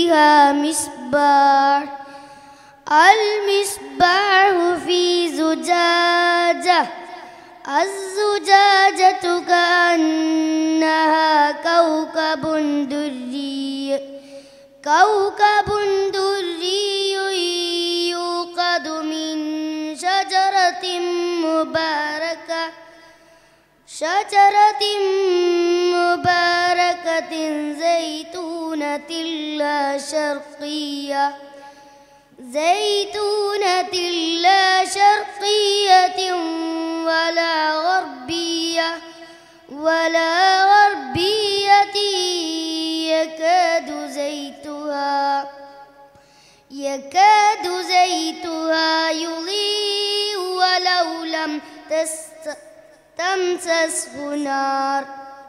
فيها مصباح المصباح في زجاجة الزجاجة كأنها كوكب دري كوكب دري يوقد من شجرة مباركة شجرة مباركة زيتونة لا شرقية زيتونة لا شرقية ولا غربية ولا غربية يكاد زيتها يكاد زيتها يضيء ولو لم تست تمسسه نار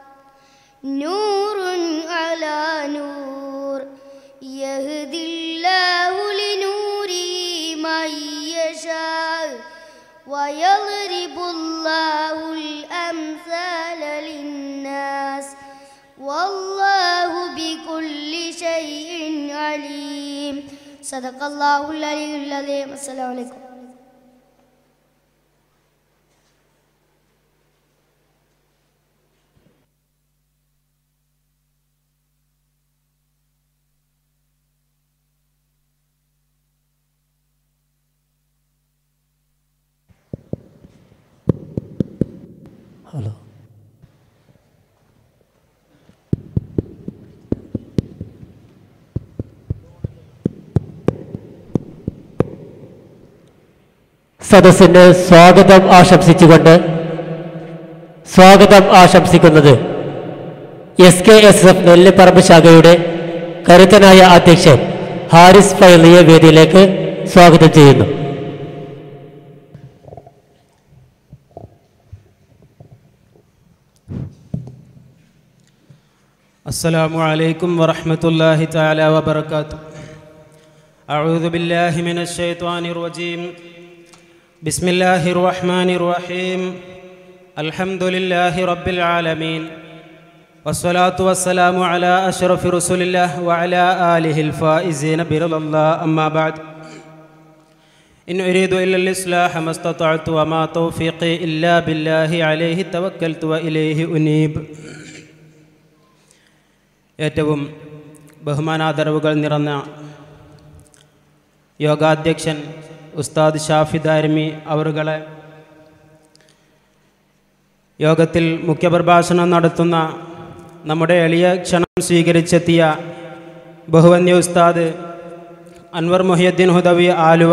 نور على نور يهدي الله لنوره من يشاء ويضرب الله الأمثال للناس والله بكل شيء عليم صدق الله العلي العظيم السلام عليكم hello സദസ്സിന് സ്വാഗതം ആശംസിച്ചുകൊണ്ട് സ്വാഗതം ആശംസിക്കുന്നത് S K S F Nelliparamba ശാഖയുടെ കരുത്തനായ അധ്യക്ഷൻ ഹാരിസ് ഫൈലിയെ വേദിയിലേക്ക് സ്വാഗതം ചെയ്യുന്നു السلام عليكم ورحمة الله تعالى وبركاته أعوذ بالله من الشيطان الرجيم بسم الله الرحمن الرحيم الحمد لله رب العالمين والصلاة والسلام على أشرف رسول الله وعلى آله الفائزين برضا الله أما بعد إن أريد إلا الإصلاح ما استطعت وما توفيقي إلا بالله عليه توكلت وإليه أنيب ഏറ്റവും ബഹുമാനാദരവുകൾ നിറഞ്ഞ യോഗാധ്യക്ഷൻ ഉസ്താദ് ഷാഫി ദാരിമി അവറുകളെ യോഗത്തിൽ മുഖ്യപ്രഭാഷണം നടത്തുന്ന നമ്മുടെ എളിയ ക്ഷണം സ്വീകരിച്ചെത്തിയ ബഹുവന്യ ഉസ്താദ് അൻവർ മൊഹിയുദ്ദീൻ ഹുദവി ആലുവ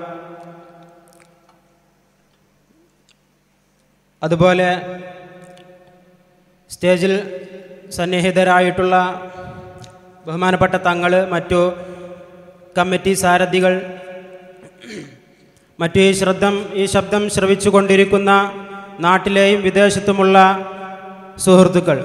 അതുപോലെ സ്റ്റേജിൽ സന്നിഹിതരായിട്ടുള്ള ബഹുമാനപ്പെട്ട തങ്ങൾ മറ്റു കമ്മിറ്റി സാരഥികൾ മറ്റു ഈ ശ്രദ്ധം ഈ ശബ്ദം ശ്രവിച്ചു കൊണ്ടിരിക്കുന്ന നാട്ടിലെയും വിദേശത്തുമുള്ള സുഹൃത്തുക്കൾ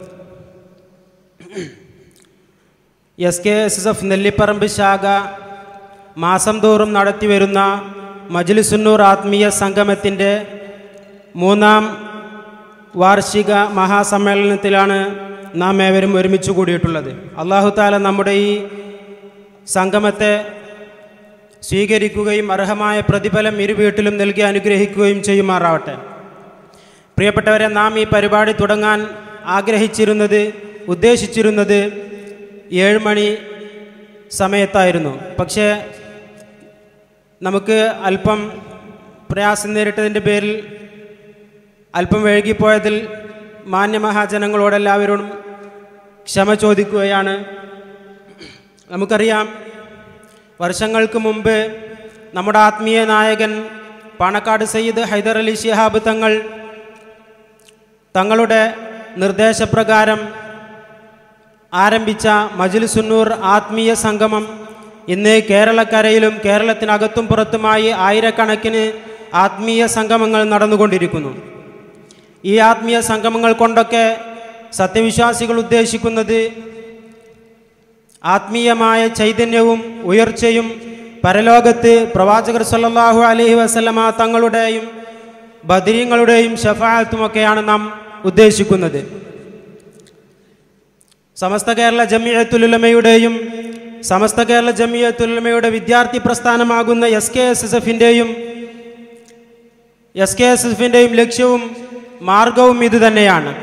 S K S S F Nellipparamb ശാഖ മാസം തോറും നടത്തിവരുന്ന മജ്ലിസുന്നൂർ ആത്മീയ സംഗമത്തിൻ്റെ മൂന്നാം വാർഷിക മഹാസമ്മേളനത്തിലാണ് നാം ഏവരും ഒരുമിച്ച് കൂടിയിട്ടുള്ളത് അള്ളാഹു താല നമ്മുടെ ഈ സംഗമത്തെ സ്വീകരിക്കുകയും അർഹമായ പ്രതിഫലം ഇരു വീട്ടിലും നൽകി അനുഗ്രഹിക്കുകയും ചെയ്യുമാറാവട്ടെ പ്രിയപ്പെട്ടവരെ നാം ഈ പരിപാടി തുടങ്ങാൻ ആഗ്രഹിച്ചിരുന്നത് ഉദ്ദേശിച്ചിരുന്നത് ഏഴ് മണി സമയത്തായിരുന്നു പക്ഷേ നമുക്ക് അല്പം പ്രയാസം നേരിട്ടതിൻ്റെ പേരിൽ അല്പം വൈകിപ്പോയതിൽ മാന്യമഹാജനങ്ങളോടെല്ലാവരോടും ക്ഷമ ചോദിക്കുകയാണ് നമുക്കറിയാം വർഷങ്ങൾക്ക് മുമ്പ് നമ്മുടെ ആത്മീയ നായകൻ പാണക്കാട് സയ്യിദ് ഹൈദർ അലി ശിഹാബ് തങ്ങൾ തങ്ങളുടെ നിർദ്ദേശപ്രകാരം ആരംഭിച്ച മജിൽസുന്നൂർ ആത്മീയ സംഗമം ഇന്ന് കേരളക്കരയിലും കേരളത്തിനകത്തും പുറത്തുമായി ആയിരക്കണക്കിന് ആത്മീയ സംഗമങ്ങൾ നടന്നുകൊണ്ടിരിക്കുന്നു ഈ ആത്മീയ സംഗമങ്ങൾ കൊണ്ടൊക്കെ സത്യവിശ്വാസികൾ ഉദ്ദേശിക്കുന്നത് ആത്മീയമായ ചൈതന്യവും ഉയർച്ചയും പരലോകത്ത് പ്രവാചകർ സല്ലല്ലാഹു അലൈഹി വസല്ലമ തങ്ങളുടെയും ബദരീങ്ങളുടെയും ഷഫായത്തുമൊക്കെയാണ് നാം ഉദ്ദേശിക്കുന്നത് സമസ്ത കേരള ജമിയത്തുലുലമയുടെയും സമസ്ത കേരള ജമിയത്തുലമയുടെ വിദ്യാർത്ഥി പ്രസ്ഥാനമാകുന്ന എസ് കെ എസ് എസ് എഫിൻ്റെയും എസ് കെ എസ് എഫിൻ്റെയും ലക്ഷ്യവും മാർഗവും ഇതുതന്നെയാണ്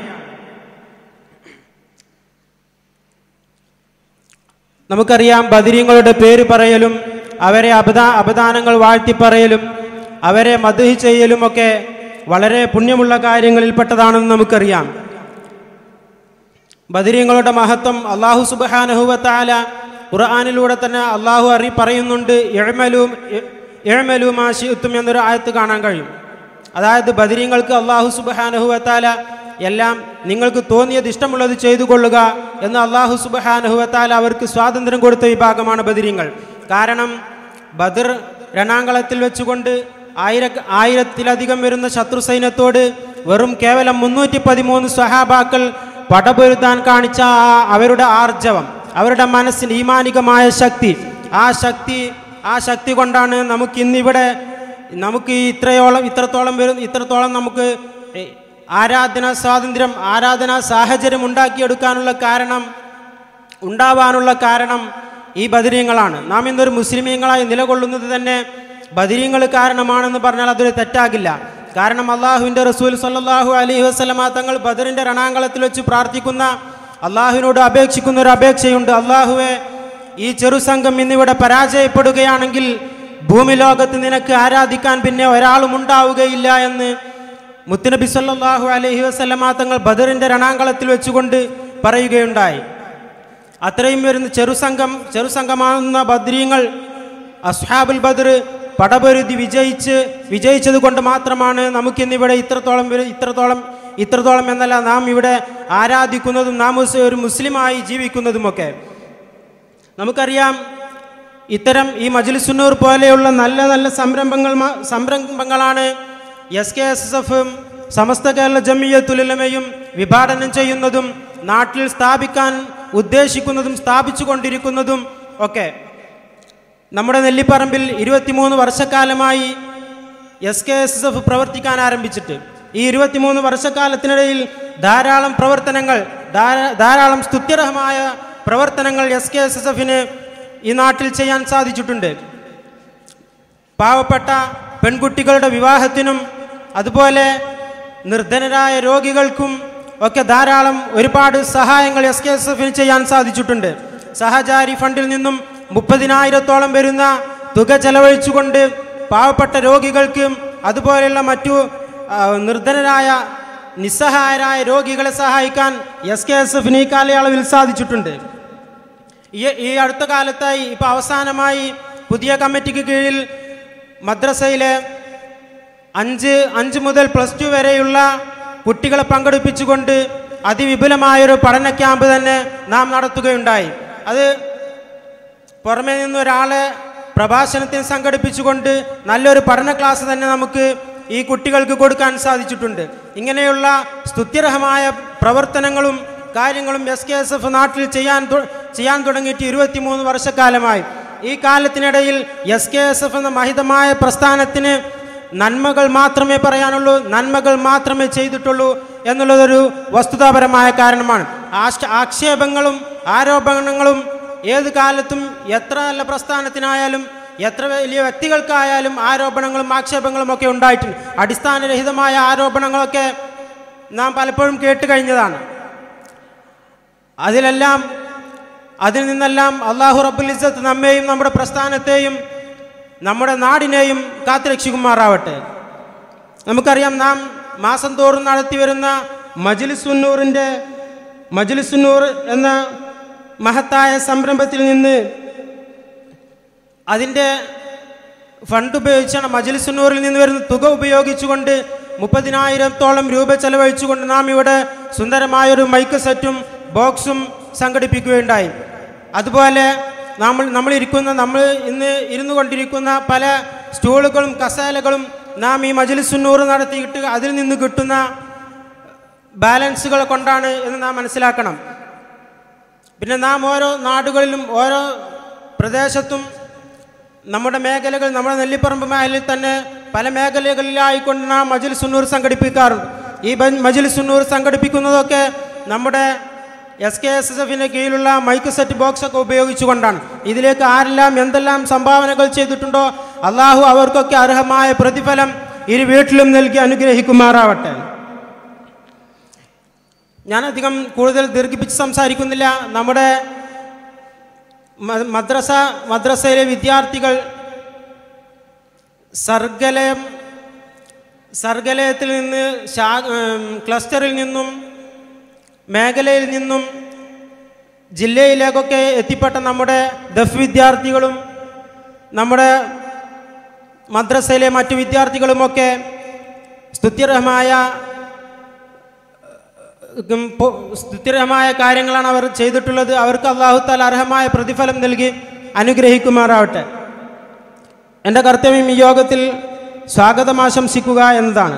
നമുക്കറിയാം ബദിരീങ്ങളുടെ പേര് പറയലും അവരെ അപദാ അപദാനങ്ങൾ വാഴ്ത്തി പറയലും അവരെ മധുഹി ചെയ്യലുമൊക്കെ വളരെ പുണ്യമുള്ള കാര്യങ്ങളിൽപ്പെട്ടതാണെന്ന് നമുക്കറിയാം ബദിരീങ്ങളുടെ മഹത്വം അള്ളാഹു സുബാനഹുവത്താല ഖുർആാനിലൂടെ തന്നെ അള്ളാഹു അറി പറയുന്നുണ്ട് എഴമലും എഴമലും ആശിത്തും എന്നൊരു ആയത്ത് കാണാൻ കഴിയും അതായത് ബദിരീങ്ങൾക്ക് അള്ളാഹു സുബാനഹുവത്താല എല്ലാം നിങ്ങൾക്ക് തോന്നിയത് ഇഷ്ടമുള്ളത് ചെയ്തു കൊള്ളുക എന്ന് അള്ളാഹു സുബാനഹുവത്താല അവർക്ക് സ്വാതന്ത്ര്യം കൊടുത്ത വിഭാഗമാണ് ബദിരീങ്ങൾ കാരണം ബദർ രണാങ്കളത്തിൽ വെച്ചുകൊണ്ട് ആയിര ആയിരത്തിലധികം വരുന്ന ശത്രു സൈന്യത്തോട് വെറും കേവലം മുന്നൂറ്റി പതിമൂന്ന് സ്വഹാബാക്കൾ പടപൊരുത്താൻ കാണിച്ച ആ അവരുടെ ആർജവം അവരുടെ മനസ്സിന് ഈമാനികമായ ശക്തി ആ ശക്തി ആ ശക്തി കൊണ്ടാണ് നമുക്ക് ഇന്നിവിടെ നമുക്ക് ഈ ഇത്രയോളം ഇത്രത്തോളം വരും ഇത്രത്തോളം നമുക്ക് എ, ആരാധനാ സ്വാതന്ത്ര്യം ആരാധനാ സാഹചര്യം ഉണ്ടാക്കിയെടുക്കാനുള്ള കാരണം ഉണ്ടാവാനുള്ള കാരണം ഈ ബദിരീങ്ങളാണ് നാം ഇന്നൊരു മുസ്ലിമീങ്ങളായി നിലകൊള്ളുന്നത് തന്നെ ബദിരീങ്ങൾ കാരണമാണെന്ന് പറഞ്ഞാൽ അതൊരു തെറ്റാകില്ല കാരണം അള്ളാഹുവിൻ്റെ റസൂൽ സല്ലാഹു അലൈഹി വസ്ലമ തങ്ങൾ ബദറിൻ്റെ രണാങ്കളത്തിൽ വെച്ച് പ്രാർത്ഥിക്കുന്ന അള്ളാഹുവിനോട് അപേക്ഷിക്കുന്ന ഒരു അപേക്ഷയുണ്ട് അള്ളാഹുവെ ഈ ചെറുസംഘം ഇന്നിവിടെ പരാജയപ്പെടുകയാണെങ്കിൽ ഭൂമി ലോകത്ത് നിനക്ക് ആരാധിക്കാൻ പിന്നെ ഒരാളും ഉണ്ടാവുകയില്ല എന്ന് മുത്തുനബി സല്ലാഹു അലൈഹി വസ്ലമ തങ്ങൾ ബദറിൻ്റെ രണാങ്കളത്തിൽ വെച്ചുകൊണ്ട് പറയുകയുണ്ടായി അത്രയും വരുന്ന ചെറുസംഘം ചെറുസംഘമാകുന്ന ബദ്രീങ്ങൾ അസ്ഹാബുൽ ബദർ പടപൊരുതി വിജയിച്ച് വിജയിച്ചത് കൊണ്ട് മാത്രമാണ് നമുക്കിന്നിവിടെ ഇത്രത്തോളം വരു- ഇത്രത്തോളം ഇത്രത്തോളം എന്നല്ല നാം ഇവിടെ ആരാധിക്കുന്നതും നാം ഒരു- ഒരു മുസ്ലിമായി ജീവിക്കുന്നതുമൊക്കെ നമുക്കറിയാം ഇത്തരം ഈ മജ്ലിസുന്നൂർ പോലെയുള്ള നല്ല നല്ല സംരംഭങ്ങൾ മ- സംരംഭങ്ങളാണ് എസ് കെ എസ് എസ് എഫും സമസ്ത കേരള ജമിയത്തുലമയും വിഭാടനം ചെയ്യുന്നതും നാട്ടിൽ സ്ഥാപിക്കാൻ ഉദ്ദേശിക്കുന്നതും സ്ഥാപിച്ചു കൊണ്ടിരിക്കുന്നതും ഒക്കെ നമ്മുടെ നെല്ലിപ്പറമ്പിൽ ഇരുപത്തിമൂന്ന് വർഷക്കാലമായി S K S S F പ്രവർത്തിക്കാൻ ആരംഭിച്ചിട്ട് ഈ ഇരുപത്തിമൂന്ന് വർഷക്കാലത്തിനിടയിൽ ധാരാളം പ്രവർത്തനങ്ങൾ ധാരാ- ധാരാളം സ്തുത്യർഹമായ പ്രവർത്തനങ്ങൾ എസ് കെ എസ് എസ് എഫിന് ഈ നാട്ടിൽ ചെയ്യാൻ സാധിച്ചിട്ടുണ്ട് പാവപ്പെട്ട പെൺകുട്ടികളുടെ വിവാഹത്തിനും അതുപോലെ നിർധനരായ രോഗികൾക്കും ഒക്കെ ധാരാളം ഒരുപാട് സഹായങ്ങൾ എസ് കെ എസ് എഫിന് ചെയ്യാൻ സാധിച്ചിട്ടുണ്ട് സഹചാരി ഫണ്ടിൽ നിന്നും മുപ്പതിനായിരത്തോളം വരുന്ന തുക ചെലവഴിച്ചുകൊണ്ട് പാവപ്പെട്ട രോഗികൾക്കും അതുപോലെയുള്ള മറ്റു ആ, നിർധനരായ നിസ്സഹായരായ രോഗികളെ സഹായിക്കാൻ എസ് കെ എസ് എഫിന് ഈ കാലയളവിൽ സാധിച്ചിട്ടുണ്ട് ഈ ഈ അടുത്ത കാലത്തായി ഇപ്പോൾ അവസാനമായി പുതിയ കമ്മിറ്റിക്ക് കീഴിൽ മദ്രസയിലെ അഞ്ച് അഞ്ച് മുതൽ പ്ലസ് ടു വരെയുള്ള കുട്ടികളെ പങ്കെടുപ്പിച്ചുകൊണ്ട് അതിവിപുലമായൊരു പഠന ക്യാമ്പ് തന്നെ നാം നടത്തുകയുണ്ടായി അത് പുറമേ നിന്ന് ഒരാളെ പ്രഭാഷണത്തിന് സംഘടിപ്പിച്ചുകൊണ്ട് നല്ലൊരു പഠന ക്ലാസ് തന്നെ നമുക്ക് ഈ കുട്ടികൾക്ക് കൊടുക്കാൻ സാധിച്ചിട്ടുണ്ട് ഇങ്ങനെയുള്ള സ്തുത്യർഹമായ പ്രവർത്തനങ്ങളും കാര്യങ്ങളും എസ് കെ എസ് എഫ് നാട്ടിൽ ചെയ്യാൻ തു- ചെയ്യാൻ തുടങ്ങിയിട്ട് ഇരുപത്തിമൂന്ന് വർഷക്കാലമായി ഈ കാലത്തിനിടയിൽ എസ് കെ എസ് എഫ് എന്ന മഹിതമായ പ്രസ്ഥാനത്തിന് നന്മകൾ മാത്രമേ പറയാനുള്ളൂ നന്മകൾ മാത്രമേ ചെയ്തിട്ടുള്ളൂ എന്നുള്ളതൊരു വസ്തുതാപരമായ കാരണമാണ് ആക്ഷ- ആക്ഷേപങ്ങളും ആരോപണങ്ങളും ഏത് കാലത്തും എത്ര നല്ല പ്രസ്ഥാനത്തിനായാലും എത്ര വലിയ വ്യക്തികൾക്കായാലും ആരോപണങ്ങളും ആക്ഷേപങ്ങളും ഒക്കെ ഉണ്ടായിട്ടുണ്ട് അടിസ്ഥാനരഹിതമായ ആരോപണങ്ങളൊക്കെ നാം പലപ്പോഴും കേട്ട് കഴിഞ്ഞതാണ് അതിലെല്ലാം അതിൽ നിന്നെല്ലാം അള്ളാഹു റബ്ബുൽ ഇസ്സത്ത് നമ്മെയും നമ്മുടെ പ്രസ്ഥാനത്തെയും നമ്മുടെ നാടിനെയും കാത്തുരക്ഷിക്കുമാറാവട്ടെ നമുക്കറിയാം നാം മാസം തോറും നടത്തി വരുന്ന മജ്ലിസുന്നൂറിൻ്റെ മജ്ലിസുന്നൂർ എന്ന മഹത്തായ സംരംഭത്തിൽ നിന്ന് അതിൻ്റെ ഫണ്ട് ഉപയോഗിച്ചാണ് മജ്ലിസുന്നൂറിൽ നിന്ന് വരുന്ന തുക ഉപയോഗിച്ചുകൊണ്ട് മുപ്പതിനായിരത്തോളം രൂപ ചെലവഴിച്ചുകൊണ്ട് നാം ഇവിടെ സുന്ദരമായൊരു മൈക്ക് സെറ്റും ബോക്സും സംഘടിപ്പിക്കുകയുണ്ടായി അതുപോലെ നമ്മൾ നമ്മൾ ഇരിക്കുന്ന നമ്മൾ ഇന്ന് ഇരുന്നു കൊണ്ടിരിക്കുന്ന പല സ്റ്റൂളുകളും കസേലകളും നാം ഈ മജ്ലിസുന്നൂർ നടത്തിയിട്ട് അതിൽ നിന്ന് കിട്ടുന്ന ബാലൻസുകൾ കൊണ്ടാണ് എന്ന് നാം മനസ്സിലാക്കണം പിന്നെ നാം ഓരോ നാടുകളിലും ഓരോ പ്രദേശത്തും നമ്മുടെ മേഖലകൾ നമ്മുടെ നെല്ലിപ്പറമ്പ് മേഖലയിൽ തന്നെ പല മേഖലകളിലായിക്കൊണ്ട് നാം മജിൽ സുന്നൂർ സംഘടിപ്പിക്കാറുണ്ട് ഈ ബ- മജിൽ സുന്നൂർ സംഘടിപ്പിക്കുന്നതൊക്കെ നമ്മുടെ എസ് കെ എസ് എസ് എഫിൻ്റെ കീഴിലുള്ള മൈക്ക് സെറ്റ് ബോക്സ് ഒക്കെ ഉപയോഗിച്ചുകൊണ്ടാണ് ഇതിലേക്ക് ആരെല്ലാം എന്തെല്ലാം സംഭാവനകൾ ചെയ്തിട്ടുണ്ടോ അള്ളാഹു അവർക്കൊക്കെ അർഹമായ പ്രതിഫലം ഇരു വീട്ടിലും നൽകി അനുഗ്രഹിക്കുമാറാവട്ടെ ഞാനധികം കൂടുതൽ ദീർഘിപ്പിച്ച് സംസാരിക്കുന്നില്ല നമ്മുടെ മ- മദ്രസ മദ്രസയിലെ വിദ്യാർത്ഥികൾ സർഗലയം സർഗലയത്തിൽ നിന്ന് ശാ ഉം, ക്ലസ്റ്ററിൽ നിന്നും മേഖലയിൽ നിന്നും ജില്ലയിലേക്കൊക്കെ എത്തിപ്പെട്ട നമ്മുടെ ദഫ് വിദ്യാർത്ഥികളും നമ്മുടെ മദ്രസയിലെ മറ്റു വിദ്യാർത്ഥികളുമൊക്കെ സ്തുത്യർഹമായ ഉം, പൊ- സ്തുത്യർഹമായ കാര്യങ്ങളാണ് അവർ ചെയ്തിട്ടുള്ളത് അവർക്ക് അള്ളാഹുത്താൽ അർഹമായ പ്രതിഫലം നൽകി അനുഗ്രഹിക്കുമാറാവട്ടെ എൻ്റെ കർത്തവ്യം ഈ യോഗത്തിൽ സ്വാഗതം ആശംസിക്കുക എന്നതാണ്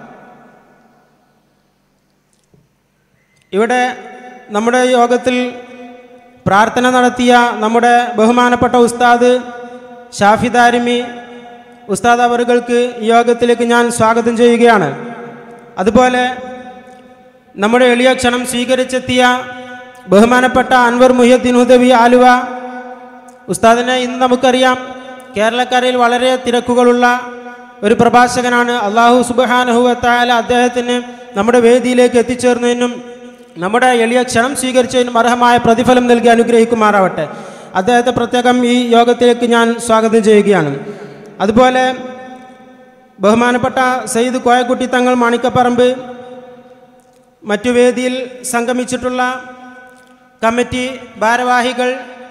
ഇവിടെ നമ്മുടെ യോഗത്തിൽ പ്രാർത്ഥന നടത്തിയ നമ്മുടെ ബഹുമാനപ്പെട്ട ഉസ്താദ് ഷാഫി ദാരിമി ഉസ്താദ് അവറുകൾക്ക് ഈ യോഗത്തിലേക്ക് ഞാൻ സ്വാഗതം ചെയ്യുകയാണ് അതുപോലെ നമ്മുടെ എളിയ ക്ഷണം സ്വീകരിച്ചെത്തിയ ബഹുമാനപ്പെട്ട അൻവർ മുഹ്യദ്ദീൻ ഹുദവി ആലുവ ഉസ്താദിനെ ഇന്ന് നമുക്കറിയാം കേരളക്കരയിൽ വളരെ തിരക്കുകളുള്ള ഒരു പ്രഭാഷകനാണ് അള്ളാഹു സുബാനഹുവത്തായ അദ്ദേഹത്തിന് നമ്മുടെ വേദിയിലേക്ക് എത്തിച്ചേർന്നതിനും നമ്മുടെ എളിയ ക്ഷണം സ്വീകരിച്ചതിനും അർഹമായ പ്രതിഫലം നൽകി അനുഗ്രഹിക്കുമാറാവട്ടെ അദ്ദേഹത്തെ പ്രത്യേകം ഈ യോഗത്തിലേക്ക് ഞാൻ സ്വാഗതം ചെയ്യുകയാണ് അതുപോലെ ബഹുമാനപ്പെട്ട സയ്യിദ് കോയക്കുട്ടി തങ്ങൾ മാണിക്കപ്പറമ്പ് മറ്റു വേദിയിൽ സംഗമിച്ചിട്ടുള്ള കമ്മിറ്റി ഭാരവാഹികൾ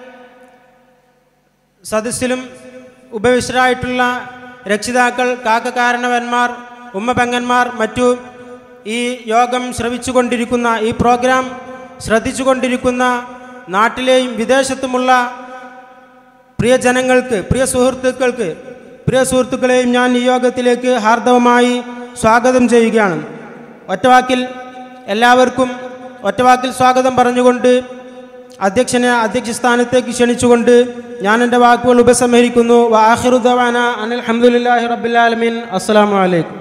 സദസ്സിലും ഉപവിഷ്ടരായിട്ടുള്ള രക്ഷിതാക്കൾ കാക്കകാരണവന്മാർ ഉമ്മപെങ്ങന്മാർ മറ്റു ഈ യോഗം ശ്രവിച്ചുകൊണ്ടിരിക്കുന്ന ഈ പ്രോഗ്രാം ശ്രദ്ധിച്ചുകൊണ്ടിരിക്കുന്ന നാട്ടിലെയും വിദേശത്തുമുള്ള പ്രിയ ജനങ്ങൾക്ക് പ്രിയ സുഹൃത്തുക്കൾക്ക് പ്രിയ സുഹൃത്തുക്കളെയും ഞാൻ ഈ യോഗത്തിലേക്ക് ഹാർദവമായി സ്വാഗതം ചെയ്യുകയാണ് ഒറ്റവാക്കിൽ എല്ലാവർക്കും ഒറ്റവാക്കിൽ സ്വാഗതം പറഞ്ഞുകൊണ്ട് അധ്യക്ഷനെ അധ്യക്ഷ സ്ഥാനത്തേക്ക് ക്ഷണിച്ചുകൊണ്ട് ഞാൻ എൻ്റെ വാക്കുകൾ ഉപസംഹരിക്കുന്നു വാഹിറുദ്ദവാന അനിൽ അഹമ്മദില്ലാഹി റബ്ബുലാലമീൻ അസ്സലാമു അലൈക്കും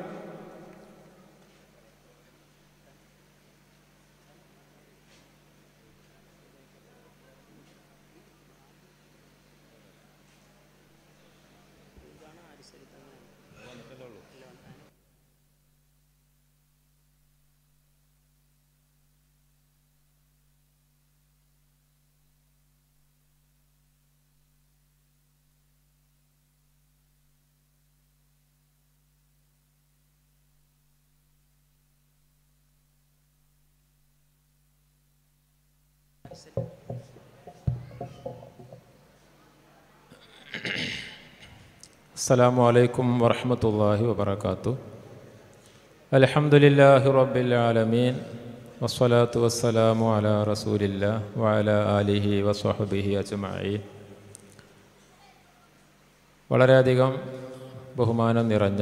السلام عليكم ورحمة الله وبركاته الحمد لله رب العالمين والصلاة والسلام على رسول الله وعلى آله وصحبه أجمعين വളരെയധികം ബഹുമാനം നിറഞ്ഞ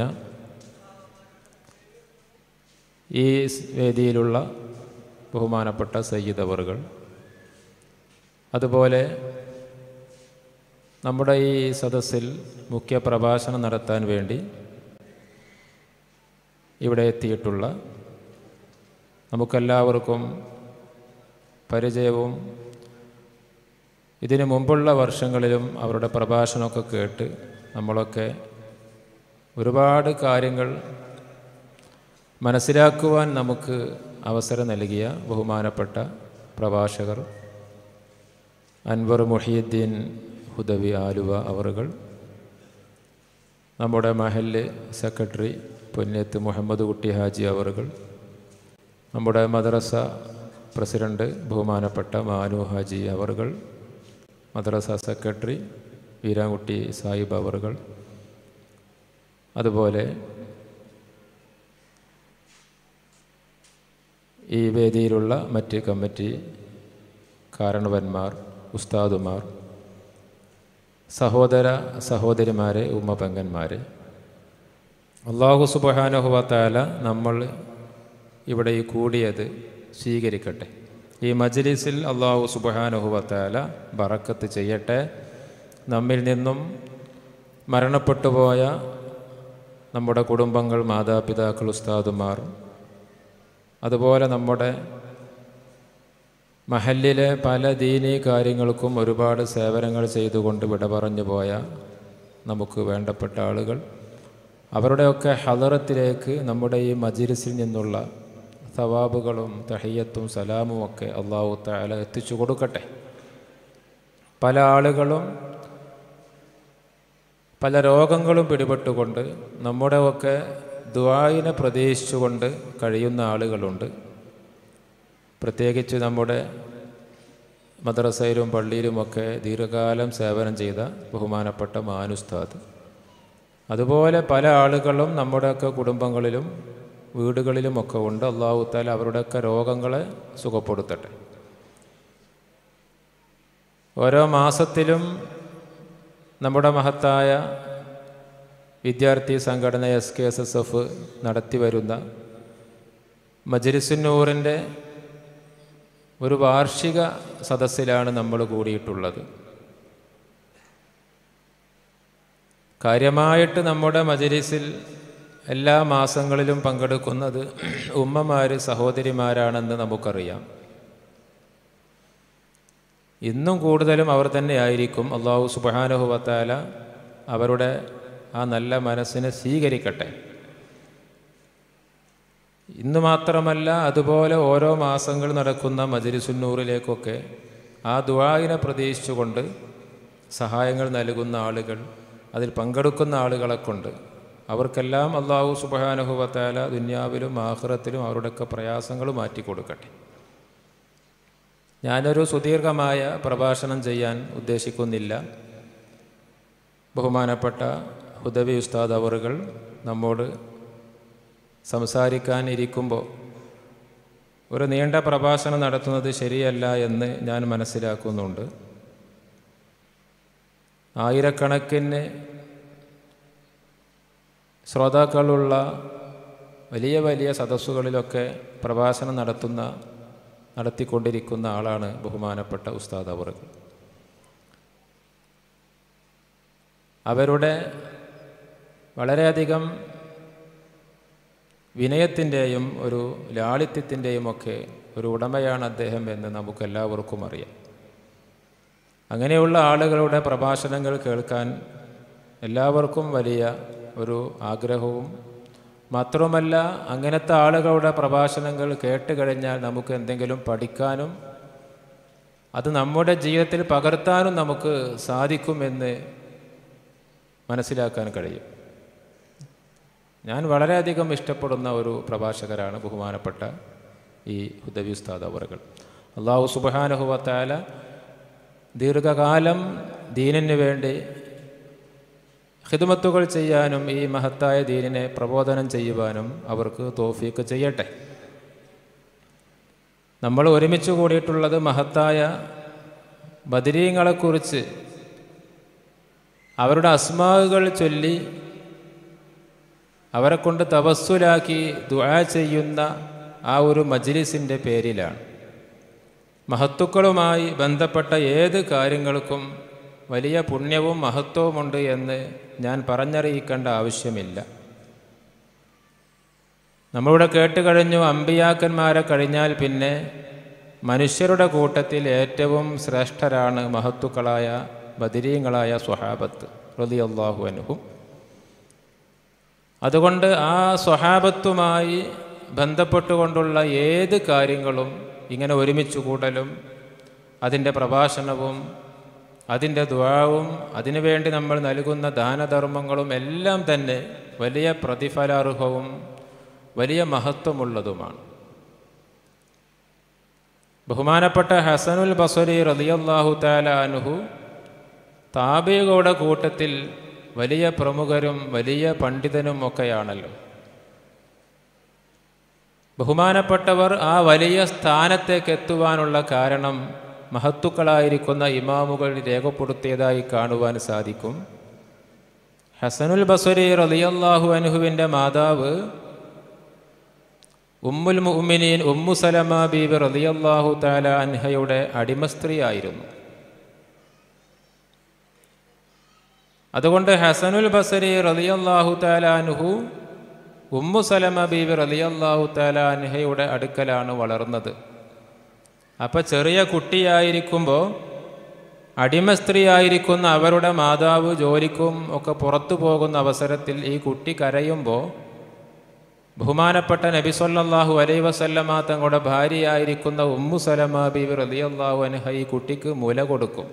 ഈ സ് വേദിയിലുള്ള ബഹുമാനപ്പെട്ട സയ്യിദ് അവറുകൾ അതുപോലെ നമ്മുടെ ഈ സദസ്സിൽ മുഖ്യ പ്രഭാഷണം നടത്താൻ വേണ്ടി ഇവിടെ എത്തിയിട്ടുള്ള നമുക്കെല്ലാവർക്കും പരിചയവും ഇതിനു മുമ്പുള്ള വർഷങ്ങളിലും അവരുടെ പ്രഭാഷണമൊക്കെ കേട്ട് നമ്മളൊക്കെ ഒരുപാട് കാര്യങ്ങൾ മനസ്സിലാക്കുവാൻ നമുക്ക് അവസരം നൽകിയ ബഹുമാനപ്പെട്ട പ്രഭാഷകർ അൻവർ മുഹിയുദ്ദീൻ ഹുദവി ആലുവ അവറുകൾ നമ്മുടെ മഹല് സെക്രട്ടറി പൊന്നേത്ത് മുഹമ്മദ് കുട്ടി ഹാജി അവറുകൾ നമ്മുടെ മദ്രസ പ്രസിഡന്റ് ബഹുമാനപ്പെട്ട മാനു ഹാജി അവറുകൾ മദ്രസ സെക്രട്ടറി വീരാൻകുട്ടി സാഹിബ് അവറുകൾ അതുപോലെ ഈ വേദിയിലുള്ള മറ്റ് കമ്മിറ്റി കാരണവന്മാർ ഉസ്താദുമാർ സഹോദര സഹോദരിമാരെ ഉമ്മപെങ്ങന്മാരെ അള്ളാഹു സുബഹാനുഹുവത്താല നമ്മൾ ഇവിടെ ഈ കൂടിയത് സ്വീകരിക്കട്ടെ ഈ മജ്ലിസിൽ അള്ളാഹു സുബഹാനുഹുവത്താല ബറക്കത്ത് ചെയ്യട്ടെ നമ്മിൽ നിന്നും മരണപ്പെട്ടു പോയ നമ്മുടെ കുടുംബങ്ങൾ മാതാപിതാക്കൾ ഉസ്താദുമാർ അതുപോലെ നമ്മുടെ മഹല്ലിലെ പല ദീനീ കാര്യങ്ങൾക്കും ഒരുപാട് സേവനങ്ങൾ ചെയ്തുകൊണ്ട് വിട പറഞ്ഞു പോയ നമുക്ക് വേണ്ടപ്പെട്ട ആളുകൾ അവരുടെയൊക്കെ ഹലറത്തിലേക്ക് നമ്മുടെ ഈ മജിലിസിൽ നിന്നുള്ള സവാബുകളും തഹയ്യത്തും സലാമും ഒക്കെ അള്ളാഹു താല എത്തിച്ചു കൊടുക്കട്ടെ പല ആളുകളും പല രോഗങ്ങളും പിടിപെട്ടുകൊണ്ട് നമ്മുടെയൊക്കെ ദ്വായിനെ പ്രതീക്ഷിച്ചുകൊണ്ട് കഴിയുന്ന ആളുകളുണ്ട് പ്രത്യേകിച്ച് നമ്മുടെ മദ്രസയിലും പള്ളിയിലുമൊക്കെ ദീർഘകാലം സേവനം ചെയ്ത ബഹുമാനപ്പെട്ട മാനുസ്താദ് അതുപോലെ പല ആളുകളും നമ്മുടെയൊക്കെ കുടുംബങ്ങളിലും വീടുകളിലുമൊക്കെ ഉണ്ട് അള്ളാഹു താല അവരുടെയൊക്കെ രോഗങ്ങളെ സുഖപ്പെടുത്തട്ടെ ഓരോ മാസത്തിലും നമ്മുടെ മഹത്തായ വിദ്യാർത്ഥി സംഘടന S K S S F നടത്തി വരുന്ന മജലിസുന്നൂറിൻ്റെ ഒരു വാർഷിക സദസ്സിലാണ് നമ്മൾ കൂടിയിട്ടുള്ളത് കാര്യമായിട്ട് നമ്മുടെ മജലിസിൽ എല്ലാ മാസങ്ങളിലും പങ്കെടുക്കുന്നത് ഉമ്മമാർ സഹോദരിമാരാണെന്ന് നമുക്കറിയാം ഇന്നും കൂടുതലും അവർ തന്നെ ആയിരിക്കും അള്ളാഹു സുബാനുഹുവത്താല അവരുടെ ആ നല്ല മനസ്സിനെ സ്വീകരിക്കട്ടെ ഇന്ന് മാത്രമല്ല അതുപോലെ ഓരോ മാസങ്ങൾ നടക്കുന്ന മജലിസുന്നൂറിലേക്കൊക്കെ ആ ദുവായിനെ പ്രതീക്ഷിച്ചുകൊണ്ട് സഹായങ്ങൾ നൽകുന്ന ആളുകൾ അതിൽ പങ്കെടുക്കുന്ന ആളുകളെ കൊണ്ട് അവർക്കെല്ലാം അള്ളാഹു സുബാനുഹുവത്താല ദുന്യാവിലും ആഹ്റത്തിലും അവരുടെയൊക്കെ പ്രയാസങ്ങൾ മാറ്റിക്കൊടുക്കട്ടെ ഞാനൊരു സുദീർഘമായ പ്രഭാഷണം ചെയ്യാൻ ഉദ്ദേശിക്കുന്നില്ല ബഹുമാനപ്പെട്ട ഹുദവി ഉസ്താദ് അവറുകൾ നമ്മോട് സംസാരിക്കാൻ ഇരിക്കുമ്പോൾ ഒരു നീണ്ട പ്രഭാഷണം നടത്തുന്നത് ശരിയല്ല എന്ന് ഞാൻ മനസ്സിലാക്കുന്നുണ്ട് ആയിരക്കണക്കിന് ശ്രോതാക്കളുള്ള വലിയ വലിയ സദസ്സുകളിലൊക്കെ പ്രഭാഷണം നടത്തുന്ന നടത്തിക്കൊണ്ടിരിക്കുന്ന ആളാണ് ബഹുമാനപ്പെട്ട ഉസ്താദ് അവറുകൾ അവരുടെ വളരെയധികം വിനയത്തിൻ്റെയും ഒരു ലാളിത്യത്തിൻ്റെയും ഒക്കെ ഒരു ഉടമയാണ് അദ്ദേഹം എന്ന് നമുക്കെല്ലാവർക്കും അറിയാം അങ്ങനെയുള്ള ആളുകളുടെ പ്രഭാഷണങ്ങൾ കേൾക്കാൻ എല്ലാവർക്കും വലിയ ഒരു ആഗ്രഹവും മാത്രവുമല്ല അങ്ങനത്തെ ആളുകളുടെ പ്രഭാഷണങ്ങൾ കേട്ട് കഴിഞ്ഞാൽ നമുക്ക് എന്തെങ്കിലും പഠിക്കാനും അത് നമ്മുടെ ജീവിതത്തിൽ പകർത്താനും നമുക്ക് സാധിക്കുമെന്ന് മനസ്സിലാക്കാൻ കഴിയും ഞാൻ വളരെയധികം ഇഷ്ടപ്പെടുന്ന ഒരു പ്രഭാഷകരാണ് ബഹുമാനപ്പെട്ട ഈ ഹുദവി ഉസ്താദ് അവറുകൾ അള്ളാഹു സുബാനഹുവത്താല ദീർഘകാലം ദീനിന് വേണ്ടി ഹിദമത്തുകൾ ചെയ്യാനും ഈ മഹത്തായ ദീനിനെ പ്രബോധനം ചെയ്യുവാനും അവർക്ക് തോഫീക്ക് ചെയ്യട്ടെ നമ്മൾ ഒരുമിച്ച് കൂടിയിട്ടുള്ളത് മഹത്തായ ബദരീങ്ങളെക്കുറിച്ച് അവരുടെ അസ്മാവുകൾ ചൊല്ലി അവരെ കൊണ്ട് തപസ്സുലാക്കി ദുആ ചെയ്യുന്ന ആ ഒരു മജ്ലിസിൻ്റെ പേരിലാണ് മഹത്തുക്കളുമായി ബന്ധപ്പെട്ട ഏത് കാര്യങ്ങൾക്കും വലിയ പുണ്യവും മഹത്വവുമുണ്ട് എന്ന് ഞാൻ പറഞ്ഞറിയിക്കേണ്ട ആവശ്യമില്ല നമ്മളിവിടെ കേട്ട് കഴിഞ്ഞു അമ്പിയാക്കന്മാരെ കഴിഞ്ഞാൽ പിന്നെ മനുഷ്യരുടെ കൂട്ടത്തിൽ ഏറ്റവും ശ്രേഷ്ഠരാണ് മഹത്തുക്കളായ ബദിരീങ്ങളായ സ്വഹാബത്ത് റളിയല്ലാഹു അനുഹും അതുകൊണ്ട് ആ സ്വഹാബത്തുമായി ബന്ധപ്പെട്ടുകൊണ്ടുള്ള ഏത് കാര്യങ്ങളും ഇങ്ങനെ ഒരുമിച്ച് കൂടലും അതിൻ്റെ പ്രഭാഷണവും അതിൻ്റെ ദ്വാവും അതിനുവേണ്ടി നമ്മൾ നൽകുന്ന ദാനധർമ്മങ്ങളും എല്ലാം തന്നെ വലിയ പ്രതിഫലാർഹവും വലിയ മഹത്വമുള്ളതുമാണ് ബഹുമാനപ്പെട്ട ഹസനുൽ ബസരി റളിയല്ലാഹു താല അനുഹു താബികളുടെ കൂട്ടത്തിൽ വലിയ പ്രമുഖരും വലിയ പണ്ഡിതനും ഒക്കെയാണല്ലോ ബഹുമാനപ്പെട്ടവർ ആ വലിയ സ്ഥാനത്തേക്ക് എത്തുവാനുള്ള കാരണം മഹത്തുക്കളായിരിക്കുന്ന ഇമാമുകൾ രേഖപ്പെടുത്തിയതായി കാണുവാൻ സാധിക്കും ഹസനുൽ ബസരി റളിയല്ലാഹു അനുഹുവിൻ്റെ മാതാവ് ഉമ്മുൽ മുഅ്മിനീൻ ഉമ്മു സലമ ബീബി റളിയല്ലാഹു താല അൻഹയുടെ അടിമസ്ത്രീ ആയിരുന്നു അതുകൊണ്ട് ഹസനുൽ ബസരി റളിയല്ലാഹു താല അനുഹു ഉമ്മു സലമ ബീബി റളിയല്ലാഹു താല അൻഹയുടെ അടുക്കലാണ് വളർന്നത് അപ്പോൾ ചെറിയ കുട്ടിയായിരിക്കുമ്പോൾ അടിമ സ്ത്രീയായിരിക്കുന്ന അവരുടെ മാതാവ് ജോലിക്കും ഒക്കെ പുറത്തു പോകുന്ന അവസരത്തിൽ ഈ കുട്ടി കരയുമ്പോൾ ബഹുമാനപ്പെട്ട നബി സല്ലല്ലാഹു അലൈ വസല്ലമ തങ്ങളുടെ ഭാര്യയായിരിക്കുന്ന ഉമ്മു സലമ ബീവി റളിയല്ലാഹു അൻഹ ഈ കുട്ടിക്ക് മുല കൊടുക്കും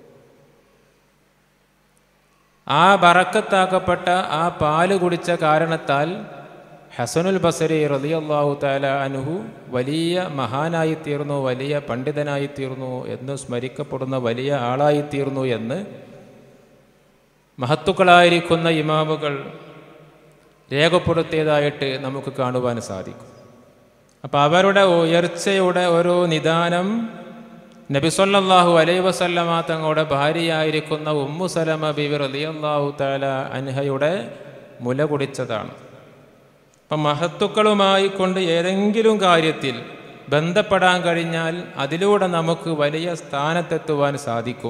ആ ബറക്കത്താക്കപ്പെട്ട ആ പാല് കുടിച്ച കാരണത്താൽ ഹസനുൽ ബസരി റളിയല്ലാഹു തആല അൻഹു വലിയ മഹാനായിത്തീർന്നു വലിയ പണ്ഡിതനായിത്തീർന്നു എന്ന് സ്മരിക്കപ്പെടുന്ന വലിയ ആളായിത്തീർന്നു എന്ന് മഹത്തുക്കളായിരിക്കുന്ന ഇമാമുകൾ രേഖപ്പെടുത്തിയതായിട്ട് നമുക്ക് കാണുവാൻ സാധിക്കും അപ്പോൾ അവരുടെ ഉയർച്ചയുടെ ഒരു നിദാനം നബിസൊല്ലാഹു അലൈ വസല്ലമ തങ്ങളുടെ ഭാര്യയായിരിക്കുന്ന ഉമ്മു സലമ ബിബി റലിയല്ലാഹു താല അൻഹയുടെ മുല കുടിച്ചതാണ് അപ്പം മഹത്തുക്കളുമായി കൊണ്ട് ഏതെങ്കിലും കാര്യത്തിൽ ബന്ധപ്പെടാൻ കഴിഞ്ഞാൽ അതിലൂടെ നമുക്ക് വലിയ സ്ഥാനത്തെത്തുവാൻ സാധിക്കും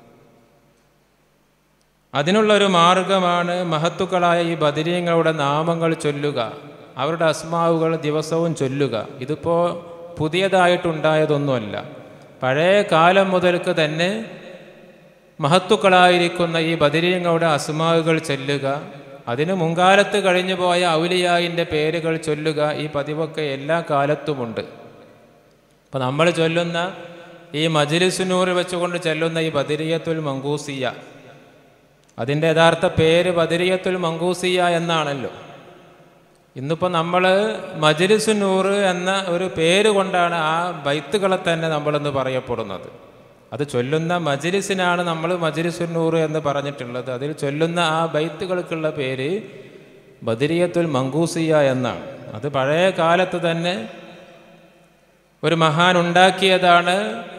അതിനുള്ളൊരു മാർഗമാണ് മഹത്തുക്കളായ ഈ ബദരീങ്ങളുടെ നാമങ്ങൾ ചൊല്ലുക അവരുടെ അസ്മാവുകൾ ദിവസവും ചൊല്ലുക ഇതിപ്പോൾ പുതിയതായിട്ടുണ്ടായതൊന്നുമല്ല പഴയ കാലം മുതൽക്ക് തന്നെ മഹത്തുക്കളായിരിക്കുന്ന ഈ ബദരീങ്ങളുടെ അസ്മാവുകൾ ചൊല്ലുക അതിന് മുൻകാലത്ത് കഴിഞ്ഞു പോയ ഔലിയായിൻ്റെ പേരുകൾ ചൊല്ലുക ഈ പതിവൊക്കെ എല്ലാ കാലത്തുമുണ്ട് അപ്പം നമ്മൾ ചൊല്ലുന്ന ഈ മജിലിസുനൂർ വെച്ചുകൊണ്ട് ചൊല്ലുന്ന ഈ ബദരിയത്തുൽ മങ്കൂസിയ അതിൻ്റെ യഥാർത്ഥ പേര് ബദരിയത്തുൽ മങ്കൂസിയ എന്നാണല്ലോ ഇന്നിപ്പോൾ നമ്മൾ മജിലിസുനൂർ എന്ന ഒരു പേര് കൊണ്ടാണ് ആ ബൈത്തുകളെ തന്നെ നമ്മളിന്ന് പറയപ്പെടുന്നത് അത് ചൊല്ലുന്ന മജിലിസിനാണ് നമ്മൾ മജിലിസുന്നൂർ എന്ന് പറഞ്ഞിട്ടുള്ളത് അതിൽ ചൊല്ലുന്ന ആ ബൈത്തുകൾക്കുള്ള പേര് ബദരിയത്തുൽ മങ്കൂസിയ എന്നാണ് അത് പഴയ കാലത്ത് തന്നെ ഒരു മഹാൻ ഉണ്ടാക്കിയതാണ്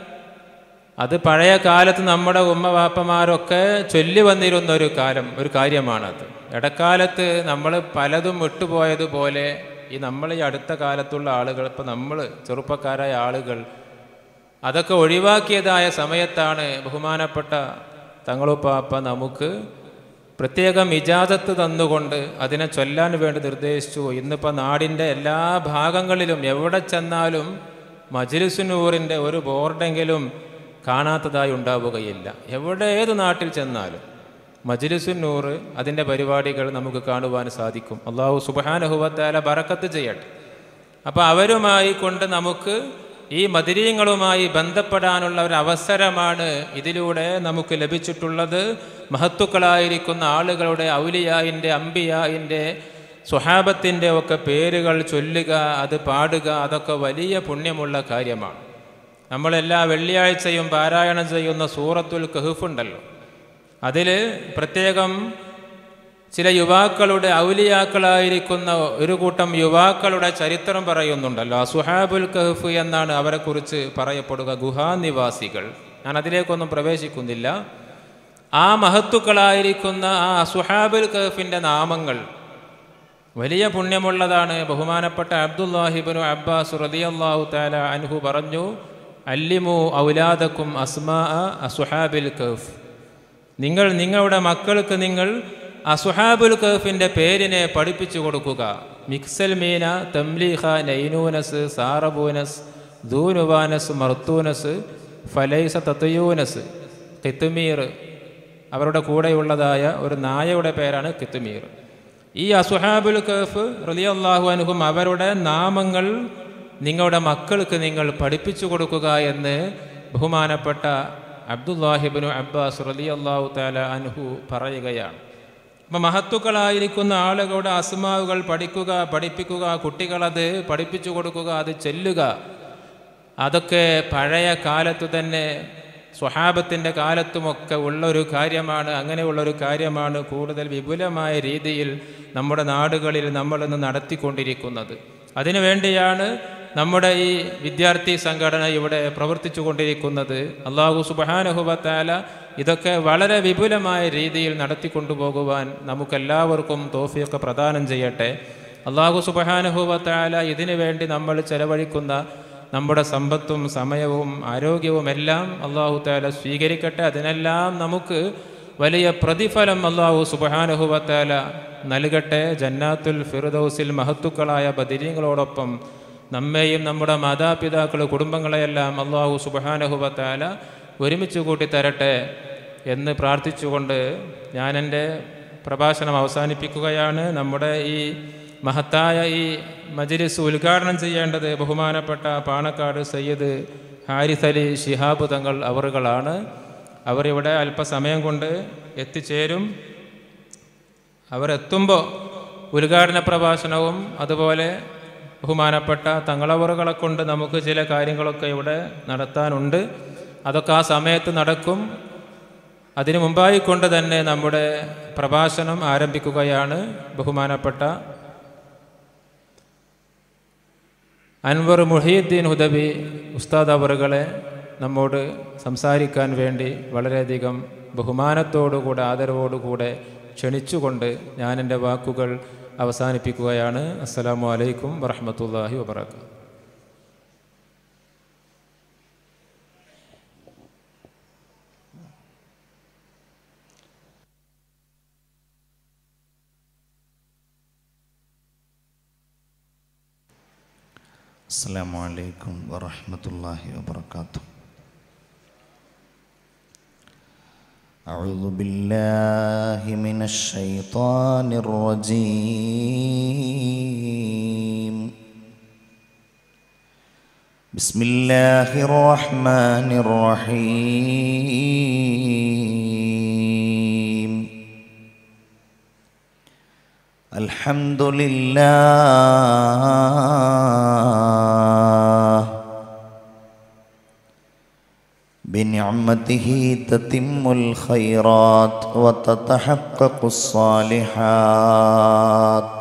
അത് പഴയ കാലത്ത് നമ്മുടെ ഉമ്മ വാപ്പമാരൊക്കെ ചൊല്ലി വന്നിരുന്ന ഒരു കാലം ഒരു കാര്യമാണത് ഇടക്കാലത്ത് നമ്മൾ പലതും വിട്ടുപോയതുപോലെ ഈ നമ്മൾ ഈ അടുത്ത കാലത്തുള്ള ആളുകൾ ഇപ്പം നമ്മൾ ചെറുപ്പക്കാരായ ആളുകൾ അതൊക്കെ ഒഴിവാക്കിയതായ സമയത്താണ് ബഹുമാനപ്പെട്ട തങ്ങളുപ്പാപ്പ നമുക്ക് പ്രത്യേകം ഇജാസത്ത് തന്നുകൊണ്ട് അതിനെ ചൊല്ലാൻ വേണ്ടി നിർദ്ദേശിച്ചു ഇന്നിപ്പോൾ നാടിൻ്റെ എല്ലാ ഭാഗങ്ങളിലും എവിടെ ചെന്നാലും മജിലിസുനൂറിൻ്റെ ഒരു ബോർഡെങ്കിലും കാണാത്തതായി ഉണ്ടാവുകയില്ല എവിടെ ഏത് നാട്ടിൽ ചെന്നാലും മജിലിസുന്നൂർ അതിൻ്റെ പരിപാടികൾ നമുക്ക് കാണുവാൻ സാധിക്കും അള്ളാഹു സുബാനഹുവത്താല ബറക്കത്ത് ചെയ്യട്ടെ അപ്പോൾ അവരുമായി കൊണ്ട് നമുക്ക് ഈ മതിരീങ്ങളുമായി ബന്ധപ്പെടാനുള്ള ഒരു അവസരമാണ് ഇതിലൂടെ നമുക്ക് ലഭിച്ചിട്ടുള്ളത് മഹത്തുക്കളായിരിക്കുന്ന ആളുകളുടെ ഔലിയായിൻ്റെ അമ്പിയായിൻ്റെ സ്വഹാബത്തിൻ്റെ ഒക്കെ പേരുകൾ ചൊല്ലുക അത് പാടുക അതൊക്കെ വലിയ പുണ്യമുള്ള കാര്യമാണ് നമ്മളെല്ലാ വെള്ളിയാഴ്ചയും പാരായണം ചെയ്യുന്ന സൂറത്തുൽ കഹുഫുണ്ടല്ലോ അതിൽ പ്രത്യേകം ചില യുവാക്കളുടെ ഔലിയാക്കളായിരിക്കുന്ന ഒരു കൂട്ടം യുവാക്കളുടെ ചരിത്രം പറയുന്നുണ്ടല്ലോ അസുഹാബുൽ കഹഫ് എന്നാണ് അവരെക്കുറിച്ച് പറയപ്പെടുക ഗുഹാനിവാസികൾ ഞാൻ അതിലേക്കൊന്നും പ്രവേശിക്കുന്നില്ല ആ മഹത്തുക്കളായിരിക്കുന്ന ആ അസുഹാബുൽ കഹഫിൻ്റെ നാമങ്ങൾ വലിയ പുണ്യമുള്ളതാണ് ബഹുമാനപ്പെട്ട അബ്ദുല്ലാഹിബിനു അബ്ബാസ് റതിയല്ലാഹു താല അൻഹു പറഞ്ഞു അല്ലിമു ഔലാദക്കും അസ്മാ അസുഹാബിൽ കഹഫ് നിങ്ങൾ നിങ്ങളുടെ മക്കൾക്ക് നിങ്ങൾ അസുഹാബുൽ കഹഫിൻ്റെ പേരിനെ പഠിപ്പിച്ചു കൊടുക്കുക മിക്സൽ മീന തംലീഹ നൈനൂനസ് സാറബൂനസ് ദൂനുവാനസ് മർത്തൂനസ് ഫലൈസ തത്തയൂനസ് കിത്തുമീർ അവരുടെ കൂടെയുള്ളതായ ഒരു നായയുടെ പേരാണ് കിത്തുമീർ ഈ അസുഹാബുൽ കഹഫ് റലിയല്ലാഹു അനുഹും അവരുടെ നാമങ്ങൾ നിങ്ങളുടെ മക്കൾക്ക് നിങ്ങൾ പഠിപ്പിച്ചു കൊടുക്കുക എന്ന് ബഹുമാനപ്പെട്ട അബ്ദുല്ലാഹിബിനു അബ്ബാസ് റലി അള്ളാഹു താല അൻഹു പറയുകയാണ് അപ്പം മഹത്തുക്കളായിരിക്കുന്ന ആളുകളുടെ അസ്മാവുകൾ പഠിക്കുക പഠിപ്പിക്കുക കുട്ടികളത് പഠിപ്പിച്ചു കൊടുക്കുക അത് ചെല്ലുക അതൊക്കെ പഴയ കാലത്തു തന്നെ സ്വഹാബത്തിൻ്റെ കാലത്തുമൊക്കെ ഉള്ളൊരു കാര്യമാണ് അങ്ങനെയുള്ളൊരു കാര്യമാണ് കൂടുതൽ വിപുലമായ രീതിയിൽ നമ്മുടെ നാടുകളിൽ നമ്മളിന്ന് നടത്തിക്കൊണ്ടിരിക്കുന്നത് അതിനുവേണ്ടിയാണ് നമ്മുടെ ഈ വിദ്യാർത്ഥി സംഘടന ഇവിടെ പ്രവർത്തിച്ചു കൊണ്ടിരിക്കുന്നത് അള്ളാഹു സുബാനഹുബത്താല ഇതൊക്കെ വളരെ വിപുലമായ രീതിയിൽ നടത്തിക്കൊണ്ടുപോകുവാൻ നമുക്കെല്ലാവർക്കും തോഫിയൊക്കെ പ്രദാനം ചെയ്യട്ടെ അള്ളാഹു സുബാനഹുബത്താല ഇതിനു വേണ്ടി നമ്മൾ ചെലവഴിക്കുന്ന നമ്മുടെ സമ്പത്തും സമയവും ആരോഗ്യവും എല്ലാം അള്ളാഹു താല സ്വീകരിക്കട്ടെ അതിനെല്ലാം നമുക്ക് വലിയ പ്രതിഫലം അള്ളാഹു സുബാനഹുബത്താല നൽകട്ടെ ജന്നാത്തുൽ ഫിറുദൌസിൽ മഹത്തുക്കളായ ബദിരീങ്ങളോടൊപ്പം നമ്മെയും നമ്മുടെ മാതാപിതാക്കൾ കുടുംബങ്ങളെയെല്ലാം അള്ളാഹു സുബാനഹുബത്താല ഒരുമിച്ച് കൂട്ടി തരട്ടെ എന്ന് പ്രാർത്ഥിച്ചുകൊണ്ട് ഞാൻ എൻ്റെ പ്രഭാഷണം അവസാനിപ്പിക്കുകയാണ് നമ്മുടെ ഈ മഹത്തായ ഈ മജിലിസ് ഉദ്ഘാടനം ചെയ്യേണ്ടത് ബഹുമാനപ്പെട്ട പാണക്കാട് സയ്യിദ് ഹാരിസ് അലി ശിഹാബ് തങ്ങൾ അവറുകളാണ് അവരിവിടെ അല്പസമയം കൊണ്ട് എത്തിച്ചേരും അവരെത്തുമ്പോൾ ഉദ്ഘാടന പ്രഭാഷണവും അതുപോലെ ബഹുമാനപ്പെട്ട തങ്ങളവറുകളെ കൊണ്ട് നമുക്ക് ചില കാര്യങ്ങളൊക്കെ ഇവിടെ നടത്താനുണ്ട് അതൊക്കെ ആ സമയത്ത് നടക്കും അതിനു മുമ്പായി കൊണ്ട് തന്നെ നമ്മുടെ പ്രഭാഷണം ആരംഭിക്കുകയാണ് ബഹുമാനപ്പെട്ട അൻവർ മുഹീദ്ദീൻ ഹുദബി ഉസ്താദ് അവറുകളെ നമ്മോട് സംസാരിക്കാൻ വേണ്ടി വളരെയധികം ബഹുമാനത്തോടുകൂടെ ആദരവോടുകൂടെ ക്ഷണിച്ചുകൊണ്ട് ഞാൻ എൻ്റെ വാക്കുകൾ അവസാനിപ്പിക്കുകയാണ് അസ്സലാമു അലൈക്കും വറഹമത്തല്ലാഹി വബർക്കാത്തു السلام عليكم ورحمة الله وبركاته أعوذ بالله من الشيطان الرجيم بسم الله الرحمن الرحيم الحمد لله بنعمته تتم الخيرات وتتحقق الصالحات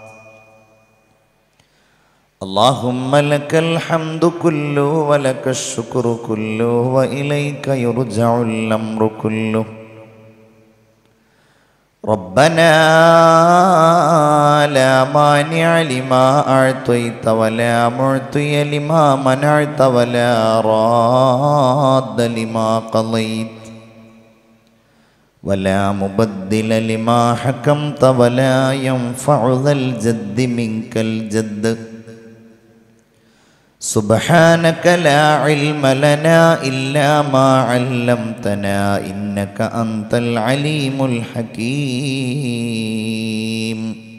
اللهم لك الحمد كله ولك الشكر كله وإليك يرجع الأمر كله ربنا لا مانع لما أعطيت ولا معطي لما منعت ولا راد لما قضيت ولا مبدل لما حكمت ولا ينفع ذا الجد منك الجد سبحانك لا علم لنا إلا ما علمتنا إنك أنت العليم الحكيم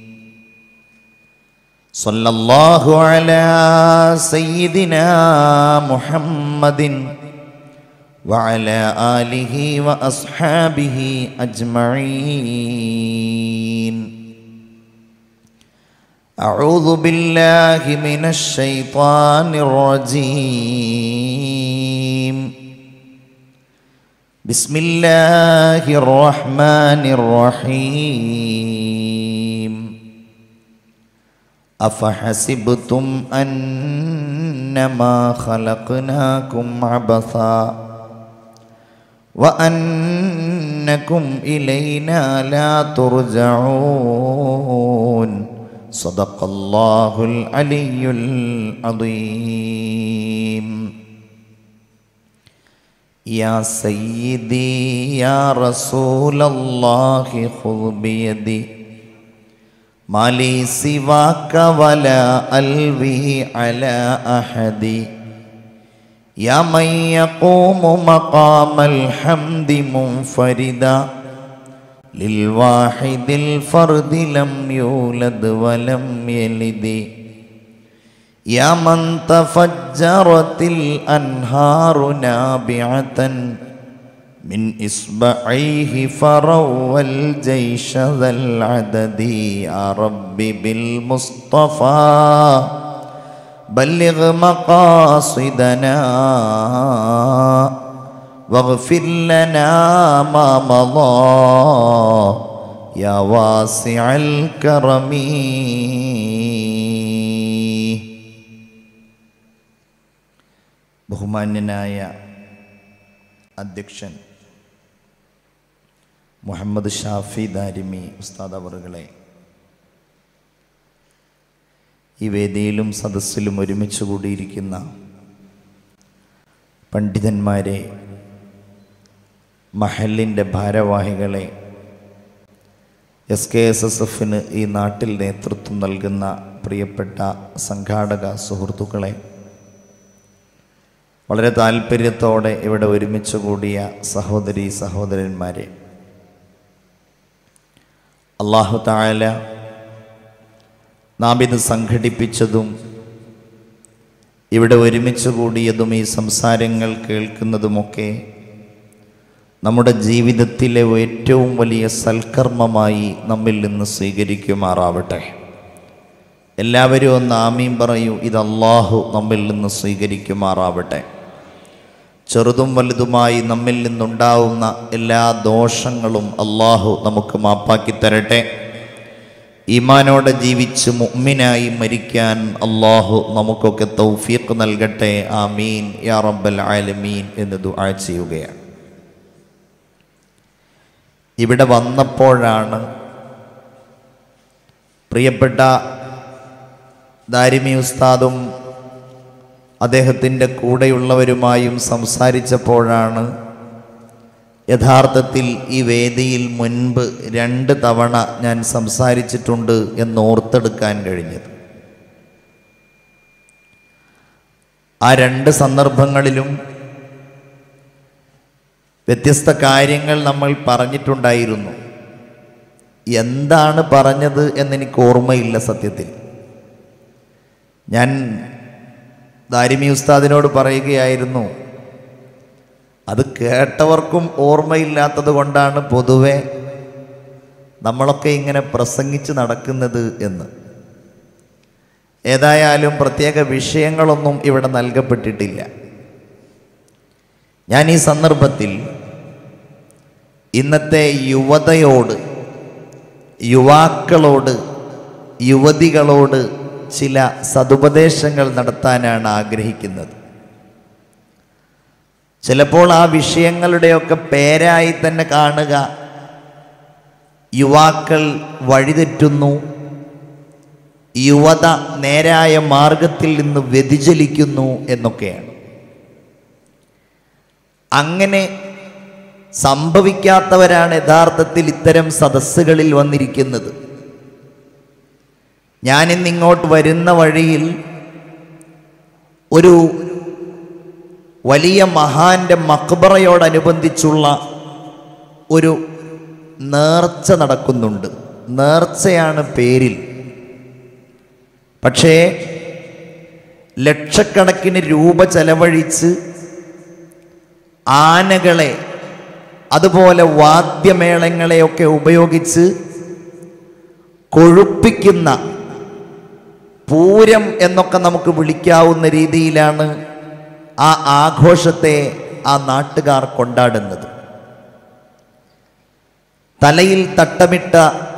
صلى الله على سيدنا محمد وعلى آله وأصحابه أجمعين أعوذ بالله من الشيطان الرجيم بسم الله الرحمن الرحيم أفحسبتم أنما خلقناكم عبثا وأنكم إلينا لا ترجعون صدق الله العلي العظيم يا سيدي يا رسول الله خذ بيدي ما لي سواك ولا ألوي على أحد يا من يقوم مقام الحمد منفردا للواحد الفرد لم يولد ولم يلد يا من تفجرت الأنهار نابعة من إصبعيه فروى الجيش ذا العدد يا رب بالمصطفى بلغ مقاصدنا واغفر لنا ما مضى يا واسع الكرم ബഹുമാന്യനായ അധ്യക്ഷൻ മുഹമ്മദ് ഷാഫി ദാരിമി ഉസ്താദ് അവറുകളെ ഈ വേദിയിലും സദസ്സിലും ഒരുമിച്ച് കൂടിയിരിക്കുന്ന പണ്ഡിതന്മാരെ മഹലിൻ്റെ ഭാരവാഹികളെ എസ് കെ എസ് എസ് എഫിന് ഈ നാട്ടിൽ നേതൃത്വം നൽകുന്ന പ്രിയപ്പെട്ട സംഘാടക സുഹൃത്തുക്കളെ വളരെ താല്പര്യത്തോടെ ഇവിടെ ഒരുമിച്ച് കൂടിയ സഹോദരി സഹോദരന്മാരെ അള്ളാഹു താല നാം ഇത് സംഘടിപ്പിച്ചതും ഇവിടെ ഒരുമിച്ച് കൂടിയതും ഈ സംസാരങ്ങൾ കേൾക്കുന്നതുമൊക്കെ നമ്മുടെ ജീവിതത്തിലെ ഏറ്റവും വലിയ സൽക്കർമ്മമായി നമ്മിൽ നിന്ന് സ്വീകരിക്കുമാറാവട്ടെ എല്ലാവരും ഒന്ന് ആമീൻ പറയൂ ഇത് അള്ളാഹു നമ്മിൽ നിന്ന് സ്വീകരിക്കുമാറാവട്ടെ ചെറുതും വലുതുമായി നമ്മിൽ നിന്നുണ്ടാവുന്ന എല്ലാ ദോഷങ്ങളും അള്ളാഹു നമുക്ക് മാപ്പാക്കി തരട്ടെ ഈമാനോടെ ജീവിച്ച് മുഅ്മിനായി മരിക്കാൻ അള്ളാഹു നമുക്കൊക്കെ തൗഫീഖ് നൽകട്ടെ ആമീൻ യാ റബ്ബൽ ആലമീൻ എന്ന് ദുആ ചെയ്യുകയാണ് ഇവിടെ വന്നപ്പോഴാണ് പ്രിയപ്പെട്ട ദാരിമി ഉസ്താദും അദ്ദേഹത്തിൻ്റെ കൂടെയുള്ളവരുമായും സംസാരിച്ചപ്പോഴാണ് യഥാർത്ഥത്തിൽ ഈ വേദിയിൽ മുൻപ് രണ്ട് തവണ ഞാൻ സംസാരിച്ചിട്ടുണ്ട് എന്ന് ഓർത്തെടുക്കാൻ കഴിഞ്ഞത് ആ രണ്ട് സന്ദർഭങ്ങളിലും വ്യത്യസ്ത കാര്യങ്ങൾ നമ്മൾ പറഞ്ഞിട്ടുണ്ടായിരുന്നു എന്താണ് പറഞ്ഞത് എന്നെനിക്ക് ഓർമ്മയില്ല സത്യത്തിൽ ഞാൻ ദാരിമി ഉസ്താദിനോട് പറയുകയായിരുന്നു അത് കേട്ടവർക്കും ഓർമ്മയില്ലാത്തത് കൊണ്ടാണ് പൊതുവെ നമ്മളൊക്കെ ഇങ്ങനെ പ്രസംഗിച്ച് നടക്കുന്നത് എന്ന് ഏതായാലും പ്രത്യേക വിഷയങ്ങളൊന്നും ഇവിടെ നൽകപ്പെട്ടിട്ടില്ല ഞാൻ ഈ സന്ദർഭത്തിൽ ഇന്നത്തെ യുവതയോട് യുവാക്കളോട് യുവതികളോട് ചില സതുപദേശങ്ങൾ നടത്താനാണ് ആഗ്രഹിക്കുന്നത് ചിലപ്പോൾ ആ വിഷയങ്ങളുടെയൊക്കെ പേരായി തന്നെ കാണുക യുവാക്കൾ വഴിതെറ്റുന്നു യുവത നേരായ മാർഗത്തിൽ നിന്ന് വ്യതിചലിക്കുന്നു എന്നൊക്കെയാണ് അങ്ങനെ സംഭവിക്കാത്തവരാണ് യഥാർത്ഥത്തിൽ ഇത്തരം സദസ്സുകളിൽ വന്നിരിക്കുന്നത് ഞാനിന്ന് ഇങ്ങോട്ട് വരുന്ന വഴിയിൽ ഒരു വലിയ മഹാന്റെ മക്ബറയോടനുബന്ധിച്ചുള്ള ഒരു നേർച്ച നടക്കുന്നുണ്ട് നേർച്ചയാണ് പേരിൽ പക്ഷേ ലക്ഷക്കണക്കിന് രൂപ ചെലവഴിച്ച് ആനകളെ അതുപോലെ വാദ്യമേളങ്ങളെയൊക്കെ ഉപയോഗിച്ച് കൊഴുപ്പിക്കുന്ന പൂരം എന്നൊക്കെ നമുക്ക് വിളിക്കാവുന്ന രീതിയിലാണ് ആ ആഘോഷത്തെ ആ നാട്ടുകാർ കൊണ്ടാടുന്നത് തലയിൽ തട്ടമിട്ട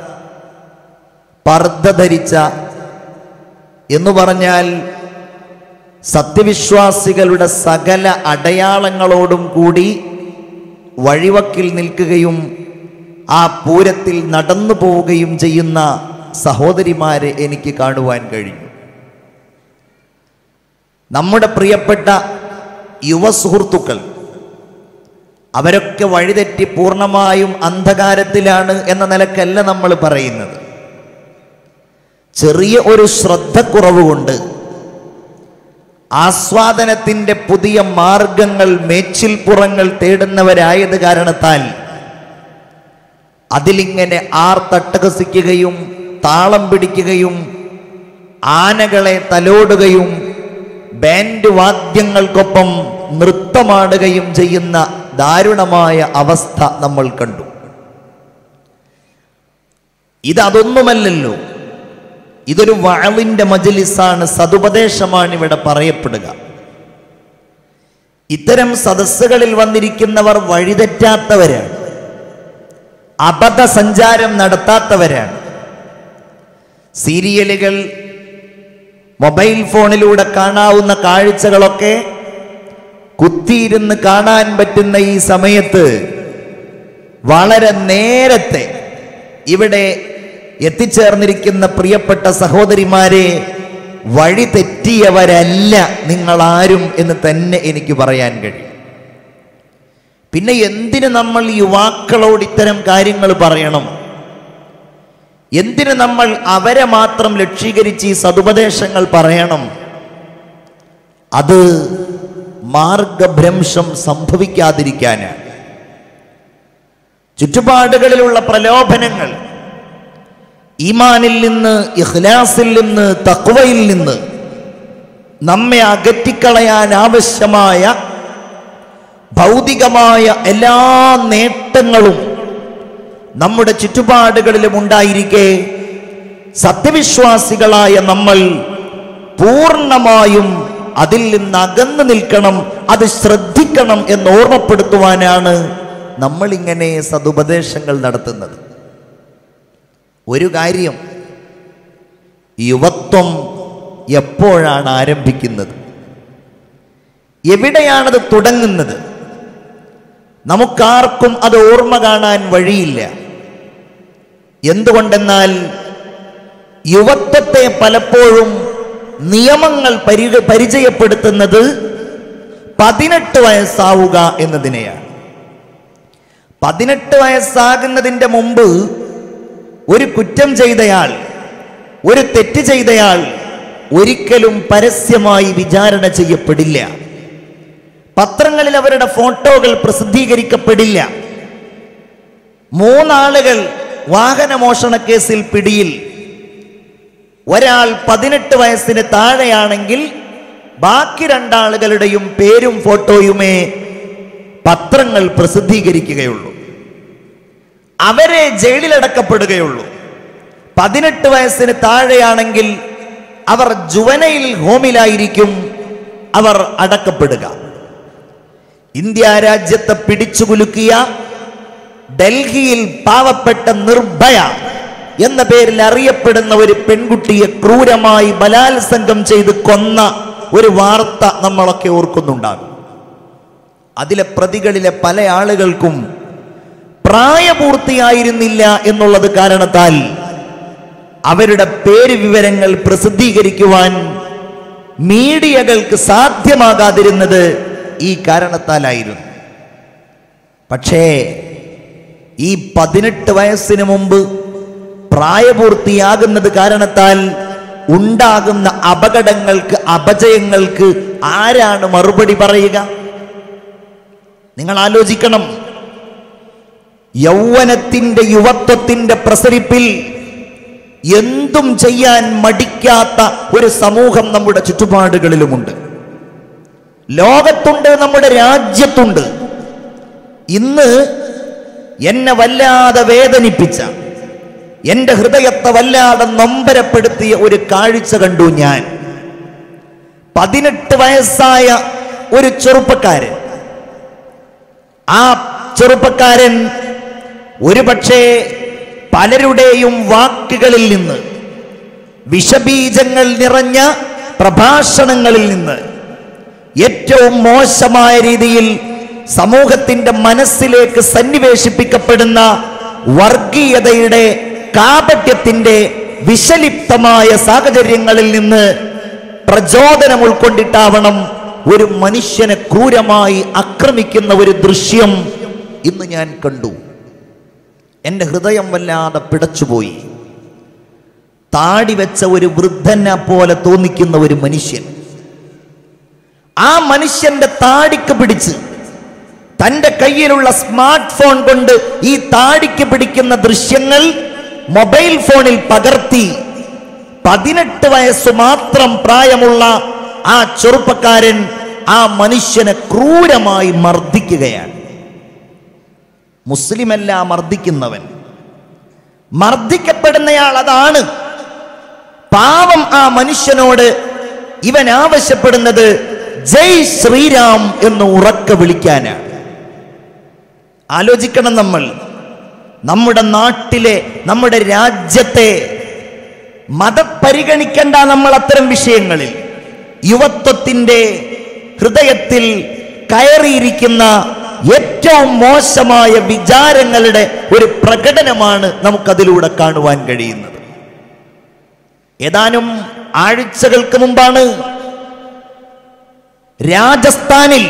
പർദ്ദ ധരിച്ച എന്നു പറഞ്ഞാൽ സത്യവിശ്വാസികളുടെ സകല അടയാളങ്ങളോടും കൂടി വഴിവക്കിൽ നിൽക്കുകയും ആ പൂരത്തിൽ നടന്നു പോവുകയും ചെയ്യുന്ന സഹോദരിമാരെ എനിക്ക് കാണുവാൻ കഴിഞ്ഞു നമ്മുടെ പ്രിയപ്പെട്ട യുവ സുഹൃത്തുക്കൾ അവരൊക്കെ വഴിതെറ്റി പൂർണ്ണമായും അന്ധകാരത്തിലാണ് എന്ന നിലക്കല്ല നമ്മൾ പറയുന്നത് ചെറിയ ഒരു ശ്രദ്ധക്കുറവ് കൊണ്ട് ആസ്വാദനത്തിൻ്റെ പുതിയ മാർഗങ്ങൾ മേച്ചിൽപ്പുറങ്ങൾ തേടുന്നവരായത് കാരണത്താൽ അതിലിങ്ങനെ ആർ തട്ടകസിക്കുകയും താളം പിടിക്കുകയും ആനകളെ തലോടുകയും ബാൻഡ് വാദ്യങ്ങൾക്കൊപ്പം നൃത്തമാടുകയും ചെയ്യുന്ന ദാരുണമായ അവസ്ഥ നമ്മൾ കണ്ടു ഇതൊന്നുമല്ലല്ലോ ഇതൊരു വഴവിൻ്റെ മജലിസാണ് സതുപദേശമാണ് ഇവിടെ പറയപ്പെടുക ഇത്തരം സദസ്സുകളിൽ വന്നിരിക്കുന്നവർ വഴിതെറ്റാത്തവരാണ് അബദ്ധ സഞ്ചാരം നടത്താത്തവരാണ് സീരിയലുകൾ മൊബൈൽ ഫോണിലൂടെ കാണാവുന്ന കാഴ്ചകളൊക്കെ കുത്തിയിരുന്ന് കാണാൻ പറ്റുന്ന ഈ സമയത്ത് വളരെ നേരത്തെ ഇവിടെ എത്തിച്ചേർന്നിരിക്കുന്ന പ്രിയപ്പെട്ട സഹോദരിമാരെ വഴി തെറ്റിയവരല്ല നിങ്ങളാരും എന്ന് തന്നെ എനിക്ക് പറയാൻ കഴിയും പിന്നെ എന്തിന് നമ്മൾ യുവാക്കളോട് ഇത്തരം കാര്യങ്ങൾ പറയണം എന്തിന് നമ്മൾ അവരെ മാത്രം ലക്ഷീകരിച്ച് ഈ സതുപദേശങ്ങൾ പറയണം അത് മാർഗഭ്രംശം സംഭവിക്കാതിരിക്കാനാണ് ചുറ്റുപാടുകളിലുള്ള പ്രലോഭനങ്ങൾ ഈമാനിൽ നിന്ന് ഇഖ്ലാസിൽ നിന്ന് തക്വയിൽ നിന്ന് നമ്മെ അകറ്റിക്കളയാൻ ആവശ്യമായ ഭൗതികമായ എല്ലാ നേട്ടങ്ങളും നമ്മുടെ ചുറ്റുപാടുകളിലും ഉണ്ടായിരിക്കെ സത്യവിശ്വാസികളായ നമ്മൾ പൂർണ്ണമായും അതിൽ നിന്ന് അകന്നു നിൽക്കണം അത് ശ്രദ്ധിക്കണം എന്ന് ഓർമ്മപ്പെടുത്തുവാനാണ് നമ്മളിങ്ങനെ സതുപദേശങ്ങൾ നടത്തുന്നത് ഒരു കാര്യം യുവത്വം എപ്പോഴാണ് ആരംഭിക്കുന്നത് എവിടെയാണത് തുടങ്ങുന്നത് നമുക്കാർക്കും അത് ഓർമ്മ കാണാൻ വഴിയില്ല എന്തുകൊണ്ടെന്നാൽ യുവത്വത്തെ പലപ്പോഴും നിയമങ്ങൾ പരി പരിചയപ്പെടുത്തുന്നത് പതിനെട്ട് വയസ്സാവുക എന്നതിനെയാണ് പതിനെട്ട് വയസ്സാകുന്നതിൻ്റെ മുമ്പ് ഒരു കുറ്റം ചെയ്തയാൾ ഒരു തെറ്റ് ചെയ്തയാൾ ഒരിക്കലും പരസ്യമായി വിചാരണ ചെയ്യപ്പെടില്ല പത്രങ്ങളിൽ അവരുടെ ഫോട്ടോകൾ പ്രസിദ്ധീകരിക്കപ്പെടില്ല മൂന്നാളുകൾ വാഹനമോഷണ കേസിൽ പിടിയിൽ ഒരാൾ പതിനെട്ട് വയസ്സിന് താഴെയാണെങ്കിൽ ബാക്കി രണ്ടാളുകളുടെയും പേരും ഫോട്ടോയുമേ പത്രങ്ങൾ പ്രസിദ്ധീകരിക്കുകയുള്ളൂ അവരെ ജയിലിലടക്കപ്പെടുകയുള്ളൂ പതിനെട്ട് വയസ്സിന് താഴെയാണെങ്കിൽ അവർ ജുവനയിൽ ഹോമിലായിരിക്കും അവർ അടക്കപ്പെടുക ഇന്ത്യ രാജ്യത്തെ പിടിച്ചുകുലുക്കിയ ഡൽഹിയിൽ പാവപ്പെട്ട നിർഭയ എന്ന പേരിൽ അറിയപ്പെടുന്ന ഒരു പെൺകുട്ടിയെ ക്രൂരമായി ബലാത്സംഗം ചെയ്ത് കൊന്ന ഒരു വാർത്ത നമ്മളൊക്കെ ഓർക്കുന്നുണ്ടാകും അതിലെ പ്രതികളിലെ പല ആളുകൾക്കും പ്രായപൂർത്തിയായിരുന്നില്ല എന്നുള്ളത് കാരണത്താൽ അവരുടെ പേര് വിവരങ്ങൾ പ്രസിദ്ധീകരിക്കുവാൻ മീഡിയകൾക്ക് സാധ്യമാകാതിരുന്നത് ഈ കാരണത്താലായിരുന്നു പക്ഷേ ഈ പതിനെട്ട് വയസ്സിന് മുമ്പ് പ്രായപൂർത്തിയാകുന്നത് കാരണത്താൽ ഉണ്ടാകുന്ന അപകടങ്ങൾക്ക് അപജയങ്ങൾക്ക് ആരാണ് മറുപടി പറയുക നിങ്ങൾ ആലോചിക്കണം യൗവനത്തിന്റെ യുവത്വത്തിന്റെ പ്രസരിപ്പിൽ എന്തും ചെയ്യാൻ മടിക്കാത്ത ഒരു സമൂഹം നമ്മുടെ ചുറ്റുപാടുകളിലുമുണ്ട് ലോകത്തുണ്ട് നമ്മുടെ രാജ്യത്തുണ്ട് ഇന്ന് എന്നെ വല്ലാതെ വേദനിപ്പിച്ച എൻ്റെ ഹൃദയത്തെ വല്ലാതെ നൊമ്പരപ്പെടുത്തിയ ഒരു കാഴ്ച കണ്ടു ഞാൻ പതിനെട്ട് വയസ്സായ ഒരു ചെറുപ്പക്കാരൻ ആ ചെറുപ്പക്കാരൻ ഒരുപക്ഷേ പലരുടെയും വാക്കുകളിൽ നിന്ന് വിഷബീജങ്ങൾ നിറഞ്ഞ പ്രഭാഷണങ്ങളിൽ നിന്ന് ഏറ്റവും മോശമായ രീതിയിൽ സമൂഹത്തിന്റെ മനസ്സിലേക്ക് സന്നിവേശിപ്പിക്കപ്പെടുന്ന വർഗീയതയുടെ കാപട്യത്തിന്റെ വിഷലിപ്തമായ സാഹചര്യങ്ങളിൽ നിന്ന് പ്രചോദനം ഉൾക്കൊണ്ടിട്ടാവണം ഒരു മനുഷ്യനെ ക്രൂരമായി ആക്രമിക്കുന്ന ഒരു ദൃശ്യം ഇന്ന് ഞാൻ കണ്ടു എൻ്റെ ഹൃദയം വല്ലാതെ പിടച്ചുപോയി താടി വെച്ച ഒരു വൃദ്ധനെ പോലെ തോന്നിക്കുന്ന ഒരു മനുഷ്യൻ ആ മനുഷ്യന്റെ താടിക്ക് പിടിച്ച് തന്റെ കയ്യിലുള്ള സ്മാർട്ട് ഫോൺ കൊണ്ട് ഈ താടിക്ക് പിടിക്കുന്ന ദൃശ്യങ്ങൾ മൊബൈൽ ഫോണിൽ പകർത്തി പതിനെട്ട് വയസ്സ് മാത്രം പ്രായമുള്ള ആ ചെറുപ്പക്കാരൻ ആ മനുഷ്യനെ ക്രൂരമായി മർദ്ദിക്കുകയാണ് മുസ്ലിമല്ല മർദ്ദിക്കുന്നവൻ മർദ്ദിക്കപ്പെടുന്നയാൾ അതാണ് പാവം ആ മനുഷ്യനോട് ഇവൻ ആവശ്യപ്പെടുന്നത് ജയ് ശ്രീരാം എന്ന് ഉറക്കെ വിളിക്കാനാണ് ആലോചിക്കണം നമ്മൾ നമ്മുടെ നാട്ടിലെ നമ്മുടെ രാജ്യത്തെ മതപരിഗണിക്കേണ്ട നമ്മൾ അത്തരം വിഷയങ്ങളിൽ യുവത്വത്തിന്റെ ഹൃദയത്തിൽ കയറിയിരിക്കുന്ന ഏറ്റവും മോശമായ വിചാരങ്ങളുടെ ഒരു പ്രകടനമാണ് നമുക്കതിലൂടെ കാണുവാൻ കഴിയുന്നത് ഏതാനും ആഴ്ചകൾക്ക് മുമ്പാണ് രാജസ്ഥാനിൽ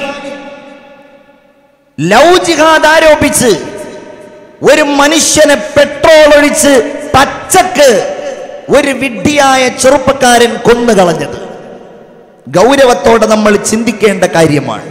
ലവ് ജിഹാദ് ആരോപിച്ച് ഒരു മനുഷ്യനെ പെട്രോൾ ഒഴിച്ച് പച്ച പച്ചക്ക് ഒരു വിഡ്ഢിയായ ചെറുപ്പക്കാരൻ കൊന്നുകളഞ്ഞത് ഗൗരവത്തോടെ നമ്മൾ ചിന്തിക്കേണ്ട കാര്യമാണ്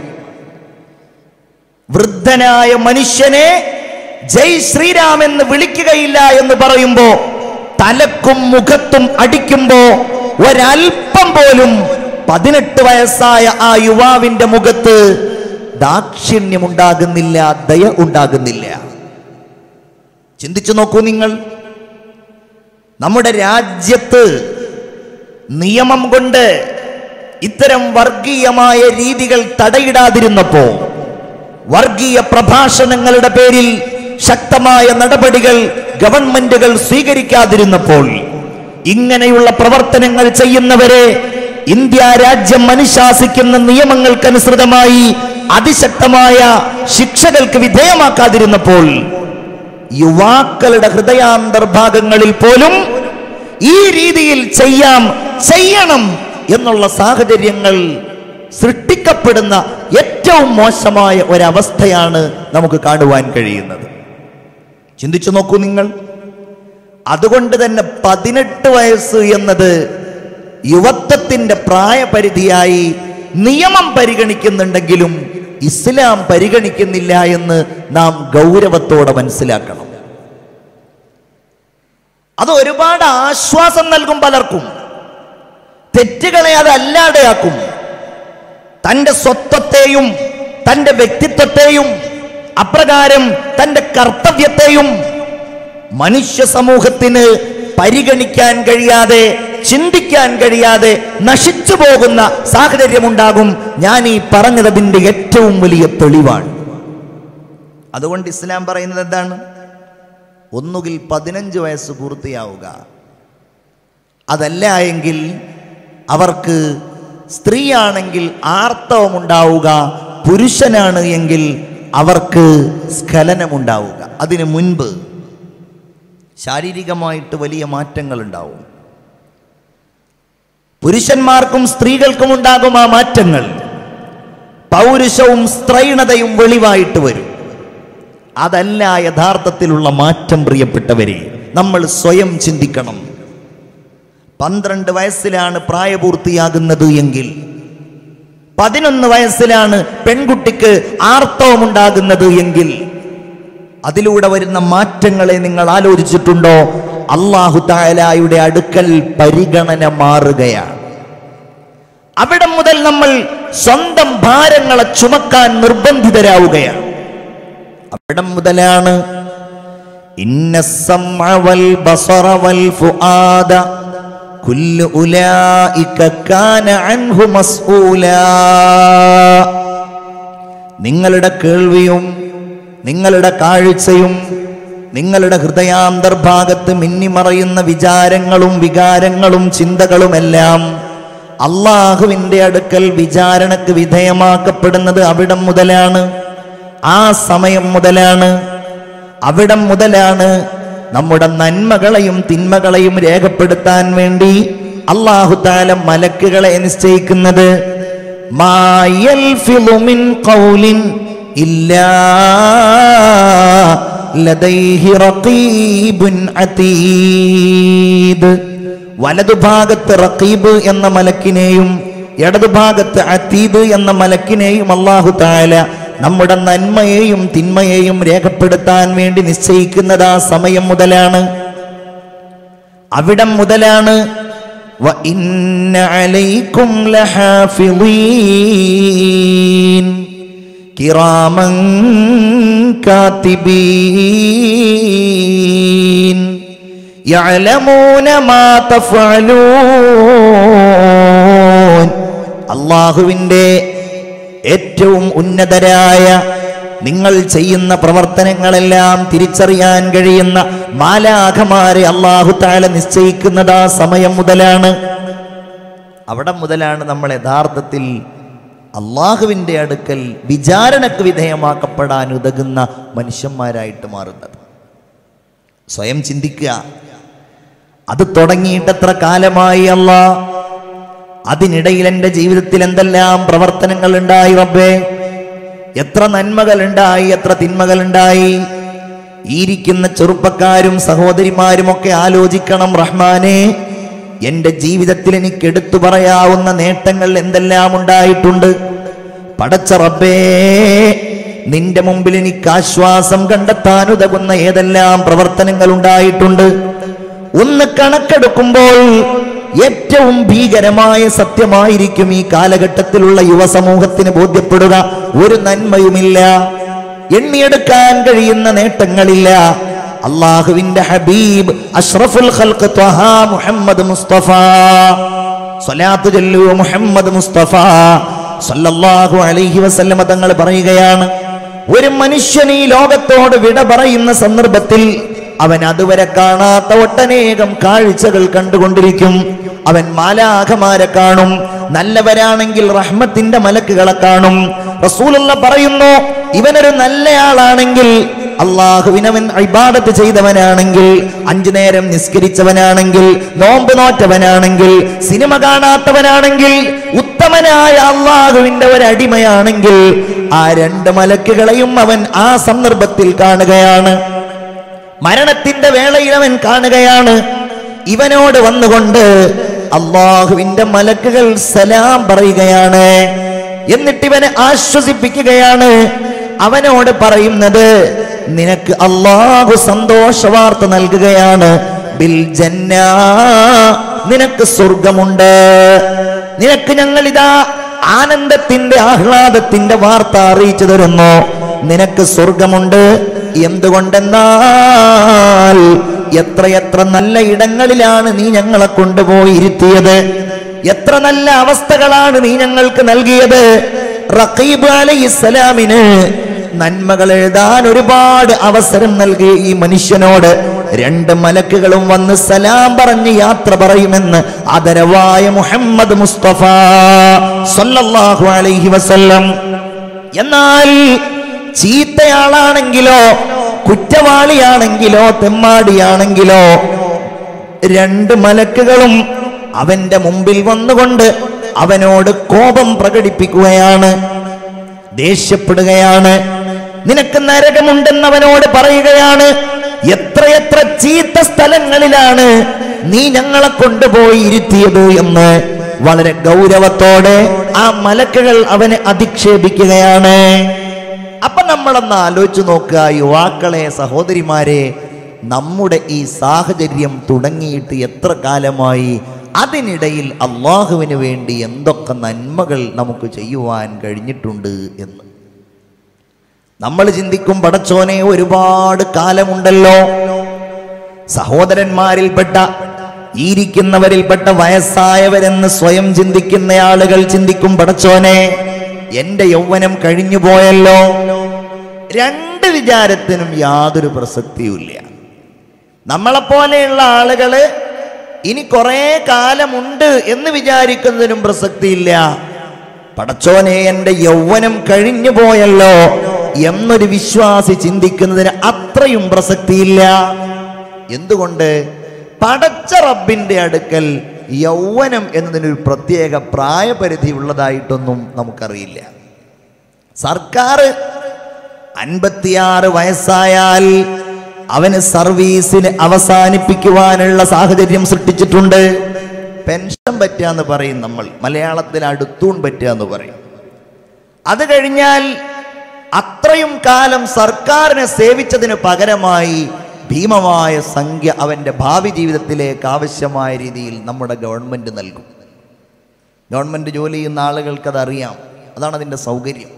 വൃദ്ധനായ മനുഷ്യനെ ജയ് ശ്രീരാം എന്ന് വിളിക്കുകയില്ല എന്ന് പറയുമ്പോ തലക്കും മുഖത്തും അടിക്കുമ്പോ ഒരൽപ്പം പോലും പതിനെട്ട് വയസ്സായ ആ യുവാവിന്റെ മുഖത്ത് ദാക്ഷിണ്യമുണ്ടാകുന്നില്ല ദയ ഉണ്ടാകുന്നില്ല ചിന്തിച്ചു നോക്കൂ നിങ്ങൾ നമ്മുടെ രാജ്യത്ത് നിയമം കൊണ്ട് ഇത്തരം വർഗീയമായ രീതികൾ തടയിടാതിരുന്നപ്പോ വർഗീയ പ്രഭാഷണങ്ങളുടെ പേരിൽ ശക്തമായ നടപടികൾ ഗവൺമെന്റുകൾ സ്വീകരിക്കാതിരുന്നപ്പോൾ ഇങ്ങനെയുള്ള പ്രവർത്തനങ്ങൾ ചെയ്യുന്നവരെ ഇന്ത്യ രാജ്യം അനുശാസിക്കുന്ന നിയമങ്ങൾക്കനുസൃതമായി അതിശക്തമായ ശിക്ഷകൾക്ക് വിധേയമാക്കാതിരുന്നപ്പോൾ യുവാക്കളുടെ ഹൃദയാന്തർഭാഗങ്ങളിൽ പോലും ഈ രീതിയിൽ ചെയ്യാം ചെയ്യണം എന്നുള്ള സാഹചര്യങ്ങൾ സൃഷ്ടിക്കപ്പെടുന്ന ഏറ്റവും മോശമായ ഒരവസ്ഥയാണ് നമുക്ക് കാണുവാൻ കഴിയുന്നത് ചിന്തിച്ചു നോക്കൂ നിങ്ങൾ അതുകൊണ്ട് തന്നെ പതിനെട്ട് വയസ്സ് എന്നത് യുവത്വത്തിന്റെ പ്രായപരിധിയായി നിയമം പരിഗണിക്കുന്നുണ്ടെങ്കിലും ഇസ്ലാം പരിഗണിക്കുന്നില്ല എന്ന് നാം ഗൗരവത്തോടെ മനസ്സിലാക്കണം അത് ഒരുപാട് ആശ്വാസം നൽകും പലർക്കും തെറ്റുകളെ അത് അല്ലാതെയാക്കും തന്റെ സ്വത്വത്തെയും തന്റെ വ്യക്തിത്വത്തെയും അപ്രകാരം തന്റെ കർത്തവ്യത്തെയും മനുഷ്യ സമൂഹത്തിന് പരിഗണിക്കാൻ കഴിയാതെ ചിന്തിക്കാൻ കഴിയാതെ നശിച്ചു പോകുന്ന സാഹചര്യമുണ്ടാകും ഞാൻ ഈ പറഞ്ഞത് അതിന്റെ ഏറ്റവും വലിയ തെളിവാണ് അതുകൊണ്ട് ഇസ്ലാം പറയുന്നത് എന്താണ് ഒന്നുകിൽ പതിനഞ്ച് വയസ്സ് പൂർത്തിയാവുക അതല്ല എങ്കിൽ അവർക്ക് സ്ത്രീയാണെങ്കിൽ ആർത്തവമുണ്ടാവുക പുരുഷനാണ് എങ്കിൽ അവർക്ക് സ്ഖലനമുണ്ടാവുക അതിനു മുൻപ് ശാരീരികമായിട്ട് വലിയ മാറ്റങ്ങൾ ഉണ്ടാവും പുരുഷന്മാർക്കും സ്ത്രീകൾക്കും ഉണ്ടാകും ആ മാറ്റങ്ങൾ പൗരുഷവും സ്ത്രൈണതയും വെളിവായിട്ട് വരും അതല്ല യഥാർത്ഥത്തിലുള്ള മാറ്റം പ്രിയപ്പെട്ടവരെ നമ്മൾ സ്വയം ചിന്തിക്കണം പന്ത്രണ്ട് വയസ്സിലാണ് പ്രായപൂർത്തിയാകുന്നത് എങ്കിൽ പതിനൊന്ന് വയസ്സിലാണ് പെൺകുട്ടിക്ക് ആർത്തവമുണ്ടാകുന്നത് എങ്കിൽ അതിലൂടെ വരുന്ന മാറ്റങ്ങളെ നിങ്ങൾ ആലോചിച്ചിട്ടുണ്ടോ അള്ളാഹു താലായുടെ അടുക്കൽ പരിഗണന മാറുകയാണ് അവിടെ മുതൽ നമ്മൾ സ്വന്തം ഭാരങ്ങളെ ചുമക്കാൻ നിർബന്ധിതരാവുകയാണ് അവിടെ മുതലാണ് ഇന്ന സമഅ വൽ ബസറ വൽ ഫുആദ കുല്ലു ഉലൈക കാന അൻഹു മസ്ഊലാ നിങ്ങളുടെ കേൾവിയും നിങ്ങളുടെ കാഴ്ചയും നിങ്ങളുടെ ഹൃദയാന്തർഭാഗത്ത് മിന്നിമറയുന്ന വിചാരങ്ങളും വികാരങ്ങളും ചിന്തകളുമെല്ലാം അള്ളാഹുവിൻ്റെ അടുക്കൽ വിചാരണക്ക് വിധേയമാക്കപ്പെടുന്നത് അവിടം മുതലാണ് ആ സമയം മുതലാണ് അവിടം മുതലാണ് നമ്മുടെ നന്മകളെയും തിന്മകളെയും രേഖപ്പെടുത്താൻ വേണ്ടി അള്ളാഹു താല മലക്കുകളെ നിശ്ചയിക്കുന്നത് മാ യൽഫിളു മിൻ ഖൗലിൻ ഇല്ലാ ലദൈഹി റഖീബുൻ അതീദ് വലതുഭാഗത്ത് റഖീബ് എന്ന മലക്കിനെയും ഇടതുഭാഗത്ത് അതീദ് എന്ന മലക്കിനെയും അള്ളാഹു താല നമ്മുടെ നന്മയെയും തിന്മയെയും രേഖപ്പെടുത്താൻ വേണ്ടി നിശ്ചയിക്കുന്നത് ആ സമയം മുതലാണ് അവിടം മുതലാണ് വ ഇന്ന അലൈക്കും ലഹാഫിളീൻ കിറാമൻ കാത്തിബീൻ യഅലമൂന മാ തഫ്അലൂൻ അള്ളാഹുവിൻ്റെ ഏറ്റവും ഉന്നതരായ നിങ്ങൾ ചെയ്യുന്ന പ്രവർത്തനങ്ങളെല്ലാം തിരിച്ചറിയാൻ കഴിയുന്ന മാലാഖമാരെ അള്ളാഹു താല നിശ്ചയിക്കുന്നത് ആ സമയം മുതലാണ് അവിടെ മുതലാണ് നമ്മൾ യഥാർത്ഥത്തിൽ അള്ളാഹുവിൻ്റെ അടുക്കൽ വിചാരണക്ക് വിധേയമാക്കപ്പെടാൻ ഉതകുന്ന മനുഷ്യന്മാരായിട്ട് മാറുന്നത് സ്വയം ചിന്തിക്കുക അത് തുടങ്ങിയിട്ടെത്ര കാലമായി അല്ലാ അതിനിടയിൽ എൻ്റെ ജീവിതത്തിൽ എന്തെല്ലാം പ്രവർത്തനങ്ങൾ ഉണ്ടായി റബ്ബേ എത്ര നന്മകൾ ഉണ്ടായി എത്ര തിന്മകൾ ഉണ്ടായി ഇരിക്കുന്ന ചെറുപ്പക്കാരും സഹോദരിമാരും ഒക്കെ ആലോചിക്കണം റഹ്മാനെ എന്റെ ജീവിതത്തിൽ എനിക്ക് എടുത്തു പറയാവുന്ന നേട്ടങ്ങൾ എന്തെല്ലാം ഉണ്ടായിട്ടുണ്ട് പടച്ച റബ്ബേ നിന്റെ മുമ്പിൽ എനിക്ക് ആശ്വാസം കണ്ടെത്താൻ ഉതകുന്ന ഏതെല്ലാം പ്രവർത്തനങ്ങൾ ഉണ്ടായിട്ടുണ്ട് ഒന്ന് കണക്കെടുക്കുമ്പോൾ ഏറ്റവും ഭീകരമായ സത്യമായിരിക്കും ഈ കാലഘട്ടത്തിലുള്ള യുവസമൂഹത്തിന് ബോധ്യപ്പെടുക ഒരു നന്മയുമില്ല എണ്ണിയെടുക്കാൻ കഴിയുന്ന നേട്ടങ്ങളില്ല അള്ളാഹുവിന്റെ ഹബീബ് അഷ്റഫുൽ ഖൽഖ് ത്വഹ മുഹമ്മദ് മുസ്തഫ സ്വലാത്ത് ചൊല്ലു മുഹമ്മദ് മുസ്തഫ സല്ലല്ലാഹു അലൈഹി വസല്ലമ തങ്ങൾ പറയുകയാണ് ഒരു മനുഷ്യൻ ഈ ലോകത്തോട് വിട പറയുന്ന സന്ദർഭത്തിൽ അവൻ അതുവരെ കാണാത്ത ഒട്ടനേകം കാഴ്ചകൾ കണ്ടുകൊണ്ടിരിക്കും അവൻ മാലാഖമാരെ കാണും നല്ലവരാണെങ്കിൽ റഹ്മത്തിന്റെ മലക്കുകളെ കാണും റസൂലുള്ള പറയുന്നു ഇവനൊരു നല്ലയാളാണെങ്കിൽ അള്ളാഹുവിനവൻ ഇബാദത്ത് ചെയ്തവനാണെങ്കിൽ അഞ്ചു നേരം നിസ്കരിച്ചവനാണെങ്കിൽ നോമ്പ് നോറ്റവനാണെങ്കിൽ സിനിമ കാണാത്തവനാണെങ്കിൽ ഉത്തമനായ അള്ളാഹുവിന്റെ ഒരു അടിമയാണെങ്കിൽ ആ രണ്ട് മലക്കുകളെയും അവൻ ആ സന്ദർഭത്തിൽ കാണുകയാണ് മരണത്തിന്റെ വേളയിൽ അവൻ കാണുകയാണ് ഇവനോട് വന്നുകൊണ്ട് അള്ളാഹുവിന്റെ മലക്കുകൾ സലാം പറയുകയാണ് എന്നിട്ട് ഇവനെ ആശ്വസിപ്പിക്കുകയാണ് അവനോട് പറയുന്നത് നിനക്ക് അള്ളാഹു സന്തോഷ വാർത്ത നൽകുകയാണ് ബിൽ ജന്ന നിനക്ക് സ്വർഗമുണ്ട് നിനക്ക് ഞങ്ങൾ ഇതാ ആനന്ദത്തിന്റെ ആഹ്ലാദത്തിന്റെ വാർത്ത അറിയിച്ചു തരുന്നു നിനക്ക് സ്വർഗമുണ്ട് എന്തുകൊണ്ടെന്നാൽ എത്രയെത്ര നല്ല ഇടങ്ങളിലാണ് നീ ഞങ്ങളെ കൊണ്ടുപോയി ഇരുത്തിയത് എത്ര നല്ല അവസ്ഥകളാണ് നീ ഞങ്ങൾക്ക് നൽകിയത് റഖീബ് അലൈഹിസ്സലാമിന് നന്മകൾ എഴുതാൻ ഒരുപാട് അവസരം നൽകിയ ഈ മനുഷ്യനോട് രണ്ട് മലക്കുകളും വന്ന് സലാം പറഞ്ഞ് യാത്ര പറയുമെന്ന് ആദരവായ മുഹമ്മദ് മുസ്തഫ സല്ലല്ലാഹു അലൈഹി വസല്ലം എന്നാൽ ചീത്തയാളാണെങ്കിലോ കുറ്റവാളിയാണെങ്കിലോ തെമ്മാടിയാണെങ്കിലോ രണ്ട് മലക്കുകളും അവന്റെ മുമ്പിൽ വന്നുകൊണ്ട് അവനോട് കോപം പ്രകടിപ്പിക്കുകയാണ് ദേഷ്യപ്പെടുകയാണ് നിനക്ക് നരകമുണ്ടെന്നവനോട് പറയുകയാണ് എത്രയെത്ര ചീത്ത സ്ഥലങ്ങളിലാണ് നീ ഞങ്ങളെ കൊണ്ടുപോയി ഇരുത്തിയത് എന്ന് വളരെ ഗൗരവത്തോടെ ആ മലക്കുകൾ അവനെ അധിക്ഷേപിക്കുകയാണ് അപ്പൊ നമ്മളൊന്ന് ആലോചിച്ചു നോക്കുക യുവാക്കളെ സഹോദരിമാരെ നമ്മുടെ ഈ സാഹചര്യം തുടങ്ങിയിട്ട് എത്ര കാലമായി അതിനിടയിൽ അള്ളാഹുവിന് വേണ്ടി എന്തൊക്കെ നന്മകൾ നമുക്ക് ചെയ്യുവാൻ കഴിഞ്ഞിട്ടുണ്ട് എന്ന് നമ്മൾ ചിന്തിക്കും പടച്ചോനെ ഒരുപാട് കാലമുണ്ടല്ലോ സഹോദരന്മാരിൽപ്പെട്ട ഇരിക്കുന്നവരിൽപ്പെട്ട വയസ്സായവരെന്ന് സ്വയം ചിന്തിക്കുന്ന ആളുകൾ ചിന്തിക്കും പടച്ചോനെ എന്റെ യൗവനം കഴിഞ്ഞു പോയല്ലോ രണ്ട് വിചാരത്തിനും യാതൊരു പ്രസക്തിയുമില്ല നമ്മളെപ്പോലെയുള്ള ആളുകള് ഇനി കുറെ കാലമുണ്ട് എന്ന് വിചാരിക്കുന്നതിനും പ്രസക്തിയില്ല പടച്ചോനെ എന്റെ യൗവനം കഴിഞ്ഞു പോയല്ലോ എന്നൊരു വിശ്വാസി ചിന്തിക്കുന്നതിന് അത്രയും പ്രസക്തിയില്ല എന്തുകൊണ്ട് പടച്ച റബ്ബിന്റെ അടുക്കൽ യൗവനം എന്നതിനൊരു പ്രത്യേക പ്രായപരിധി ഉള്ളതായിട്ടൊന്നും നമുക്കറിയില്ല സർക്കാർ അൻപത്തിയാറ് വയസ്സായാൽ അവന് സർവീസിന് അവസാനിപ്പിക്കുവാനുള്ള സാഹചര്യം സൃഷ്ടിച്ചിട്ടുണ്ട് പെൻഷൻ പറ്റുക പറയും നമ്മൾ മലയാളത്തിൽ അടുത്തൂൺ പറ്റുക എന്ന് പറയും അത് കഴിഞ്ഞാൽ അത്രയും കാലം സർക്കാരിനെ സേവിച്ചതിന് പകരമായി ഭീമമായ സംഖ്യ അവൻ്റെ ഭാവി ജീവിതത്തിലേക്ക് ആവശ്യമായ രീതിയിൽ നമ്മുടെ ഗവൺമെൻറ് നൽകും ഗവൺമെൻറ് ജോലി ചെയ്യുന്ന ആളുകൾക്ക് അതറിയാം അതാണ് അതിൻ്റെ സൗകര്യം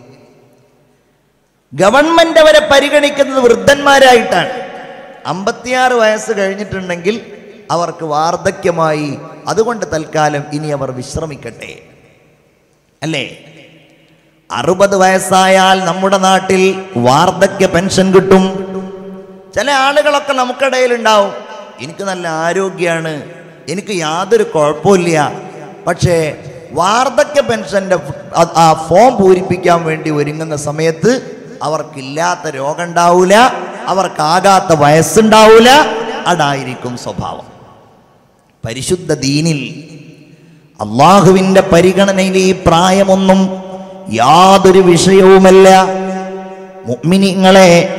ഗവൺമെന്റ് അവരെ പരിഗണിക്കുന്നത് വൃദ്ധന്മാരായിട്ടാണ് അമ്പത്തിയാറ് വയസ്സ് കഴിഞ്ഞിട്ടുണ്ടെങ്കിൽ അവർക്ക് വാർദ്ധക്യമായി അതുകൊണ്ട് തൽക്കാലം ഇനി അവർ വിശ്രമിക്കട്ടെ അല്ലേ അറുപത് വയസ്സായാൽ നമ്മുടെ നാട്ടിൽ വാർദ്ധക്യ പെൻഷൻ കിട്ടും ചില ആളുകളൊക്കെ നമുക്കിടയിൽ ഉണ്ടാവും എനിക്ക് നല്ല ആരോഗ്യമാണ് എനിക്ക് യാതൊരു കുഴപ്പമില്ല പക്ഷേ വാർദ്ധക്യ പെൻഷൻ്റെ ആ ഫോം പൂരിപ്പിക്കാൻ വേണ്ടി ഒരുങ്ങുന്ന സമയത്ത് അവർക്കില്ലാത്ത രോഗം ഉണ്ടാവൂല അവർക്കാകാത്ത വയസ്സുണ്ടാവൂല അതായിരിക്കും സ്വഭാവം പരിശുദ്ധ ദീനിൽ അള്ളാഹുവിൻ്റെ പരിഗണനയിൽ ഈ പ്രായമൊന്നും യാതൊരു വിഷയവുമല്ല മുഅ്മിനീങ്ങളെ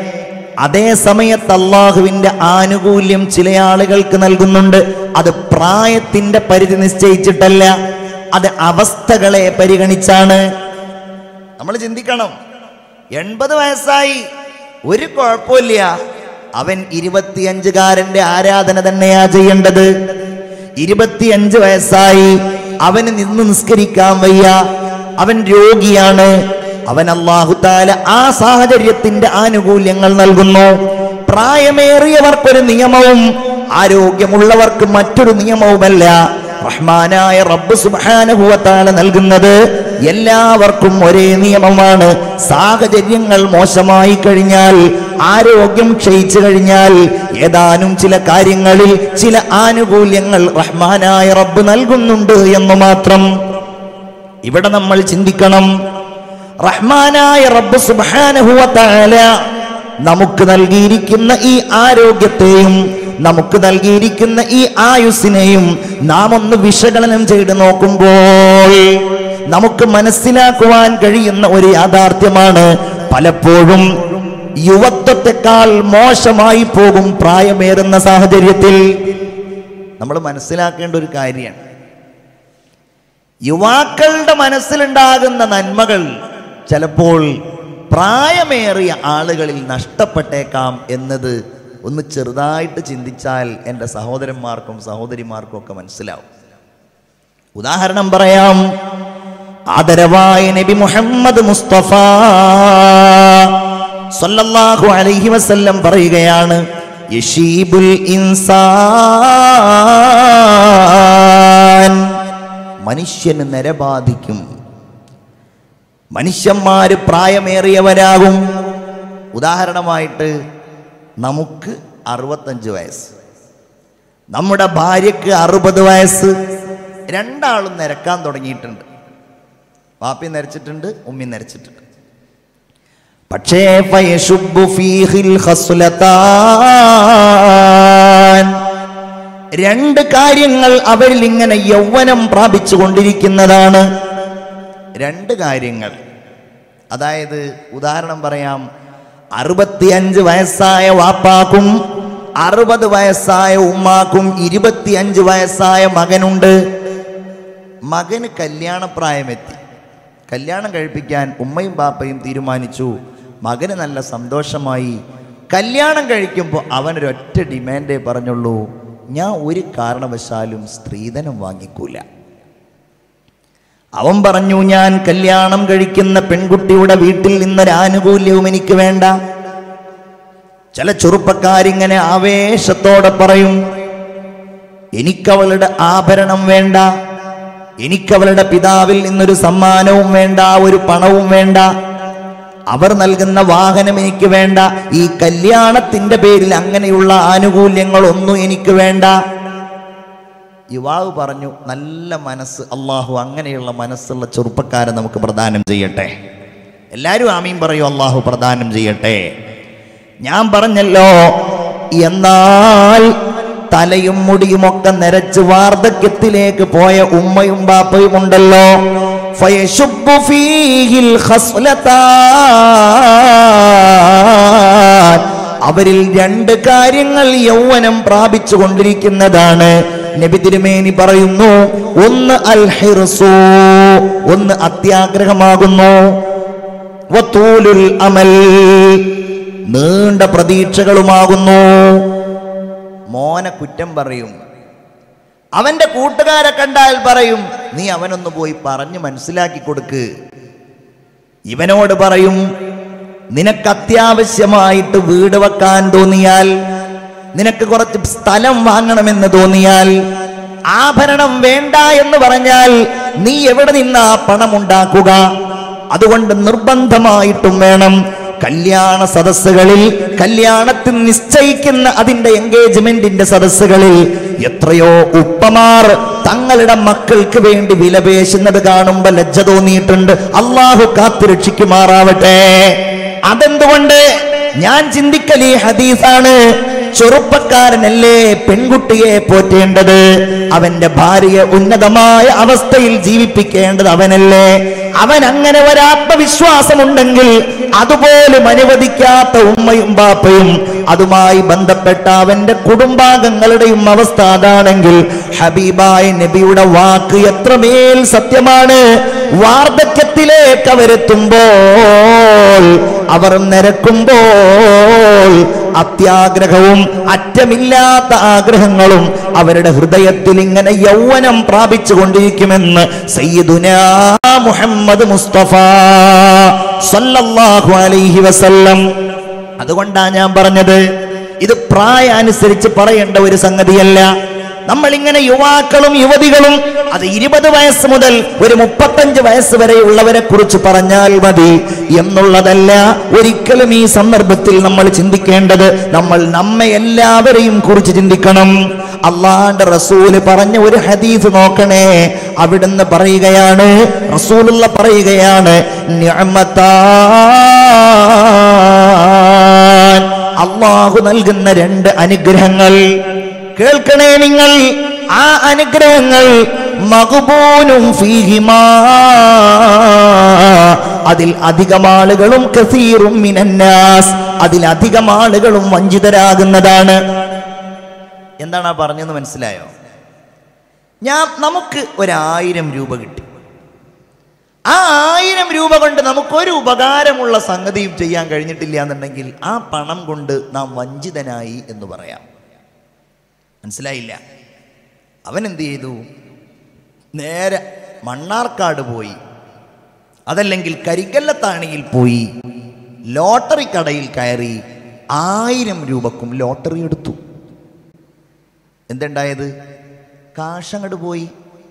അതേ സമയത്ത് അള്ളാഹുവിന്റെ ആനുകൂല്യം ചില ആളുകൾക്ക് നൽകുന്നുണ്ട് അത് പ്രായത്തിന്റെ പരിധി നിശ്ചയിച്ചിട്ടല്ല അത് അവസ്ഥകളെ പരിഗണിച്ചാണ് നമ്മൾ ചിന്തിക്കണം എൺപത് വയസ്സായി ഒരു കുഴപ്പമില്ല അവൻ ഇരുപത്തിയഞ്ചുകാരന്റെ ആരാധന തന്നെയാ ചെയ്യേണ്ടത് ഇരുപത്തിയഞ്ച് വയസ്സായി അവന് നിന്ന് നിസ്കരിക്കാൻ വയ്യ അവൻ രോഗിയാണ് അവൻ അള്ളാഹുത്താല ആ സാഹചര്യത്തിന്റെ ആനുകൂല്യങ്ങൾ നൽകുന്നു പ്രായമേറിയവർക്കൊരു നിയമവും ആരോഗ്യമുള്ളവർക്ക് മറ്റൊരു നിയമവുമല്ല റഹ്മാനായ റബ്ബ് സുബ്ഹാനഹുവത്താല നൽകുന്നത് എല്ലാവർക്കും ഒരേ നിയമമാണ് സാഹചര്യങ്ങൾ മോശമായി കഴിഞ്ഞാൽ ആരോഗ്യം ക്ഷയിച്ചു കഴിഞ്ഞാൽ ഏതാനും ചില കാര്യങ്ങളിൽ ചില ആനുകൂല്യങ്ങൾ റഹ്മാനായ റബ്ബ് നൽകുന്നുണ്ട് എന്ന് മാത്രം ഇവിടെ നമ്മൾ ചിന്തിക്കണം റഹ്മാനായ റബ്ബ് സുബ്ഹാനഹുവത്താല നമുക്ക് നൽകിയിരിക്കുന്ന ഈ ആരോഗ്യത്തെയും നമുക്ക് നൽകിയിരിക്കുന്ന ഈ ആയുസ്സിനെയും നാം ഒന്ന് വിശകലനം ചെയ്ത് നോക്കുമ്പോൾ നമുക്ക് മനസ്സിലാക്കുവാൻ കഴിയുന്ന ഒരു യാഥാർത്ഥ്യമാണ് പലപ്പോഴും യുവത്വത്തെക്കാൾ മോശമായി പോകും പ്രായമേറുന്ന സാഹചര്യത്തിൽ നമ്മൾ മനസ്സിലാക്കേണ്ട ഒരു കാര്യമാണ് യുവാക്കളുടെ മനസ്സിലുണ്ടാകുന്ന നന്മകൾ ചിലപ്പോൾ പ്രായമേറിയ ആളുകളിൽ നഷ്ടപ്പെട്ടേക്കാം എന്നത് ഒന്ന് ചെറുതായിട്ട് ചിന്തിച്ചാൽ എൻ്റെ സഹോദരന്മാർക്കും സഹോദരിമാർക്കും ഒക്കെ മനസ്സിലാവും ഉദാഹരണം പറയാം ആദരവായ നബി മുഹമ്മദ് മുസ്തഫ സല്ലല്ലാഹു അലൈഹി വസല്ലം പറയുകയാണ് യശീബുൽ ഇൻസാൻ മനുഷ്യന് നരബാധിക്കും മനുഷ്യന്മാര് പ്രായമേറിയവരാകും ഉദാഹരണമായിട്ട് നമുക്ക് അറുപത്തഞ്ച് വയസ്സ് നമ്മുടെ ഭാര്യയ്ക്ക് അറുപത് വയസ്സ് രണ്ടാളും നിരക്കാൻ തുടങ്ങിയിട്ടുണ്ട് പാപ്പി നരച്ചിട്ടുണ്ട് ഉമ്മി നരച്ചിട്ടുണ്ട് പക്ഷേ ഫയശുബ്ബു ഫീഹിൽ ഖസ്ലത്താൻ രണ്ട് കാര്യങ്ങൾ അവരിൽ ഇങ്ങനെ യൗവനം പ്രാപിച്ചു കൊണ്ടിരിക്കുന്നതാണ് രണ്ട് കാര്യങ്ങൾ അതായത് ഉദാഹരണം പറയാം അറുപത്തിയഞ്ച് വയസ്സായ വാപ്പാക്കും അറുപത് വയസ്സായ ഉമ്മാക്കും ഇരുപത്തിയഞ്ച് വയസ്സായ മകനുണ്ട് മകന് കല്യാണപ്രായമെത്തി കല്യാണം കഴിപ്പിക്കാൻ ഉമ്മയും ബാപ്പയും തീരുമാനിച്ചു മകന് നല്ല സന്തോഷമായി കല്യാണം കഴിക്കുമ്പോൾ അവനൊരൊറ്റ ഡിമാൻഡേ പറഞ്ഞുള്ളൂ ഞാൻ ഒരു കാരണവശാലും സ്ത്രീധനം വാങ്ങിക്കൂല അവൻ പറഞ്ഞു ഞാൻ കല്യാണം കഴിക്കുന്ന പെൺകുട്ടിയുടെ വീട്ടിൽ നിന്നൊരു ആനുകൂല്യവും എനിക്ക് വേണ്ട ചില ചെറുപ്പക്കാരിങ്ങനെ ആവേശത്തോടെ പറയും എനിക്കവളുടെ ആഭരണം വേണ്ട എനിക്കവളുടെ പിതാവിൽ നിന്നൊരു സമ്മാനവും വേണ്ട ഒരു പണവും വേണ്ട അവർ നൽകുന്ന വാഹനം എനിക്ക് വേണ്ട ഈ കല്യാണത്തിന്റെ പേരിൽ അങ്ങനെയുള്ള ആനുകൂല്യങ്ങളൊന്നും എനിക്ക് വേണ്ട യുവാവ് പറഞ്ഞു നല്ല മനസ്സ് അള്ളാഹു അങ്ങനെയുള്ള മനസ്സുള്ള ചെറുപ്പക്കാരെ നമുക്ക് പ്രദാനം ചെയ്യട്ടെ എല്ലാവരും ആമീൻ പറയൂ അള്ളാഹു പ്രദാനം ചെയ്യട്ടെ ഞാൻ പറഞ്ഞല്ലോ എന്നാൽ തലയും മുടിയുമൊക്കെ നിരച്ച് വാർദ്ധക്യത്തിലേക്ക് പോയ ഉമ്മയും ബാപ്പയും ഉണ്ടല്ലോ ഫയശുബ്ബു ഫീഹിൽ ഖസ്ലത്താൻ. അവരിൽ രണ്ട് കാര്യങ്ങൾ യൗവനം പ്രാപിച്ചു കൊണ്ടിരിക്കുന്നതാണ് നബി തിരുമേനി പറയുന്നു ഒന്ന് അൽ ഹിർസു ഒന്ന് അത്യാഗ്രഹമാകുന്നു വത്തൂലുൽ അമൽ നീണ്ട പ്രതീക്ഷകളുമാകുന്നു മോനെ കുറ്റം പറയും അവന്റെ കൂട്ടുകാരെ കണ്ടാൽ പറയും നീ അവനൊന്ന് പോയി പറഞ്ഞു മനസ്സിലാക്കി കൊടുക്ക് ഇവനോട് പറയും നിനക്ക് അത്യാവശ്യമായിട്ട് വീട് വെക്കാൻ തോന്നിയാൽ നിനക്ക് കുറച്ച് സ്ഥലം വാങ്ങണമെന്ന് തോന്നിയാൽ ആഭരണം വേണ്ട എന്ന് പറഞ്ഞാൽ നീ എവിടെ നിന്നാ പണം ഉണ്ടാക്കുക അതുകൊണ്ട് നിർബന്ധമായിട്ടും വേണം കല്യാണ സദസ്സുകളിൽ കല്യാണത്തിന് നിശ്ചയിക്കുന്ന അതിന്റെ എൻഗേജ്മെന്റിന്റെ സദസ്സുകളിൽ എത്രയോ ഉപ്പമാർ തങ്ങളുടെ മക്കൾക്ക് വേണ്ടി വിലപേശുന്നത് കാണുമ്പോ ലജ്ജ തോന്നിയിട്ടുണ്ട് അള്ളാഹു കാത്തുരക്ഷിക്കുമാറാവട്ടെ അതെന്തുകൊണ്ട് ഞാൻ ചിന്തിക്കൽ ഈ ഹദീസാണ് ചെറുപ്പക്കാരനല്ലേ പെൺകുട്ടിയെ പോറ്റേണ്ടത് അവന്റെ ഭാര്യയെ ഉന്നതമായ അവസ്ഥയിൽ ജീവിപ്പിക്കേണ്ടത് അവനല്ലേ അവൻ അങ്ങനെ ഒരാത്മവിശ്വാസമുണ്ടെങ്കിൽ അതുപോലും അനുവദിക്കാത്ത ഉമ്മയും ബാപ്പയും അതുമായി ബന്ധപ്പെട്ട അവന്റെ കുടുംബാംഗങ്ങളുടെയും അവസ്ഥ അതാണെങ്കിൽ ഹബീബായ നബിയുടെ വാക്ക് എത്രമേൽ സത്യമാണ് വാർദ്ധക്യത്തിലേക്ക് അവരെത്തുമ്പോൾ അവർ നിരക്കുമ്പോൾ അത്യാഗ്രഹവും അറ്റമില്ലാത്ത ആഗ്രഹങ്ങളും അവരുടെ ഹൃദയത്തിൽ ഇങ്ങനെ യൗവനം പ്രാപിച്ചു കൊണ്ടിരിക്കുമെന്ന് സയ്യിദുനാ മുഹമ്മദ് മുസ്തഫ സല്ലല്ലാഹു അലൈഹി വസല്ലം അതുകൊണ്ടാ ഞാൻ പറഞ്ഞത് ഇത് പ്രായാനുസരിച്ച് പറയേണ്ട ഒരു സംഗതിയല്ല നമ്മൾ ഇങ്ങനെ യുവാക്കളും യുവതികളും അത് ഇരുപത് വയസ്സ് മുതൽ ഒരു മുപ്പത്തഞ്ച് വയസ്സ് വരെയുള്ളവരെ കുറിച്ച് പറഞ്ഞാൽ മതി എന്നുള്ളതല്ല ഒരിക്കലും ഈ സന്ദർഭത്തിൽ നമ്മൾ ചിന്തിക്കേണ്ടത് നമ്മൾ നമ്മെ എല്ലാവരെയും കുറിച്ച് ചിന്തിക്കണം അള്ളാന്റെ റസൂല് പറഞ്ഞ ഒരു ഹദീസ് നോക്കണേ അവിടുന്ന് പറയുകയാണ് റസൂലുള്ള പറയുകയാണ് നിഅമത്താൻ അള്ളാഹു നൽകുന്ന രണ്ട് അനുഗ്രഹങ്ങൾ കേൾക്കണേ നിങ്ങൾ ആ അനുഗ്രഹങ്ങൾ മകുബൂനും ഫീഹിമാ അതിൽ അധികം ആളുകളും കസീറും മിനന്നാസ് അതിൽ അധികം ആളുകളും വഞ്ചിതരാകുന്നതാണ് എന്താണ് ആ പറഞ്ഞതെന്ന് മനസ്സിലായോ ഞാൻ നമുക്ക് ഒരായിരം രൂപ കിട്ടി ആ ആയിരം രൂപ കൊണ്ട് നമുക്കൊരു ഉപകാരമുള്ള സംഗതിയും ചെയ്യാൻ കഴിഞ്ഞിട്ടില്ല എന്നുണ്ടെങ്കിൽ ആ പണം കൊണ്ട് നാം വഞ്ചിതനായി എന്ന് പറയാം മനസ്സിലായില്ല അവൻ എന്ത് ചെയ്തു നേരെ മണ്ണാർക്കാട് പോയി അതല്ലെങ്കിൽ കരിക്കല്ലത്താണിയിൽ പോയി ലോട്ടറി കടയിൽ കയറി ആയിരം രൂപക്കും ലോട്ടറി എടുത്തു എന്തുണ്ടായത് കാശങ്ങട് പോയി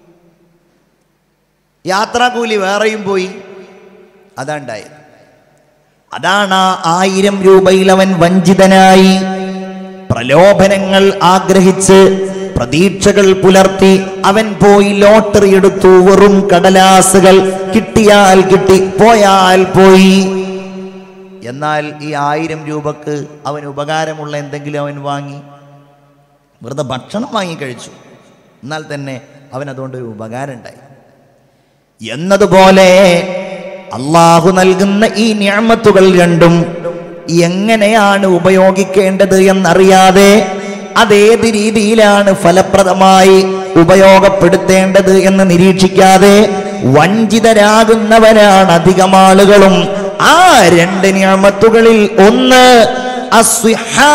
യാത്രാക്കൂലി വേറെയും പോയി അതാണ്ടായത് അതാണ് ആ ആയിരം രൂപയിൽ അവൻ വഞ്ചിതനായി പ്രലോഭനങ്ങൾ ആഗ്രഹിച്ച് പ്രതീക്ഷകൾ പുലർത്തി അവൻ പോയി ലോട്ടറി എടുത്തു വെറും കടലാസുകൾ കിട്ടിയാൽ കിട്ടി പോയാൽ പോയി എന്നാൽ ഈ ആയിരം രൂപക്ക് അവൻ ഉപകാരമുള്ള എന്തെങ്കിലും അവൻ വാങ്ങി വെറുതെ ഭക്ഷണം വാങ്ങി കഴിച്ചു എന്നാൽ തന്നെ അവൻ അതുകൊണ്ട് ഒരു ഉപകാരം ഉണ്ടായി എന്നതുപോലെ അള്ളാഹു നൽകുന്ന ഈ ഞാമത്തുകൾ രണ്ടും എങ്ങനെയാണ് ഉപയോഗിക്കേണ്ടത് എന്നറിയാതെ അതേത് രീതിയിലാണ് ഫലപ്രദമായി ഉപയോഗപ്പെടുത്തേണ്ടത് എന്ന് നിരീക്ഷിക്കാതെ വഞ്ചിതരാകുന്നവരാണ് അധികം ആളുകളും ആ രണ്ട് ഞാമത്തുകളിൽ ഒന്ന് അസ്വിഹാ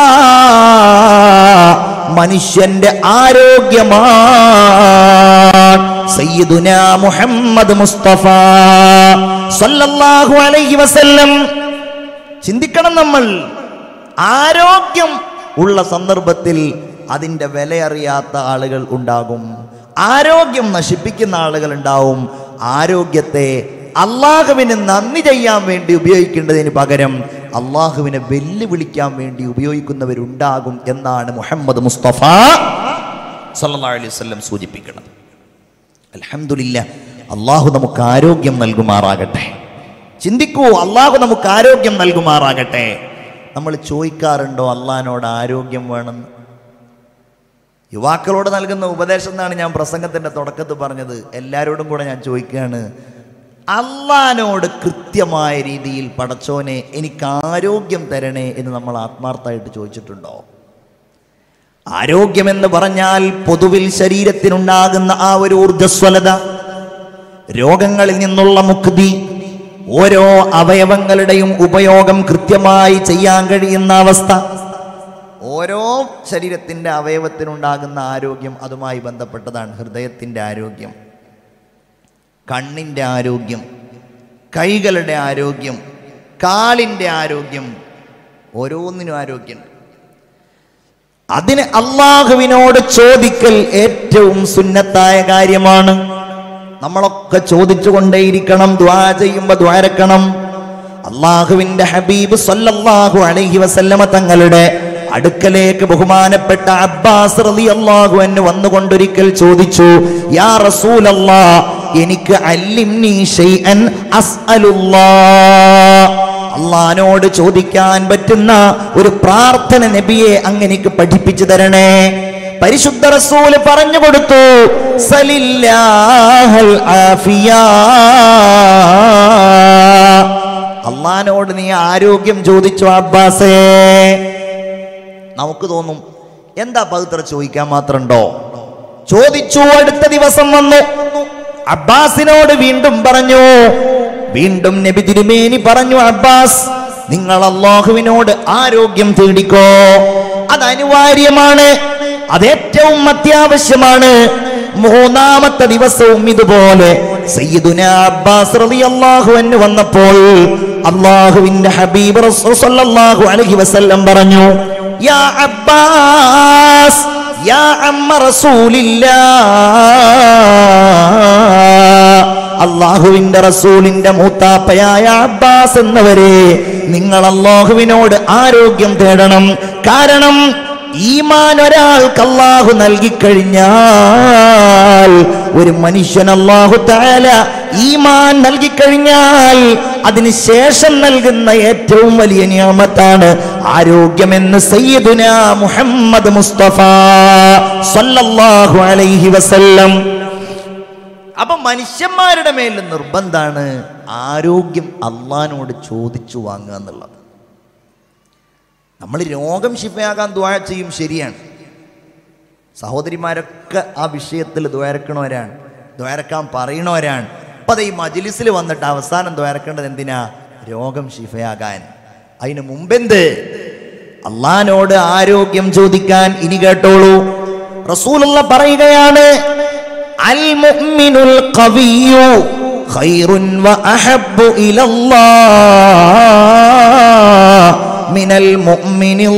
മനുഷ്യന്റെ ആരോഗ്യമാണ് സയ്യിദുന മുഹമ്മദ് മുസ്തഫ സല്ലല്ലാഹു അലൈഹി വസല്ലം ചിന്തിക്കണം നമ്മൾ ആരോഗ്യം ഉള്ള സന്ദർഭത്തിൽ അതിൻ്റെ വില അറിയാത്ത ആളുകൾ ഉണ്ടാകും ആരോഗ്യം നശിപ്പിക്കുന്ന ആളുകൾ ഉണ്ടാവും ആരോഗ്യത്തെ അള്ളാഹുവിന് നന്ദി ചെയ്യാൻ വേണ്ടി ഉപയോഗിക്കേണ്ടതിന് പകരം അള്ളാഹുവിനെ വെല്ലുവിളിക്കാൻ വേണ്ടി ഉപയോഗിക്കുന്നവരുണ്ടാകും എന്നാണ് മുഹമ്മദ് മുസ്തഫ സല്ലല്ലാഹു അലൈഹി വസല്ലം സൂചിപ്പിക്കുന്നത് അൽഹംദുലില്ല അള്ളാഹു നമുക്ക് ആരോഗ്യം നൽകുമാറാകട്ടെ ചിന്തിക്കൂ അള്ളാഹു നമുക്ക് ആരോഗ്യം നൽകുമാറാകട്ടെ നമ്മൾ ചോദിക്കാറുണ്ടോ അള്ളഹാനോട് ആരോഗ്യം വേണമെന്ന് യുവാക്കളോട് നൽകുന്ന ഉപദേശം എന്നാണ് ഞാൻ പ്രസംഗത്തിൻ്റെ തുടക്കത്തിൽ പറഞ്ഞത് എല്ലാവരോടും കൂടെ ഞാൻ ചോദിക്കുകയാണ് അള്ളഹാനോട് കൃത്യമായ രീതിയിൽ പടച്ചോനെ എനിക്ക് ആരോഗ്യം തരണേ എന്ന് നമ്മൾ ആത്മാർത്ഥമായിട്ട് ചോദിച്ചിട്ടുണ്ടോ ആരോഗ്യമെന്ന് പറഞ്ഞാൽ പൊതുവിൽ ശരീരത്തിനുണ്ടാകുന്ന ആ ഒരു ഊർജ്ജസ്വലത രോഗങ്ങളിൽ നിന്നുള്ള മുക്തി ഓരോ അവയവങ്ങളുടെയും ഉപയോഗം കൃത്യമായി ചെയ്യാൻ കഴിയുന്ന അവസ്ഥ ഓരോ ശരീരത്തിൻ്റെ അവയവത്തിനുണ്ടാകുന്ന ആരോഗ്യം അതുമായി ബന്ധപ്പെട്ടതാണ് ഹൃദയത്തിൻ്റെ ആരോഗ്യം കണ്ണിൻ്റെ ആരോഗ്യം കൈകളുടെ ആരോഗ്യം കാലിൻ്റെ ആരോഗ്യം ഓരോന്നിനും ആരോഗ്യമുണ്ട് അതിന് അള്ളാഹുവിനോട് ചോദിക്കൽ ഏറ്റവും സുന്നത്തായ കാര്യമാണ് നമ്മളൊക്കെ ചോദിച്ചുകൊണ്ടേയിരിക്കണം ദ്വാ ചെയ്യുമ്പോൾ ദ്വാരക്കണം അള്ളാഹുവിന്റെ ഹബീബ് സല്ലല്ലാഹു അലൈഹി വസല്ലമ തങ്ങളുടെ അടുക്കലേക്ക് ബഹുമാനപ്പെട്ട അബ്ബാസ് റളിയല്ലാഹു അൻഹു വന്നുകൊണ്ടൊരിക്കൽ ചോദിച്ചു യാ റസൂലല്ലാ എനിക്ക് അല്ലിംനി ഷൈഅൻ അസ്അലുല്ലാ അള്ളഹാനോട് ചോദിക്കാൻ പറ്റുന്ന ഒരു പ്രാർത്ഥന നബിയെ അങ്ങനെക്ക് പഠിപ്പിച്ചു തരണേ പരിശുദ്ധ റസൂല് പറഞ്ഞു കൊടുത്തു സലില്ലാഹൽ ആഫിയാ അള്ളഹാനോട് നീ ആരോഗ്യം ചോദിച്ചു അബ്ബാസേ നമുക്ക് തോന്നും എന്താ പവിത്ര ചോദിക്കാൻ മാത്രമുണ്ടോ ചോദിച്ചു അടുത്ത ദിവസം വന്നു അബ്ബാസിനോട് വീണ്ടും പറഞ്ഞു വീണ്ടും നബി തിരുമേനി പറഞ്ഞു അബ്ബാസ് നിങ്ങൾ അള്ളാഹുവിനോട് ആരോഗ്യം തേടിക്കോ അത് അനിവാര്യമാണ് അത് ഏറ്റവും അത്യാവശ്യമാണ് മൂന്നാമത്തെ ദിവസവും ഇതുപോലെ സയ്യിദുന അബ്ബാസ് റളിയല്ലാഹു അൻഹു വന്നപ്പോൾ അള്ളാഹുവിന്റെ ഹബീബ് റസൂൽ സല്ലല്ലാഹു അലൈഹി വസല്ലം പറഞ്ഞു യാ അബ്ബാസ് യാ അമ്മ റസൂലില്ലാ അള്ളാഹുവിന്റെ റസൂലിന്റെ മൂത്താപ്പയായ അബ്ബാസ് എന്നവരെ നിങ്ങൾ അള്ളാഹുവിനോട് ആരോഗ്യം തേടണം കാരണം ഈമാൻ ഒരാൾക്ക് അള്ളാഹു നൽകിക്കഴിഞ്ഞാൽ ഒരു മനുഷ്യൻ അള്ളാഹു താല ഈമാൻ നൽകിക്കഴിഞ്ഞാൽ അതിന് ശേഷം നൽകുന്ന ഏറ്റവും വലിയ നിയമത്താണ് ആരോഗ്യമെന്ന് സയ്യിദുന മുഹമ്മദ് മുസ്തഫ സല്ലല്ലാഹു അലൈഹി വസല്ലം അപ്പൊ മനുഷ്യന്മാരുടെ മേൽ നിർബന്ധാണ് ആരോഗ്യം അള്ളഹാനോട് ചോദിച്ചു വാങ്ങുക എന്നുള്ളത് നമ്മൾ രോഗം ശിഫയാകാൻ ദ്വാര ചെയ്യും ശരിയാണ് സഹോദരിമാരൊക്കെ ആ വിഷയത്തിൽ ദ്വാരക്കണവരാണ് ദ്വാരക്കാൻ പറയണവരാണ് അപ്പൊ അത് ഈ മജിലിസിൽ വന്നിട്ട് അവസാനം ദ്വാരക്കേണ്ടത് എന്തിനാ രോഗം ശിഫയാകാൻ അതിന് മുമ്പെന്ത് അള്ളഹാനോട് ആരോഗ്യം ചോദിക്കാൻ ഇനി കേട്ടോളൂ റസൂലുള്ള പറയുകയാണ് അൽ മുഅ്മിനുൽ ഖവിയ്യു ഖൈറുൻ വ അഹബ്ബു ഇലല്ലാഹ് മിനൽ മുഅ്മിനിൽ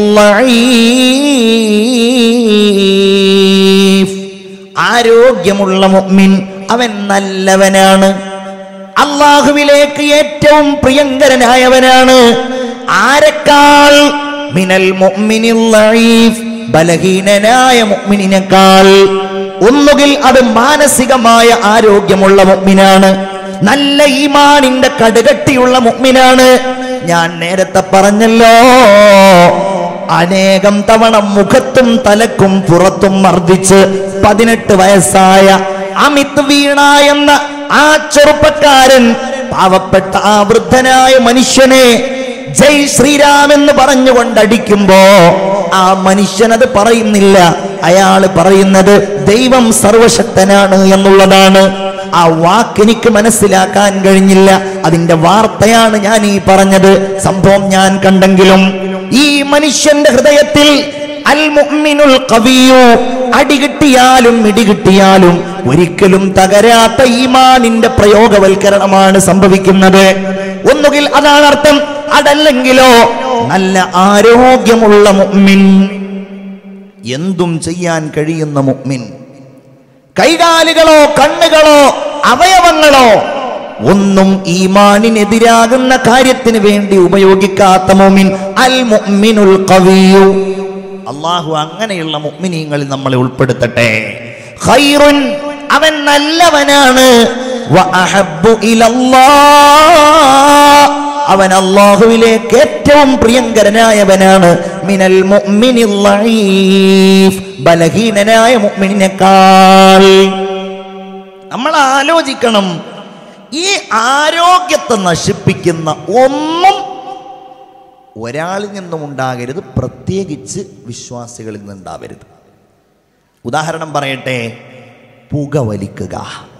ലഈഫ് ആരോഗ്യമുള്ള മുഅ്മിൻ അവൻ നല്ലവനാണ് അള്ളാഹുവിലേക്ക് ഏറ്റവും പ്രിയങ്കരനായവനാണ് ആരെക്കാൾ മിനൽ മുഅ്മിനിൽ ലഈഫ് ബലഹീനനായ മുഅ്മിനിനേക്കാൾ ഒന്നുകിൽ അത് മാനസികമായ ആരോഗ്യമുള്ള മുഅ്മിനാണ് നല്ല ഈമാനിന്റെ കടുകട്ടിയുള്ള മുഅ്മിനാണ് ഞാൻ നേരത്തെ പറഞ്ഞല്ലോ അനേകം തവണ മുഖത്തും തലക്കും പുറത്തും മർദ്ദിച്ച് പതിനെട്ട് വയസ്സായ അമിത് വീണ എന്ന ആ ചെറുപ്പക്കാരൻ പാവപ്പെട്ട ആ വൃദ്ധനായ മനുഷ്യനെ ജയ് ശ്രീരാം എന്ന് പറഞ്ഞുകൊണ്ട് അടിക്കുമ്പോ ആ മനുഷ്യൻ അത് പറയുന്നില്ല അയാള് പറയുന്നത് ദൈവം സർവശക്തനാണ് എന്നുള്ളതാണ് ആ വാക്ക് എനിക്ക് മനസ്സിലാക്കാൻ കഴിഞ്ഞില്ല അതിന്റെ വാർത്തയാണ് ഞാൻ ഈ പറഞ്ഞത് സംഭവം ഞാൻ കണ്ടെങ്കിലും ഈ മനുഷ്യന്റെ ഹൃദയത്തിൽ അൽ മുഅ്മിനുൽ ഖവിയു അടി കിട്ടിയാലും ഇടി കിട്ടിയാലും ഒരിക്കലും തകരാത്ത ഈമാനിന്റെ പ്രയോഗവൽക്കരണമാണ് സംഭവിക്കുന്നത് ഒന്നുകിൽ അതാണ് അർത്ഥം അതല്ലെങ്കിലോ നല്ല ആരോഗ്യമുള്ള മുഅ്മിൻ എന്തും ചെയ്യാൻ കഴിയുന്ന മുഅ്മിൻ കൈകാലുകളോ കണ്ണുകളോ അവയവങ്ങളോ ഒന്നും ഈമാനിനെതിരാകുന്ന കാര്യത്തിന് വേണ്ടി ഉപയോഗിക്കാത്ത മുഅ്മിൻ അൽ മുഅ്മിനുൽ ഖവിയു അള്ളാഹു അങ്ങനെയുള്ള മുഅ്മിനീങ്ങളിൽ നമ്മളെ ഉൾപ്പെടുത്തട്ടെ ഖൈറുൻ അവൻ നല്ലവനാണ് വ അഹബ്ബു ഇലല്ലാഹ് അവൻ അള്ളാഹുവിലേക്ക് ഏറ്റവും പ്രിയങ്കരനായവനാണ് മിനൽ മുഅ്മിനിൽ ലഈഫ് ബലഹീനനായ മുഅ്മിനിനേക്കാൾ നമ്മൾ ആലോചിക്കണം ഈ ആരോഗ്യത്തെ നശിപ്പിക്കുന്ന ഒന്നും ഒരാളിൽ നിന്നും ഉണ്ടാകരുത് പ്രത്യേകിച്ച് വിശ്വാസികളിൽ നിന്നുണ്ടാവരുത് ഉദാഹരണം പറയട്ടെ പുകവലിക്കുക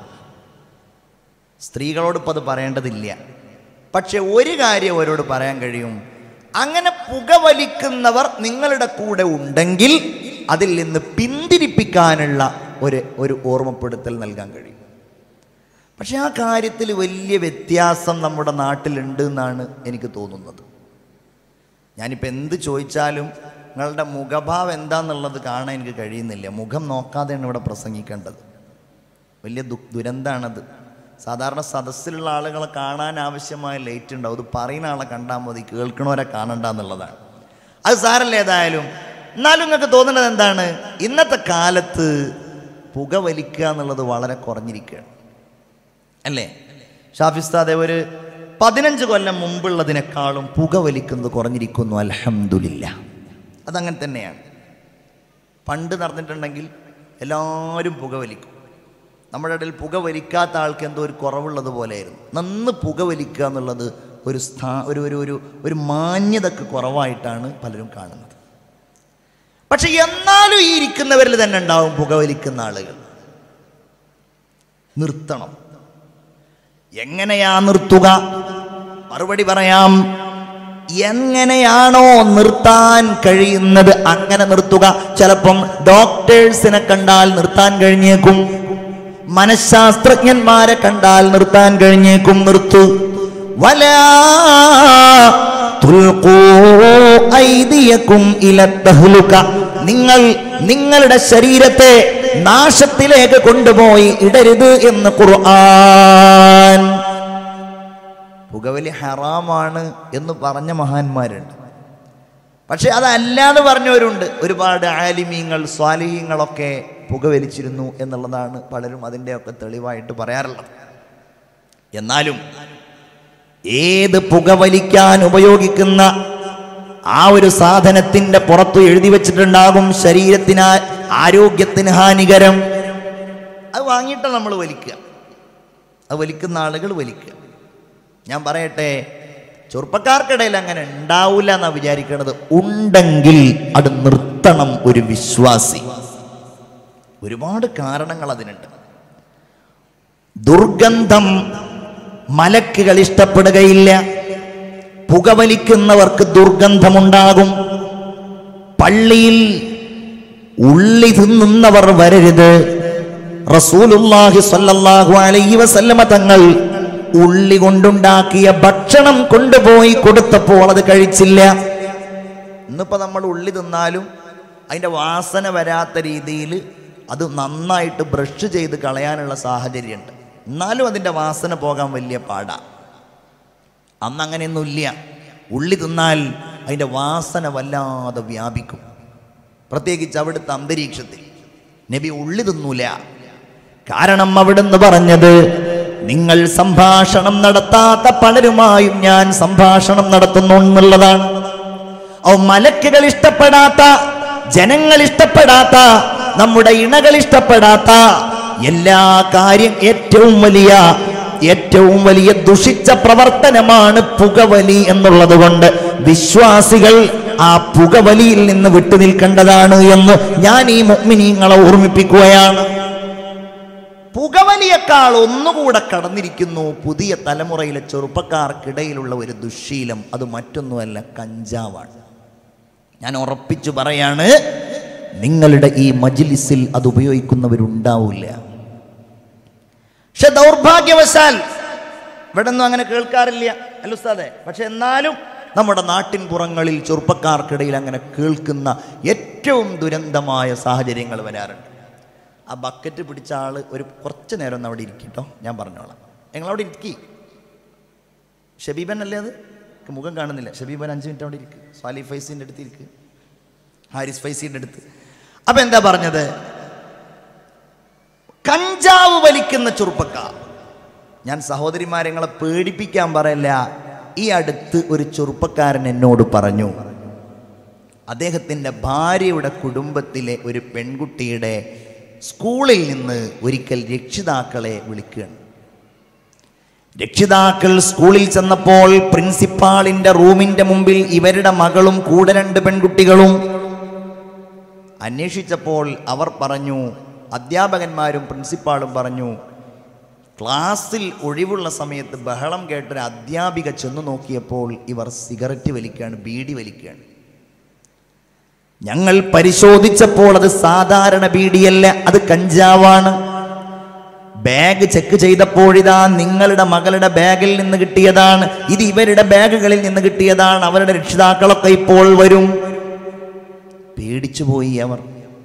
സ്ത്രീകളോട് ഇപ്പം അത് പറയേണ്ടതില്ല പക്ഷെ ഒരു കാര്യം അവരോട് പറയാൻ കഴിയും അങ്ങനെ പുകവലിക്കുന്നവർ നിങ്ങളുടെ കൂടെ ഉണ്ടെങ്കിൽ അതിൽ നിന്ന് പിന്തിരിപ്പിക്കാനുള്ള ഒരു ഒരു ഓർമ്മപ്പെടുത്തൽ നൽകാൻ കഴിയും പക്ഷെ ആ കാര്യത്തിൽ വലിയ വ്യത്യാസം നമ്മുടെ നാട്ടിലുണ്ട് എന്നാണ് എനിക്ക് തോന്നുന്നത് ഞാനിപ്പോൾ എന്ത് ചോദിച്ചാലും നിങ്ങളുടെ മുഖഭാവം എന്താന്നുള്ളത് കാണാൻ എനിക്ക് കഴിയുന്നില്ല മുഖം നോക്കാതെയാണ് ഇവിടെ പ്രസംഗിക്കേണ്ടത് വലിയ ദു ദുരന്താണത് സാധാരണ സദസ്സിലുള്ള ആളുകളെ കാണാൻ ആവശ്യമായ ലൈറ്റ് ഉണ്ടാവും അത് പറയുന്ന ആളെ കണ്ടാൽ മതി കേൾക്കണവരെ കാണണ്ട എന്നുള്ളതാണ് അത് സാരല്ല ഏതായാലും എന്നാലും നിങ്ങൾക്ക് തോന്നുന്നത് എന്താണ് ഇന്നത്തെ കാലത്ത് പുകവലിക്കുക എന്നുള്ളത് വളരെ കുറഞ്ഞിരിക്കുകയാണ് അല്ലേ ഷാഫിസ്താദെ ഒരു പതിനഞ്ച് കൊല്ലം മുമ്പുള്ളതിനേക്കാളും പുകവലിക്കുന്നത് കുറഞ്ഞിരിക്കുന്നു അൽഹംദുലില്ല അതങ്ങനെ തന്നെയാണ് പണ്ട് നടന്നിട്ടുണ്ടെങ്കിൽ എല്ലാവരും പുകവലിക്കും നമ്മുടെ ഇടയിൽ പുകവലിക്കാത്ത ആൾക്ക് എന്തോ ഒരു കുറവുള്ളത് പോലെയായിരുന്നു നന്ന് പുകവലിക്കുക എന്നുള്ളത് ഒരു സ്ഥാ ഒരു ഒരു ഒരു ഒരു മാന്യതക്ക് കുറവായിട്ടാണ് പലരും കാണുന്നത് പക്ഷെ എന്നാലും ഈ ഇരിക്കുന്നവരിൽ തന്നെ ഉണ്ടാവും പുകവലിക്കുന്ന ആളുകൾ നിർത്തണം എങ്ങനെയാ നിർത്തുക മറുപടി പറയാം എങ്ങനെയാണോ നിർത്താൻ കഴിയുന്നത് അങ്ങനെ നിർത്തുക ചിലപ്പം ഡോക്ടേഴ്സിനെ കണ്ടാൽ നിർത്താൻ കഴിഞ്ഞേക്കും മനഃശാസ്ത്രജ്ഞന്മാരെ കണ്ടാൽ നിർത്താൻ കഴിഞ്ഞേക്കും നിർത്തു വലാ തുൽഖൂ ഐദിയക്കും ഇല തഹ്ലുക. നിങ്ങൾ നിങ്ങളുടെ ശരീരത്തെ നാശത്തിലേക്ക് കൊണ്ടുപോയി ഇടരുത് എന്ന് ഖുർആൻ പുകവലി ഹറാമാണ് എന്ന് പറഞ്ഞ മഹാന്മാരുണ്ട് പക്ഷെ അതല്ലാതെ പറഞ്ഞവരുണ്ട് ഒരുപാട് ആലിമീങ്ങൾ സ്വാലിഹീങ്ങളൊക്കെ പുകവലിച്ചിരുന്നു എന്നുള്ളതാണ് പലരും അതിൻ്റെയൊക്കെ തെളിവായിട്ട് പറയാറുള്ളത് എന്നാലും ഏത് പുകവലിക്കാൻ ഉപയോഗിക്കുന്ന ആ ഒരു സാധനത്തിന്റെ പുറത്ത് എഴുതി വെച്ചിട്ടുണ്ടാകും ശരീരത്തിന് ആ- ആരോഗ്യത്തിന് ഹാനികരം അത് വാങ്ങിയിട്ടാണ് നമ്മൾ വലിക്കുക അത് വലിക്കുന്ന ആളുകൾ വലിക്കുക ഞാൻ പറയട്ടെ ചെറുപ്പക്കാർക്കിടയിൽ അങ്ങനെ ഉണ്ടാവില്ല എന്നാ വിചാരിക്കുന്നത് ഉണ്ടെങ്കിൽ അത് നിർത്തണം ഒരു വിശ്വാസി ഒരുപാട് കാരണങ്ങൾ അതിനുണ്ട് ദുർഗന്ധം മലക്കുകൾ ഇഷ്ടപ്പെടുകയില്ല പുകവലിക്കുന്നവർക്ക് ദുർഗന്ധമുണ്ടാകും പള്ളിയിൽ ഉള്ളി തിന്നുന്നവർ വരരുത് റസൂലുള്ളാഹി സ്വല്ലല്ലാഹു അലൈഹി വസല്ലമ തങ്ങൾ ഉള്ളി കൊണ്ടുണ്ടാക്കിയ ഭക്ഷണം കൊണ്ടുപോയി കൊടുത്തപ്പോൾ അത് കഴിച്ചില്ല ഇന്നിപ്പോൾ നമ്മൾ ഉള്ളി തിന്നാലും അതിൻ്റെ വാസന വരാത്ത രീതിയിൽ അത് നന്നായിട്ട് ബ്രഷ് ചെയ്ത് കളയാനുള്ള സാഹചര്യമുണ്ട് എന്നാലും അതിൻ്റെ വാസന പോകാൻ വലിയ പാടാ അന്ന് അങ്ങനെയൊന്നുമില്ല ഉള്ളി തിന്നാൽ അതിൻ്റെ വാസന വല്ലാതെ വ്യാപിക്കും പ്രത്യേകിച്ച് അവിടുത്തെ അന്തരീക്ഷത്തിൽ നബി ഉള്ളി തിന്നൂല കാരണം അവിടുന്ന് പറഞ്ഞത് നിങ്ങൾ സംഭാഷണം നടത്താത്ത പലരുമായും ഞാൻ സംഭാഷണം നടത്തുന്നു എന്നുള്ളതാണ് ഓ മലക്കുകൾ ഇഷ്ടപ്പെടാത്ത ജനങ്ങൾ ഇഷ്ടപ്പെടാത്ത നമ്മുടെ ഇണകൾ ഇഷ്ടപ്പെടാത്ത എല്ലാ കാര്യം ഏറ്റവും വലിയ ഏറ്റവും വലിയ ദുഷിച്ച പ്രവർത്തനമാണ് പുകവലി എന്നുള്ളത് കൊണ്ട് വിശ്വാസികൾ ആ പുകവലിയിൽ നിന്ന് വിട്ടുനിൽക്കേണ്ടതാണ് എന്ന് ഞാൻ ഈ മുഗ്മിനീങ്ങളെ ഓർമ്മിപ്പിക്കുകയാണ് പുകവലിയേക്കാൾ ഒന്നുകൂടെ കടന്നിരിക്കുന്നു പുതിയ തലമുറയിലെ ചെറുപ്പക്കാർക്കിടയിലുള്ള ഒരു ദുശ്ശീലം അത് മറ്റൊന്നുമല്ല കഞ്ചാവാണ് ഞാൻ ഉറപ്പിച്ചു പറയാണ് നിങ്ങളുടെ ഈ മജ്ലിസിൽ അത് ഉപയോഗിക്കുന്നവരുണ്ടാവില്ല പക്ഷെ ദൗർഭാഗ്യവശാൽ ഇവിടെ ഒന്നും അങ്ങനെ കേൾക്കാറില്ല അല്ല ഉസ്താദെ പക്ഷെ എന്നാലും നമ്മുടെ നാട്ടിൻ പുറങ്ങളിൽ ചെറുപ്പക്കാർക്കിടയിൽ അങ്ങനെ കേൾക്കുന്ന ഏറ്റവും ദുരന്തമായ സാഹചര്യങ്ങൾ വരാറുണ്ട് ആ ബക്കറ്റ് പിടിച്ച ആൾ ഒരു കുറച്ച് നേരം ഒന്ന് അവിടെ ഇരിക്കട്ടോ ഞാൻ പറഞ്ഞോളാം നിങ്ങളവിടെ ഇരിക്കി ഷബീബൻ അല്ലേ അത് എനിക്ക് മുഖം കാണുന്നില്ല ഷബീബൻ അഞ്ച് മിനിറ്റ് അവിടെ ഇരിക്കുക സാലി ഫൈസിൻ്റെ അടുത്ത് ഇരിക്കുക ഹാരിസ് ഫൈസിൻ്റെ അടുത്ത് അപ്പം എന്താ പറഞ്ഞത് കഞ്ചാവ് വലിക്കുന്ന ചെറുപ്പക്കാർ ഞാൻ സഹോദരിമാരെ നിങ്ങളെ പേടിപ്പിക്കാൻ പറയല്ല ഈ അടുത്ത് ഒരു ചെറുപ്പക്കാരൻ എന്നോട് പറഞ്ഞു അദ്ദേഹത്തിൻ്റെ ഭാര്യയുടെ കുടുംബത്തിലെ ഒരു പെൺകുട്ടിയുടെ സ്കൂളിൽ നിന്ന് ഒരിക്കൽ രക്ഷിതാക്കളെ വിളിക്കുകയാണ് രക്ഷിതാക്കൾ സ്കൂളിൽ ചെന്നപ്പോൾ പ്രിൻസിപ്പാളിന്റെ റൂമിന്റെ മുമ്പിൽ ഇവരുടെ മകളും കൂടെ രണ്ട് പെൺകുട്ടികളും അന്വേഷിച്ചപ്പോൾ അവർ പറഞ്ഞു അധ്യാപകന്മാരും പ്രിൻസിപ്പാളും പറഞ്ഞു ക്ലാസ്സിൽ ഒഴിവുള്ള സമയത്ത് ബഹളം കേട്ടൊരു അധ്യാപിക ചെന്നു നോക്കിയപ്പോൾ ഇവർ സിഗരറ്റ് വലിക്കുകയാണ് ബീഡി വലിക്കുകയാണ് ഞങ്ങൾ പരിശോധിച്ചപ്പോൾ അത് സാധാരണ ബീഡിയല്ല അത് കഞ്ചാവാണ് ബാഗ് ചെക്ക് ചെയ്തപ്പോഴിതാ നിങ്ങളുടെ മകളുടെ ബാഗിൽ നിന്ന് കിട്ടിയതാണ് ഇത് ഇവരുടെ ബാഗുകളിൽ നിന്ന് കിട്ടിയതാണ് അവരുടെ രക്ഷിതാക്കളൊക്കെ ഇപ്പോൾ വരും പേടിച്ചു പോയി അവർ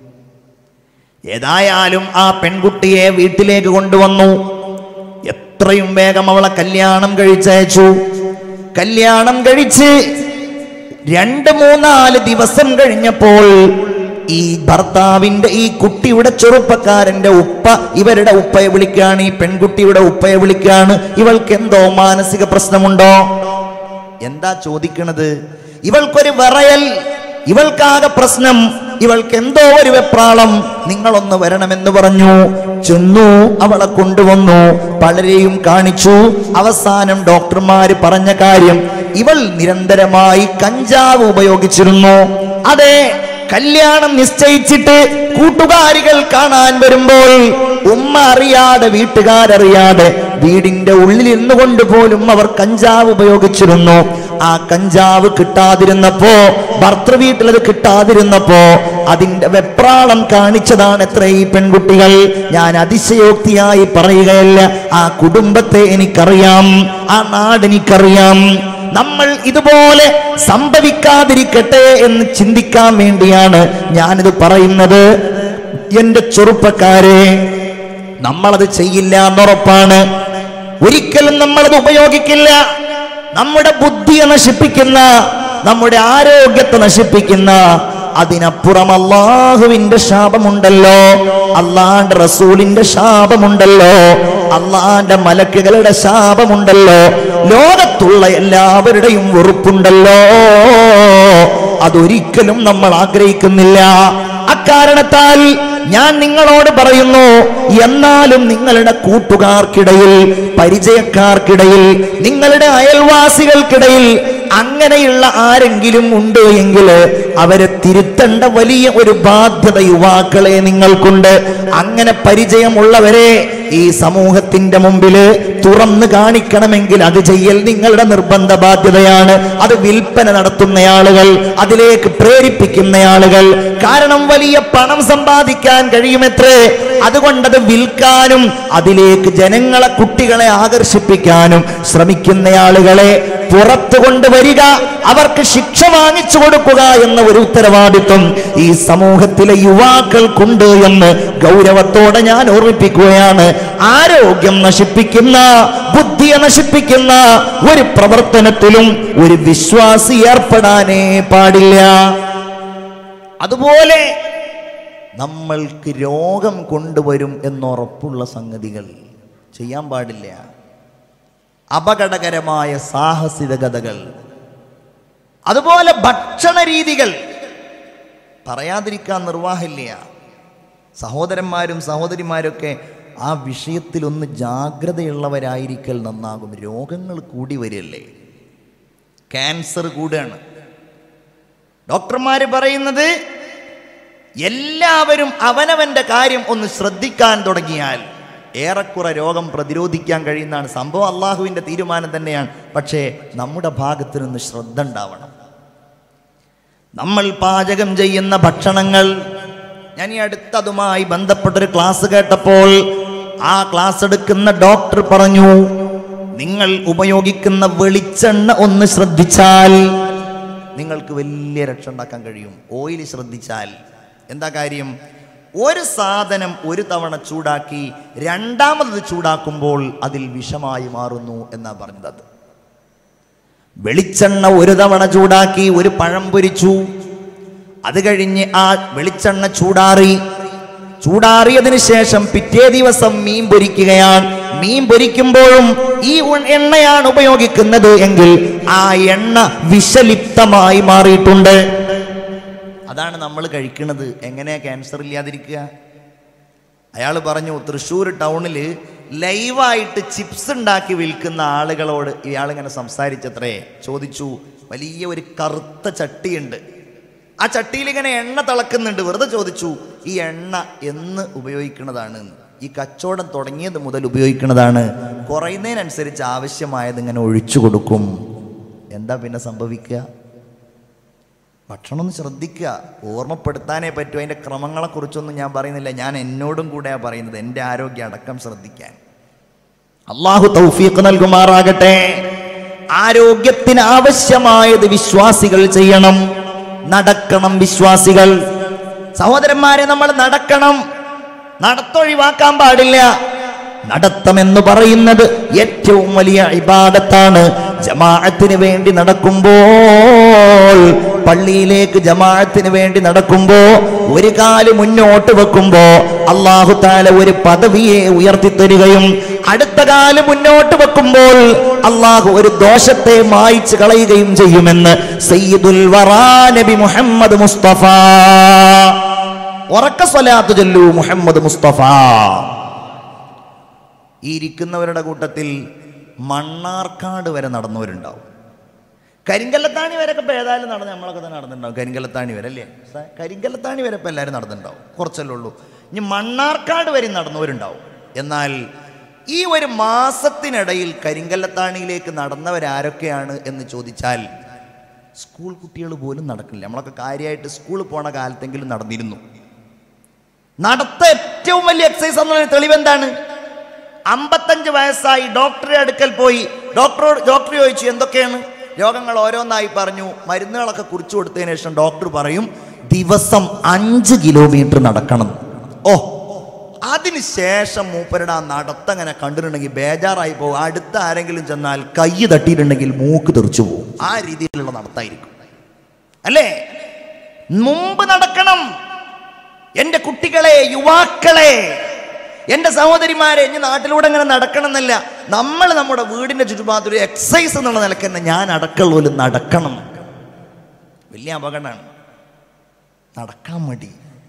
ഏതായാലും ആ പെൺകുട്ടിയെ വീട്ടിലേക്ക് കൊണ്ടുവന്നു എത്രയും വേഗം അവളെ കല്യാണം കഴിച്ചയച്ചു കല്യാണം കഴിച്ച് രണ്ട് മൂന്നാല് ദിവസം കഴിഞ്ഞപ്പോൾ ഈ ഭർത്താവിന്റെ ഈ കുട്ടിയുടെ ചെറുപ്പക്കാരന്റെ ഉപ്പ ഇവരുടെ ഉപ്പയെ വിളിക്കാണ് ഈ പെൺകുട്ടിയുടെ ഉപ്പയെ വിളിക്കാണ് ഇവൾക്ക് എന്തോ മാനസിക പ്രശ്നമുണ്ടോ എന്താ ചോദിക്കണത് ഇവൾക്കൊരു വിറയൽ ഇവൾക്കാകെ പ്രശ്നം ഇവൾക്ക് എന്തോ ഒരു വെപ്രാളം നിങ്ങളൊന്ന് വരണമെന്ന് പറഞ്ഞു ചെന്നു അവളെ കൊണ്ടുവന്നു പലരെയും കാണിച്ചു അവസാനം ഡോക്ടർമാര് പറഞ്ഞ കാര്യം ഇവൾ നിരന്തരമായി കഞ്ചാവ് ഉപയോഗിച്ചിരുന്നു അതെ കല്യാണം നിശ്ചയിച്ചിട്ട് കൂട്ടുകാരികൾ കാണാൻ വരുമ്പോൾ ഉമ്മ അറിയാതെ വീട്ടുകാരറിയാതെ വീടിന്റെ ഉള്ളിൽ ഇരുന്നുകൊണ്ട് പോലും അവർ കഞ്ചാവ് ഉപയോഗിച്ചിരുന്നു ആ കഞ്ചാവ് കിട്ടാതിരുന്നപ്പോ ഭർത്തൃ വീട്ടിലത് കിട്ടാതിരുന്നപ്പോ അതിന്റെ വെപ്രാളം കാണിച്ചതാണ് എത്ര ഈ പെൺകുട്ടികൾ ഞാൻ അതിശയോക്തിയായി പറയുകയല്ല ആ കുടുംബത്തെ എനിക്കറിയാം ആ നാടെനിക്കറിയാം നമ്മൾ ഇതുപോലെ സംഭവിക്കാതിരിക്കട്ടെ എന്ന് ചിന്തിക്കാൻ വേണ്ടിയാണ് ഞാനിത് പറയുന്നത് എന്റെ ചെറുപ്പക്കാരെ നമ്മളത് ചെയ്യില്ല എന്നുറപ്പാണ് ഒരിക്കലും നമ്മളത് ഉപയോഗിക്കില്ല നമ്മുടെ ബുദ്ധിയെ നശിപ്പിക്കുന്ന നമ്മുടെ ആരോഗ്യത്തെ നശിപ്പിക്കുന്ന അതിനപ്പുറം അള്ളാഹുവിന്റെ ശാപമുണ്ടല്ലോ അള്ളാന്റെ റസൂലിന്റെ ശാപമുണ്ടല്ലോ അള്ളാന്റെ മലക്കുകളുടെ ശാപമുണ്ടല്ലോ ലോകത്തുള്ള എല്ലാവരുടെയും വെറുപ്പുണ്ടല്ലോ അതൊരിക്കലും നമ്മൾ ആഗ്രഹിക്കുന്നില്ല അക്കാരണത്താൽ ഞാൻ നിങ്ങളോട് പറയുന്നു എന്നാലും നിങ്ങളുടെ കൂട്ടുകാർക്കിടയിൽ പരിചയക്കാർക്കിടയിൽ നിങ്ങളുടെ അയൽവാസികൾക്കിടയിൽ അങ്ങനെയുള്ള ആരെങ്കിലും ഉണ്ട് എങ്കിൽ അവരെ തിരുത്തേണ്ട വലിയ ഒരു ബാധ്യത യുവാക്കളെ നിങ്ങൾക്കുണ്ട് അങ്ങനെ പരിചയമുള്ളവരെ ഈ സമൂഹത്തിന്റെ മുമ്പില് തുറന്നു കാണിക്കണമെങ്കിൽ അത് ചെയ്യൽ നിങ്ങളുടെ നിർബന്ധ ബാധ്യതയാണ് അത് വിൽപ്പന നടത്തുന്ന ആളുകൾ അതിലേക്ക് പ്രേരിപ്പിക്കുന്ന ആളുകൾ കാരണം വലിയ പണം സമ്പാദിക്കാൻ കഴിയുമത്രേ അതുകൊണ്ടത് വിൽക്കാനും അതിലേക്ക് ജനങ്ങളെ കുട്ടികളെ ആകർഷിപ്പിക്കാനും ശ്രമിക്കുന്ന ആളുകളെ പുറത്തു കൊണ്ടുവരിക അവർക്ക് ശിക്ഷ വാങ്ങിച്ചു കൊടുക്കുക എന്ന ഒരു ഉത്തരവാദിത്വം ഈ സമൂഹത്തിലെ യുവാക്കൾക്കുണ്ട് എന്ന് ഗൗരവത്തോടെ ഞാൻ ഓർമ്മിപ്പിക്കുകയാണ് ആരോഗ്യം നശിപ്പിക്കുന്ന ബുദ്ധിയെ നശിപ്പിക്കുന്ന ഒരു പ്രവർത്തനത്തിലും ഒരു വിശ്വാസി ഏർപ്പെടാനേ പാടില്ല അതുപോലെ നമ്മൾക്ക് രോഗം കൊണ്ടുവരും എന്നുറപ്പുള്ള സംഗതികൾ ചെയ്യാൻ പാടില്ല അപകടകരമായ സാഹസികതകൾ അതുപോലെ ഭക്ഷണ രീതികൾ പറയാതിരിക്കാൻ നിർവാഹമില്ല സഹോദരന്മാരും സഹോദരിമാരൊക്കെ ആ വിഷയത്തിലൊന്ന് ജാഗ്രതയുള്ളവരായിരിക്കൽ നന്നാകും രോഗങ്ങൾ കൂടി വരില്ലേ ക്യാൻസർ കൂടുകയാണ് ഡോക്ടർമാർ പറയുന്നത് എല്ലാവരും അവനവന്റെ കാര്യം ഒന്ന് ശ്രദ്ധിക്കാൻ തുടങ്ങിയാൽ ഏറെക്കുറെ രോഗം പ്രതിരോധിക്കാൻ കഴിയുന്നതാണ് സംഭവം അള്ളാഹുവിൻ്റെ തീരുമാനം തന്നെയാണ് പക്ഷേ നമ്മുടെ ഭാഗത്ത് നിന്ന് ശ്രദ്ധ ഉണ്ടാവണം നമ്മൾ പാചകം ചെയ്യുന്ന ഭക്ഷണങ്ങൾ ഞാൻ ഈ അടുത്തതുമായി ബന്ധപ്പെട്ടൊരു ക്ലാസ് കേട്ടപ്പോൾ ആ ക്ലാസ് എടുക്കുന്ന ഡോക്ടർ പറഞ്ഞു നിങ്ങൾ ഉപയോഗിക്കുന്ന വെളിച്ചെണ്ണ ഒന്ന് ശ്രദ്ധിച്ചാൽ നിങ്ങൾക്ക് വലിയ രക്ഷ ഉണ്ടാക്കാൻ കഴിയും ഓയിൽ ശ്രദ്ധിച്ചാൽ എന്താ കാര്യം ഒരു സാധനം ഒരു തവണ ചൂടാക്കി രണ്ടാമത് ചൂടാക്കുമ്പോൾ അതിൽ വിഷമായി മാറുന്നു എന്നാ പറഞ്ഞത് അത് വെളിച്ചെണ്ണ ഒരു തവണ ചൂടാക്കി ഒരു പഴം പൊരിച്ചു അത് കഴിഞ്ഞ് ആ വെളിച്ചെണ്ണ ചൂടാറി ചൂടാറിയതിനു ശേഷം പിറ്റേ ദിവസം മീൻ പൊരിക്കുകയാണ് മീൻ പൊരിക്കുമ്പോഴും ഈ ഉ- എണ്ണയാണ് ഉപയോഗിക്കുന്നത് എങ്കിൽ ആ എണ്ണ വിഷലിപ്തമായി മാറിയിട്ടുണ്ട് അതാണ് നമ്മൾ കഴിക്കുന്നത് എങ്ങനെയാ ക്യാൻസർ ഇല്ലാതിരിക്കുക അയാൾ പറഞ്ഞു തൃശ്ശൂർ ടൗണിൽ ലൈവായിട്ട് ചിപ്സ് ഉണ്ടാക്കി വിൽക്കുന്ന ആളുകളോട് ഇയാൾ ഇങ്ങനെ സംസാരിച്ചത്രേ ചോദിച്ചു വലിയ ഒരു കറുത്ത ചട്ടിയുണ്ട് ആ ചട്ടിയിൽ ഇങ്ങനെ എണ്ണ തിളക്കുന്നുണ്ട് വെറുതെ ചോദിച്ചു ഈ എണ്ണ എന്ന് ഉപയോഗിക്കുന്നതാണ് എന്ന്. ഈ കച്ചവടം തുടങ്ങിയത് മുതൽ ഉപയോഗിക്കുന്നതാണ് കുറയുന്നതിനനുസരിച്ച് ആവശ്യമായത് ഇങ്ങനെ ഒഴിച്ചു കൊടുക്കും എന്താ പിന്നെ സംഭവിക്കുക ഭക്ഷണം ഒന്ന് ശ്രദ്ധിക്കുക ഓർമ്മപ്പെടുത്താനേ പറ്റൂ അതിൻ്റെ ക്രമങ്ങളെക്കുറിച്ചൊന്നും ഞാൻ പറയുന്നില്ല ഞാൻ എന്നോടും കൂടെയാണ് പറയുന്നത് എൻ്റെ ആരോഗ്യം അടക്കം ശ്രദ്ധിക്കാൻ അള്ളാഹു തൗഫീഖ് നൽകുമാറാകട്ടെ ആരോഗ്യത്തിന് ആവശ്യമായത് വിശ്വാസികൾ ചെയ്യണം നടക്കണം വിശ്വാസികൾ സഹോദരന്മാരെ നമ്മൾ നടക്കണം നടത്തൊഴിവാക്കാൻ പാടില്ല നടത്തമെന്ന് പറയുന്നത് ഏറ്റവും വലിയ ഇബാദത്താണ് ജമാഅത്തിന് വേണ്ടി നടക്കുമ്പോൾ പള്ളിയിലേക്ക് ജമാഅത്തിന് വേണ്ടി നടക്കുമ്പോ ഒരു കാല് മുന്നോട്ട് വെക്കുമ്പോ അള്ളാഹു താല ഒരു പദവിയെ ഉയർത്തിത്തരികയും അടുത്ത കാല് മുന്നോട്ട് വെക്കുമ്പോൾ അള്ളാഹു ഒരു ദോഷത്തെ മായ്ച്ചു കളയുകയും ചെയ്യുമെന്ന് സയ്യിദുൽ വറാ നബി മുഹമ്മദ് മുസ്തഫ ഉറക്ക സ്വലാത്ത് ചൊല്ലു മുഹമ്മദ് മുസ്തഫ ഈ ഇരിക്കുന്നവരുടെ കൂട്ടത്തിൽ മണ്ണാർക്കാട് വരെ നടന്നവരുണ്ടാവും കരിങ്കല്ലത്താണി വരെ ഒക്കെ ഇപ്പോൾ ഏതായാലും നടന്ന് നമ്മളൊക്കെ തന്നെ നടന്നിട്ടുണ്ടാവും കരിങ്കല്ലത്താണി വരെ അല്ലേ സ- കരിങ്കല്ലത്താണി വരെ ഇപ്പോൾ എല്ലാവരും നടന്നിട്ടുണ്ടാവും കുറച്ചല്ലേ ഉള്ളൂ ഇനി മണ്ണാർക്കാട് വരെ നടന്നവരുണ്ടാവും എന്നാൽ ഈ ഒരു മാസത്തിനിടയിൽ കരിങ്കല്ലത്താണിയിലേക്ക് നടന്നവരാരൊക്കെയാണ് എന്ന് ചോദിച്ചാൽ സ്കൂൾ കുട്ടികൾ പോലും നടക്കില്ല നമ്മളൊക്കെ കാര്യമായിട്ട് സ്കൂളിൽ പോണ കാലത്തെങ്കിലും നടന്നിരുന്നു നടത്ത ഏറ്റവും വലിയ എക്സസൈസ് എന്നുള്ള തെളിവെന്താണ് അമ്പത്തഞ്ച് വയസ്സായി ഡോക്ടറെ അടുക്കൽ പോയി ഡോക്ടറോട് ഡോക്ടർ ചോദിച്ചു എന്തൊക്കെയാണ് രോഗങ്ങൾ ഓരോന്നായി പറഞ്ഞു മരുന്നുകളൊക്കെ കുറിച്ചു കൊടുത്തതിന് ശേഷം ഡോക്ടർ പറയും ദിവസം അഞ്ച് കിലോമീറ്റർ നടക്കണം ഓ അതിനുശേഷം മൂപ്പരുടെ ആ നടത്തങ്ങനെ കണ്ടിട്ടുണ്ടെങ്കിൽ ബേജാറായി പോകും അടുത്ത ആരെങ്കിലും ചെന്നാൽ കൈ തട്ടിയിട്ടുണ്ടെങ്കിൽ മൂക്ക് തെറിച്ചു പോകും ആ രീതിയിലുള്ള നടത്തായിരിക്കും അല്ലേ മുമ്പ് നടക്കണം എൻ്റെ കുട്ടികളെ യുവാക്കളെ എൻ്റെ സഹോദരിമാരെ ഇനി നാട്ടിലൂടെ ഇങ്ങനെ നടക്കണം എന്നല്ല നമ്മൾ നമ്മുടെ വീടിൻ്റെ ചുറ്റുപാട് ഒരു എക്സസൈസ് എന്നുള്ള നിലക്ക് തന്നെ ഞാൻ അടക്കമുള്ള നടക്കണം വലിയ അപകടമാണ് നടക്കാൻ മടി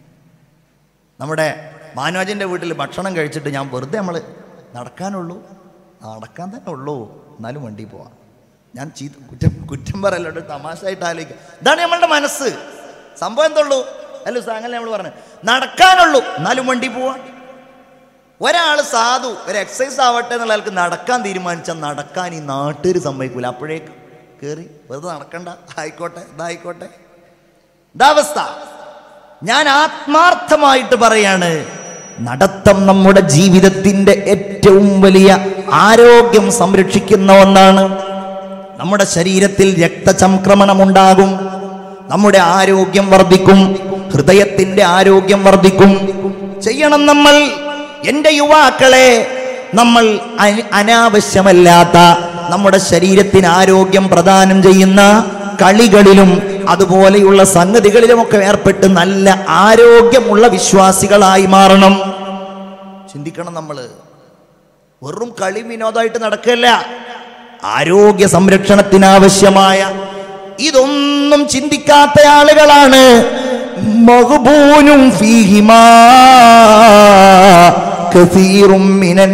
നമ്മുടെ മാനോജിൻ്റെ വീട്ടിൽ ഭക്ഷണം കഴിച്ചിട്ട് ഞാൻ വെറുതെ നമ്മൾ നടക്കാനുള്ളൂ നടക്കാൻ തന്നെ ഉള്ളൂ എന്നാലും വണ്ടി പോവാം ഞാൻ ചീത്ത കുറ്റം കുറ്റം പറയല്ലോ ഒരു തമാശയായിട്ട് ആലോചിക്കുക ഇതാണ് നമ്മളുടെ മനസ്സ് സംഭവം എന്തുള്ളൂ അല്ല അങ്ങനെ നമ്മൾ പറഞ്ഞു നടക്കാനുള്ളൂ എന്നാലും വണ്ടി പോവാം ഒരാൾ സാധു ഒരു എക്സസൈസ് ആവട്ടെ എന്നുള്ള ആൾക്ക് നടക്കാൻ തീരുമാനിച്ചാൽ നടക്കാൻ ഈ നാട്ടുകാർ സമ്മതിക്കൂല അപ്പോഴേക്ക് കയറി വെറുതെ നടക്കണ്ട ആയിക്കോട്ടെ ഇതായിക്കോട്ടെ ഇതാവസ്ഥ ഞാൻ ആത്മാർത്ഥമായിട്ട് പറയാണ് നടത്തം നമ്മുടെ ജീവിതത്തിന്റെ ഏറ്റവും വലിയ ആരോഗ്യം സംരക്ഷിക്കുന്ന ഒന്നാണ് നമ്മുടെ ശരീരത്തിൽ രക്തചംക്രമണം ഉണ്ടാകും നമ്മുടെ ആരോഗ്യം വർദ്ധിക്കും ഹൃദയത്തിന്റെ ആരോഗ്യം വർദ്ധിക്കും ചെയ്യണം നമ്മൾ എൻ്റെ യുവാക്കളെ നമ്മൾ അന- അനാവശ്യമല്ലാത്ത നമ്മുടെ ശരീരത്തിന് ആരോഗ്യം പ്രദാനം ചെയ്യുന്ന കളികളിലും അതുപോലെയുള്ള സംഗതികളിലുമൊക്കെ ഏർപ്പെട്ട് നല്ല ആരോഗ്യമുള്ള വിശ്വാസികളായി മാറണം ചിന്തിക്കണം നമ്മൾ വെറും കളി വിനോദമായിട്ട് നടക്കല്ല ആരോഗ്യ സംരക്ഷണത്തിനാവശ്യമായ ഇതൊന്നും ചിന്തിക്കാത്ത ആളുകളാണ് മഹബൂനും ഫീഹിമാ കസീറും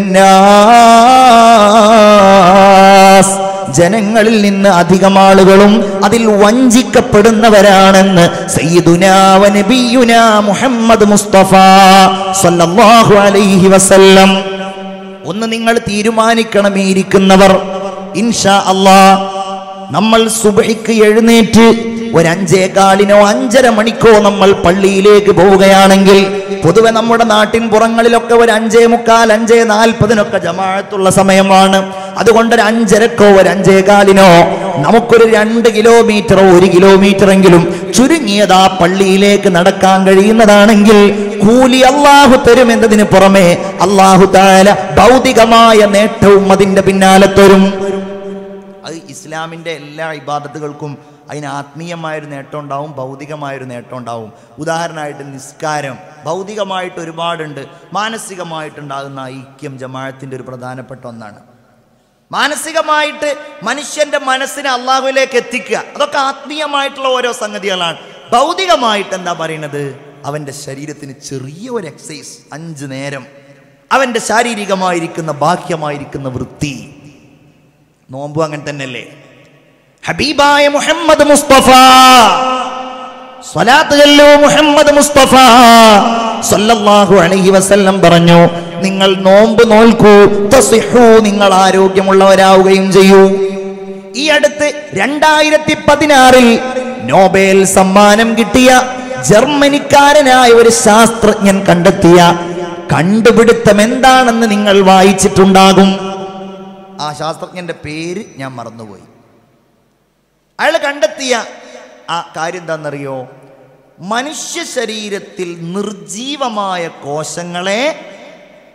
മിനന്നാസ് ജനങ്ങളിൽ നിന്ന് അധികം ആളുകളും അതിൽ വഞ്ചിക്കപ്പെടുന്നവരാണെന്ന് സയ്യിദുനാ വ നബിയുനാ മുഹമ്മദ് മുസ്തഫ സല്ലല്ലാഹു അലൈഹി വസല്ലം ഒന്ന് നിങ്ങൾ തീരുമാനിക്കണം ഈ ഇരിക്കുന്നവർ ഇൻഷാ അല്ലാ നമ്മൾ സുബഹിക്ക് എഴുന്നേറ്റ് ഒരു അഞ്ചേകാലിനോ അഞ്ചര മണിക്കോ നമ്മൾ പള്ളിയിലേക്ക് പോവുകയാണെങ്കിൽ പൊതുവെ നമ്മുടെ നാട്ടിൻ പുറങ്ങളിലൊക്കെ ഒരു അഞ്ചേ മുക്കാൽ അഞ്ചേ നാൽപ്പതിനൊക്കെ ജമാഅത്തുള്ള സമയമാണ് അതുകൊണ്ട് ഒരു അഞ്ചരക്കോ ഒരു അഞ്ചേകാലിനോ നമുക്കൊരു രണ്ട് കിലോമീറ്ററോ ഒരു കിലോമീറ്റർ എങ്കിലും ചുരുങ്ങിയത് ആ പള്ളിയിലേക്ക് നടക്കാൻ കഴിയുന്നതാണെങ്കിൽ കൂലി അള്ളാഹു തരുമെന്നതിന് പുറമെ അള്ളാഹു താല ഭൗതികമായ നേട്ടവും അതിന്റെ പിന്നാലെ തരും അത് ഇസ്ലാമിൻ്റെ എല്ലാ ഇബാദത്തുകൾക്കും അതിന് ആത്മീയമായൊരു നേട്ടം ഉണ്ടാവും ഭൗതികമായൊരു നേട്ടം ഉണ്ടാവും ഉദാഹരണമായിട്ട് നിസ്കാരം ഭൗതികമായിട്ട് ഒരുപാടുണ്ട് മാനസികമായിട്ടുണ്ടാകുന്ന ഐക്യം ജമാഅത്തിൻ്റെ ഒരു പ്രധാനപ്പെട്ട ഒന്നാണ് മാനസികമായിട്ട് മനുഷ്യന്റെ മനസ്സിനെ അള്ളാഹുവിലേക്ക് എത്തിക്കുക അതൊക്കെ ആത്മീയമായിട്ടുള്ള ഓരോ സംഗതികളാണ് ഭൗതികമായിട്ട് എന്താ പറയുന്നത് അവന്റെ ശരീരത്തിന് ചെറിയ ഒരു എക്സസൈസ് അഞ്ച് നേരം അവന്റെ ശാരീരികമായിരിക്കുന്ന ബാഹ്യമായിരിക്കുന്ന വൃത്തി നോമ്പും അങ്ങനെ തന്നെയല്ലേ ഹബീബായ മുഹമ്മദ് മുസ്തഫ സ്വലാത്ത് ചൊല്ലൂ മുഹമ്മദ് മുസ്തഫ സല്ലല്ലാഹു അലൈഹി വസല്ലം പറഞ്ഞു നിങ്ങൾ നോമ്പ് നോൽക്കൂ തസിഹൂ നിങ്ങൾ ആരോഗ്യമുള്ളവരാവുകയും ചെയ്യൂ ഈ അടുത്ത് രണ്ടായിരത്തി പതിനാറിൽ നോബേൽ സമ്മാനം കിട്ടിയ ജർമ്മനിക്കാരനായ ഒരു ശാസ്ത്രജ്ഞൻ കണ്ടെത്തിയ കണ്ടുപിടുത്തം എന്താണെന്ന് നിങ്ങൾ വായിച്ചിട്ടുണ്ടാകും ആ ശാസ്ത്രജ്ഞന്റെ പേര് ഞാൻ മറന്നുപോയി അയാൾ കണ്ടെത്തിയ ആ കാര്യം എന്താണെന്നറിയോ മനുഷ്യ ശരീരത്തിൽ നിർജീവമായ കോശങ്ങളെ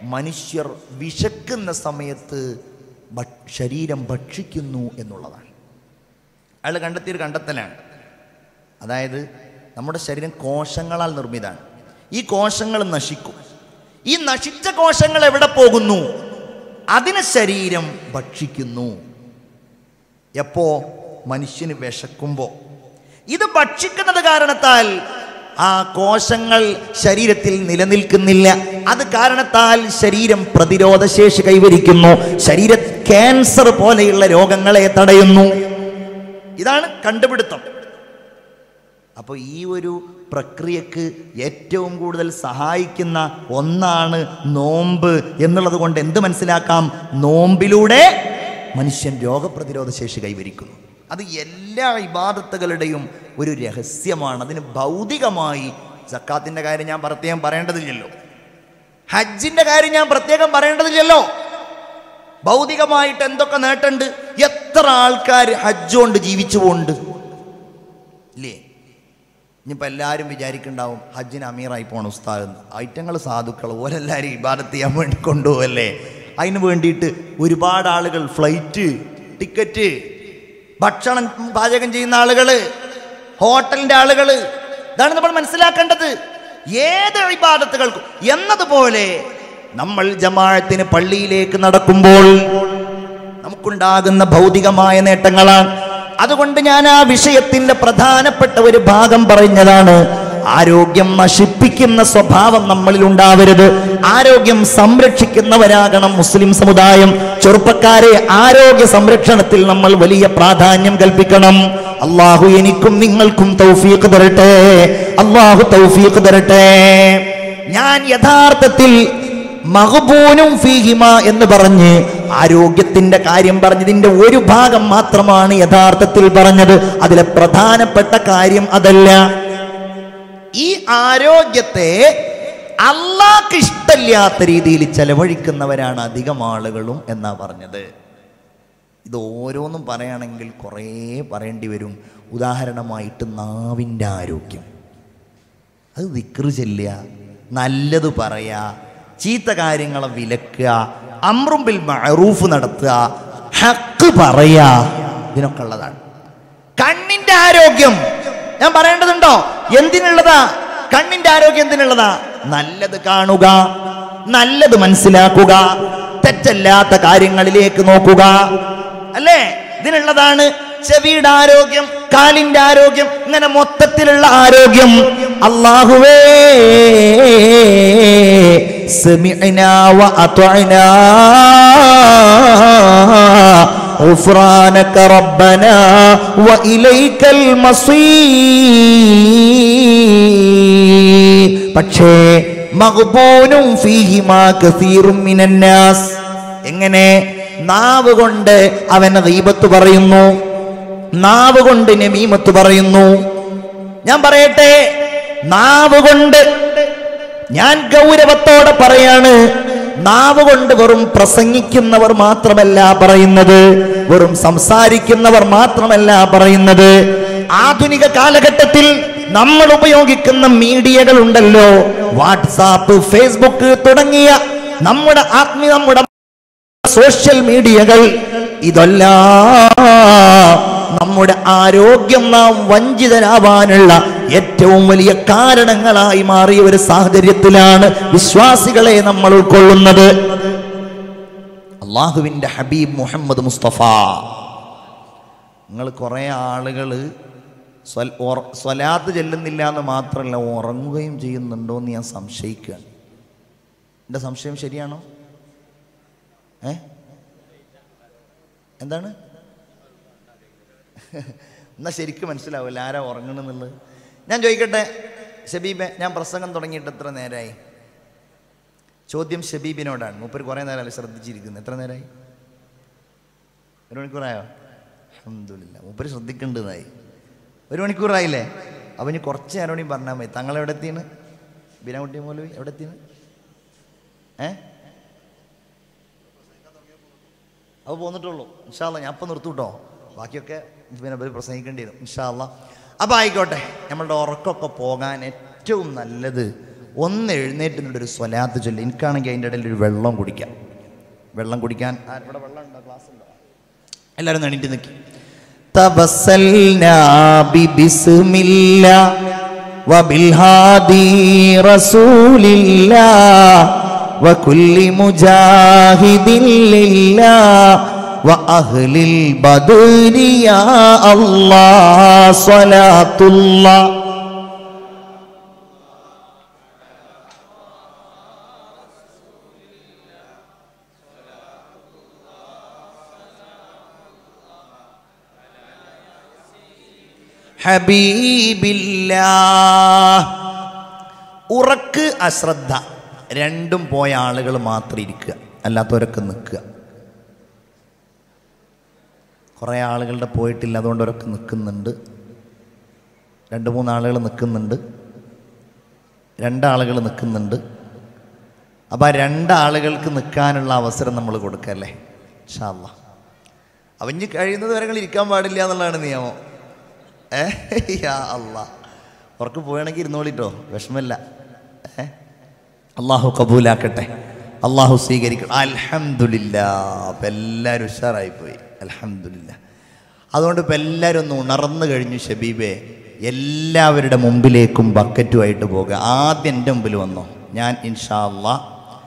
മനുഷ്യർ വിശക്കുന്ന സമയത്ത് ഭ- ശരീരം ഭക്ഷിക്കുന്നു എന്നുള്ളതാണ് അയാൾ കണ്ടെത്തിയൊരു കണ്ടെത്തലാണ് അതായത് നമ്മുടെ ശരീരം കോശങ്ങളാൽ നിർമ്മിതമാണ് ഈ കോശങ്ങൾ നശിക്കും ഈ നശിച്ച കോശങ്ങൾ എവിടെ പോകുന്നു അതിനെ ശരീരം ഭക്ഷിക്കുന്നു എപ്പോ മനുഷ്യന് വിശക്കുമ്പോൾ ഇത് ഭക്ഷിക്കുന്നത് കാരണത്താൽ ആ കോശങ്ങൾ ശരീരത്തിൽ നിലനിൽക്കുന്നില്ല അത് കാരണത്താൽ ശരീരം പ്രതിരോധശേഷി കൈവരിക്കുന്നു ശരീര ക്യാൻസർ പോലെയുള്ള രോഗങ്ങളെ തടയുന്നു ഇതാണ് കണ്ടുപിടുത്തം അപ്പോൾ ഈ ഒരു പ്രക്രിയക്ക് ഏറ്റവും കൂടുതൽ സഹായിക്കുന്ന ഒന്നാണ് നോമ്പ് എന്നുള്ളത് കൊണ്ട് എന്ത് മനസ്സിലാക്കാം നോമ്പിലൂടെ മനുഷ്യൻ രോഗപ്രതിരോധ ശേഷി കൈവരിക്കുന്നു അത് എല്ലാ ഇബാദത്തുകളുടെയും ഒരു രഹസ്യമാണ് അതിന് ഭൗതികമായി സക്കാത്തിൻ്റെ കാര്യം ഞാൻ പ്രത്യേകം പറയേണ്ടതില്ലല്ലോ ഹജ്ജിൻ്റെ കാര്യം ഞാൻ പ്രത്യേകം പറയേണ്ടതില്ലല്ലോ ഭൗതികമായിട്ട് എന്തൊക്കെ നേട്ടമുണ്ട് എത്ര ആൾക്കാർ ഹജ്ജ് കൊണ്ട് ജീവിച്ചു പോകുന്നുണ്ട് ഇല്ലേ ഇനിയിപ്പോൾ എല്ലാവരും വിചാരിക്കുന്നുണ്ടാവും ഹജ്ജിന് അമീറായി പോണ ഉസ്താദ് ഐറ്റങ്ങൾ സാധുക്കൾ ഓരെല്ലാവരും ഇബാദത്ത് ചെയ്യാൻ വേണ്ടി കൊണ്ടുപോകല്ലേ അതിന് വേണ്ടിയിട്ട് ഒരുപാട് ആളുകൾ ഫ്ലൈറ്റ് ടിക്കറ്റ് ഭക്ഷണം പാചകം ചെയ്യുന്ന ആളുകൾ ഹോട്ടലിൻ്റെ ആളുകൾ ഇതാണ് നമ്മൾ മനസ്സിലാക്കേണ്ടത് ഏത് ഇബാദത്തുകൾക്കും എന്നതുപോലെ നമ്മൾ ജമാഅത്തിന് പള്ളിയിലേക്ക് നടക്കുമ്പോൾ നമുക്കുണ്ടാകുന്ന ഭൗതികമായ നേട്ടങ്ങളാണ് അതുകൊണ്ട് ഞാൻ ആ വിഷയത്തിന്റെ പ്രധാനപ്പെട്ട ഒരു ഭാഗം പറഞ്ഞതാണ് ആരോഗ്യം നശിപ്പിക്കുന്ന സ്വഭാവം നമ്മളിൽ ഉണ്ടാവരുത് ആരോഗ്യം സംരക്ഷിക്കുന്നവരാകണം മുസ്ലിം സമുദായം ചെറുപ്പക്കാരെ ആരോഗ്യ സംരക്ഷണത്തിൽ നമ്മൾ വലിയ പ്രാധാന്യം കൽപ്പിക്കണം അള്ളാഹു എനിക്കും നിങ്ങൾക്കും തൗഫീഖ് തരട്ടെ അള്ളാഹു തൗഫീഖ് തരട്ടെ ഞാൻ യഥാർത്ഥത്തിൽ മഹബൂനും ഫീഹിമ എന്ന് പറഞ്ഞ് ആരോഗ്യത്തിന്റെ കാര്യം പറഞ്ഞതിന്റെ ഒരു ഭാഗം മാത്രമാണ് യഥാർത്ഥത്തിൽ പറഞ്ഞത് അതിലെ പ്രധാനപ്പെട്ട കാര്യം അതല്ല ഈ ആരോഗ്യത്തെ അള്ളാഹ്ക്ക് ഇഷ്ടമില്ലാത്ത രീതിയിൽ ചെലവഴിക്കുന്നവരാണ് അധികം ആളുകളും എന്നാ പറഞ്ഞത് ഇത് ഓരോന്നും പറയുകയാണെങ്കിൽ കുറേ പറയേണ്ടി വരും ഉദാഹരണമായിട്ട് നാവിൻ്റെ ആരോഗ്യം അത് വിക്റ് ചെല്ലുക നല്ലത് പറയുക ചീത്ത കാര്യങ്ങളെ വിലക്കുക അമ്രുമ്പിൽ മഅറൂഫ് നടത്തുക ഹക്ക് പറയുക ഇതിനൊക്കെ ഉള്ളതാണ് കണ്ണിന്റെ ആരോഗ്യം ഞാൻ പറയേണ്ടതുണ്ടോ എന്തിനുള്ളതാ കണ്ണിന്റെ ആരോഗ്യം എന്തിനുള്ളതാ നല്ലത് കാണുക നല്ലത് മനസ്സിലാക്കുക തെറ്റല്ലാത്ത കാര്യങ്ങളിലേക്ക് നോക്കുക അല്ലേ ഇതിനുള്ളതാണ് ചെവിയുടെ ആരോഗ്യം കാലിന്റെ ആരോഗ്യം ഇങ്ങനെ മൊത്തത്തിലുള്ള ആരോഗ്യം അള്ളാഹുവേ سمعنا وأطعنا غفرانك ربنا وإليك المصير പക്ഷേ മഗ്ബൂനും ഫീഹിമാ കസീറും മിനന്നാസ് എങ്ങനെ നാവ് കൊണ്ട് അവൻ ഗീബത്ത് പറയുന്നു നാവ് കൊണ്ട് നമീമത്ത് പറയുന്നു ഞാൻ പറയട്ടെ നാവ് കൊണ്ട് ഞാൻ ഗൗരവത്തോടെ പറയാണ് നാവ് കൊണ്ട് വെറും പ്രസംഗിക്കുന്നവർ മാത്രമല്ല പറയുന്നത് വെറും സംസാരിക്കുന്നവർ മാത്രമല്ല പറയുന്നത് ആധുനിക കാലഘട്ടത്തിൽ നമ്മൾ ഉപയോഗിക്കുന്ന മീഡിയകൾ ഉണ്ടല്ലോ വാട്സാപ്പ് ഫേസ്ബുക്ക് തുടങ്ങിയ നമ്മുടെ ആത്മീയ നമ്മുടെ സോഷ്യൽ മീഡിയകൾ ഇതെല്ലാം നമ്മുടെ ആരോഗ്യം നാം വഞ്ചിതരാവാനുള്ള ഏറ്റവും വലിയ കാരണങ്ങളായി മാറിയ ഒരു സാഹചര്യത്തിലാണ് വിശ്വാസികളെ നമ്മൾ ഉൾക്കൊള്ളുന്നത് അള്ളാഹുവിൻ്റെ ഹബീബ് മുഹമ്മദ് മുസ്തഫ നിങ്ങൾ കുറേ ആളുകൾ സ്വലാത്ത് ചെല്ലുന്നില്ല എന്ന് മാത്രമല്ല ഉറങ്ങുകയും ചെയ്യുന്നുണ്ടോ എന്ന് ഞാൻ സംശയിക്കുകയാണ് എൻ്റെ സംശയം ശരിയാണോ ഏ എന്താണ് എന്നാ ശരിക്കും മനസ്സിലാവില്ല ആരാ ഉറങ്ങണമെന്നുള്ളത് ഞാൻ ചോദിക്കട്ടെ ഷബീബെ ഞാൻ പ്രസംഗം തുടങ്ങിയിട്ട് എത്ര നേരമായി ചോദ്യം ഷബീബിനോടാണ് മൂപ്പര് കുറേ നേരമല്ലേ ശ്രദ്ധിച്ചിരിക്കുന്നത് എത്ര നേരമായി ഒരു മണിക്കൂറായോ അഹമ്മദില്ല മൂപ്പര് ശ്രദ്ധിക്കേണ്ടതായി ഒരു മണിക്കൂറായില്ലേ അപ്പം ഇനി കുറച്ച് നേരം കൂടി പറഞ്ഞാൽ മതി തങ്ങൾ എവിടെ എത്തിയാണ് ബിനാകുട്ടി മൗലവി എവിടെ എത്തിയാണ് ഏ അത് പോന്നിട്ടുള്ളൂ ഇൻഷാല്ല ഞാൻ അപ്പം നിർത്തൂട്ടോ ബാക്കിയൊക്കെ പിന്നെ ഇവർ പ്രസംഗിക്കേണ്ടി വരും ഇൻഷാല്ല അപ്പം ആയിക്കോട്ടെ നമ്മളുടെ ഉറക്കമൊക്കെ പോകാൻ ഏറ്റവും നല്ലത് ഒന്ന് എഴുന്നേറ്റ് നിന്നിട്ട് ഒരു സ്വലാത്ത് ചൊല്ലി എനിക്കാണെങ്കിൽ അതിൻ്റെ ഇടയിൽ ഒരു വെള്ളം കുടിക്കാം വെള്ളം കുടിക്കാൻ ആ, ഇവിടെ വെള്ളം ഉണ്ടോ ഗ്ലാസ് ഉണ്ടോ എല്ലാവരും എണീറ്റ് നിൽക്കി تبسلنا ببسم الله وبالهادي رسول الله وكل مجاهد لله وأهل البدر يا الله صلاة الله ഹബീബില്ലാ ഉറക്ക് അശ്രദ്ധ രണ്ടും പോയ ആളുകൾ മാത്രം ഇരിക്കുക അല്ലാത്തവരൊക്കെ നിൽക്കുക കുറേ ആളുകളുടെ പോയിട്ടില്ല അതുകൊണ്ട് അവരൊക്കെ നിൽക്കുന്നുണ്ട് രണ്ട് മൂന്ന് ആളുകൾ നിൽക്കുന്നുണ്ട് രണ്ടാളുകൾ നിൽക്കുന്നുണ്ട് അപ്പോൾ ആ രണ്ടാളുകൾക്ക് നിൽക്കാനുള്ള അവസരം നമ്മൾ കൊടുക്കല്ലേ ഷാല്ല അവഞ്ഞ് കഴിയുന്നത് വരെ നിങ്ങൾ ഇരിക്കാൻ പാടില്ല എന്നുള്ളതാണ് നിയമം ഏ യാ അല്ല ഉറക്ക് പോയണമെങ്കിൽ ഇരുന്നോളിട്ടോ വിഷമല്ല ഏ അള്ളാഹു കബൂലാക്കട്ടെ അള്ളാഹു സ്വീകരിക്കട്ടെ അൽഹംദുലില്ല അപ്പം എല്ലാവരും ഉഷാറായിപ്പോയി അൽഹംദുലില്ല അതുകൊണ്ട് ഇപ്പം എല്ലാവരും ഒന്ന് ഉണർന്നു കഴിഞ്ഞു ഷബീബെ എല്ലാവരുടെ മുമ്പിലേക്കും ബക്കറ്റുമായിട്ട് പോകുക ആദ്യം എൻ്റെ മുമ്പിൽ വന്നോ ഞാൻ ഇൻഷാ അള്ളാ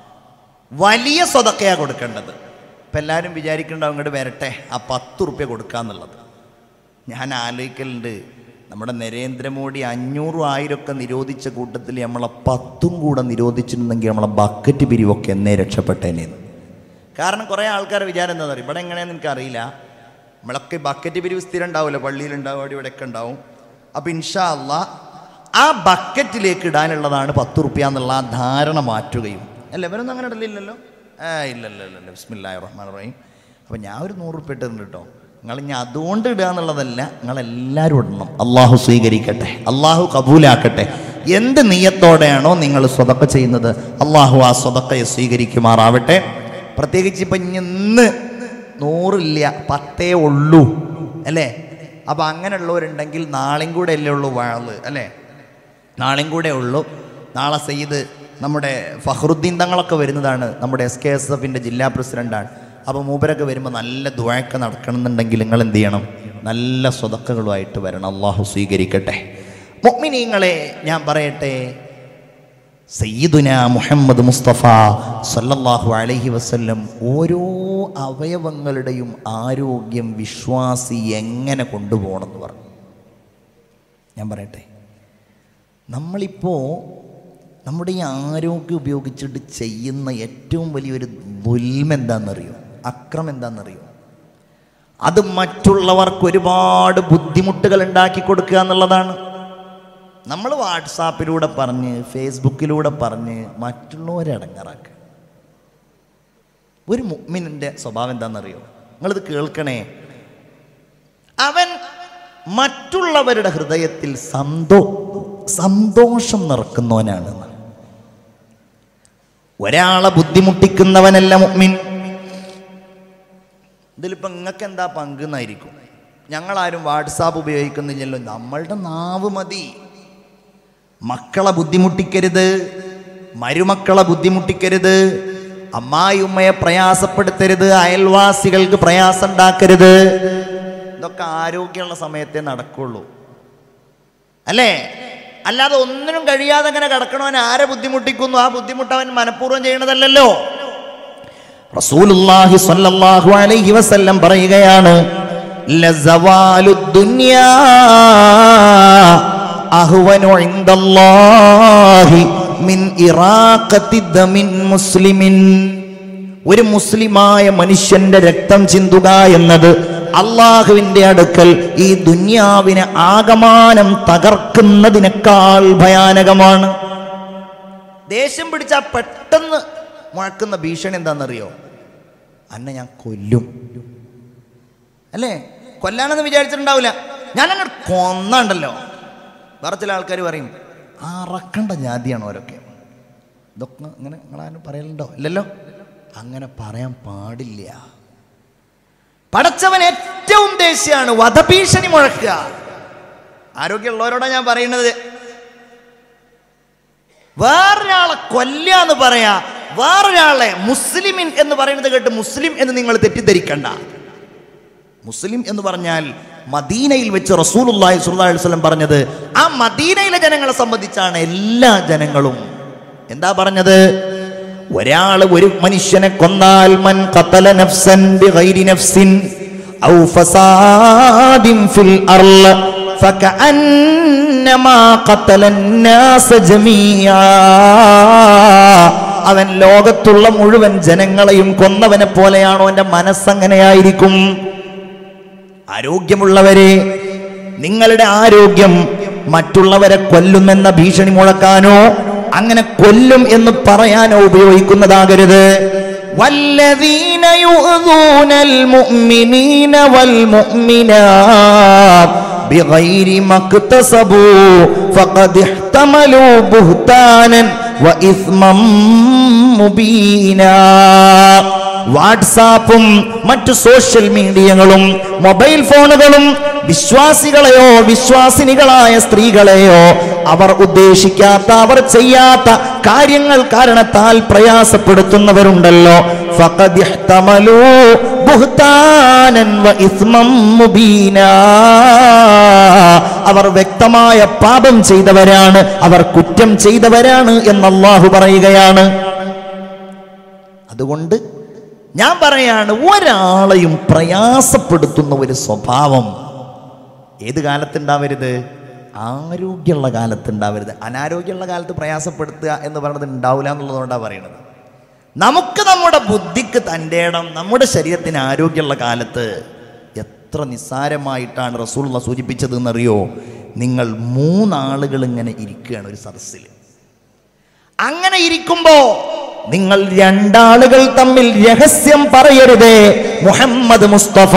വലിയ സ്വതക്കയാണ് കൊടുക്കേണ്ടത് ഇപ്പം എല്ലാവരും വിചാരിക്കേണ്ടത് അങ്ങോട്ട് വരട്ടെ ആ പത്ത് റുപ്യ കൊടുക്കാന്നുള്ളത് ഞാൻ ആലോചിക്കലുണ്ട് നമ്മുടെ നരേന്ദ്രമോദി അഞ്ഞൂറും ആയിരമൊക്കെ നിരോധിച്ച കൂട്ടത്തിൽ നമ്മളെ പത്തും കൂടെ നിരോധിച്ചിരുന്നെങ്കിൽ നമ്മളെ ബക്കറ്റ് പിരിവൊക്കെ എന്നേ രക്ഷപ്പെട്ടേനേന്ന് കാരണം കുറേ ആൾക്കാരെ വിചാരം എന്താ പറയുക ഇവിടെ എങ്ങനെയാണെന്ന് എനിക്കറിയില്ല നമ്മളൊക്കെ ബക്കറ്റ് പിരിവ് സ്ഥിരം ഉണ്ടാവില്ല പള്ളിയിലുണ്ടാവും അവിടെ ഇവിടെയൊക്കെ ഉണ്ടാവും അപ്പം ഇൻഷാ അള്ളാ ആ ബക്കറ്റിലേക്ക് ഇടാനുള്ളതാണ് പത്ത് റുപ്യ എന്നുള്ള ആ ധാരണ മാറ്റുകയും അല്ല ഇവരൊന്നും അങ്ങനെ ഇടലില്ലല്ലോ ആ ഇല്ല ഇല്ല ഇല്ല ഇല്ല ബിസ്മില്ലാ റഹ്മാൻ റഹീം അപ്പം ഞാൻ ഒരു നൂറ് റുപ്യ ഇട്ടിട്ടുണ്ട് കേട്ടോ നിങ്ങൾ ഇനി അതുകൊണ്ട് ഇടുക എന്നുള്ളതല്ല നിങ്ങളെല്ലാവരും ഇടണം അള്ളാഹു സ്വീകരിക്കട്ടെ അള്ളാഹു കബൂലാക്കട്ടെ എന്ത് നീയത്തോടെയാണോ നിങ്ങൾ സ്വതക്ക ചെയ്യുന്നത് അള്ളാഹു ആ സ്വതക്കയെ സ്വീകരിക്കുമാറാവട്ടെ പ്രത്യേകിച്ച് ഇപ്പം ഇന്ന് നൂറില്ല പത്തേ ഉള്ളൂ അല്ലേ അപ്പം അങ്ങനെയുള്ളവരുണ്ടെങ്കിൽ നാളെയും കൂടെ അല്ലേ ഉള്ളൂ വാള് അല്ലേ നാളെയും കൂടെ ഉള്ളൂ നാളെ സയ്യിദ് നമ്മുടെ ഫഹ്റുദ്ദീൻ തങ്ങളൊക്കെ വരുന്നതാണ് നമ്മുടെ എസ് കെ എസ് എഫിൻ്റെ ജില്ലാ പ്രസിഡൻ്റാണ് അപ്പോൾ മൂപ്പരൊക്കെ വരുമ്പോൾ നല്ല ദ്വാഴക്ക നടക്കണമെന്നുണ്ടെങ്കിൽ നിങ്ങൾ എന്ത് ചെയ്യണം നല്ല സ്വതക്കകളുമായിട്ട് വരണം അള്ളാഹു സ്വീകരിക്കട്ടെ മൊമിനീങ്ങളെ ഞാൻ പറയട്ടെ സയ്യിദുന മുഹമ്മദ് മുസ്തഫ സല്ലല്ലാഹു അലൈഹി വസല്ലം ഓരോ അവയവങ്ങളുടെയും ആരോഗ്യം വിശ്വാസി എങ്ങനെ കൊണ്ടുപോകണമെന്ന് പറഞ്ഞു ഞാൻ പറയട്ടെ നമ്മളിപ്പോൾ നമ്മുടെ ഈ ആരോഗ്യം ഉപയോഗിച്ചിട്ട് ചെയ്യുന്ന ഏറ്റവും വലിയൊരു ദുൽമ എന്താണെന്നറിയോ അക്രം എന്താണെന്നറിയോ അത് മറ്റുള്ളവർക്ക് ഒരുപാട് ബുദ്ധിമുട്ടുകൾ ഉണ്ടാക്കി കൊടുക്കുക എന്നുള്ളതാണ് നമ്മൾ വാട്സാപ്പിലൂടെ പറഞ്ഞ് ഫേസ്ബുക്കിലൂടെ പറഞ്ഞ് മറ്റുള്ളവരെ അടങ്ങാറാക്കുക ഒരു മുഗ്മിനിൻ്റെ സ്വഭാവം എന്താണെന്നറിയോ നിങ്ങളിത് കേൾക്കണേ അവൻ മറ്റുള്ളവരുടെ ഹൃദയത്തിൽ സന്തോ സന്തോഷം നിറക്കുന്നവനാണ് ഒരാളെ ബുദ്ധിമുട്ടിക്കുന്നവനല്ല മുഗ്മിൻ ഇതിലിപ്പോൾ നിങ്ങൾക്ക് എന്താ പങ്ക് എന്നായിരിക്കും ഞങ്ങളാരും വാട്സാപ്പ് ഉപയോഗിക്കുന്നില്ലല്ലോ നമ്മളുടെ നാവ് മതി മക്കളെ ബുദ്ധിമുട്ടിക്കരുത് മരുമക്കളെ ബുദ്ധിമുട്ടിക്കരുത് അമ്മായി ഉമ്മയെ പ്രയാസപ്പെടുത്തരുത് അയൽവാസികൾക്ക് പ്രയാസം ഉണ്ടാക്കരുത് ഇതൊക്കെ ആരോഗ്യമുള്ള സമയത്തേ നടക്കുള്ളൂ അല്ലേ അല്ലാതെ ഒന്നിനും കഴിയാതെ അങ്ങനെ കിടക്കണവൻ ആരെ ബുദ്ധിമുട്ടിക്കുന്നു ആ ബുദ്ധിമുട്ട് അവൻ മനഃപൂർവ്വം ചെയ്യണതല്ലല്ലോ റസൂലുള്ളാഹി സ്വല്ലല്ലാഹു അലൈഹി വസല്ലം പറയുകയാണ് ലസവാലു ദുനിയാ അഹ്വനു ഇൻദല്ലാഹി മിൻ ഇറാഖത്തി ദമിൻ മുസ്ലിമിൻ ഒരു മുസ്ലിമായ മനുഷ്യന്റെ രക്തം ചിന്തുക എന്നത് അള്ളാഹുവിന്റെ അടുക്കൽ ഈ ദുന്യാവിനെ ആകമാനം തകർക്കുന്നതിനേക്കാൾ ഭയാനകമാണ് ദേഷ്യം പിടിച്ചാൽ പെട്ടെന്ന് മുഴക്കുന്ന ഭീഷണി എന്താണെന്നറിയോ അന്നെ ഞാൻ കൊല്ലും അല്ലേ കൊല്ലാനെന്ന് വിചാരിച്ചിട്ടുണ്ടാവില്ല ഞാൻ അങ്ങോട്ട് കൊന്നുണ്ടല്ലോ വേറെ ചില ആൾക്കാർ പറയും അറക്കണ്ട ജാതിയാണ് ഓരൊക്കെ ഇതൊക്കെ അങ്ങനെ നിങ്ങളാരും പറയലുണ്ടോ ഇല്ലല്ലോ അങ്ങനെ പറയാൻ പാടില്ല പടച്ചവൻ ഏറ്റവും ദേഷ്യാണ് വധഭീഷണി മുഴക്കുക ആരോഗ്യമുള്ളവരോടാ ഞാൻ പറയുന്നത് വേറൊരാളെ കൊല്ല എന്ന് പറയാ വേറൊരാളെ മുസ്ലിമിൻ എന്ന് പറയുന്നത് കേട്ട് മുസ്ലിം എന്ന് നിങ്ങൾ തെറ്റിദ്ധരിക്കണ്ട മുസ്ലിം എന്ന് പറഞ്ഞാൽ മദീനയിൽ വെച്ച് റസൂലുള്ളാഹി സ്വല്ലല്ലാഹു അലൈഹി വസല്ലം പറഞ്ഞത് ആ മദീനയിലെ ജനങ്ങളെ സംബന്ധിച്ചാണ് എല്ലാ ജനങ്ങളും എന്താ പറഞ്ഞത് ഒരാൾ ഒരു മനുഷ്യനെ കൊന്നാൽ മൻ ഖതല നഫ്സൻ ബിഗൈരി നഫ്സിൻ ഔ ഫസാദിൻ ഫിൽ അർള് ഫകഅന്നമാ ഖതല الناس ജമീആ അവൻ ലോകത്തുള്ള മുഴുവൻ ജനങ്ങളെയും കൊന്നവനെ പോലെയാണോ എൻ്റെ മനസ്സങ്ങനെയായിരിക്കും ആരോഗ്യമുള്ളവരെ നിങ്ങളുടെ ആരോഗ്യം മറ്റുള്ളവരെ കൊല്ലുമെന്ന ഭീഷണി മുഴക്കാനോ അങ്ങനെ കൊല്ലും എന്ന് പറയാനോ ഉപയോഗിക്കുന്നതാകരുത് والذين يؤذون المؤمنين والمؤمنات بغير ما اكتسبوا فقد احتملوا بهتانا وإثما مبينا വാട്സാപ്പും മറ്റു സോഷ്യൽ മീഡിയകളും മൊബൈൽ ഫോണുകളും വിശ്വാസികളെയോ വിശ്വാസിനികളായ സ്ത്രീകളെയോ അവർ ഉദ്ദേശിക്കാത്ത അവർ ചെയ്യാത്ത കാര്യങ്ങൾ കാരണത്താൽ പ്രയാസപ്പെടുത്തുന്നവരുണ്ടല്ലോ ഫഖദ് ഇഹ്തമലൂ ബുഹ്താനൻ വ ഇസ്മം മുബീനാ. അവർ വ്യക്തമായ പാപം ചെയ്തവരാണ് അവർ കുറ്റം ചെയ്തവരാണ് എന്ന് അല്ലാഹു പറയുകയാണ് അതുകൊണ്ട് ഞാൻ പറയാണ് ഒരാളെയും പ്രയാസപ്പെടുത്തുന്ന ഒരു സ്വഭാവം ഏത് കാലത്തുണ്ടാവരുത് ആരോഗ്യമുള്ള കാലത്തുണ്ടാവരുത് അനാരോഗ്യമുള്ള കാലത്ത് പ്രയാസപ്പെടുത്തുക എന്ന് പറയുന്നത് ഉണ്ടാവില്ല എന്നുള്ളതുകൊണ്ടാണ് പറയുന്നത് നമുക്ക് നമ്മുടെ ബുദ്ധിക്ക് തൻ്റെ ഇടം നമ്മുടെ ശരീരത്തിന് ആരോഗ്യമുള്ള കാലത്ത് എത്ര നിസ്സാരമായിട്ടാണ് റസൂലുള്ള സൂചിപ്പിച്ചത് എന്നറിയോ നിങ്ങൾ മൂന്നാളുകൾ ഇങ്ങനെ ഇരിക്കുകയാണ് ഒരു സദസ്സിൽ അങ്ങനെ ഇരിക്കുമ്പോ നിങ്ങൾ രണ്ടാളുകൾ തമ്മിൽ രഹസ്യം പറയരുതേ മുഹമ്മദ് മുസ്തഫ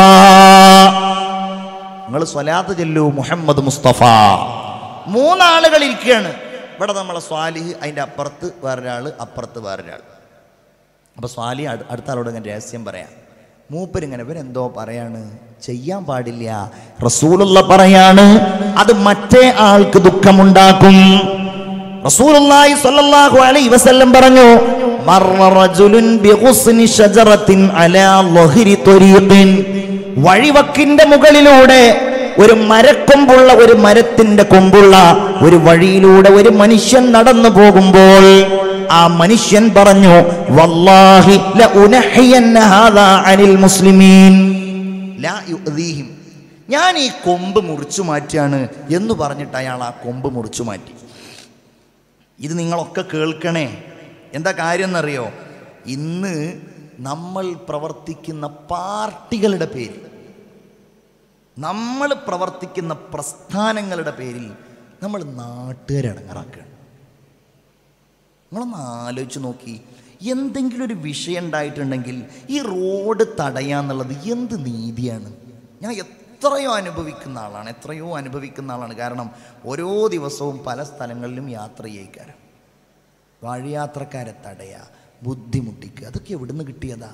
നിങ്ങൾ സ്വലാത്ത് ചെല്ലു മുഹമ്മദ് മുസ്തഫ മൂന്നാളുകൾ ഇരിക്കുകയാണ് ഇവിടെ നമ്മളെ സ്വാലിഹ് അതിൻ്റെ അപ്പുറത്ത് വേറൊരാൾ അപ്പുറത്ത് വേറൊരാൾ അപ്പൊ സ്വാലി അടു- അടുത്ത ആളോട് ഇങ്ങനെ രഹസ്യം പറയാം മൂപ്പരിങ്ങനെ ഇവരെന്തോ പറയാണ് ചെയ്യാൻ പാടില്ല റസൂലുള്ള പറയാണ് അത് മറ്റേ ആൾക്ക് ദുഃഖമുണ്ടാക്കും റസൂലുള്ളാഹി സ്വല്ലല്ലാഹു അലൈഹി വസല്ലം പറഞ്ഞു മർറ റജുലുൻ ബിഗുസ്നി ഷജറത്തിൻ അലാ ലഹരി ത്വരീഖിൻ വഴിവക്കിന്റെ മുകളിലൂടെ ഒരു മരക്കൊമ്പുള്ള ഒരു മരത്തിന്റെ കൊമ്പുള്ള ഒരു വഴിയിലൂടെ ഒരു മനുഷ്യൻ നടന്നു പോകുമ്പോൾ ആ മനുഷ്യൻ പറഞ്ഞു വല്ലാഹി ലഉനഹിയന്ന ഹാദാ അനിൽ മുസ്ലിമീൻ ലാ യുഅദീഹിം ഞാൻ ഈ കൊമ്പ് മുറിച്ചു മാറ്റിയാണ് എന്ന് പറഞ്ഞിട്ട് അയാൾ ആ കൊമ്പ് മുറിച്ചു മാറ്റി ഇത് നിങ്ങളൊക്കെ കേൾക്കണേ എന്താ കാര്യം എന്നറിയോ ഇന്ന് നമ്മൾ പ്രവർത്തിക്കുന്ന പാർട്ടികളുടെ പേരിൽ നമ്മൾ പ്രവർത്തിക്കുന്ന പ്രസ്ഥാനങ്ങളുടെ പേരിൽ നമ്മൾ നാട്ടുകാരെ ഇടങ്ങറാക്കുകയാണ് നിങ്ങളൊന്ന് ആലോചിച്ച് നോക്കി എന്തെങ്കിലും ഒരു വിഷയം ഉണ്ടായിട്ടുണ്ടെങ്കിൽ ഈ റോഡ് തടയാന്നുള്ളത് എന്ത് നീതിയാണ് ഞാൻ എത്രയോ അനുഭവിക്കുന്ന ആളാണ് എത്രയോ അനുഭവിക്കുന്ന ആളാണ് കാരണം ഓരോ ദിവസവും പല സ്ഥലങ്ങളിലും യാത്ര ചെയ്യിക്കാരം വഴിയാത്രക്കാരെ തടയുക ബുദ്ധിമുട്ടിക്കുക അതൊക്കെ എവിടുന്ന് കിട്ടിയതാ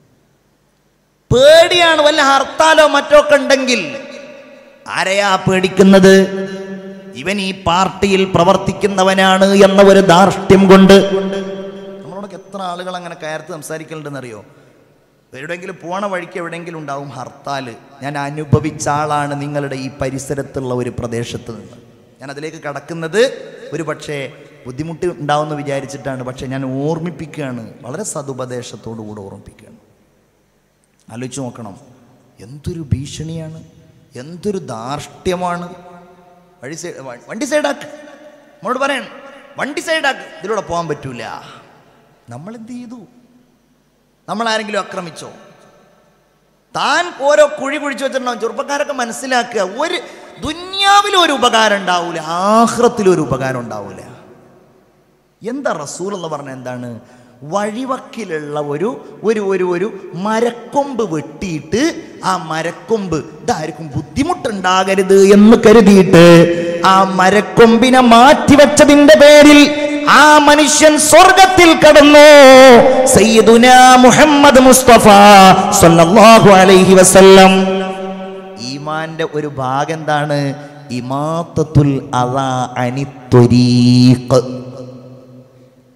പേടിയാണ് വല്ല ഹർത്താലോ മറ്റോ ഒക്കെ ഉണ്ടെങ്കിൽ ആരെയാ പേടിക്കുന്നത് ഇവൻ ഈ പാർട്ടിയിൽ പ്രവർത്തിക്കുന്നവനാണ് എന്ന ഒരു ധാർഷ്ട്യം കൊണ്ട് നമ്മളോടൊക്കെ എത്ര ആളുകൾ അങ്ങനെ കയർത്ത് സംസാരിക്കലുണ്ടെന്നറിയോ എവിടെയെങ്കിലും പോണ വഴിക്ക് എവിടെയെങ്കിലും ഉണ്ടാവും ഹർത്താല് ഞാൻ അനുഭവിച്ച ആളാണ് നിങ്ങളുടെ ഈ പരിസരത്തുള്ള ഒരു പ്രദേശത്ത് നിന്ന് ഞാൻ അതിലേക്ക് കടക്കുന്നത് ഒരു പക്ഷേ ബുദ്ധിമുട്ട് ഉണ്ടാവുമെന്ന് വിചാരിച്ചിട്ടാണ് പക്ഷേ ഞാൻ ഓർമ്മിപ്പിക്കുകയാണ് വളരെ സതുപദേശത്തോടു കൂടെ ഓർമ്മിപ്പിക്കുകയാണ് ആലോചിച്ച് നോക്കണം എന്തൊരു ഭീഷണിയാണ് എന്തൊരു ധാർഷ്ട്യമാണ് വഴി സൈഡ് വണ്ടി സൈഡാക്ക് നമ്മളോട് പറയണം വണ്ടി സൈഡാക്ക് ഇതിലൂടെ പോകാൻ പറ്റൂല നമ്മൾ എന്ത് ചെയ്തു നമ്മൾ ആരെങ്കിലും ആക്രമിച്ചോ താൻ ഓരോ കുഴി കുഴിച്ചു വെച്ചിട്ടുണ്ടാവും ചെറുപ്പക്കാരൊക്കെ മനസ്സിലാക്കുക ഒരു ദുന്യാവിലും ഒരു ഉപകാരം ഉണ്ടാവൂല ആഹ്റത്തിലും ഒരു ഉപകാരം ഉണ്ടാവൂല എന്താ റസൂൽ എന്ന് പറഞ്ഞ എന്താണ് വഴിവക്കിലുള്ള ഒരു ഒരു ഒരു ഒരു മരക്കൊമ്പ് വെട്ടിയിട്ട് ആ മരക്കൊമ്പ് ഇതായിരിക്കും ബുദ്ധിമുട്ടുണ്ടാകരുത് എന്ന് കരുതിയിട്ട് ആ മരക്കൊമ്പിനെ മാറ്റിവെച്ചതിന്റെ പേരിൽ ആ മനുഷ്യൻ സ്വർഗത്തിൽ കടന്നു സയ്യിദുന മുഹമ്മദ് മുസ്തഫ സല്ലല്ലാഹു അലൈഹി വസല്ലം ഈമാന്റെ ഒരു ഭാഗം എന്താണ് ഇമാത്തത്തുൽ അദാ അനിത്വരീഖ്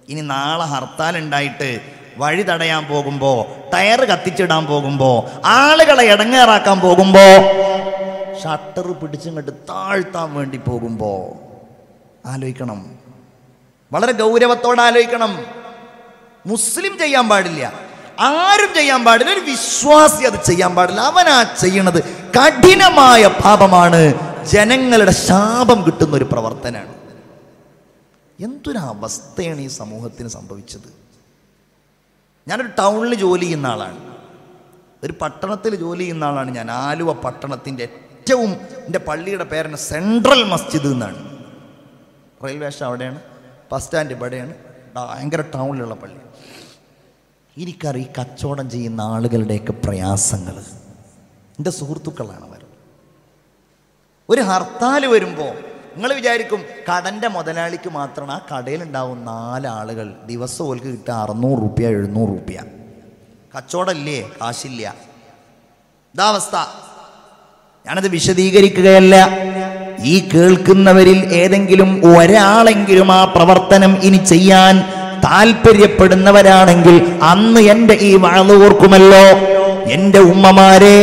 ഇനി നാളെ ഹർത്താൽ ഉണ്ടായിട്ട് വഴി തടയാൻ പോകുമ്പോൾ ടയർ കത്തിച്ചിടാൻ പോകുമ്പോൾ ആളുകളെ ഇടങ്ങേറാക്കാൻ പോകുമ്പോൾ ഷട്ടർ പിടിച്ചിങ്ങോട്ട് താഴ്ത്താൻ വേണ്ടി പോകുമ്പോൾ ആലോചിക്കണം വളരെ ഗൗരവത്തോടെ ആലോചിക്കണം മുസ്ലിം ചെയ്യാൻ പാടില്ല ആരും ചെയ്യാൻ പാടില്ല ഒരു വിശ്വാസി അത് ചെയ്യാൻ പാടില്ല അവനാ ചെയ്യണത് കഠിനമായ പാപമാണ് ജനങ്ങളുടെ ശാപം കിട്ടുന്ന ഒരു പ്രവർത്തനമാണ് എന്തൊരു അവസ്ഥയാണ് ഈ സമൂഹത്തിന് സംഭവിച്ചത് ഞാനൊരു ടൗണിൽ ജോലി ചെയ്യുന്ന ആളാണ് ഒരു പട്ടണത്തിൽ ജോലി ചെയ്യുന്ന ആളാണ് ഞാൻ ആലുവ പട്ടണത്തിൻ്റെ ഏറ്റവും എൻ്റെ പള്ളിയുടെ പേരാണ് സെൻട്രൽ മസ്ജിദ് എന്നാണ് റെയിൽവേ സ്റ്റേഷൻ അവിടെയാണ് ബസ് സ്റ്റാൻഡ് ഇവിടെയാണ് ഭയങ്കര ടൗണിലുള്ള പള്ളി എനിക്കറിയാം ഈ കച്ചവടം ചെയ്യുന്ന ആളുകളുടെയൊക്കെ പ്രയാസങ്ങൾ എൻ്റെ സുഹൃത്തുക്കളാണ് അവർ ഒരു ഹർത്താൽ വരുമ്പോൾ നിങ്ങൾ വിചാരിക്കും കടൻ്റെ മുതലാളിക്ക് മാത്രമാണ് ആ കടയിലുണ്ടാവും നാലാളുകൾ ദിവസം ഓൽക്ക് കിട്ടുക അറുന്നൂറ് റുപ്യ എഴുന്നൂറ് റുപ്യ കച്ചവടമില്ലേ കാശില്ല ഇതാ അവസ്ഥ ഞാനത് വിശദീകരിക്കുകയല്ല ഈ കേൾക്കുന്നവരിൽ ഏതെങ്കിലും ഒരാളെങ്കിലും ആ പ്രവർത്തനം ഇനി ചെയ്യാൻ താല്പര്യപ്പെടുന്നവരാണെങ്കിൽ അന്ന് എൻ്റെ ഈ വാള് ഓർക്കുമല്ലോ എൻ്റെ ഉമ്മമാരെ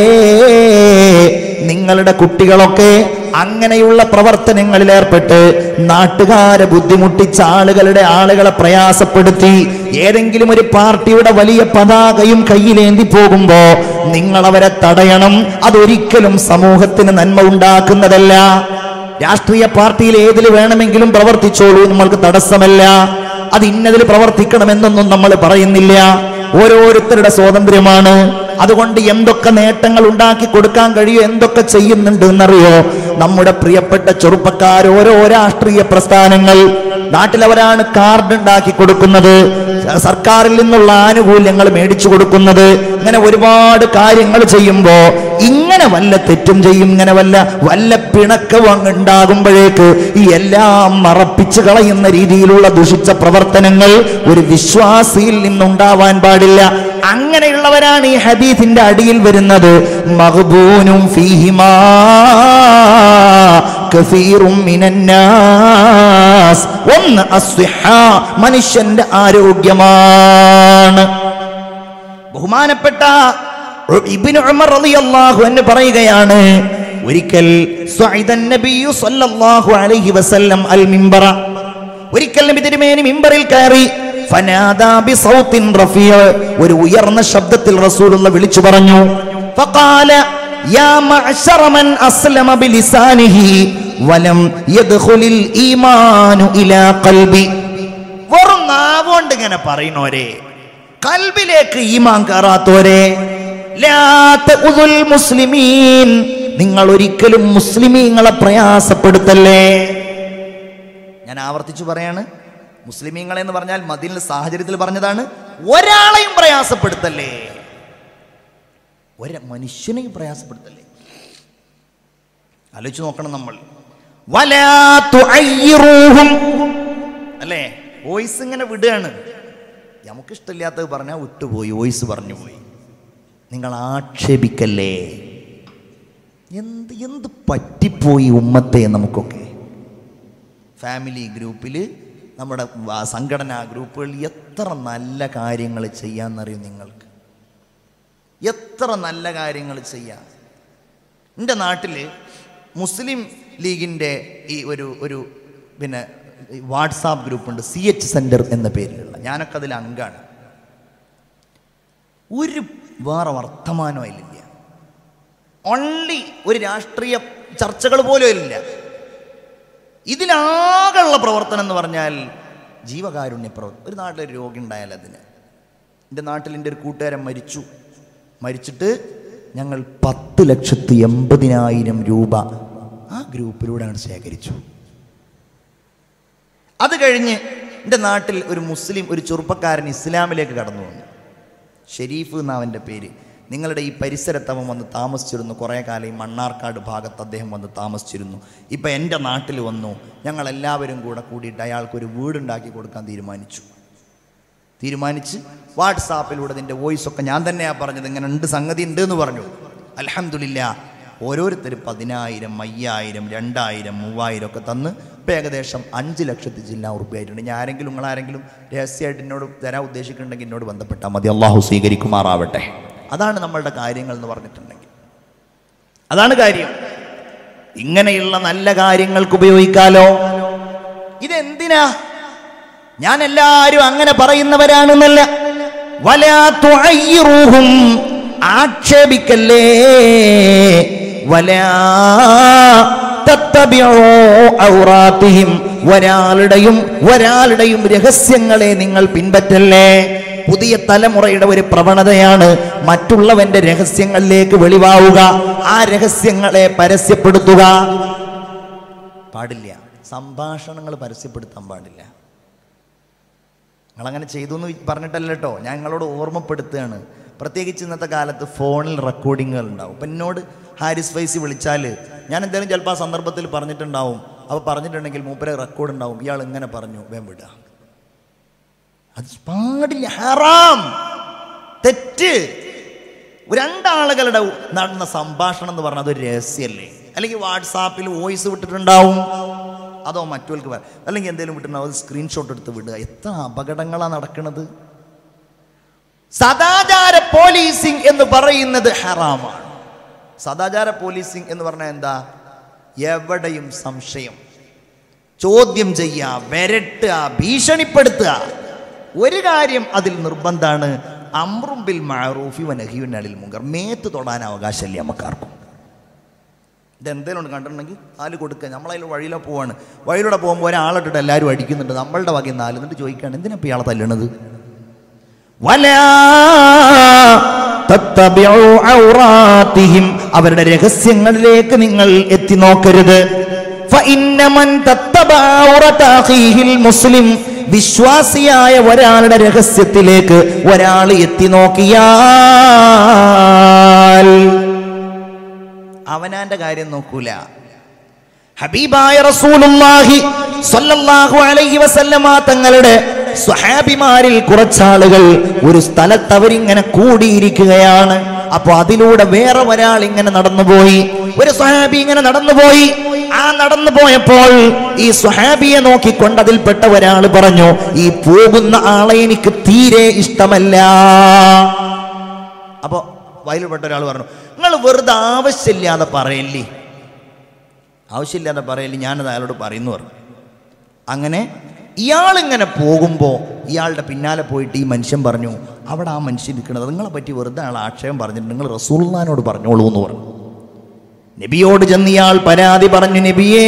നിങ്ങളുടെ കുട്ടികളൊക്കെ അങ്ങനെയുള്ള പ്രവർത്തനങ്ങളിൽ ഏർപ്പെട്ട് നാട്ടുകാരെ ബുദ്ധിമുട്ടിച്ച ആളുകളുടെ ആളുകളെ പ്രയാസപ്പെടുത്തി ഏതെങ്കിലും ഒരു പാർട്ടിയുടെ വലിയ പതാകയും കയ്യിലേന്തി പോകുമ്പോ നിങ്ങൾ അവരെ തടയണം അതൊരിക്കലും സമൂഹത്തിന് നന്മ ഉണ്ടാക്കുന്നതല്ല രാഷ്ട്രീയ പാർട്ടിയിൽ ഏതിൽ വേണമെങ്കിലും പ്രവർത്തിച്ചോളൂ നമ്മൾക്ക് തടസ്സമല്ല അത് ഇന്നതിൽ പ്രവർത്തിക്കണമെന്നൊന്നും നമ്മൾ പറയുന്നില്ല ഓരോരുത്തരുടെ സ്വാതന്ത്ര്യമാണ് അതുകൊണ്ട് എന്തൊക്കെ നേട്ടങ്ങൾ ഉണ്ടാക്കി കൊടുക്കാൻ കഴിയും എന്തൊക്കെ ചെയ്യുന്നുണ്ട് എന്നറിയോ നമ്മുടെ പ്രിയപ്പെട്ട ചെറുപ്പക്കാർ ഓരോ രാഷ്ട്രീയ പ്രസ്ഥാനങ്ങൾ നാട്ടിലവരാണ് കാർഡ് ഉണ്ടാക്കി കൊടുക്കുന്നത് സർക്കാരിൽ നിന്നുള്ള ആനുകൂല്യങ്ങൾ മേടിച്ചു കൊടുക്കുന്നത് ഇങ്ങനെ ഒരുപാട് കാര്യങ്ങൾ ചെയ്യുമ്പോ ഇങ്ങനെ വല്ല തെറ്റും ചെയ്യും ഇങ്ങനെ വല്ല വല്ല പിണക്കവും അങ്ങ് ഉണ്ടാകുമ്പോഴേക്ക് ഈ എല്ലാം മറപ്പിച്ചു കളയുന്ന രീതിയിലുള്ള ദുഷിച്ച പ്രവർത്തനങ്ങൾ ഒരു വിശ്വാസിയിൽ നിന്നുണ്ടാവാൻ പാടില്ല അങ്ങനെയുള്ളവരാണ് ഈ ഹദീസിന്റെ അടിയിൽ വരുന്നത് മഹബൂനും ഫീഹിമാ കസീറും മിനന്നാസ് ഒന്ന് അസ്വിഹ മനുഷ്യന്റെ ആരോഗ്യമാണ് ബഹുമാനപ്പെട്ട ഇബ്നു ഉമർ റളിയല്ലാഹു അൻഹു പറയുകയാണ് ഒരിക്കൽ സ്വഇദൻ നബിയു സല്ലല്ലാഹു അലൈഹി വസല്ലം അൽ മിംബറ ഒരിക്കൽ നബി തിരുമേനി മിമ്പറിൽ കയറി ഫനാദാ ബിസൗത്തിൻ റഫീഅ ഒരു ഉയർന്ന ശബ്ദത്തിൽ റസൂലുള്ള വിളിച്ചു പറഞ്ഞു ഫഖാല യാ മഅശറ മൻ അസ്ലമ ബിലിസാനിഹി വലം യദ്ഖുലിൽ ഈമാനു ഇലാ ഖൽബി വെറും നാവുകൊണ്ട് ഇങ്ങനെ പറയുന്നോരെ കൽബിലേക്ക് ഈമാൻ കയറാത്തോരെ ലാ തഉദുൽ മുസ്ലിമീൻ നിങ്ങൾ ഒരിക്കലും മുസ്ലിമീങ്ങളെ പ്രയാസപ്പെടുത്തല്ലേ ഞാൻ ആവർത്തിച്ചു പറയാണ് മുസ്ലിമീങ്ങളെ എന്ന് പറഞ്ഞാൽ മദീനിലെ സാഹചര്യത്തിൽ പറഞ്ഞതാണ് ഒരാളെയും പ്രയാസപ്പെടുത്തല്ലേ ഒരു മനുഷ്യനെയും പ്രയാസപ്പെടുത്തല്ലേ ആലോചിച്ച് നോക്കണം നമ്മൾ വലാ തുഅയ്യിറൂഹും. അല്ലേ വോയിസ് ഇങ്ങനെ വിടുകയാണ് നമുക്ക് ഇഷ്ടമില്ലാത്തത് പറഞ്ഞാൽ വിട്ടുപോയി വോയിസ് പറഞ്ഞു പോയി നിങ്ങൾ ആക്ഷേപിക്കല്ലേ എന്ത് എന്ത് പറ്റിപ്പോയി ഉമ്മത്തെ നമുക്കൊക്കെ ഫാമിലി ഗ്രൂപ്പിൽ നമ്മുടെ വ- സംഘടനാ ഗ്രൂപ്പുകളിൽ എത്ര നല്ല കാര്യങ്ങൾ ചെയ്യാമെന്നറിയും നിങ്ങൾക്ക് എത്ര നല്ല കാര്യങ്ങൾ ചെയ്യാം എൻ്റെ നാട്ടിൽ മുസ്ലിം ലീഗിൻ്റെ ഈ ഒരു ഒരു പിന്നെ വാട്സാപ്പ് ഗ്രൂപ്പുണ്ട് സി എച്ച് സെൻറ്റർ എന്ന പേരിലുള്ള ഞാനൊക്കെ അതിൽ അംഗമാണ് ഒരു വേറെ വർത്തമാനം അതിലില്ല ഓൺലി ഒരു രാഷ്ട്രീയ ചർച്ചകൾ പോലും അതിലില്ല ഇതിലാകെയുള്ള പ്രവർത്തനം എന്ന് പറഞ്ഞാൽ ജീവകാരുണ്യ പ്രവർത്തനം ഒരു നാട്ടിലൊരു രോഗി ഉണ്ടായാൽ അതിന് എൻ്റെ നാട്ടിൽ എൻ്റെ ഒരു കൂട്ടുകാരൻ മരിച്ചു മരിച്ചിട്ട് ഞങ്ങൾ പത്ത് ലക്ഷത്തി എൺപതിനായിരം രൂപ ആ ഗ്രൂപ്പിലൂടെയാണ് ശേഖരിച്ചു അത് കഴിഞ്ഞ് എൻ്റെ നാട്ടിൽ ഒരു മുസ്ലിം ഒരു ചെറുപ്പക്കാരൻ ഇസ്ലാമിലേക്ക് കടന്നു വന്നു ഷെരീഫ് എന്ന അവൻ്റെ പേര് നിങ്ങളുടെ ഈ പരിസരത്ത് അവൻ വന്ന് താമസിച്ചിരുന്നു കുറേ കാലം ഈ മണ്ണാർക്കാട് ഭാഗത്ത് അദ്ദേഹം വന്ന് താമസിച്ചിരുന്നു ഇപ്പം എൻ്റെ നാട്ടിൽ വന്നു ഞങ്ങൾ എല്ലാവരും കൂടെ കൂടിയിട്ട് അയാൾക്കൊരു വീടുണ്ടാക്കി കൊടുക്കാൻ തീരുമാനിച്ചു തീരുമാനിച്ച് വാട്സാപ്പിലൂടെ ഇതിൻ്റെ വോയിസ് ഒക്കെ ഞാൻ തന്നെയാണ് പറഞ്ഞത് ഇങ്ങനെ ഉണ്ട് സംഗതി ഉണ്ട് എന്ന് പറഞ്ഞു അലഹമില്ല ഓരോരുത്തർ പതിനായിരം അയ്യായിരം രണ്ടായിരം മൂവായിരം ഒക്കെ തന്ന് ഇപ്പം ഏകദേശം അഞ്ച് ലക്ഷത്തി ജില്ലാ ഉറുപ്പിയായിട്ടുണ്ട് ഞാൻ ആരെങ്കിലും നിങ്ങൾ ആരെങ്കിലും രഹസ്യമായിട്ട് എന്നോട് തരാൻ ഉദ്ദേശിക്കുന്നുണ്ടെങ്കിൽ എന്നോട് ബന്ധപ്പെട്ടാൽ മതി അള്ളാഹു സ്വീകരിക്കുമാറാവട്ടെ അതാണ് നമ്മളുടെ കാര്യങ്ങൾ എന്ന് പറഞ്ഞിട്ടുണ്ടെങ്കിൽ അതാണ് കാര്യം ഇങ്ങനെയുള്ള നല്ല കാര്യങ്ങൾക്ക് ഉപയോഗിക്കാലോ ഇതെന്തിനാ ഞാൻ എല്ലാരും അങ്ങനെ പറയുന്നവരാണെന്നല്ല വലാ തുഅയ്യിറൂഹും ആക്ഷേപിക്കല്ലേ വലാ തത്തബിഊ ഔറാത്തിഹിം ഒരാളുടെയും ഒരാളുടെയും രഹസ്യങ്ങളെ നിങ്ങൾ പിൻപറ്റല്ലേ പുതിയ തലമുറയുടെ ഒരു പ്രവണതയാണ് മറ്റുള്ളവന്റെ രഹസ്യങ്ങളിലേക്ക് വെളിവാവുക ആ രഹസ്യങ്ങളെ പരസ്യപ്പെടുത്തുക പാടില്ല സംഭാഷണങ്ങൾ പരസ്യപ്പെടുത്താൻ പാടില്ല നിങ്ങളങ്ങനെ ചെയ്തു എന്ന് പറഞ്ഞിട്ടല്ല കേട്ടോ ഞാൻ നിങ്ങളോട് ഓർമ്മപ്പെടുത്തുകയാണ് പ്രത്യേകിച്ച് ഇന്നത്തെ കാലത്ത് ഫോണിൽ റെക്കോർഡിങ്ങുകൾ ഉണ്ടാവും അപ്പം എന്നോട് ഹാരിസ് ഫൈസി വിളിച്ചാൽ ഞാൻ എന്തായാലും ചിലപ്പോൾ ആ സന്ദർഭത്തിൽ പറഞ്ഞിട്ടുണ്ടാവും അപ്പോൾ പറഞ്ഞിട്ടുണ്ടെങ്കിൽ മൂപ്പരെ റെക്കോർഡ് ഉണ്ടാവും ഇയാൾ ഇങ്ങനെ പറഞ്ഞു വേം വിടുക അത് പാടില്ല ഹറാം തെറ്റ് രണ്ടാളുകളുടെ നടന്ന സംഭാഷണം എന്ന് പറഞ്ഞാൽ അതൊരു രഹസ്യമല്ലേ അല്ലെങ്കിൽ വാട്സാപ്പിൽ വോയിസ് വിട്ടിട്ടുണ്ടാവും അതോ മറ്റവർക്ക് പറ അല്ലെങ്കിൽ എന്തെങ്കിലും വിട്ടിട്ടുണ്ടാവും അത് സ്ക്രീൻഷോട്ട് എടുത്ത് വിടുക എത്ര അപകടങ്ങളാണ് നടക്കുന്നത് സദാചാര പോലീസിംഗ് എന്ന് പറയുന്നത് ഹറാമാണ് സദാചാര പോലീസിംഗ് എന്ന് പറഞ്ഞാൽ എന്താ എവിടെയും സംശയം ചോദ്യം ചെയ്യുക വരട്ടുക ഭീഷണിപ്പെടുത്തുക ഒരു കാര്യം അതിൽ നിർബന്ധമാണ് അമ്രുംബിൽ മാറൂഫി വനഹിയുൻ അലിൽ മുങ്കർ മേത്ത് തൊടാൻ അവകാശമില്ല നമുക്കാർക്കും ഇതെന്തേലും ഉണ്ട് കണ്ടിട്ടുണ്ടെങ്കിൽ നാല് കൊടുക്കുക നമ്മളതിൽ വഴിയിലെ പോവാണ് വഴിയിലൂടെ പോകുമ്പോൾ ഒരാളിട്ടിട്ട് എല്ലാവരും അടിക്കുന്നുണ്ട് നമ്മളുടെ വകയിൽ നാല് എന്നിട്ട് ചോദിക്കുകയാണ് എന്തിനാ ഇപ്പം ഇയാളെ തല്ലണത് വലാ തത്തബിഉ ഔറാത്തിഹിം അവരുടെ രഹസ്യങ്ങളിലേക്ക് നിങ്ങൾ എത്തി നോക്കരുത് ഫഇന്ന മൻ തത്തബഅ ഔറത അഖീഹിൽ മുസ്ലിം വിശ്വാസിയായ ഒരാളുടെ രഹസ്യത്തിലേക്ക് ഒരാൾ എത്തി നോക്കിയാൽ അവനാന്റെ കാര്യം നോക്കൂല ഹബീബായ റസൂലുള്ളാഹി സ്വല്ലല്ലാഹു അലൈഹി വസല്ലമ തങ്ങളുടെ സ്വഹാബിമാരിൽ കുറച്ചാളുകൾ ഒരു സ്ഥലത്ത് അവരിങ്ങനെ കൂടിയിരിക്കുകയാണ് അപ്പൊ അതിലൂടെ വേറെ ഒരാൾ ഇങ്ങനെ നടന്നുപോയി ഒരു സ്വഹാബി ഇങ്ങനെ നടന്നുപോയി ആ നടന്നു പോയപ്പോൾ ഈ സ്വഹാബിയെ നോക്കിക്കൊണ്ട് അതിൽപ്പെട്ട ഒരാൾ പറഞ്ഞു ഈ പോകുന്ന ആളെ എനിക്ക് തീരെ ഇഷ്ടമല്ല അപ്പൊ വയലിൽപ്പെട്ട ഒരാൾ പറഞ്ഞു നിങ്ങൾ വെറുതെ ആവശ്യമില്ലാതെ പറയല്ലേ ആവശ്യമില്ലാതെ പറയല്ലേ ഞാനത് അയാളോട് പറയുന്നു പറഞ്ഞു അങ്ങനെ ഇയാളിങ്ങനെ പോകുമ്പോൾ ഇയാളുടെ പിന്നാലെ പോയിട്ട് ഈ മനുഷ്യൻ പറഞ്ഞു അവിടെ ആ മനുഷ്യൻ നിൽക്കുന്നത് നിങ്ങളെ പറ്റി വെറുതെ ആൾ ആക്ഷേപം പറഞ്ഞിട്ട് നിങ്ങൾ റസൂൽനാനോട് പറഞ്ഞോളൂ എന്ന് പറഞ്ഞു നബിയോട് ചെന്ന് ഇയാൾ പരാതി പറഞ്ഞു നബിയേ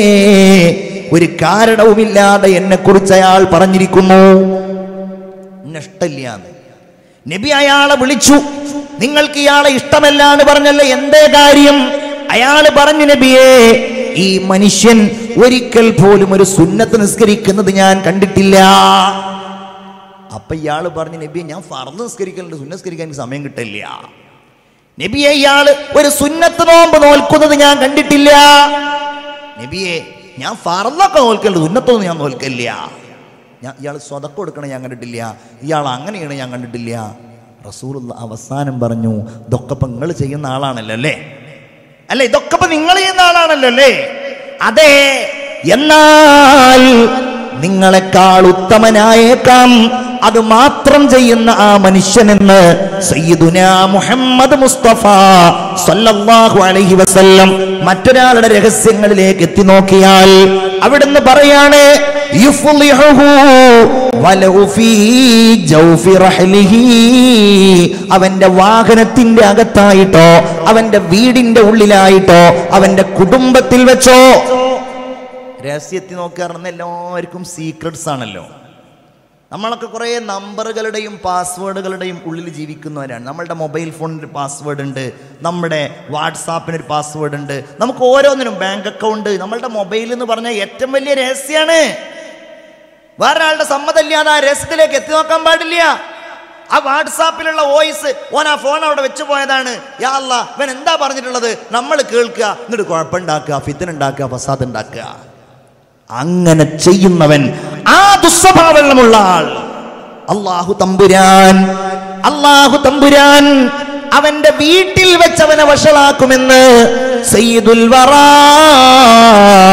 ഒരു കാരണവുമില്ലാതെ എന്നെ കുറിച്ച് അയാൾ പറഞ്ഞിരിക്കുന്നു എന്നെ ഇഷ്ടമില്ലാന്ന് നബി അയാളെ വിളിച്ചു നിങ്ങൾക്ക് ഇയാളെ ഇഷ്ടമല്ലാന്ന് പറഞ്ഞല്ലേ എന്തേ കാര്യം അയാൾ പറഞ്ഞു നബിയേ ഈ മനുഷ്യൻ ഒരിക്കൽ പോലും ഒരു സുന്നത്ത് നിസ്കരിക്കുന്നത് ഞാൻ കണ്ടിട്ടില്ല അപ്പൊ ഇയാൾ പറഞ്ഞു നബിയെ ഞാൻ ഫർദ് നിസ്കരിക്കലുണ്ട് സുന്ന നിസ്കരിക്കാൻ എനിക്ക് സമയം കിട്ടില്ല നബിയെ ഇയാള് ഒരു സുന്നത്ത് നോമ്പ് നോൽക്കുന്നത് ഞാൻ കണ്ടിട്ടില്ല നബിയെ ഞാൻ ഫർദൊക്കെ നോൽക്കലുണ്ട് സുന്നത്തൊന്നും ഞാൻ നോൽക്കില്ല ഞാൻ ഇയാൾ സ്വതക്കം കൊടുക്കണം ഞാൻ കണ്ടിട്ടില്ല ഇയാൾ അങ്ങനെയാണ് ഞാൻ കണ്ടിട്ടില്ല റസൂൽ അവസാനം പറഞ്ഞു ഇതൊക്കെ ഇപ്പം നിങ്ങൾ ചെയ്യുന്ന ആളാണല്ലോ അല്ലേ അല്ലേ ഇതൊക്കെ ഇപ്പൊ നിങ്ങൾ ചെയ്യുന്ന ആളാണല്ലോ അല്ലേ അതെ എന്നാൽ നിങ്ങളെക്കാൾ ഉത്തമനായേക്കാം അത് മാത്രം ചെയ്യുന്ന ആ മനുഷ്യനെന്ന് സയ്യിദുന മുഹമ്മദ് മുസ്തഫ സല്ലല്ലാഹു അലൈഹി വസല്ലം മറ്റൊരാളുടെ രഹസ്യങ്ങളിലേക്ക് എത്തി നോക്കിയാൽ അവിടുന്ന് പറയാണ് യുഫ്ലിഹുഹു വലൗ ഫീ ജൗഫി റഹ്ലിഹി അവന്റെ വാഹനത്തിന്റെ അകത്തായിട്ടോ അവന്റെ വീടിന്റെ ഉള്ളിലായിട്ടോ അവന്റെ കുടുംബത്തിൽ വെച്ചോ രഹസ്യത്തിൽ നോക്കാറുണ്ട് എല്ലാവർക്കും സീക്രട്സ് ആണല്ലോ നമ്മളൊക്കെ കുറേ നമ്പറുകളുടെയും പാസ്വേഡുകളുടെയും ഉള്ളിൽ ജീവിക്കുന്നവരാണ് നമ്മളുടെ മൊബൈൽ ഫോണിന് പാസ്വേഡ് ഉണ്ട് നമ്മുടെ വാട്സാപ്പിന് ഒരു പാസ്വേഡ് ഉണ്ട് നമുക്ക് ഓരോന്നിനും ബാങ്ക് അക്കൗണ്ട് നമ്മളുടെ മൊബൈൽ എന്ന് പറഞ്ഞാൽ ഏറ്റവും വലിയ രഹസ്യമാണ് വേറൊരാളുടെ സമ്മതമില്ലാതെ ആ രഹസ്യത്തിലേക്ക് എത്തി നോക്കാൻ പാടില്ല ആ വാട്സാപ്പിലുള്ള വോയിസ് ഓൻ ആ ഫോൺ അവിടെ വെച്ച് പോയതാണ് യാ അല്ല ഇവൻ എന്താ പറഞ്ഞിട്ടുള്ളത് നമ്മൾ കേൾക്കുക എന്നിട്ട് കുഴപ്പമുണ്ടാക്കുക ഫിത്തിനുണ്ടാക്കുക ഫസാദ് ഉണ്ടാക്കുക അങ്ങനെ ചെയ്യുന്നവൻ ആ ദുസ്വഭാവമുള്ള ആൾ അള്ളാഹു തമ്പുരാൻ അള്ളാഹു തമ്പുരാൻ അവന്റെ വീട്ടിൽ വെച്ചവനെ വഷളാക്കുമെന്ന് സയ്യിദുൽ വറാ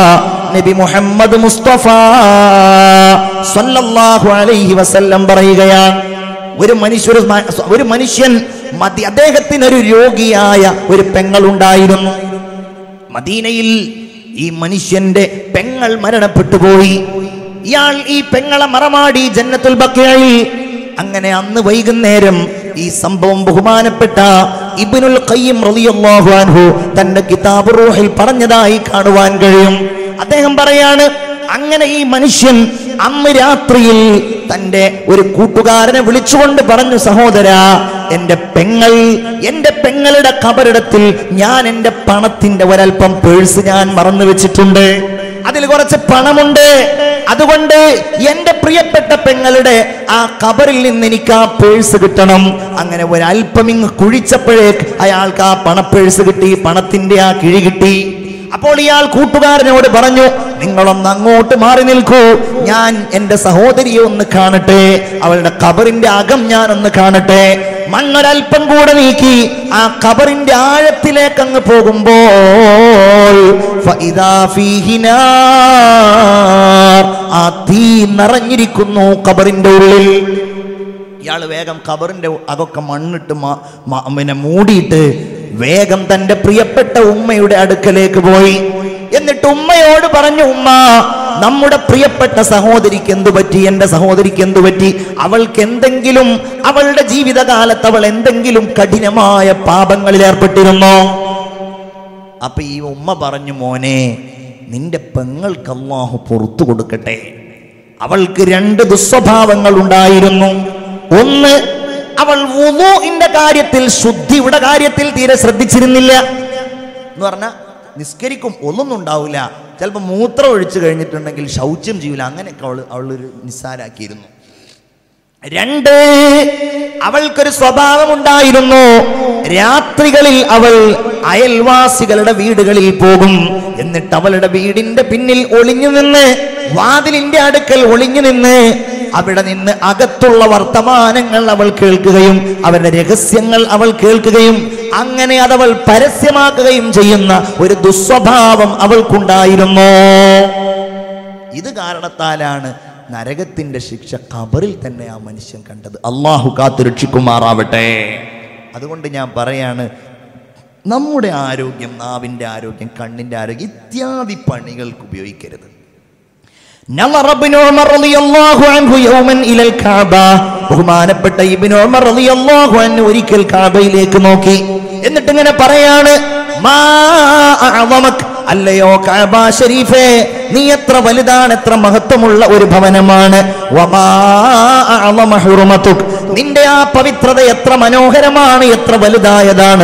നബി മുഹമ്മദ് മുസ്തഫ സല്ലല്ലാഹു അലൈഹി വസല്ലം പറയുകയാണ് ഒരു മനുഷ്യ ഒരു മ- ഒരു മനുഷ്യൻ മതി അദ്ദേഹത്തിന് ഒരു രോഗിയായ ഒരു പെങ്ങളുണ്ടായിരുന്നു മദീനയിൽ ഈ മനുഷ്യന്റെ പെങ്ങൾ മരണപ്പെട്ടു പോയി ഇയാൾ ഈ പെങ്ങളെ മറമാടി ജന്നത്തുൽ ബക്കയിൽ അങ്ങനെ അന്ന് വൈകുന്നേരം ഈ സംഭവം ബഹുമാനപ്പെട്ട ഇബ്നുൽ ഖയ്യിം റളിയല്ലാഹു അൻഹു തന്റെ കിതാബ് റൂഹിൽ പറഞ്ഞതായി കാണുവാൻ കഴിയും അദ്ദേഹം പറയാണ് അങ്ങനെ ഈ മനുഷ്യൻ അന്ന് രാത്രിയിൽ തന്റെ ഒരു കൂട്ടുകാരനെ വിളിച്ചുകൊണ്ട് പറഞ്ഞു സഹോദര എന്റെ പെങ്ങൾ എന്റെ പെങ്ങളുടെ കബറിടത്തിൽ ഞാൻ എന്റെ പണത്തിന്റെ ഒരൽപ്പം പേഴ്സ് ഞാൻ മറന്നു വെച്ചിട്ടുണ്ട് അതിൽ കുറച്ച് പണമുണ്ട് അതുകൊണ്ട് എന്റെ പ്രിയപ്പെട്ട പെങ്ങളുടെ ആ കബറിൽ നിന്ന് എനിക്ക് ആ പേഴ്സ് കിട്ടണം അങ്ങനെ ഒരല്പം ഇങ്ങ് കുഴിച്ചപ്പോഴേക്ക് അയാൾക്ക് ആ പണപ്പേഴ്സ് കിട്ടി പണത്തിന്റെ ആ കിഴി കിട്ടി അപ്പോൾ ഇയാൾ കൂട്ടുകാരനോട് പറഞ്ഞു നിങ്ങളൊന്ന് അങ്ങോട്ട് മാറി നിൽക്കൂ ഞാൻ എന്റെ സഹോദരിയെ ഒന്ന് കാണട്ടെ അവളുടെ കബറിന്റെ അകം ഞാൻ ഒന്ന് കാണട്ടെ മണ്ണൊരൽപ്പം കൂടെ നീക്കി ആ കബറിന്റെ ആഴത്തിലേക്ക് അങ്ങ് പോകുമ്പോൾ ഫഇദാ ഫീഹി നാർ. ആ തീ നിറഞ്ഞിരിക്കുന്നു കബറിന്റെ ഉള്ളിൽ ഇയാൾ വേഗം ഖബറിന്റെ അതൊക്കെ മണ്ണിട്ട് മ- മ- പിന്നെ മൂടിയിട്ട് വേഗം തന്റെ പ്രിയപ്പെട്ട ഉമ്മയുടെ അടുക്കലേക്ക് പോയി എന്നിട്ട് ഉമ്മയോട് പറഞ്ഞു ഉമ്മ നമ്മുടെ പ്രിയപ്പെട്ട സഹോദരിക്ക് എന്തു പറ്റി എന്റെ സഹോദരിക്ക് എന്തു പറ്റി അവൾക്ക് എന്തെങ്കിലും അവളുടെ ജീവിതകാലത്ത് അവൾ എന്തെങ്കിലും കഠിനമായ പാപങ്ങളിൽ ഏർപ്പെട്ടിരുന്നോ അപ്പൊ ഈ ഉമ്മ പറഞ്ഞു മോനെ നിന്റെ പെങ്ങൾക്ക് അള്ളാഹു പുറത്തു കൊടുക്കട്ടെ അവൾക്ക് രണ്ട് ദുസ്വഭാവങ്ങൾ ഉണ്ടായിരുന്നു ഒന്ന് അവൾ വുളുഇന്റെ കാര്യത്തിൽ ശുദ്ധിയുടെ കാര്യത്തിൽ തീരെ ശ്രദ്ധിച്ചിരുന്നില്ല എന്ന് പറഞ്ഞാൽ നിസ്കരിക്കും ഒന്നും ഉണ്ടാവില്ല ചിലപ്പോൾ മൂത്രം ഒഴിച്ചു കഴിഞ്ഞിട്ടുണ്ടെങ്കിൽ ശൗച്യം ചെയ്യൂല അങ്ങനെയൊക്കെ അവൾ അവളൊരു നിസ്സാരാക്കിയിരുന്നു രണ്ട് അവൾക്കൊരു സ്വഭാവമുണ്ടായിരുന്നു രാത്രികളിൽ അവൾ അയൽവാസികളുടെ വീടുകളിൽ പോകും എന്നിട്ട് അവളുടെ വീടിന്റെ പിന്നിൽ ഒളിഞ്ഞു നിന്ന് വാതിലിന്റെ അടുക്കൽ ഒളിഞ്ഞു നിന്ന് അവിടെ നിന്ന് അകത്തുള്ള വർത്തമാനങ്ങൾ അവൾ കേൾക്കുകയും അവരുടെ രഹസ്യങ്ങൾ അവൾ കേൾക്കുകയും അങ്ങനെ അതവൾ പരസ്യമാക്കുകയും ചെയ്യുന്ന ഒരു ദുസ്വഭാവം അവൾക്കുണ്ടായിരുന്നു ഇത് കാരണത്താലാണ് നരകത്തിന്റെ ശിക്ഷ ഖബറിൽ തന്നെ ആ മനുഷ്യൻ കണ്ടത് അള്ളാഹു കാത്തു രക്ഷിക്കുമാറാവട്ടെ അതുകൊണ്ട് ഞാൻ പറയാണ് നമ്മുടെ ആരോഗ്യം നാവിൻ്റെ ആരോഗ്യം കണ്ണിൻ്റെ ആരോഗ്യം ഇത്യാദി പണികൾക്ക് ഉപയോഗിക്കരുത് നളർ ഇബ്നു ഉമർ റളിയല്ലാഹു അൻഹു യൗമൻ ഇലൽ കഅബ ബഹുമാനപ്പെട്ട ഇബ്നു ഉമർ റളിയല്ലാഹു അൻഹു ഒരിക്കൽ കഅബയിലേക്ക് നോക്കി എന്നിട്ട് ഇങ്ങനെ പറയാണ് മാ അഅളമക് അല്ലയോ കഅബ ഷരീഫേ നീ എത്ര വലുതാണ് എത്ര മഹത്വമുള്ള ഒരു ഭവനമാണ് വമാ അഅളമ ഹുറുമതുക് നിന്റെ ആ പവിത്രത എത്ര മനോഹരമാണ് എത്ര വലുതായതാണ്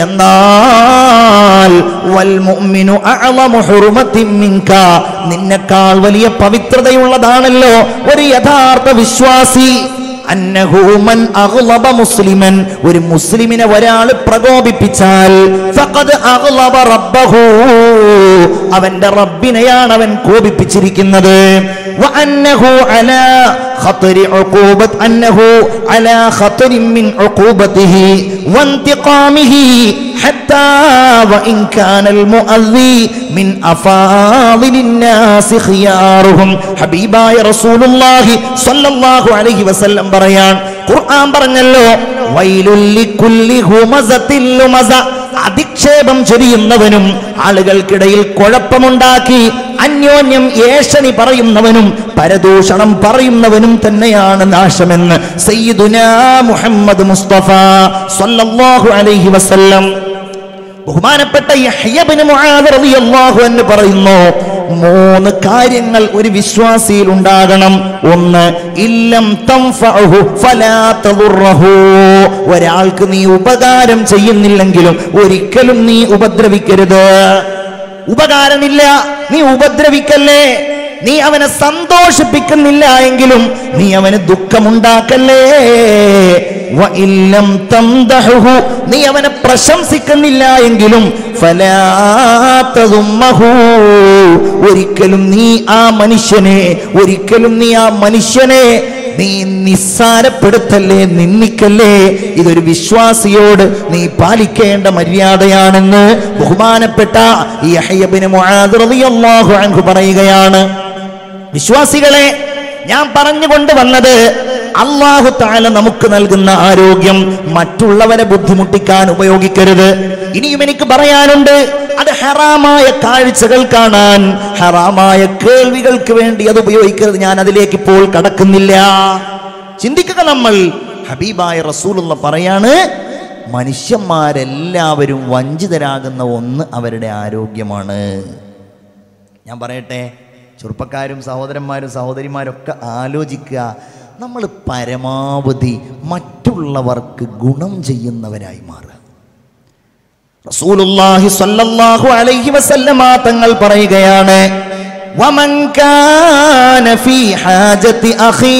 എന്നാൽ വൽ മുഅ്മിനു അഅളമു ഹുറുമത്തിൻ മിൻക നിന്നെക്കാൾ വലിയ പവിത്രതയുള്ളതാണല്ലോ ഒരു യഥാർത്ഥ വിശ്വാസി അന്നഹു മൻ അഗ്ളബ മുസ്ലിമൻ ഒരു മുസ്ലിമിനെ ഒരാൾ പ്രകോപിപ്പിച്ചാൽ ഫഖദ് അഗ്ളബ റബ്ബഹു അവന്റെ റബ്ബിനെയാണ് അവൻ കോപിപ്പിച്ചിരിക്കുന്നത് وأنه على خطر عقوبة أنه على خطر من عقوبته وانتقامه حتى وإن كان المؤذي من أفاضل الناس خيارهم حبيباയ റസൂലുള്ളാഹി സ്വല്ലല്ലാഹു അലൈഹി വസല്ലം പറയാൻ ഖുർആൻ പറഞ്ഞല്ലോ വൈലുല്ലി കുല്ലി ഹുമസത്തിൽ ലുമസ അധിക്ഷേപം ചൊരിയുന്നവനും ആളുകൾക്കിടയിൽ കുഴപ്പമുണ്ടാക്കി അന്യോന്യം ഏഷണി പറയുന്നവനും പരദൂഷണം പറയുന്നവനും തന്നെയാണ് നാശമെന്ന് സയ്യിദുനാ മുഹമ്മദ് മുസ്തഫ സ്വല്ലല്ലാഹു അലൈഹി വസല്ലം ബഹുമാനപ്പെട്ട യഹ്യ ഇബ്നു മുആദ് റളിയല്ലാഹു അൻഹു പറയുന്നു മൂന്ന് കാര്യങ്ങൾ ഒരു വിശ്വാസിയിൽ ഉണ്ടാകണം ഒന്ന് ഇല്ലം തൻഫഉഹു ഫലാ തദുറഹു ഒരാൾക്ക് നീ ഉപകാരം ചെയ്യുന്നില്ലെങ്കിലും ഒരിക്കലും നീ ഉപദ്രവിക്കരുത് ഉപകാരമില്ല നീ ഉപദ്രവിക്കല്ലേ നീ അവനെ സന്തോഷിപ്പിക്കുന്നില്ല എങ്കിലും നീ അവന് ദുഃഖമുണ്ടാക്കല്ലേ വ ഇല്ലം തംദഹുഹു നീ അവനെ പ്രശംസിക്കുന്നില്ല എങ്കിലും ഫലാ തദുമ്മഹു ഒരിക്കലും നീ ആ മനുഷ്യനെ ഒരിക്കലും നീ ആ മനുഷ്യനെ നീ നിസ്സാരപ്പെടുത്തല്ലേ നിന്ദിക്കല്ലേ ഇതൊരു വിശ്വാസിയോട് നീ പാലിക്കേണ്ട മര്യാദയാണെന്ന് ബഹുമാനപ്പെട്ട യഹ്യബ്നു മുആദ് റളിയല്ലാഹു അൻഹു പറയുകയാണ് വിശ്വാസികളെ ഞാൻ പറഞ്ഞുകൊണ്ട് വന്നത് അള്ളാഹു താല നമുക്ക് നൽകുന്ന ആരോഗ്യം മറ്റുള്ളവരെ ബുദ്ധിമുട്ടിക്കാൻ ഉപയോഗിക്കരുത് ഇനിയും എനിക്ക് പറയാനുണ്ട് അത് ഹറാമായ കാഴ്ചകൾ കാണാൻ ഹറാമായ കേൾവികൾക്ക് വേണ്ടി അത് ഉപയോഗിക്കരുത് ഞാൻ അതിലേക്ക് ഇപ്പോൾ കടക്കുന്നില്ല ചിന്തിക്കുക നമ്മൾ ഹബീബായ റസൂലുള്ള പറയാണ് മനുഷ്യന്മാരെല്ലാവരും വഞ്ചിതരാകുന്ന ഒന്ന് അവരുടെ ആരോഗ്യമാണ് ഞാൻ പറയട്ടെ ചെറുപ്പക്കാരും സഹോദരന്മാരും സഹോദരിമാരൊക്കെ ആലോചിക്കുക നമ്മൾ പരമാവധി മറ്റുള്ളവർക്ക് ഗുണം ചെയ്യുന്നവരായി മാറുക റസൂലുള്ളാഹി സ്വല്ലല്ലാഹു അലൈഹി വസല്ലമ തങ്ങൾ പറയുകയാണ് വമൻ കാന ഫീ ഹാജത്തി അഖീ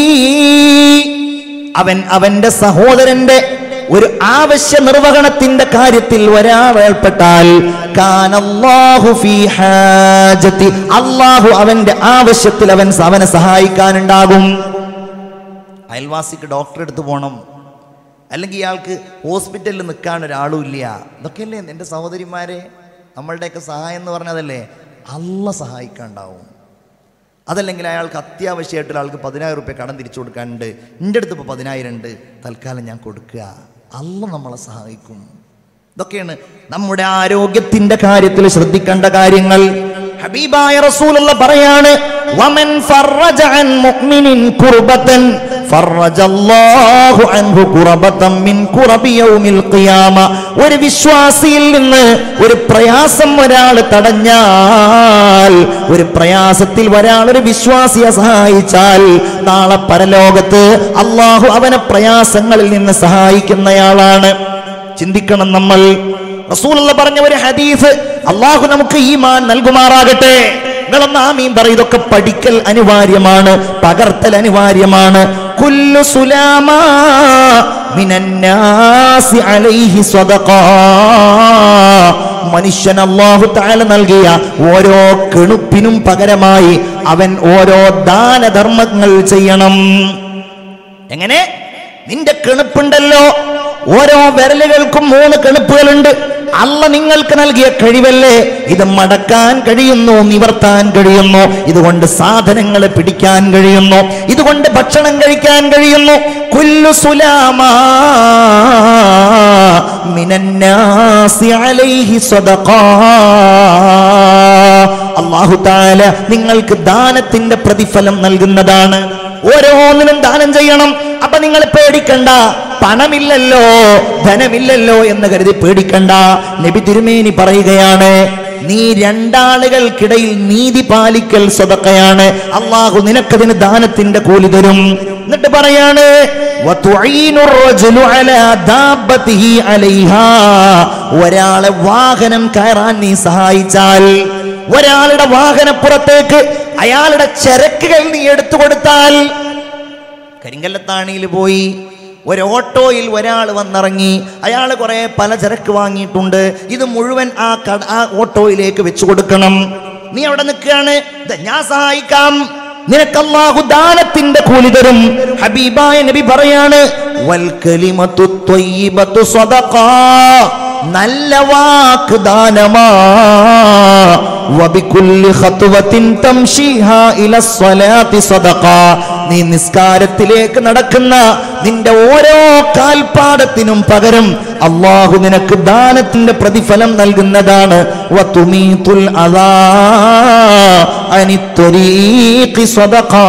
അവൻ അവന്റെ സഹോദരന്റെ ഒരു ആവശ്യ നിർവഹണത്തിന്റെ കാര്യത്തിൽ ഒരാൾ ഏർപ്പെട്ടാൽ കാനല്ലാഹു ഫീ ഹാജത്തി അള്ളാഹു അവന്റെ ആവശ്യത്തിൽ അവൻ അവനെ സഹായിക്കാനുണ്ടാകും അയൽവാസിക്ക് ഡോക്ടറെ അടുത്ത് പോകണം അല്ലെങ്കിൽ ഇയാൾക്ക് ഹോസ്പിറ്റലിൽ നിൽക്കാൻ ഒരാളും ഇല്ല ഇതൊക്കെയല്ലേ എൻ്റെ സഹോദരിമാരെ നമ്മളുടെയൊക്കെ സഹായം എന്ന് പറഞ്ഞതല്ലേ അല്ല സഹായിക്കാണ്ടാവും അതല്ലെങ്കിൽ അയാൾക്ക് അത്യാവശ്യമായിട്ട് ഒരാൾക്ക് പതിനായിരം റുപ്യ കടം തിരിച്ചു കൊടുക്കാനുണ്ട് എൻ്റെ അടുത്ത് ഇപ്പോൾ പതിനായിരം ഉണ്ട് തൽക്കാലം ഞാൻ കൊടുക്കുക അല്ല നമ്മളെ സഹായിക്കും ഇതൊക്കെയാണ് നമ്മുടെ ആരോഗ്യത്തിന്റെ കാര്യത്തിൽ ശ്രദ്ധിക്കേണ്ട കാര്യങ്ങൾ ഹബീബായ റസൂലുള്ള പറയാണ് വമൻ ഫറജ അൻ മുഅ്മിനിൻ കുർബതൻ ഫറജല്ലാഹു അൻഹു കുർബതൻ മിൻ കുറബി യൗമിൽ ഖിയാമ ഒരു വിശ്വാസിയിൽ നിന്ന് ഒരു പ്രയാസം ഒരാൾ തടഞ്ഞാൽ ഒരു പ്രയാസത്തിൽ ഒരാൾ ഒരു വിശ്വാസിയെ സഹായിച്ചാൽ നാളെ പരലോകത്ത് അള്ളാഹു അവനെ പ്രയാസങ്ങളിൽ നിന്ന് സഹായിക്കുന്നയാളാണ് ചിന്തിക്കണം നമ്മൾ റസൂലുള്ള പറഞ്ഞ ഒരു ഹദീസ് അള്ളാഹു നമുക്ക് ഈമാൻ നൽകുമാറാകട്ടെ നിങ്ങളൊന്ന് ആമീൻ പറയും ഇതൊക്കെ പഠിക്കൽ അനിവാര്യമാണ് പകർത്തൽ അനിവാര്യമാണ് കുല്ലു സുലാമാ മിനന്നാസി അലൈഹി സ്വദഖാ മനുഷ്യൻ അള്ളാഹു താല നൽകിയ ഓരോ കെണുപ്പിനും പകരമായി അവൻ ഓരോ ദാനധർമ്മങ്ങൾ ചെയ്യണം എങ്ങനെ നിന്റെ കെണുപ്പുണ്ടല്ലോ ഓരോ വിരലുകൾക്കും മൂന്ന് കെണുപ്പുകളുണ്ട് അല്ല നിങ്ങൾക്ക് നൽകിയ കഴിവല്ലേ ഇത് മടക്കാൻ കഴിയുന്നു നിവർത്താൻ കഴിയുന്നു ഇതുകൊണ്ട് സാധനങ്ങൾ പിടിക്കാൻ കഴിയുന്നു ഇതുകൊണ്ട് ഭക്ഷണം കഴിക്കാൻ കഴിയുന്നു കുല്ലു സുലാമാ മിനന്നാസി അലൈഹി സ്വദഖാ അള്ളാഹു താല നിങ്ങൾക്ക് ദാനത്തിന്റെ പ്രതിഫലം നൽകുന്നതാണ് ഓരോന്നിനും ദാനം ചെയ്യണം അപ്പൊ നിങ്ങൾ പേടിക്കണ്ട പണമില്ലല്ലോ ധനമില്ലല്ലോ എന്ന് കരുതി പേടിക്കണ്ട നബി തിരുമേനി പറയുകയാണ് നീ രണ്ടാളുകൾക്കിടയിൽ നീതി പാലിക്കൽ സ്വതക്കയാണ് അള്ളാഹു നിനക്കതിന് ദാനത്തിന്റെ കൂലി തരും എന്നിട്ട് പറയാണ് വതുഈനു الرجل على دابته عليها. ഒരാളെ വാഹനം കയറാൻ നീ സഹായിച്ചാൽ ഒരാളുടെ വാഹനപ്പുറത്തേക്ക് അയാളുടെ ചരക്കുകൾ നീ എടുത്തു കൊടുത്താൽ കരിങ്കല്ലത്താണിയിൽ പോയി ഒരു ഓട്ടോയിൽ ഒരാൾ വന്നിറങ്ങി അയാൾ കുറെ പലചരക്ക് വാങ്ങിയിട്ടുണ്ട് ഇത് മുഴുവൻ ആ കട ആ ഓട്ടോയിലേക്ക് വെച്ചു കൊടുക്കണം നീ അവിടെ നിൽക്കുകയാണ് "ദാ ഞാൻ സഹായിക്കാം നിനക്ക് അല്ലാഹു ദാനത്തിന്റെ കൂലി തരും ഹബീബായ നബി പറയാണ് വൽ കലിമത്തു ത്വയ്യിബത്തു സ്വദഖാ നല്ല വാക്ക് ദാനമാ വബികുല്ലി ഖത്വത്തിൻ തംശീഹാ ഇല സ്വലാത്തി സദഖാ നീ നിസ്കാരത്തിലേക്ക് നടക്കുന്ന നിന്റെ ഓരോ കാൽപാദത്തിനും പകരം അള്ളാഹു നിനക്ക് ദാനത്തിന്റെ പ്രതിഫലം നൽകുന്നതാണ് വതുമീതുൽ അദാ അനിത്വരീഖി സദഖാ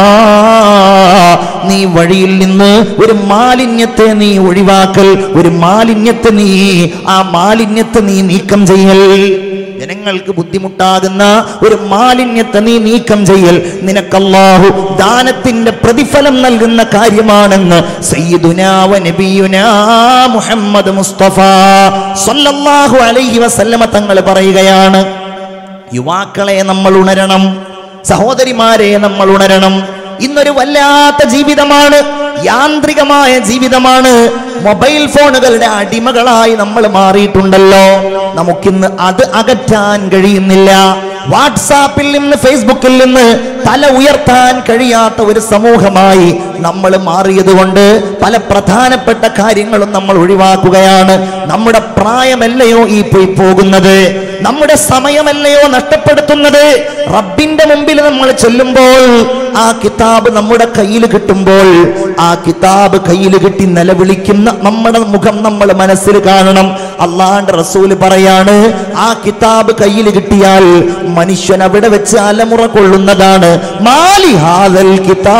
നീ വഴിയിൽ നിന്ന് ഒരു മാലിന്യത്തെ നീ ഒഴിവാക്കൽ ഒരു മാലിന്യത്തെ നീ ആ മാലിന്യത്തെ നീ നീക്കം ചെയ്യൽ ജനങ്ങൾക്ക് ബുദ്ധിമുട്ടാകുന്ന ഒരു മാലിന്യത്തെ നീ നീക്കം ചെയ്യൽ നിനക്കല്ലാഹു ദാനത്തിന്റെ പ്രതിഫലം നൽകുന്ന കാര്യമാണെന്ന് സയ്യിദുനാ വ നബിയുനാ മുഹമ്മദ് മുസ്തഫ സല്ലല്ലാഹു അലൈഹി വസല്ലമ തങ്ങൾ പറയുകയാണ് യുവാക്കളെ നമ്മൾ ഉണരണം സഹോദരിമാരെ നമ്മൾ ഉണരണം ഇന്നൊരു വല്ലാത്ത ജീവിതമാണ് യാന്ത്രികമായ ജീവിതമാണ് മൊബൈൽ ഫോണുകളുടെ അടിമകളായി നമ്മൾ മാറിയിട്ടുണ്ടല്ലോ നമുക്കിന്ന് അത് അകറ്റാൻ കഴിയുന്നില്ല വാട്സാപ്പിൽ നിന്ന് ഫേസ്ബുക്കിൽ നിന്ന് തല ഉയർത്താൻ കഴിയാത്ത ഒരു സമൂഹമായി നമ്മൾ മാറിയത് കൊണ്ട് പല പ്രധാനപ്പെട്ട കാര്യങ്ങളും നമ്മൾ ഒഴിവാക്കുകയാണ് നമ്മുടെ പ്രായമല്ലയോ ഈ പോയി പോകുന്നത് നമ്മുടെ സമയമല്ലയോ നഷ്ടപ്പെടുത്തുന്നത് റബ്ബിന്റെ മുമ്പിൽ നമ്മൾ ചെല്ലുമ്പോൾ ആ കിതാബ് നമ്മുടെ കയ്യിൽ കിട്ടുമ്പോൾ ആ കിതാബ് കയ്യിൽ കിട്ടി നിലവിളിക്കുന്ന നമ്മുടെ മുഖം നമ്മൾ മനസ്സിൽ കാണണം അള്ളാന്റെ റസൂല് പറയാണ് ആ കിതാബ് കയ്യിൽ കിട്ടിയാൽ മനുഷ്യൻ അവിടെ വെച്ച് അലമുറ കൊള്ളുന്നതാണ് മാലി ഹാദൽ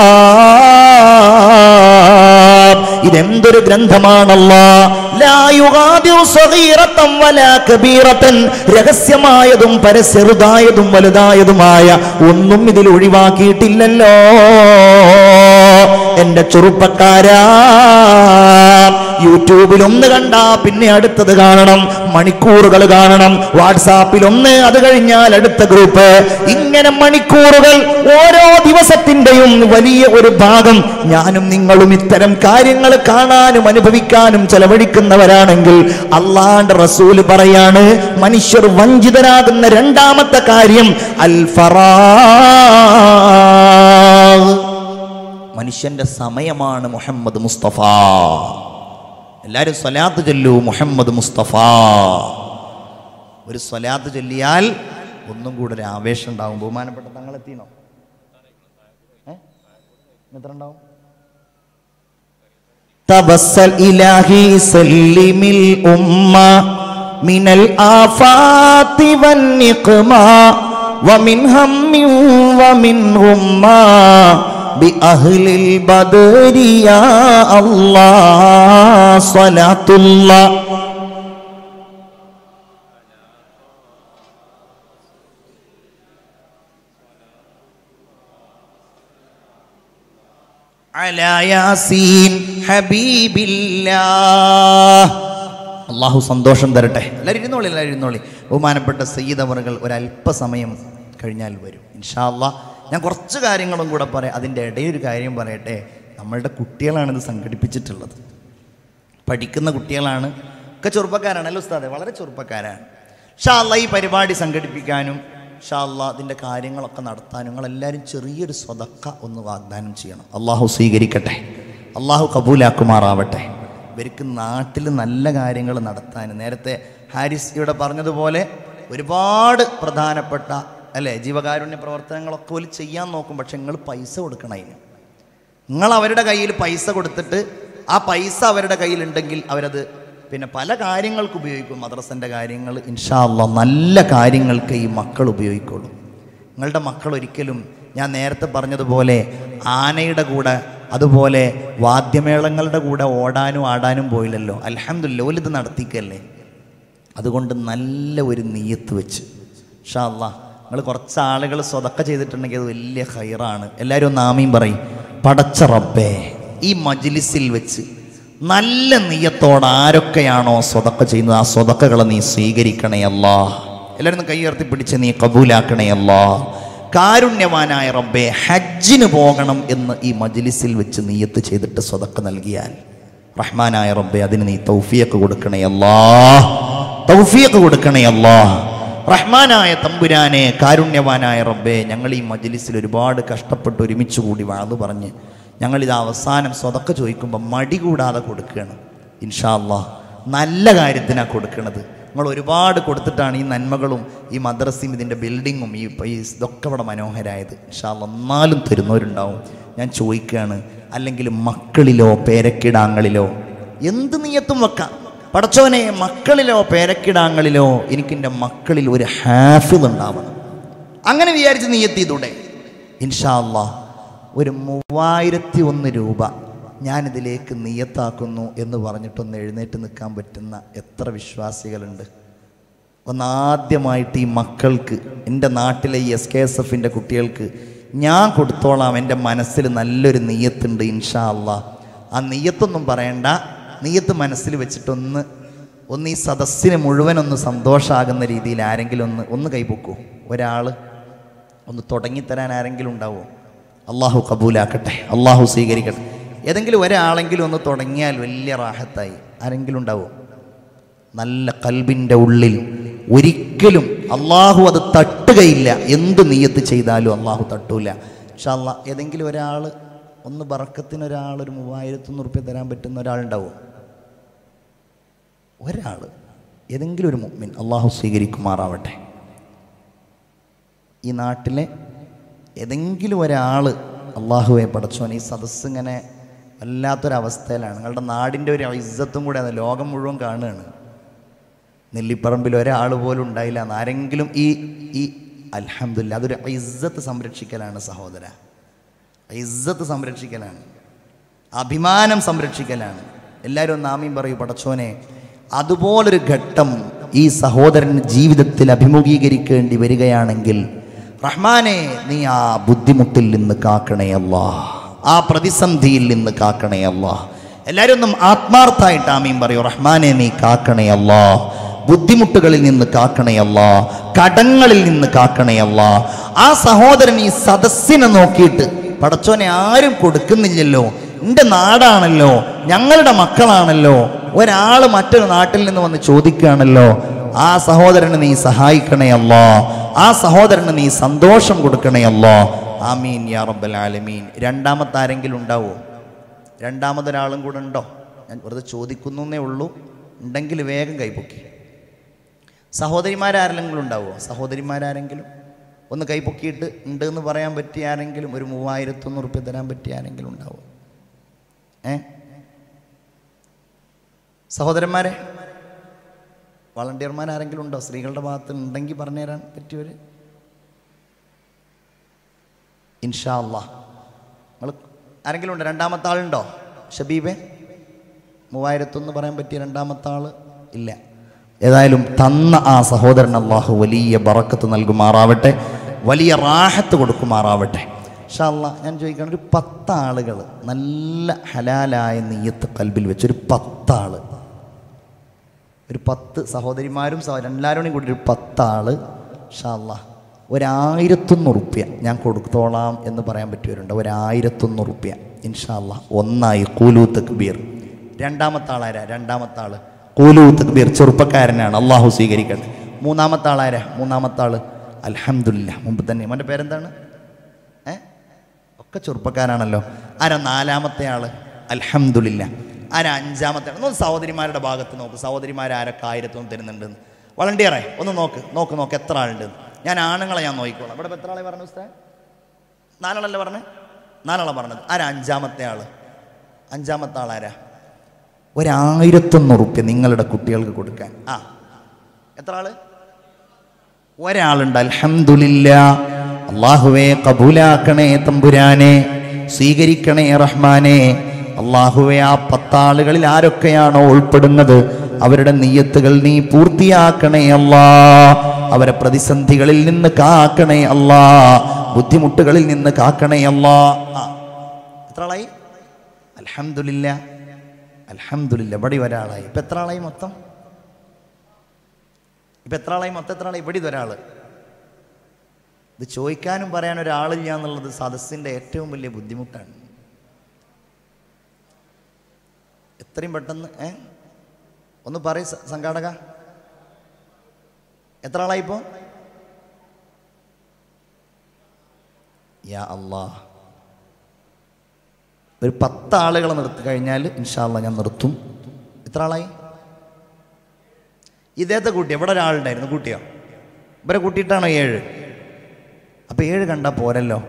കിതാബ് ഇതെന്തൊരു ഗ്രന്ഥമാണല്ലോ ലാ യുഗാദിറു സഗീറത്തൻ വലാ കബീറത്തൻ രഹസ്യമായതും പരസ്യറുതായതും വലുതായതുമായ ഒന്നും ഇതിൽ ഒഴിവാക്കിയിട്ടില്ലല്ലോ എന്റെ ചെറുപ്പക്കാരാ യൂട്യൂബിൽ ഒന്ന് കണ്ടാ പിന്നെ അടുത്തത് കാണണം മണിക്കൂറുകൾ കാണണം വാട്സാപ്പിൽ ഒന്ന് അത് കഴിഞ്ഞാൽ അടുത്ത ഗ്രൂപ്പ് ഇങ്ങനെ മണിക്കൂറുകൾ ഓരോ ദിവസത്തിന്റെയും വലിയ ഒരു ഭാഗം ഞാനും നിങ്ങളും ഇത്തരം കാര്യങ്ങൾ കാണാനും അനുഭവിക്കാനും ചെലവഴിക്കുന്നവരാണെങ്കിൽ അള്ളാന്റെ റസൂല് പറയാണ് മനുഷ്യർ വഞ്ചിതരാകുന്ന രണ്ടാമത്തെ കാര്യം അൽ ഫറാ മനുഷ്യന്റെ സമയമാണ് മുഹമ്മദ് മുസ്തഫ എല്ലാവരും സ്വലാത്ത് ചൊല്ലൂ മുഹമ്മദ് മുസ്തഫ ഒരു സ്വലാത്ത് ചൊല്ലിയാൽ ഒന്നും കൂടെ ഒരു ആവേശം ഉണ്ടാവും ബഹുമാനപ്പെട്ട തങ്ങൾ എത്തിയോ ഏ? എത്ര ഉണ്ടാവും തവസ്സൽ ഇലാഹി സല്ലിമിൽ ഉമ്മ മിനൽ ആഫാത്തി വന്നിഖ്മ വമിൻ ഹമ്മി വമിൻ ഹുമ്മ بأهل البدر يا الله صلاة الله على ياسين حبيب الله അള്ളാഹു സന്തോഷം തരട്ടെ എല്ലാവരും ഇരുന്നോളി എല്ലാവരും ഇരുന്നോളി ബഹുമാനപ്പെട്ട സയ്യിദ് അവറുകൾ ഒരല്പസമയം കഴിഞ്ഞാൽ വരും ഇൻഷാ അള്ളാ ഞാൻ കുറച്ച് കാര്യങ്ങളും കൂടെ പറയാം അതിൻ്റെ ഇടയിൽ ഒരു കാര്യം പറയട്ടെ നമ്മളുടെ കുട്ടികളാണ് ഇത് സംഘടിപ്പിച്ചിട്ടുള്ളത് പഠിക്കുന്ന കുട്ടികളാണ് ഒക്കെ ചെറുപ്പക്കാരാണ് അല്ലോ ഉസ്താദെ വളരെ ചെറുപ്പക്കാരാണ് ഷാ അള്ളാ ഈ പരിപാടി സംഘടിപ്പിക്കാനും ഷാ അള്ളാ അതിൻ്റെ കാര്യങ്ങളൊക്കെ നടത്താനും നിങ്ങളെല്ലാവരും ചെറിയൊരു സ്വതക്ക ഒന്ന് വാഗ്ദാനം ചെയ്യണം അള്ളാഹു സ്വീകരിക്കട്ടെ അള്ളാഹു കബൂലാക്കുമാറാവട്ടെ ഇവർക്ക് നാട്ടിൽ നല്ല കാര്യങ്ങൾ നടത്താൻ നേരത്തെ ഹാരിസ് ഇവിടെ പറഞ്ഞതുപോലെ ഒരുപാട് പ്രധാനപ്പെട്ട അല്ലേ ജീവകാരുണ്യ പ്രവർത്തനങ്ങളൊക്കെ പോലും ചെയ്യാൻ നോക്കും പക്ഷെ നിങ്ങൾ പൈസ കൊടുക്കണം അതിന് നിങ്ങൾ അവരുടെ കയ്യിൽ പൈസ കൊടുത്തിട്ട് ആ പൈസ അവരുടെ കയ്യിലുണ്ടെങ്കിൽ അവരത് പിന്നെ പല കാര്യങ്ങൾക്ക് ഉപയോഗിക്കും മദ്രസൻ്റെ കാര്യങ്ങൾ ഇൻഷാ അള്ളാ നല്ല കാര്യങ്ങൾക്ക് ഈ മക്കൾ ഉപയോഗിക്കുള്ളൂ നിങ്ങളുടെ മക്കൾ ഒരിക്കലും ഞാൻ നേരത്തെ പറഞ്ഞതുപോലെ ആനയുടെ കൂടെ അതുപോലെ വാദ്യമേളങ്ങളുടെ കൂടെ ഓടാനും ആടാനും പോയില്ലല്ലോ അലഹമില്ല ഓലിത് നടത്തിക്കല്ലേ അതുകൊണ്ട് നല്ല ഒരു നീയത്ത് വെച്ച് ഷാ അല്ലാ നിങ്ങൾ കുറച്ച് ആളുകൾ സ്വതക്ക ചെയ്തിട്ടുണ്ടെങ്കിൽ അത് വലിയ ഹൈറാണ് എല്ലാവരും ഒന്ന് ആമീൻ പറയും പടച്ച റബ്ബേ ഈ മജ്ലിസിൽ വെച്ച് നല്ല നീയത്തോടെ ആരൊക്കെയാണോ സ്വതക്ക ചെയ്യുന്നത് ആ സ്വതക്കകളെ നീ സ്വീകരിക്കണേ അല്ലാ എല്ലാവരും ഒന്ന് കൈ ഉയർത്തി പിടിച്ച് നീ കബൂലാക്കണേ അല്ലാ കാരുണ്യവാനായ റബ്ബേ ഹജ്ജിന് പോകണം എന്ന് ഈ മജ്ലിസിൽ വെച്ച് നീയത്ത് ചെയ്തിട്ട് സ്വതക്ക നൽകിയാൽ റഹ്മാനായ റബ്ബെ അതിന് നീ തൗഫിയൊക്കെ കൊടുക്കണേ അല്ലാ തൗഫിയൊക്കെ കൊടുക്കണേ അല്ലാ റഹ്മാനായ തമ്പുരാനെ കാരുണ്യവാനായ റബ്ബെ ഞങ്ങൾ ഈ മജ്ലിസിൽ ഒരുപാട് കഷ്ടപ്പെട്ട് ഒരുമിച്ച് കൂടി വാത് പറഞ്ഞ് ഞങ്ങളിത് അവസാനം സ്വതക്ക ചോദിക്കുമ്പോൾ മടി കൂടാതെ കൊടുക്കുകയാണ് ഇൻഷാ അല്ലാ നല്ല കാര്യത്തിനാണ് കൊടുക്കുന്നത് നിങ്ങൾ ഒരുപാട് കൊടുത്തിട്ടാണ് ഈ നന്മകളും ഈ മദ്രസയും ഇതിൻ്റെ ബിൽഡിങ്ങും ഈ ഈ ഇതൊക്കെ ഇവിടെ മനോഹരമായത് ഇൻഷാ അല്ലാ എന്നാലും തരുന്നവരുണ്ടാവും ഞാൻ ചോദിക്കുകയാണ് അല്ലെങ്കിൽ മക്കളിലോ പേരക്കിടാങ്ങളിലോ എന്ത് നീയത്തും വെക്കാം പടച്ചോനെ മക്കളിലോ പേരക്കിടാങ്ങളിലോ എനിക്കെൻ്റെ മക്കളിൽ ഒരു ഹാഫിൽ ഉണ്ടാവണം അങ്ങനെ വിചാരിച്ച് നീയത്ത് ചെയ്തൂടെ ഇൻഷാ അല്ലാ ഒരു മൂവായിരത്തി ഒന്ന് രൂപ ഞാനിതിലേക്ക് നീയത്താക്കുന്നു എന്ന് പറഞ്ഞിട്ടൊന്ന് എഴുന്നേറ്റ് നിൽക്കാൻ പറ്റുന്ന എത്ര വിശ്വാസികളുണ്ട് ഒന്നാദ്യമായിട്ട് ഈ മക്കൾക്ക് എൻ്റെ നാട്ടിലെ ഈ എസ് കെ എസ് എഫിൻ്റെ കുട്ടികൾക്ക് ഞാൻ കൊടുത്തോളാം എൻ്റെ മനസ്സിൽ നല്ലൊരു നെയ്യത്തുണ്ട് ഇൻഷാ അള്ളാ ആ നെയ്യത്തൊന്നും പറയണ്ട നെയ്യത്ത് മനസ്സിൽ വെച്ചിട്ടൊന്ന് ഒന്ന് ഈ സദസ്സിന് മുഴുവൻ ഒന്ന് സന്തോഷമാകുന്ന രീതിയിൽ ആരെങ്കിലും ഒന്ന് ഒന്ന് കൈപൊക്കൂ ഒരാൾ ഒന്ന് തുടങ്ങിത്തരാൻ ആരെങ്കിലും ഉണ്ടാവുമോ അള്ളാഹു കബൂലാക്കട്ടെ അള്ളാഹു സ്വീകരിക്കട്ടെ ഏതെങ്കിലും ഒരാളെങ്കിലും ഒന്ന് തുടങ്ങിയാൽ വലിയ റാഹത്തായി ആരെങ്കിലും ഉണ്ടാവും നല്ല കൽബിൻ്റെ ഉള്ളിൽ ഒരിക്കലും അള്ളാഹു അത് തട്ടുകയില്ല എന്ത് നീയത്ത് ചെയ്താലും അള്ളാഹു തട്ടൂല പക്ഷെ അല്ല ഏതെങ്കിലും ഒരാൾ ഒന്ന് ബറക്കത്തിന് ഒരാൾ ഒരു മൂവായിരത്തൊന്ന് റുപ്യ തരാൻ പറ്റുന്ന ഒരാളുണ്ടാവും ഒരാൾ ഏതെങ്കിലും ഒരു മുമ്മിൻ അള്ളാഹു സ്വീകരിക്കുമാറാവട്ടെ ഈ നാട്ടിലെ ഏതെങ്കിലും ഒരാൾ അള്ളാഹുവെ പടച്ചോൻ ഈ സദസ്സ് ഇങ്ങനെ വല്ലാത്തൊരവസ്ഥയിലാണ് നിങ്ങളുടെ നാടിൻ്റെ ഒരു ഇജ്ജത്തും കൂടെ അത് ലോകം മുഴുവൻ കാണുകയാണ് നെല്ലിപ്പറമ്പിൽ ഒരാൾ പോലും ഉണ്ടായില്ല എന്ന് ആരെങ്കിലും ഈ ഈ അൽഹംദുലില്ല അതൊരു ഇജ്ജത്ത് സംരക്ഷിക്കലാണ് സഹോദര ഇജ്ജത്ത് സംരക്ഷിക്കലാണ് അഭിമാനം സംരക്ഷിക്കലാണ് എല്ലാവരും ഒന്ന് ആമീൻ പറയൂ പടച്ചോനെ അതുപോലൊരു ഘട്ടം ഈ സഹോദരൻ ജീവിതത്തിൽ അഭിമുഖീകരിക്കേണ്ടി വരികയാണെങ്കിൽ റഹ്മാനെ നീ ആ ബുദ്ധിമുട്ടിൽ നിന്ന് കാക്കണേ അല്ലാ ആ പ്രതിസന്ധിയിൽ നിന്ന് കാക്കണേ അല്ലാ എല്ലാവരും ഒന്നും ആത്മാർത്ഥമായിട്ട് ആമീൻ പറയൂ റഹ്മാനെ നീ കാക്കണേ അല്ലാ ബുദ്ധിമുട്ടുകളിൽ നിന്ന് കാക്കണേ അല്ലാ കടങ്ങളിൽ നിന്ന് കാക്കണേ അല്ലാ ആ സഹോദരൻ ഈ സദസ്സിനെ നോക്കിയിട്ട് പടച്ചോനെ ആരും കൊടുക്കുന്നില്ലല്ലോ എൻ്റെ നാടാണല്ലോ ഞങ്ങളുടെ മക്കളാണല്ലോ ഒരാൾ മറ്റൊരു നാട്ടിൽ നിന്ന് വന്ന് ചോദിക്കുകയാണല്ലോ ആ സഹോദരനെ നീ സഹായിക്കണേ അല്ലോ ആ സഹോദരന് നീ സന്തോഷം കൊടുക്കണേ അല്ലോ ആമീൻ യാ റബ്ബൽ ആലമീൻ രണ്ടാമത്തെ ആരെങ്കിലും ഉണ്ടാവോ രണ്ടാമതൊരാളും കൂടെ ഉണ്ടോ ഞാൻ വെറുതെ ചോദിക്കുന്നേ ഉള്ളൂ ഉണ്ടെങ്കിൽ വേഗം കൈപ്പൊക്കി സഹോദരിമാരാരെങ്കിലും ഉണ്ടാവുമോ സഹോദരിമാരാരെങ്കിലും ഒന്ന് കൈപ്പൊക്കിയിട്ട് ഉണ്ട് എന്ന് പറയാൻ പറ്റിയ ആരെങ്കിലും ഒരു മൂവായിരത്തൊന്ന് റുപ്യ തരാൻ പറ്റിയ ആരെങ്കിലും ഉണ്ടാവും ഏ സഹോദരന്മാരെ വളണ്ടിയർമാർ ആരെങ്കിലും ഉണ്ടോ സ്ത്രീകളുടെ ഭാഗത്ത് ഉണ്ടെങ്കിൽ പറഞ്ഞു തരാൻ പറ്റിയവർ ഇൻഷാ അല്ലാ നിങ്ങൾ ആരെങ്കിലും ഉണ്ടോ രണ്ടാമത്തെ ആളുണ്ടോ ഷബീബെ മൂവായിരത്തൊന്ന് പറയാൻ പറ്റിയ രണ്ടാമത്തെ ആൾ ഇല്ല ഏതായാലും തന്ന ആ സഹോദരൻ അള്ളാഹു വലിയ ബറക്കത്ത് നൽകുമാറാവട്ടെ വലിയ റാഹത്ത് കൊടുക്കുമാറാവട്ടെ പക്ഷേ അല്ല ഞാൻ ചോദിക്കണം ഒരു പത്താളുകൾ നല്ല ഹലാലായ നെയ്യത്ത് കൽബിൽ വെച്ച് ഒരു പത്താള് ഒരു പത്ത് സഹോദരിമാരും സഹോദരൻ എല്ലാവരും കൂടി ഒരു പത്താള് ഷാല്ല ഒരായിരത്തൊന്ന് റുപ്യ ഞാൻ കൊടുത്തോളാം എന്ന് പറയാൻ പറ്റിയവരുണ്ട് ഒരായിരത്തൊന്ന് റുപ്യ ഇൻഷാല്ല ഒന്നായി കൂലു തക്ബീർ രണ്ടാമത്തെ ആളാരാ രണ്ടാമത്തെ ആള് കൂലു തക്ബീർ ചെറുപ്പക്കാരനാണ് അള്ളാഹു സ്വീകരിക്കട്ടെ മൂന്നാമത്തെ ആളാരാ മൂന്നാമത്തെ ആള് അൽഹംദുലില്ല മുമ്പ് തന്നെ മോൻ്റെ പേരെന്താണ് ഏ ഒക്കെ ചെറുപ്പക്കാരാണല്ലോ ആരാ നാലാമത്തെ ആള് അൽഹംദുലില്ല ആരാ അഞ്ചാമത്തെ ആൾ ഒന്ന് സഹോദരിമാരുടെ ഭാഗത്ത് നോക്ക് സഹോദരിമാർ ആരൊക്കെ ആയിരത്തൊന്ന് തരുന്നുണ്ടെന്ന് വളണ്ടിയറേ ഒന്ന് നോക്ക് നോക്ക് നോക്ക് എത്ര ആളുണ്ട് ഞാൻ ആണുങ്ങളെ ഞാൻ നോക്കിക്കോളാം ഇവിടെ ഇപ്പൊ എത്ര ആളെ പറഞ്ഞു ഉസ്താദ് നാലാളല്ലേ പറഞ്ഞത് നാലാളെ പറഞ്ഞത് ആരാ അഞ്ചാമത്തെ ആള് അഞ്ചാമത്തെ ആളാരാ ഒരായിരത്തൊന്ന് റുപ്യ നിങ്ങളുടെ കുട്ടികൾക്ക് കൊടുക്കാൻ ആ എത്ര ആള് ഒരാളുണ്ട് അൽഹംദുലില്ല അള്ളാഹുവേ കബൂലാക്കണേ തമ്പുരാനെ സ്വീകരിക്കണേ റഹ്മാനെ അള്ളാഹുവെ ആ പത്താളുകളിൽ ആരൊക്കെയാണോ ഉൾപ്പെടുന്നത് അവരുടെ നീയത്തുകൾ നീ പൂർത്തിയാക്കണേ അല്ലാ അവരെ പ്രതിസന്ധികളിൽ നിന്ന് കാക്കണേ അല്ലാ ബുദ്ധിമുട്ടുകളിൽ നിന്ന് കാക്കണേ അല്ലാ ആ എത്ര ആളായി അൽഹംദുലില്ല അൽഹംദുലില്ല ഇവിടെ ഒരാളായി ഇപ്പൊ എത്ര ആളായി മൊത്തം ഇപ്പൊ എത്ര ആളായി മൊത്തം എത്ര ആളായി ഇവിടെ ഒരാള് ഇത് ചോദിക്കാനും പറയാൻ ഒരാളില്ല എന്നുള്ളത് സദസ്സിന്റെ ഏറ്റവും വലിയ ബുദ്ധിമുട്ടാണ് എത്രയും പെട്ടെന്ന് ഏ ഒന്ന് പറയ സംഘാടക എത്ര ആളായി ഇപ്പോ യാ അല്ലാ ഒരു പത്ത് ആളുകളെ നിർത്തി കഴിഞ്ഞാൽ ഇൻഷാല്ല ഞാൻ നിർത്തും എത്ര ആളായി ഇദ്ദേഹത്തെ കൂട്ടി എവിടെ ഒരാളുണ്ടായിരുന്നു കൂട്ടിയോ ഇവരെ കൂട്ടിയിട്ടാണോ ഏഴ് അപ്പൊ ഏഴ് കണ്ടാൽ പോരല്ലോ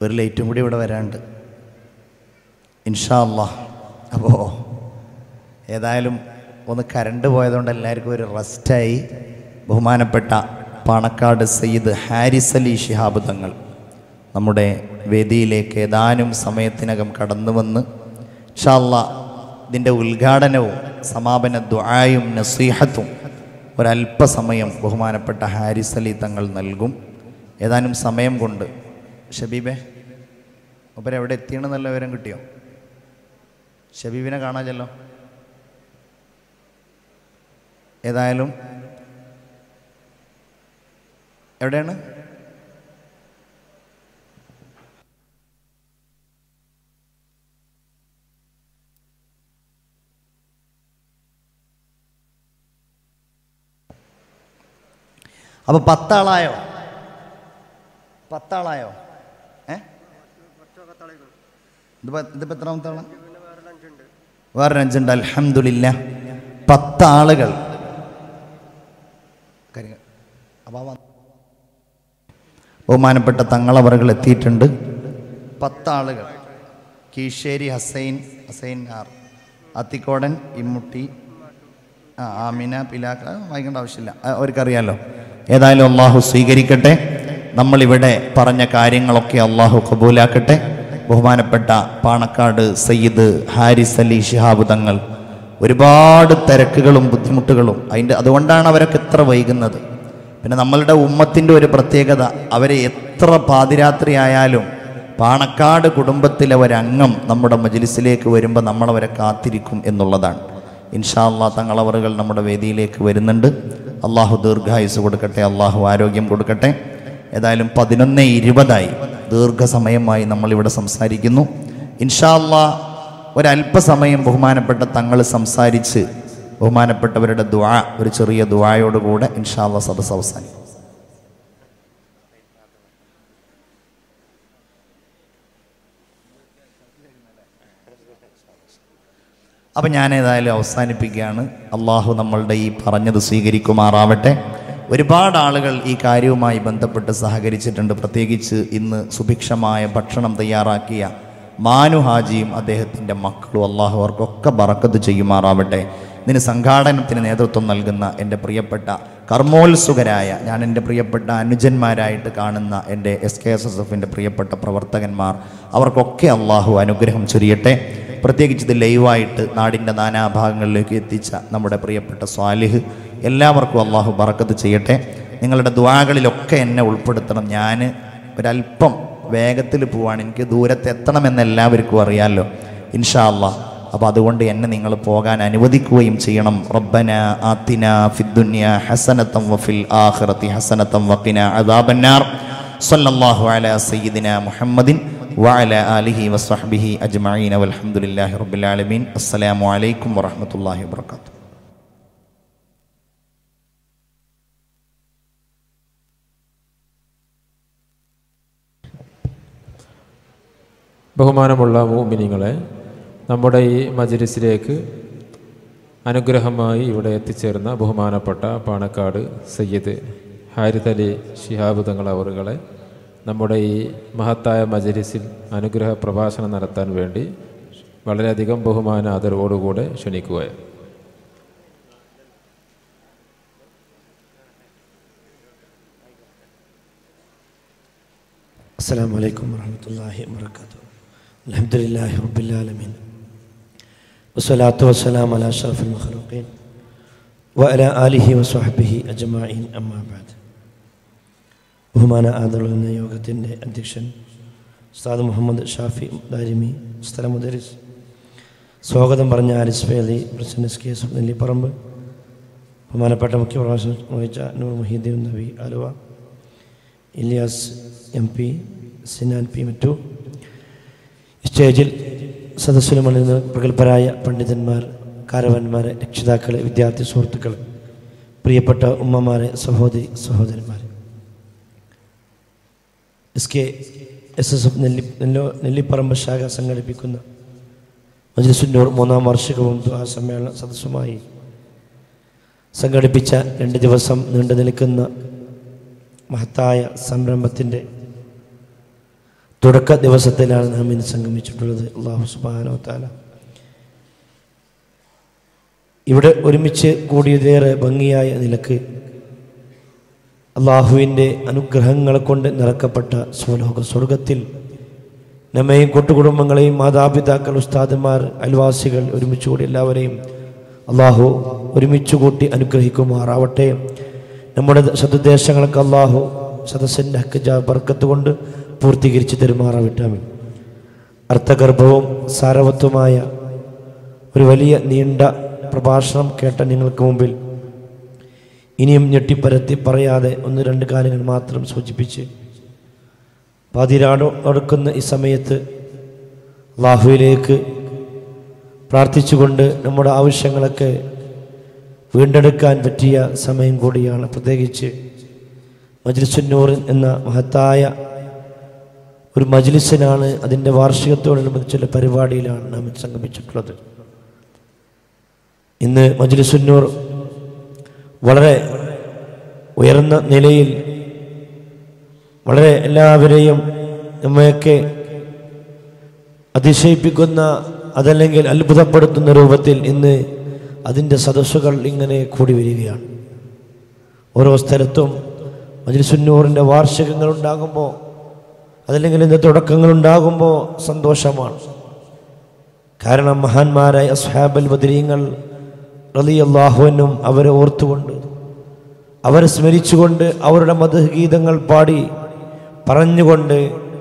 ഒരു ലൈറ്റും കൂടി ഇവിടെ വരാണ്ട് ഇൻഷാ അല്ലാ അപ്പോൾ ഏതായാലും ഒന്ന് കരണ്ട് പോയതുകൊണ്ട് എല്ലാവർക്കും ഒരു റെസ്റ്റായി ബഹുമാനപ്പെട്ട പാണക്കാട് സയ്യിദ് ഹാരിസ് അലി ശിഹാബ് തങ്ങൾ നമ്മുടെ വേദിയിലേക്ക് ഏതാനും സമയത്തിനകം കടന്നു വന്ന് ഇൻഷാല്ല ഇതിൻ്റെ ഉദ്ഘാടനവും സമാപന ദ്വായും നസീഹത്തും ഒരല്പസമയം ബഹുമാനപ്പെട്ട ഹാരിസ് അലി തങ്ങൾ നൽകും ഏതാനും സമയം കൊണ്ട് ഷബീബെ മൂപ്പരെവിടെ എത്തിയണമെന്നുള്ള വിവരം കിട്ടിയോ ഷബീബിനെ കാണാമല്ലോ ഏതായാലും എവിടെയാണ് അപ്പൊ പത്താളായോ പത്താളായോ ഏ ഇതിപ്പോ ഇതിപ്പോ എത്രാമത്തെ ആളാ വേറെ അഞ്ചുണ്ട് അൽഹംദുലില്ല പത്താളുകൾ കാര്യങ്ങൾ അപ്പൊ ആ വ- ബഹുമാനപ്പെട്ട തങ്ങളവറുകൾ എത്തിയിട്ടുണ്ട് പത്താളുകൾ കീശ്ശേരി ഹസൈൻ ഹസൈൻ ആർ അത്തിക്കോടൻ ഇമ്മുട്ടി ആ ആമിന പിലാക്ക അത് വായിക്കേണ്ട ആവശ്യമില്ല ആ, അവർക്കറിയാലോ ഏതായാലും അള്ളാഹു സ്വീകരിക്കട്ടെ നമ്മളിവിടെ പറഞ്ഞ കാര്യങ്ങളൊക്കെ അള്ളാഹു കബൂലാക്കട്ടെ ബഹുമാനപ്പെട്ട പാണക്കാട് സയ്യിദ് ഹാരിസ് അലി ഷിഹാബ് തങ്ങൾ ഒരുപാട് തിരക്കുകളും ബുദ്ധിമുട്ടുകളും അതിൻ്റെ അതുകൊണ്ടാണ് അവരൊക്കെ എത്ര വൈകുന്നത് പിന്നെ നമ്മളുടെ ഉമ്മത്തിൻ്റെ ഒരു പ്രത്യേകത അവരെ എത്ര പാതിരാത്രി ആയാലും പാണക്കാട് കുടുംബത്തിലെ ഒരംഗം നമ്മുടെ മജ്ലിസിലേക്ക് വരുമ്പോൾ നമ്മളവരെ കാത്തിരിക്കും എന്നുള്ളതാണ് ഇൻഷാ അള്ളാ തങ്ങളവറുകൾ നമ്മുടെ വേദിയിലേക്ക് വരുന്നുണ്ട് അള്ളാഹു ദീർഘായുസ് കൊടുക്കട്ടെ അള്ളാഹു ആരോഗ്യം കൊടുക്കട്ടെ ഏതായാലും പതിനൊന്ന് ഇരുപതായി ദീർഘസമയമായി നമ്മളിവിടെ സംസാരിക്കുന്നു ഇൻഷാ അള്ളാ ഒരല്പസമയം ബഹുമാനപ്പെട്ട തങ്ങൾ സംസാരിച്ച് ബഹുമാനപ്പെട്ടവരുടെ ദ്വാ ഒരു ചെറിയ ദ്വായോടുകൂടെ ഇൻഷാ അള്ളാ സദസ് അവസാനിക്കും അപ്പം ഞാൻ ഏതായാലും അവസാനിപ്പിക്കുകയാണ് അള്ളാഹു നമ്മളുടെ ഈ പറഞ്ഞത് സ്വീകരിക്കുമാറാവട്ടെ ഒരുപാട് ആളുകൾ ഈ കാര്യവുമായി ബന്ധപ്പെട്ട് സഹകരിച്ചിട്ടുണ്ട് പ്രത്യേകിച്ച് ഇന്ന് സുഭിക്ഷമായ ഭക്ഷണം തയ്യാറാക്കിയ മാനു ഹാജിയും അദ്ദേഹത്തിൻ്റെ മക്കളും അള്ളാഹു അവർക്കൊക്കെ ബറക്കത്ത് ചെയ്യുമാറാവട്ടെ ഇതിന് സംഘാടനത്തിന് നേതൃത്വം നൽകുന്ന എൻ്റെ പ്രിയപ്പെട്ട കർമ്മോത്സുകരായ ഞാൻ എൻ്റെ പ്രിയപ്പെട്ട അനുജന്മാരായിട്ട് കാണുന്ന എൻ്റെ എസ് കെ എസ് എസ് എഫിൻ്റെ പ്രിയപ്പെട്ട പ്രവർത്തകന്മാർ അവർക്കൊക്കെ അള്ളാഹു അനുഗ്രഹം ചൊരിയട്ടെ പ്രത്യേകിച്ച് ഇത് ലൈവായിട്ട് നാടിൻ്റെ നാനാഭാഗങ്ങളിലേക്ക് എത്തിച്ച നമ്മുടെ പ്രിയപ്പെട്ട സ്വാലിഹ് എല്ലാവർക്കും അള്ളാഹു ബറക്കത്ത് ചെയ്യട്ടെ നിങ്ങളുടെ ദ്വാകളിലൊക്കെ എന്നെ ഉൾപ്പെടുത്തണം ഞാൻ ഒരല്പം വേഗത്തിൽ പോവാണ് എനിക്ക് ദൂരത്ത് എത്തണമെന്ന് എല്ലാവർക്കും അറിയാമല്ലോ ഇൻഷാ അള്ളാഹ് അപ്പോൾ അതുകൊണ്ട് എന്നെ നിങ്ങൾ പോകാൻ അനുവദിക്കുകയും ചെയ്യണം റബ്ബന ആത്തിന ഫിദ്ദുന്യ ഹസനത്തം വഫിൽ ആഖിറതി ഹസനത്തം വഖിന അദാബന്നാർ സല്ലല്ലാഹു അലാ സയ്യിദിന മുഹമ്മദിൻ وعلى آله وصحبه أجمعين والحمد لله رب العالمين السلام عليكم ورحمة الله وبركاته ബഹുമാനമുള്ള മോമിനിങ്ങളെ നമ്മുടെ ഈ മജ്ലിസിലേക്ക് അനുഗ്രഹമായി ഇവിടെ എത്തിച്ചേർന്ന ബഹുമാനപ്പെട്ട പാണക്കാട് സയ്യിദ് ഹാരിത് അലി ഷിഹാബ് തങ്ങൾ അവറുകളെ നമ്മുടെ ഈ മഹത്തായ മജ്ലിസിൽ അനുഗ്രഹ പ്രഭാഷണം നടത്താൻ വേണ്ടി വളരെയധികം ബഹുമാന ആദരവോടുകൂടെ ക്ഷണിക്കുകയാണ് السلام عليكم ورحمة الله وبركاته الحمد لله رب العالمين والصلاة والسلام على أشرف المخلوقين وعلى آله وصحبه أجمعين أما بعد ബഹുമാന ആദരവുന്ന യോഗത്തിൻ്റെ അധ്യക്ഷൻ ഉസ്താദ് മുഹമ്മദ് ഷാഫി ദാരിമി സ്ഥലം മുദരിസ് സ്വാഗതം പറഞ്ഞ Aris Feli president S K S Nelliparamba ബഹുമാനപ്പെട്ട മുഖ്യ പ്രഭാഷണം വഹിച്ച Noor Muhiyuddin Nabi Aluva Iliyas M P Sinan P മറ്റു സ്റ്റേജിൽ സദസ്സിലുമണിന്ന് പ്രഗത്ഭരായ പണ്ഡിതന്മാർ കാരവന്മാരെ രക്ഷിതാക്കളെ വിദ്യാർത്ഥി സുഹൃത്തുക്കൾ പ്രിയപ്പെട്ട ഉമ്മമാരെ സഹോദരി സഹോദരന്മാരെ S K S S F നെല്ലി നെല്ലോ നെല്ലിപ്പറമ്പ് ശാഖ സംഘടിപ്പിക്കുന്ന മജ്ലിസുന്നൂർ മൂന്നാം വാർഷികവും ദുആ സമ്മേളന സദസ്സുമായി സംഘടിപ്പിച്ച രണ്ട് ദിവസം നീണ്ടു നിൽക്കുന്ന മഹത്തായ സംരംഭത്തിൻ്റെ തുടക്ക ദിവസത്തിലാണ് നാം ഇന്ന് സംഗമിച്ചിട്ടുള്ളത് അള്ളാഹു സുബാനോ താല ഇവിടെ ഒരുമിച്ച് കൂടിയതേറെ ഭംഗിയായ നിലക്ക് അള്ളാഹുവിൻ്റെ അനുഗ്രഹങ്ങളെ കൊണ്ട് നിറക്കപ്പെട്ട സ്വലോക സ്വർഗത്തിൽ നമ്മയും കൂട്ടുകുടുംബങ്ങളെയും മാതാപിതാക്കൾ ഉസ്താദന്മാർ അയൽവാസികൾ ഒരുമിച്ച് കൂടി എല്ലാവരെയും അള്ളാഹു ഒരുമിച്ച് കൂട്ടി അനുഗ്രഹിക്കുമാറാവട്ടെ നമ്മുടെ സതുദ്ദേശങ്ങളൊക്കെ അള്ളാഹു സദസ്സിൻ്റെ ഹക്കജ ബർക്കത്ത് കൊണ്ട് പൂർത്തീകരിച്ച് തരുമാറാവിട്ടാമൻ അർത്ഥഗർഭവും സാരവത്വമായ ഒരു വലിയ നീണ്ട പ്രഭാഷണം കേട്ട നിങ്ങൾക്ക് മുമ്പിൽ ഇനിയും ഞെട്ടിപ്പരത്തി പറയാതെ ഒന്ന് രണ്ട് കാര്യങ്ങൾ മാത്രം സൂചിപ്പിച്ച് പാതിരാടോ നടക്കുന്ന ഈ സമയത്ത് അള്ളാഹുവിലേക്ക് പ്രാർത്ഥിച്ചുകൊണ്ട് നമ്മുടെ ആവശ്യങ്ങളൊക്കെ വീണ്ടെടുക്കാൻ പറ്റിയ സമയം കൂടിയാണ് പ്രത്യേകിച്ച് മജ്ലിസുന്നൂർ എന്ന മഹത്തായ ഒരു മജ്ലിസിനാണ് അതിൻ്റെ വാർഷികത്തോടനുബന്ധിച്ചുള്ള പരിപാടിയിലാണ് നാം സംഗമിച്ചിട്ടുള്ളത് ഇന്ന് മജ്ലിസുന്നൂർ വളരെ ഉയർന്ന നിലയിൽ വളരെ എല്ലാവരെയും നമ്മയൊക്കെ അതിശയിപ്പിക്കുന്ന അതല്ലെങ്കിൽ അത്ഭുതപ്പെടുത്തുന്ന രൂപത്തിൽ ഇന്ന് അതിൻ്റെ സദസ്സുകൾ ഇങ്ങനെ കൂടി വരികയാണ് ഓരോ സ്ഥലത്തും മജ്ലിസുന്നൂറിൻ്റെ വാർഷികങ്ങൾ ഉണ്ടാകുമ്പോൾ അതല്ലെങ്കിൽ ഇതിൻ്റെ തുടക്കങ്ങൾ ഉണ്ടാകുമ്പോൾ സന്തോഷമാണ് കാരണം മഹാന്മാരായ അസ്ഹാബൽ ബദരീങ്ങൾ റലി അള്ളാഹുവിനും അവരെ ഓർത്തുകൊണ്ട് അവരെ സ്മരിച്ചുകൊണ്ട് അവരുടെ മതഗീതങ്ങൾ പാടി പറഞ്ഞുകൊണ്ട്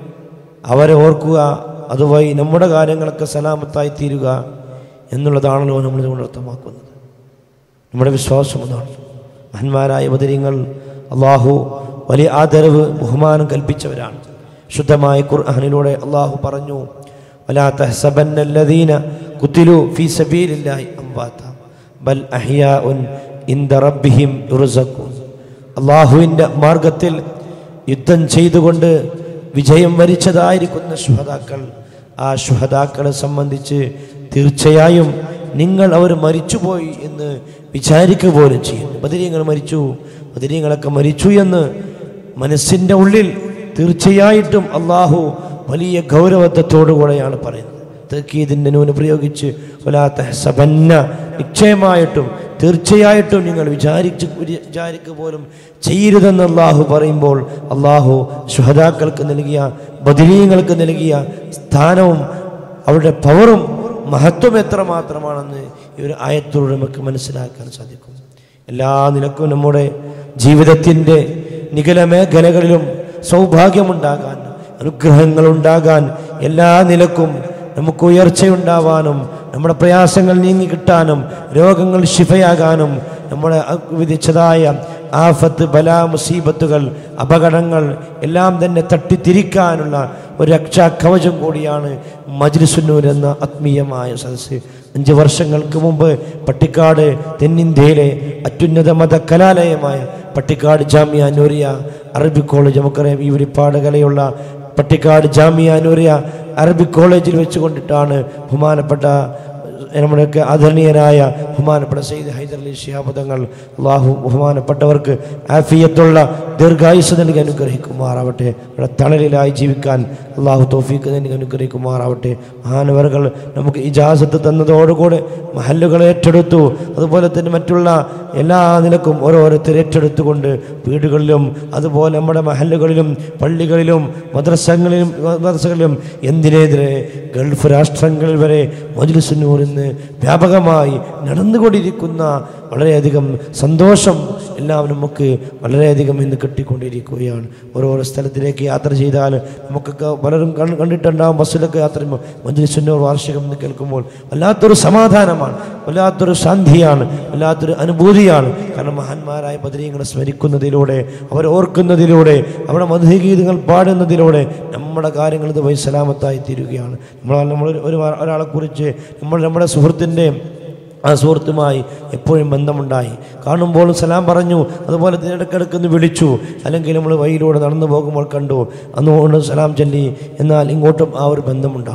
അവരെ ഓർക്കുക അതുവഴി നമ്മുടെ കാര്യങ്ങളൊക്കെ സലാമത്തായി തീരുക എന്നുള്ളതാണല്ലോ നമ്മൾ ഇതുകൊണ്ട് അർത്ഥമാക്കുന്നത് നമ്മുടെ വിശ്വാസം അതാണ് മഹന്മാരായ ബദരീങ്ങൾ അള്ളാഹു വലിയ ആദരവ് ബഹുമാനം കൽപ്പിച്ചവരാണ് ശുദ്ധമായ ഖുർആാനിലൂടെ അള്ളാഹു പറഞ്ഞു വലാ തഹ്സബന്ന الذين قتلوا في سبيل الله امواتا ബൽ അഹ്യാഉൻ ഇൻദ റബ്ബിഹിം യുർസഖൂൻ അള്ളാഹുവിൻ്റെ മാർഗത്തിൽ യുദ്ധം ചെയ്തുകൊണ്ട് വിജയം വരിച്ചതായിരിക്കുന്ന ശുഹതാക്കൾ ആ ശുഹതാക്കളെ സംബന്ധിച്ച് തീർച്ചയായും നിങ്ങൾ അവർ മരിച്ചുപോയി എന്ന് വിചാരിക്കുക പോലും ചെയ്യുന്നു ബദരീങ്ങൾ മരിച്ചു ബദരീങ്ങളൊക്കെ മരിച്ചു എന്ന് മനസ്സിൻ്റെ ഉള്ളിൽ തീർച്ചയായിട്ടും അള്ളാഹു വലിയ ഗൗരവത്വത്തോടുകൂടെയാണ് പറയുന്നത് തക്കീദിൻ്റെ നൂന് പ്രയോഗിച്ച് സബന്ന നിശ്ചയമായിട്ടും തീർച്ചയായിട്ടും നിങ്ങൾ വിചാരിച്ച് വിചാരിക്കുക പോലും ചെയ്യരുതെന്ന് അള്ളാഹു പറയുമ്പോൾ അള്ളാഹു ശുഹതാക്കൾക്ക് നൽകിയ ബദരീങ്ങൾക്ക് നൽകിയ സ്ഥാനവും അവരുടെ പവറും മഹത്വം എത്ര മാത്രമാണെന്ന് ഈ ഒരു ആയത്തോട് നമുക്ക് മനസ്സിലാക്കാൻ സാധിക്കും എല്ലാ നിലക്കും നമ്മുടെ ജീവിതത്തിൻ്റെ നികല മേഖലകളിലും സൗഭാഗ്യമുണ്ടാകാൻ അനുഗ്രഹങ്ങൾ ഉണ്ടാകാൻ എല്ലാ നിലക്കും നമുക്ക് ഉയർച്ചയുണ്ടാവാനും നമ്മുടെ പ്രയാസങ്ങൾ നീങ്ങി കിട്ടാനും രോഗങ്ങൾ ശിഫയാകാനും നമ്മുടെ വിധിച്ചതായ ആഫത്ത് ബലാ മുസീബത്തുകൾ അപകടങ്ങൾ എല്ലാം തന്നെ തട്ടിത്തിരിക്കാനുള്ള ഒരു രക്ഷാ കവചം കൂടിയാണ് മജ്ലിസുന്നൂർ എന്ന ആത്മീയമായ സദസ്സ് അഞ്ച് വർഷങ്ങൾക്ക് മുമ്പ് പട്ടിക്കാട് തെന്നിന്ത്യയിലെ അത്യുന്നത മത കലാലയമായ പട്ടിക്കാട് ജാമ്യ നൂരിയ അറബി കോളേജ് നമുക്കറിയാം ഈ ഒരുപാട് കലയുള്ള പട്ടിക്കാട് ജാമ്യ നൂരിയ അറബി കോളേജിൽ വെച്ചുകൊണ്ടിട്ടാണ് ബഹുമാനപ്പെട്ട നമ്മുടെയൊക്കെ ആദരണീയനായ ബഹുമാനപ്പെട്ട സെയ്ദ് ഹൈദർ അലി ശിഹാബദങ്ങൾ അള്ളാഹു ബഹുമാനപ്പെട്ടവർക്ക് ആഫിയത്തുള്ള ദീർഘായുസ് നൽകി അനുഗ്രഹിക്കുമാറാവട്ടെ അവിടെ തണലിലായി ജീവിക്കാൻ അള്ളാഹു തോഫീക്ക് നൽകി അനുഗ്രഹിക്കുമാറാവട്ടെ മഹാനവറുകൾ നമുക്ക് ഇജാസത്ത് തന്നതോടുകൂടെ മഹല്ലുകൾ ഏറ്റെടുത്തു അതുപോലെ തന്നെ മറ്റുള്ള എല്ലാ നിലക്കും ഓരോരുത്തർ ഏറ്റെടുത്തുകൊണ്ട് വീടുകളിലും അതുപോലെ നമ്മുടെ മഹല്ലുകളിലും പള്ളികളിലും മദ്രസങ്ങളിലും മദ്രസകളിലും എന്തിനെതിരെ ഗൾഫ് രാഷ്ട്രങ്ങളിൽ വരെ മജ്ലിസുന്നൂർ ഇന്ന് വ്യാപകമായി നടന്നുകൊണ്ടിരിക്കുന്ന വളരെയധികം സന്തോഷം എല്ലാം നമുക്ക് വളരെയധികം ഇന്ന് കിട്ടിക്കൊണ്ടിരിക്കുകയാണ് ഓരോരോ സ്ഥലത്തിലേക്ക് യാത്ര ചെയ്താൽ നമുക്കൊക്കെ പലരും കണ്ട് കണ്ടിട്ടുണ്ടാകും ബസ്സിലൊക്കെ യാത്ര ചെയ്യുമ്പോൾ മഞ്ജുലിസുന്നൂർ വാർഷികം എന്ന് കേൾക്കുമ്പോൾ വല്ലാത്തൊരു സമാധാനമാണ് വല്ലാത്തൊരു ശാന്തിയാണ് വല്ലാത്തൊരു അനുഭൂതിയാണ് കാരണം മഹാന്മാരായ ബദരീങ്ങളെ സ്മരിക്കുന്നതിലൂടെ അവരെ ഓർക്കുന്നതിലൂടെ അവരുടെ മധുഗീതങ്ങൾ പാടുന്നതിലൂടെ നമ്മുടെ കാര്യങ്ങൾ ഇത് വഴി സലാമത്തായി തീരുകയാണ് നമ്മൾ നമ്മൾ ഒരു ഒരാളെക്കുറിച്ച് നമ്മൾ നമ്മുടെ സുഹൃത്തിൻ്റെ ആ സുഹൃത്തുമായി എപ്പോഴും ബന്ധമുണ്ടായി കാണുമ്പോൾ സലാം പറഞ്ഞു അതുപോലെ ഇടയ്ക്കിടയ്ക്കൊന്ന് വിളിച്ചു അല്ലെങ്കിൽ നമ്മൾ വഴിയിലൂടെ നടന്നു പോകുമ്പോൾ കണ്ടു അന്നുകൊണ്ട് സലാം ചൊല്ലി എന്നാൽ ഇങ്ങോട്ടും ആ ഒരു ബന്ധമുണ്ടാക്കും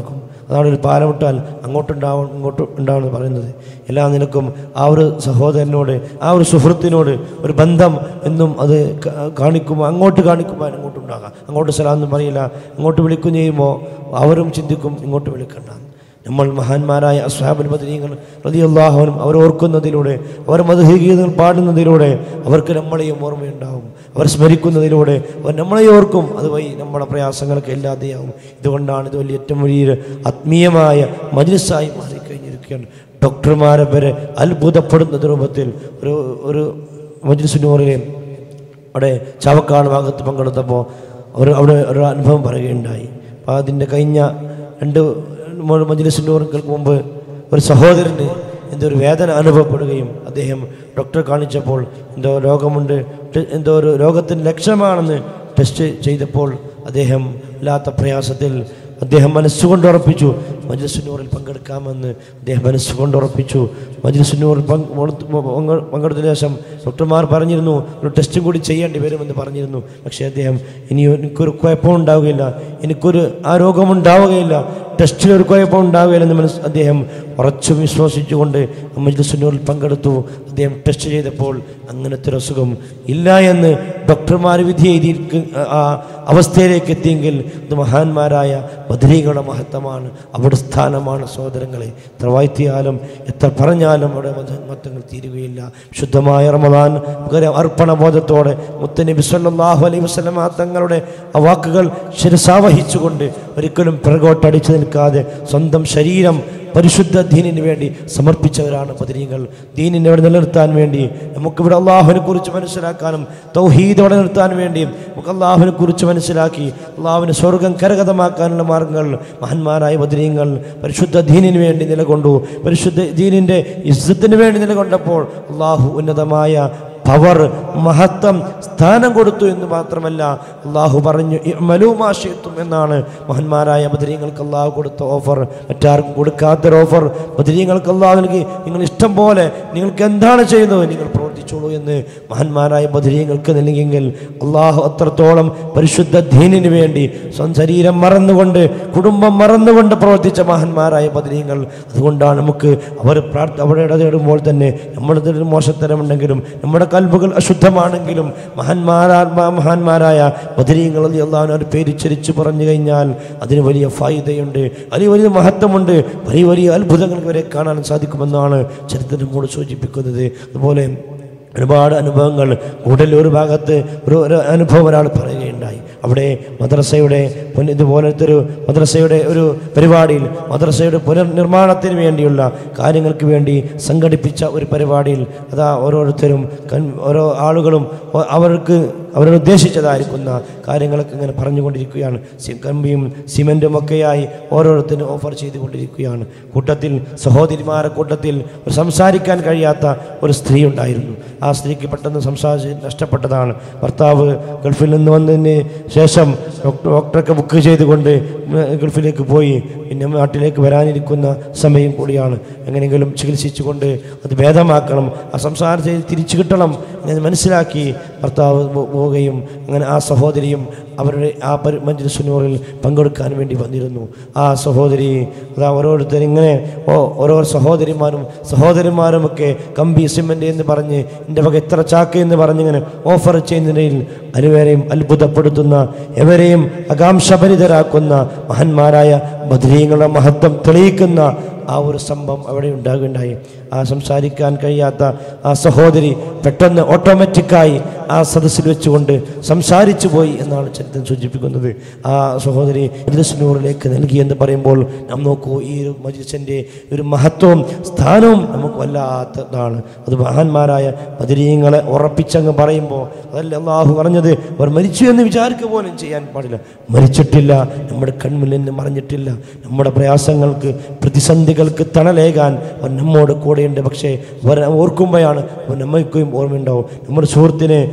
അതാണ് ഒരു പാലമിട്ടാൽ അങ്ങോട്ടുണ്ടാവും ഇങ്ങോട്ട് ഉണ്ടാവുമെന്ന് പറയുന്നത് എല്ലാ നിലക്കും ആ ഒരു സഹോദരനോട് ആ ഒരു സുഹൃത്തിനോട് ഒരു ബന്ധം എന്നും അത് ക- കാണിക്കുമ്പോൾ അങ്ങോട്ട് കാണിക്കുമ്പോൾ അങ്ങോട്ട് ഉണ്ടാകാം അങ്ങോട്ട് സലാം എന്ന് പറയില്ല അങ്ങോട്ട് വിളിക്കും ചെയ്യുമ്പോൾ അവരും ചിന്തിക്കും ഇങ്ങോട്ട് വിളിക്കണ്ട നമ്മൾ മഹാന്മാരായ അസ്ഹാബുൽ ബദരീങ്ങൾ റതിയുള്ളാഹവനും അവർ ഓർക്കുന്നതിലൂടെ അവർ മധുഹീഗീതങ്ങൾ പാടുന്നതിലൂടെ അവർക്ക് നമ്മളെയും ഓർമ്മയുണ്ടാവും അവർ സ്മരിക്കുന്നതിലൂടെ അവർ നമ്മളെ ഓർക്കും അതുവഴി നമ്മുടെ പ്രയാസങ്ങൾക്ക് ഇല്ലാതെയാവും ഇതുകൊണ്ടാണ് ഇത് വലിയ ഏറ്റവും വലിയൊരു ആത്മീയമായ മജ്ലിസായി മാറിക്കഴിഞ്ഞിരിക്കുകയാണ് ഡോക്ടർമാരെ വരെ അത്ഭുതപ്പെടുന്ന രൂപത്തിൽ ഒരു ഒരു മജ്ലിസുനൂറിലെ അവിടെ ചാവക്കാട് ഭാഗത്ത് പങ്കെടുത്തപ്പോൾ അവർ അവിടെ ഒരു അനുഭവം പറയുകയുണ്ടായി അപ്പോൾ അതിൻ്റെ കഴിഞ്ഞ രണ്ട് മൂന്ന് മജ്ലിസിൻ്റെ ഓർക്കൾക്ക് മുമ്പ് ഒരു സഹോദരന് എന്തോ ഒരു വേദന അനുഭവപ്പെടുകയും അദ്ദേഹം ഡോക്ടറെ കാണിച്ചപ്പോൾ എന്തോ രോഗമുണ്ട് ടെ- എന്തോ ഒരു രോഗത്തിൻ്റെ ലക്ഷണമാണെന്ന് ടെസ്റ്റ് ചെയ്തപ്പോൾ അദ്ദേഹം ഇല്ലാത്ത പ്രയാസത്തിൽ അദ്ദേഹം മനസ്സുകൊണ്ട് ഉറപ്പിച്ചു മജ്ലിസുന്നൂറിൽ പങ്കെടുക്കാമെന്ന് അദ്ദേഹം മനസ്സുകൊണ്ട് ഉറപ്പിച്ചു മജ്ലിസുന്നൂറിൽ പങ്ക് പങ്ക് പങ്കെടുത്തതിന് ശേഷം ഡോക്ടർമാർ പറഞ്ഞിരുന്നു ഒരു ടെസ്റ്റും കൂടി ചെയ്യേണ്ടി വരുമെന്ന് പറഞ്ഞിരുന്നു പക്ഷേ അദ്ദേഹം ഇനി എനിക്കൊരു കുഴപ്പം ഉണ്ടാവുകയില്ല എനിക്കൊരു ആ രോഗമുണ്ടാവുകയില്ല ടെസ്റ്റിൽ ഒരു കുഴപ്പം ഉണ്ടാവുകയില്ലെന്ന് മനസ്സ് അദ്ദേഹം ഉറച്ചു വിശ്വസിച്ചുകൊണ്ട് മജ്ലിസുന്നൂറിൽ പങ്കെടുത്തു അദ്ദേഹം ടെസ്റ്റ് ചെയ്തപ്പോൾ അങ്ങനത്തെ ഒരു അസുഖം ഇല്ല എന്ന് ഡോക്ടർമാർ വിധി എഴുതിയിരിക്കും ആ അവസ്ഥയിലേക്ക് എത്തിയെങ്കിൽ ഇത് മഹാന്മാരായ ബദരീകളുടെ മഹത്വമാണ് അവിടെ സ്ഥാനമാണ് സഹോദരങ്ങളെ എത്ര വാഴ്ത്തിയാലും എത്ര പറഞ്ഞാലും അവിടെ മത- മതങ്ങൾ തീരുകയില്ല ശുദ്ധമായ റമദാൻ നമുക്കറിയാം അർപ്പണബോധത്തോടെ മുത്തനബി സല്ലല്ലാഹു അലൈഹി വസല്ലമ തങ്ങളുടെ ആ വാക്കുകൾ ശിരസാവഹിച്ചുകൊണ്ട് ഒരിക്കലും പിറകോട്ടടിച്ചു നിൽക്കാതെ സ്വന്തം ശരീരം പരിശുദ്ധ ദീനിന് വേണ്ടി സമർപ്പിച്ചവരാണ് ബദരീങ്ങൾ ദീനിനെ ഇവിടെ നിലനിർത്താൻ വേണ്ടി നമുക്കിവിടെ അള്ളാഹുവിനെ കുറിച്ച് മനസ്സിലാക്കാനും തൗഹീദ് ഇവിടെ നിർത്താൻ വേണ്ടിയും നമുക്ക് അള്ളാഹുവിനെ കുറിച്ച് മനസ്സിലാക്കി അള്ളാഹുവിന് സ്വർഗം കരഗതമാക്കാനുള്ള മാർഗങ്ങൾ മഹാന്മാരായ ബദരീങ്ങൾ പരിശുദ്ധ ദീനിന് വേണ്ടി നിലകൊണ്ടു പരിശുദ്ധ ദീനിൻ്റെ ഇസ്സത്തിന് വേണ്ടി നിലകൊണ്ടപ്പോൾ അള്ളാഹു ഉന്നതമായ പവർ മഹത്വം സ്ഥാനം കൊടുത്തു എന്ന് മാത്രമല്ല അള്ളാഹു പറഞ്ഞു മലൂമാശയത്വം എന്നാണ് മഹാന്മാരായ ബദരീങ്ങൾക്ക് അള്ളാഹു കൊടുത്ത ഓഫർ മറ്റാർക്കും കൊടുക്കാത്തൊരു ഓഫർ ബദരീങ്ങൾക്ക് അള്ളാഹു നൽകി നിങ്ങൾ ഇഷ്ടം പോലെ നിങ്ങൾക്ക് എന്താണ് ചെയ്യുന്നത് നിങ്ങൾ പ്രവർത്തിച്ചോളൂ എന്ന് മഹാന്മാരായ ബദരീങ്ങൾക്ക് നൽകിയെങ്കിൽ അള്ളാഹു അത്രത്തോളം പരിശുദ്ധ ദീനിന് വേണ്ടി സ്വന്തം ശരീരം മറന്നുകൊണ്ട് കുടുംബം മറന്നുകൊണ്ട് പ്രവർത്തിച്ച മഹാന്മാരായ ബദരീങ്ങൾ അതുകൊണ്ടാണ് നമുക്ക് അവർ പ്രാർത്ഥ അവിടെ ഇടതേടുമ്പോൾ തന്നെ നമ്മുടെ മോശത്തരമുണ്ടെങ്കിലും നമ്മുടെ കൽബുകൾ അശുദ്ധമാണെങ്കിലും മഹാന്മാരാ മഹാന്മാരായ ബദരീങ്ങൾ അള്ളാഹുവിനെ ഒരു പേരിച്ചരിച്ച് പറഞ്ഞു കഴിഞ്ഞാൽ അതിന് വലിയ ഫായിദയുണ്ട് അതിന് വലിയ മഹത്വമുണ്ട് വലിയ വലിയ അത്ഭുതങ്ങൾ വരെ കാണാൻ സാധിക്കുമെന്നാണ് ചരിത്രം നമ്മോട് സൂചിപ്പിക്കുന്നത് അതുപോലെ ഒരുപാട് അനുഭവങ്ങൾ കൂടല്ലൂർ ഭാഗത്ത് ഒരു ഒരു അനുഭവം ഒരാൾ പറയുകയുണ്ടായി അവിടെ മദ്രസയുടെ പുന- ഇതുപോലത്തെ ഒരു മദ്രസയുടെ ഒരു പരിപാടിയിൽ മദ്രസയുടെ പുനർനിർമ്മാണത്തിന് വേണ്ടിയുള്ള കാര്യങ്ങൾക്ക് വേണ്ടി സംഘടിപ്പിച്ച ഒരു പരിപാടിയിൽ അതാ ഓരോരുത്തരും കൺ- ഓരോ ആളുകളും ഒ- അവർക്ക് അവരുദ്ദേശിച്ചതായിരിക്കുന്ന കാര്യങ്ങളൊക്കെ ഇങ്ങനെ പറഞ്ഞുകൊണ്ടിരിക്കുകയാണ് സി- കമ്പിയും സിമെൻറ്റും ഒക്കെയായി ഓരോരുത്തരും ഓഫർ ചെയ്തുകൊണ്ടിരിക്കുകയാണ് കൂട്ടത്തിൽ സഹോദരിമാരുടെ കൂട്ടത്തിൽ ഒരു സംസാരിക്കാൻ കഴിയാത്ത ഒരു സ്ത്രീ ഉണ്ടായിരുന്നു ആ സ്ത്രീക്ക് പെട്ടെന്ന് സംസാരിച്ച് നഷ്ടപ്പെട്ടതാണ് ഭർത്താവ് ഗൾഫിൽ നിന്ന് വന്നതിന് ശേഷം ഡോക്ടർ ഡോക്ടറൊക്കെ ബുക്ക് ചെയ്തുകൊണ്ട് ഗൾഫിലേക്ക് പോയി പിന്നെ നാട്ടിലേക്ക് വരാനിരിക്കുന്ന സമയം കൂടിയാണ് എങ്ങനെയെങ്കിലും ചികിത്സിച്ചുകൊണ്ട് അത് ഭേദമാക്കണം ആ സംസാരം ചെയ്ത് തിരിച്ചു കിട്ടണം എന്ന് മനസ്സിലാക്കി ഭർത്താവ് പോ- പോവുകയും അങ്ങനെ ആ സഹോദരിയും അവരുടെ ആ പരി മഞ്ജുസുനൂറിൽ പങ്കെടുക്കാൻ വേണ്ടി വന്നിരുന്നു ആ സഹോദരി അതാ ഓരോരുത്തർ ഇങ്ങനെ ഓ ഓരോ സഹോദരിമാരും സഹോദരന്മാരുമൊക്കെ കമ്പി സിമൻ്റ് എന്ന് പറഞ്ഞ് എൻ്റെ വക എത്ര ചാക്ക് എന്ന് പറഞ്ഞിങ്ങനെ ഓഫർ ചെയ്യുന്നതിൽ അനുവരെയും അത്ഭുതപ്പെടുത്തുന്ന എവരെയും ആകാംക്ഷഭരിതരാക്കുന്ന മഹാന്മാരായ ബദ്രീങ്ങളുടെ മഹത്വം തെളിയിക്കുന്ന ആ ഒരു സംഭവം അവിടെ ഉണ്ടാകുകയുണ്ടായി ആ സംസാരിക്കാൻ കഴിയാത്ത ആ സഹോദരി പെട്ടെന്ന് ഓട്ടോമാറ്റിക്കായി ആ സദസ്സിൽ വെച്ചുകൊണ്ട് സംസാരിച്ചു പോയി എന്നാണ് ചരിത്രം സൂചിപ്പിക്കുന്നത് ആ സഹോദരി മജ്ലിസിനൂറിലേക്ക് നൽകി എന്ന് പറയുമ്പോൾ നാം നോക്കൂ ഈ ഒരു മജിസിൻ്റെ ഒരു മഹത്വവും സ്ഥാനവും നമുക്ക് വല്ലാത്തതാണ് അത് മഹാന്മാരായ ബദരീങ്ങളെ ഉറപ്പിച്ചങ്ങ് പറയുമ്പോൾ അതല്ല അള്ളാഹു പറഞ്ഞത് അവർ മരിച്ചു എന്ന് വിചാരിക്കുക പോലും ചെയ്യാൻ പാടില്ല മരിച്ചിട്ടില്ല നമ്മുടെ കൺമുന്നിൽ നിന്ന് മറിഞ്ഞിട്ടില്ല നമ്മുടെ പ്രയാസങ്ങൾക്ക് പ്രതിസന്ധികൾക്ക് തണലേകാൻ അവർ നമ്മോട് കൂടെയുണ്ട് പക്ഷേ അവർ ഓർക്കുമ്പോഴാണ് അവർ നമ്മൾക്കും ഓർമ്മയുണ്ടാവും നമ്മുടെ സുഹൃത്തിനെ